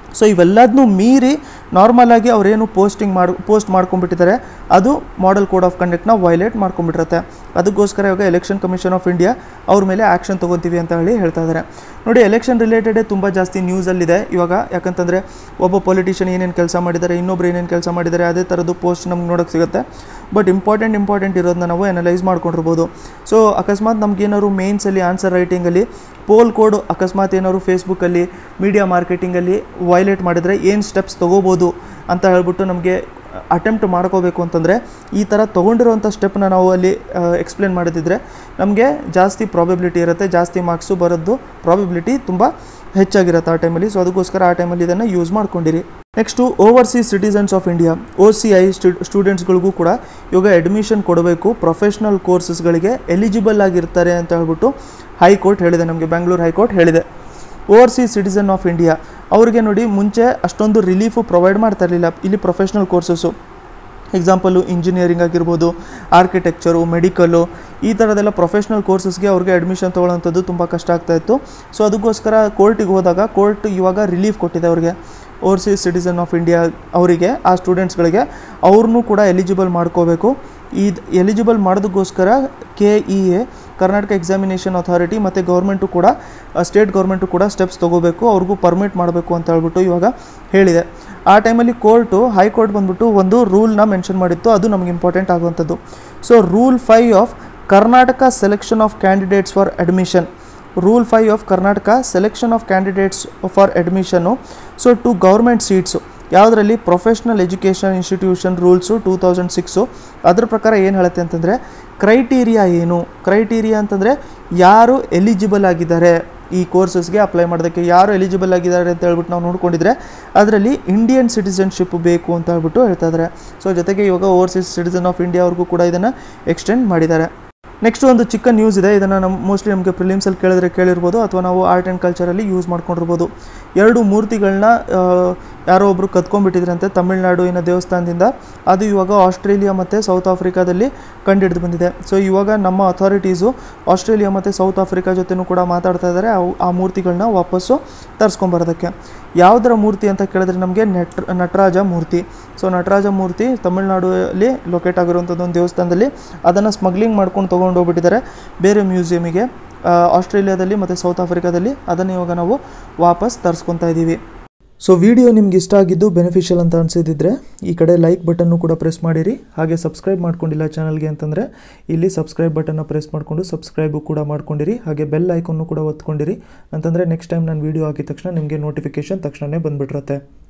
ಸೊ ಇವೆಲ್ಲದನ್ನೂ ಮೀರಿ ನಾರ್ಮಲ್ ಆಗಿ ಅವರೇನು ಪೋಸ್ಟಿಂಗ್ ಮಾಡಿ ಪೋಸ್ಟ್ ಮಾಡ್ಕೊಂಡ್ಬಿಟ್ಟಿದ್ದಾರೆ ಅದು ಮಾಡೆಲ್ ಕೋಡ್ ಆಫ್ ಕಂಡಕ್ಟ್ನ ವೈಲೇಟ್ ಮಾಡ್ಕೊಂಡ್ಬಿಟ್ಟಿರುತ್ತೆ ಅದಕ್ಕೋಸ್ಕರ ಇವಾಗ ಎಲೆಕ್ಷನ್ ಕಮಿಷನ್ ಆಫ್ ಇಂಡಿಯಾ ಅವ್ರ ಮೇಲೆ ಆ್ಯಕ್ಷನ್ ತೊಗೊತೀವಿ ಅಂತ ಹೇಳಿ ಹೇಳ್ತಾ ಇದ್ದಾರೆ ನೋಡಿ ಎಲೆಕ್ಷನ್ ರಿಲೇಟೆಡೇ ತುಂಬ ಜಾಸ್ತಿ ನ್ಯೂಸಲ್ಲಿದೆ ಇವಾಗ ಯಾಕಂತಂದರೆ ಒಬ್ಬ ಪೊಲಿಟಿಷಿಯನ್ ಏನೇನು ಕೆಲಸ ಮಾಡಿದ್ದಾರೆ ಇನ್ನೊಬ್ರು ಏನೇನು ಕೆಲಸ ಮಾಡಿದ್ದಾರೆ ಅದೇ ಥರದ್ದು ಪೋಸ್ಟ್ ನಮ್ಗೆ ನೋಡೋಕ್ಕೆ ಸಿಗುತ್ತೆ ಬಟ್ ಇಂಪಾರ್ಟೆಂಟ್ ಇಂಪಾರ್ಟೆಂಟ್ ಇರೋದನ್ನ ನಾವು ಅನಲೈಸ್ ಮಾಡ್ಕೊಂಡಿರ್ಬೋದು ಸೊ ಅಕಸ್ಮಾತ್ ನಮ್ಗೆ ಏನಾದ್ರು ಮೇನ್ಸಲ್ಲಿ ಆನ್ಸರ್ ರೈಟಿಂಗಲ್ಲಿ ಪೋಲ್ ಕೋಡ್ ಅಕಸ್ಮಾತ್ ಏನಾದ್ರು ಫೇಸ್ಬುಕ್ಕಲ್ಲಿ ಮೀಡಿಯಾ ಮಾರ್ಕೆಟಿಂಗಲ್ಲಿ ವೈಲೇಟ್ ಮಾಡಿದರೆ ಏನು ಸ್ಟೆಪ್ಸ್ ತೊಗೋಬೋದು ಅಂತ ಹೇಳ್ಬಿಟ್ಟು ನಮಗೆ ಅಟೆಂಪ್ಟ್ ಮಾಡ್ಕೋಬೇಕು ಅಂತಂದರೆ ಈ ಥರ ತೊಗೊಂಡಿರೋಂಥ ಸ್ಟೆಪ್ನ ನಾವು ಅಲ್ಲಿ ಎಕ್ಸ್ಪ್ಲೇನ್ ಮಾಡಿದ್ರೆ ನಮಗೆ ಜಾಸ್ತಿ ಪ್ರಾಬಿಬಿಲಿಟಿ ಇರುತ್ತೆ ಜಾಸ್ತಿ ಮಾರ್ಕ್ಸು ಬರೋದು ಪ್ರಾಬಿಬಿಲಿಟಿ ತುಂಬ ಹೆಚ್ಚಾಗಿರುತ್ತೆ ಆ ಟೈಮಲ್ಲಿ ಸೊ ಅದಕ್ಕೋಸ್ಕರ ಆ ಟೈಮಲ್ಲಿ ಇದನ್ನು ಯೂಸ್ ಮಾಡ್ಕೊಂಡಿರಿ next overseas citizens of India O C I ಸ್ಟೂಡೆಂಟ್ಸ್ಗಳಿಗೂ ಕೂಡ ಇವಾಗ ಅಡ್ಮಿಷನ್ ಕೊಡಬೇಕು ಪ್ರೊಫೆಷ್ನಲ್ ಕೋರ್ಸಸ್ಗಳಿಗೆ ಎಲಿಜಿಬಲ್ ಆಗಿರ್ತಾರೆ ಅಂತ ಹೇಳ್ಬಿಟ್ಟು ಹೈಕೋರ್ಟ್ ಹೇಳಿದೆ ನಮಗೆ ಬೆಂಗಳೂರು ಹೈಕೋರ್ಟ್ ಹೇಳಿದೆ ಓವರ್ಸೀಸ್ ಸಿಟಿಸನ್ ಆಫ್ ಇಂಡಿಯಾ ಅವ್ರಿಗೆ ನೋಡಿ ಮುಂಚೆ ಅಷ್ಟೊಂದು ರಿಲೀಫು ಪ್ರೊವೈಡ್ ಮಾಡ್ತಾ ಇರಲಿಲ್ಲ ಇಲ್ಲಿ ಪ್ರೊಫೆಷ್ನಲ್ ಕೋರ್ಸಸ್ಸು ಎಕ್ಸಾಂಪಲು ಇಂಜಿನಿಯರಿಂಗ್ ಆಗಿರ್ಬೋದು ಆರ್ಕಿಟೆಕ್ಚರು ಮೆಡಿಕಲು ಈ ಥರದೆಲ್ಲ ಪ್ರೊಫೆಷ್ನಲ್ ಕೋರ್ಸಸ್ಗೆ ಅವ್ರಿಗೆ ಅಡ್ಮಿಷನ್ ತೊಗೊಳ್ಳೋಂಥದ್ದು ತುಂಬ ಕಷ್ಟ ಆಗ್ತಾಯಿತ್ತು ಸೊ ಅದಕ್ಕೋಸ್ಕರ ಕೋರ್ಟಿಗೆ ಹೋದಾಗ ಕೋರ್ಟ್ ಇವಾಗ ರಿಲೀಫ್ ಕೊಟ್ಟಿದೆ ಅವ್ರಿಗೆ ಓವರ್ಸೀಸ್ ಸಿಟಿಸನ್ ಆಫ್ ಇಂಡಿಯಾ ಅವರಿಗೆ ಆ ಸ್ಟೂಡೆಂಟ್ಸ್ಗಳಿಗೆ ಅವ್ರನ್ನೂ ಕೂಡ ಎಲಿಜಿಬಲ್ ಮಾಡ್ಕೋಬೇಕು ಇದು ಎಲಿಜಿಬಲ್ ಮಾಡೋದಕ್ಕೋಸ್ಕರ K E A Karnataka examination authority ಮತ್ತು ಗೌರ್ಮೆಂಟು ಕೂಡ ಸ್ಟೇಟ್ ಗೌರ್ಮೆಂಟು ಕೂಡ ಸ್ಟೆಪ್ಸ್ ತೊಗೋಬೇಕು ಅವ್ರಿಗೂ ಪರ್ಮಿಟ್ ಮಾಡಬೇಕು ಅಂತ ಹೇಳ್ಬಿಟ್ಟು ಇವಾಗ ಹೇಳಿದೆ ಆ ಟೈಮಲ್ಲಿ ಕೋರ್ಟು ಹೈಕೋರ್ಟ್ ಬಂದ್ಬಿಟ್ಟು ಒಂದು ರೂಲ್ನ ಮೆನ್ಷನ್ ಮಾಡಿತ್ತು ಅದು ನಮಗೆ ಇಂಪಾರ್ಟೆಂಟ್ ಆಗುವಂಥದ್ದು so rule five of Karnataka selection of candidates for admission rule five of Karnataka selection of candidates for admission so to government seats ಯಾವುದರಲ್ಲಿ professional education institution rules two thousand six ಅದ್ರ ಪ್ರಕಾರ ಏನು ಹೇಳುತ್ತೆ ಅಂತಂದರೆ ಕ್ರೈಟೀರಿಯಾ ಏನು ಕ್ರೈಟೀರಿಯಾ ಅಂತಂದರೆ ಯಾರು ಎಲಿಜಿಬಲ್ ಆಗಿದ್ದಾರೆ ಈ ಕೋರ್ಸಸ್ಗೆ ಅಪ್ಲೈ ಮಾಡೋದಕ್ಕೆ ಯಾರು ಎಲಿಜಿಬಲ್ ಆಗಿದ್ದಾರೆ ಅಂತ ಹೇಳ್ಬಿಟ್ಟು ನಾವು ನೋಡ್ಕೊಂಡಿದ್ರೆ ಅದರಲ್ಲಿ ಇಂಡಿಯನ್ ಸಿಟಿಸನ್ಶಿಪ್ ಬೇಕು ಅಂತ ಹೇಳ್ಬಿಟ್ಟು ಹೇಳ್ತಾ ಇದ್ದಾರೆ ಸೊ ಜೊತೆಗೆ ಇವಾಗ ಓವರ್ಸೀಸ್ ಸಿಟಿಸನ್ ಆಫ್ ಇಂಡಿಯಾ ಅವ್ರಿಗೂ ಕೂಡ ಇದನ್ನು ಎಕ್ಸ್ಟೆಂಡ್ ಮಾಡಿದ್ದಾರೆ ನೆಕ್ಸ್ಟ್ ಒಂದು ಚಿಕ್ಕ ನ್ಯೂಸ್ ಇದೆ ಇದನ್ನು ನಮ್ಮ ಮೋಸ್ಟ್ಲಿ ನಮಗೆ ಪ್ರಿಲಿಮ್ಸಲ್ಲಿ ಕೇಳಿದ್ರೆ ಕೇಳಿರ್ಬೋದು ಅಥವಾ ನಾವು ಆರ್ಟ್ ಆ್ಯಂಡ್ ಕಲ್ಚರಲ್ಲಿ ಯೂಸ್ ಮಾಡ್ಕೊಂಡಿರ್ಬೋದು ಎರಡು ಮೂರ್ತಿಗಳನ್ನ ಯಾರೋ ಒಬ್ಬರು ಕತ್ಕೊಂಡ್ಬಿಟ್ಟಿದ್ರಂತೆ ತಮಿಳ್ನಾಡುವಿನ ದೇವಸ್ಥಾನದಿಂದ ಅದು ಇವಾಗ ಆಸ್ಟ್ರೇಲಿಯಾ ಮತ್ತು ಸೌತ್ ಆಫ್ರಿಕಾದಲ್ಲಿ ಕಂಡಿಡಿದು ಬಂದಿದೆ ಸೊ ಇವಾಗ ನಮ್ಮ ಅಥಾರಿಟೀಸು ಆಸ್ಟ್ರೇಲಿಯಾ ಮತ್ತು ಸೌತ್ ಆಫ್ರಿಕಾ ಜೊತೆನೂ ಕೂಡ ಮಾತಾಡ್ತಾ ಇದ್ದಾರೆ ಅವು ಆ ಮೂರ್ತಿಗಳನ್ನ ವಾಪಸ್ಸು ತರಿಸ್ಕೊಂಬರೋದಕ್ಕೆ ಯಾವುದರ ಮೂರ್ತಿ ಅಂತ ಕೇಳಿದ್ರೆ ನಮಗೆ ನೆಟ್ ನಟರಾಜ ಮೂರ್ತಿ ಸೊ ನಟರಾಜ ಮೂರ್ತಿ ತಮಿಳ್ನಾಡಲ್ಲಿ ಲೊಕೇಟ್ ಆಗಿರುವಂಥದ್ದು ಒಂದು ದೇವಸ್ಥಾನದಲ್ಲಿ ಅದನ್ನು ಸ್ಮಗ್ಲಿಂಗ್ ಮಾಡ್ಕೊಂಡು ತೊಗೊಂಡು ಹೋಗ್ಬಿಟ್ಟಿದ್ದಾರೆ ಬೇರೆ ಮ್ಯೂಸಿಯಮಿಗೆ ಆಸ್ಟ್ರೇಲಿಯಾದಲ್ಲಿ ಮತ್ತು ಸೌತ್ ಆಫ್ರಿಕಾದಲ್ಲಿ ಅದನ್ನು ಇವಾಗ ನಾವು ವಾಪಸ್ ತರಿಸ್ಕೊತಾ ಇದ್ದೀವಿ ಸೊ ವಿಡಿಯೋ ನಿಮ್ಗೆ ಇಷ್ಟ ಆಗಿದ್ದು ಬೆನಿಫಿಷಿಯಲ್ ಅಂತ ಅನಿಸಿದ್ರೆ ಈ ಕಡೆ ಲೈಕ್ ಬಟನ್ನು ಕೂಡ ಪ್ರೆಸ್ ಮಾಡಿರಿ ಹಾಗೆ ಸಬ್ಸ್ಕ್ರೈಬ್ ಮಾಡ್ಕೊಂಡಿಲ್ಲ ಚಾನಲ್ಗೆ ಅಂತಂದರೆ ಇಲ್ಲಿ ಸಬ್ಸ್ಕ್ರೈಬ್ ಬಟನ್ನ ಪ್ರೆಸ್ ಮಾಡಿಕೊಂಡು ಸಬ್ಸ್ಕ್ರೈಬು ಕೂಡ ಮಾಡ್ಕೊಂಡಿರಿ ಹಾಗೆ ಬೆಲ್ ಐಕನ್ನು ಕೂಡ ಒತ್ಕೊಂಡಿರಿ ಅಂತಂದರೆ ನೆಕ್ಸ್ಟ್ ಟೈಮ್ ನಾನು ವೀಡಿಯೋ ಹಾಕಿದ ತಕ್ಷಣ ನಿಮಗೆ ನೋಟಿಫಿಕೇಷನ್ ತಕ್ಷಣವೇ ಬಂದುಬಿಟ್ಟಿರುತ್ತೆ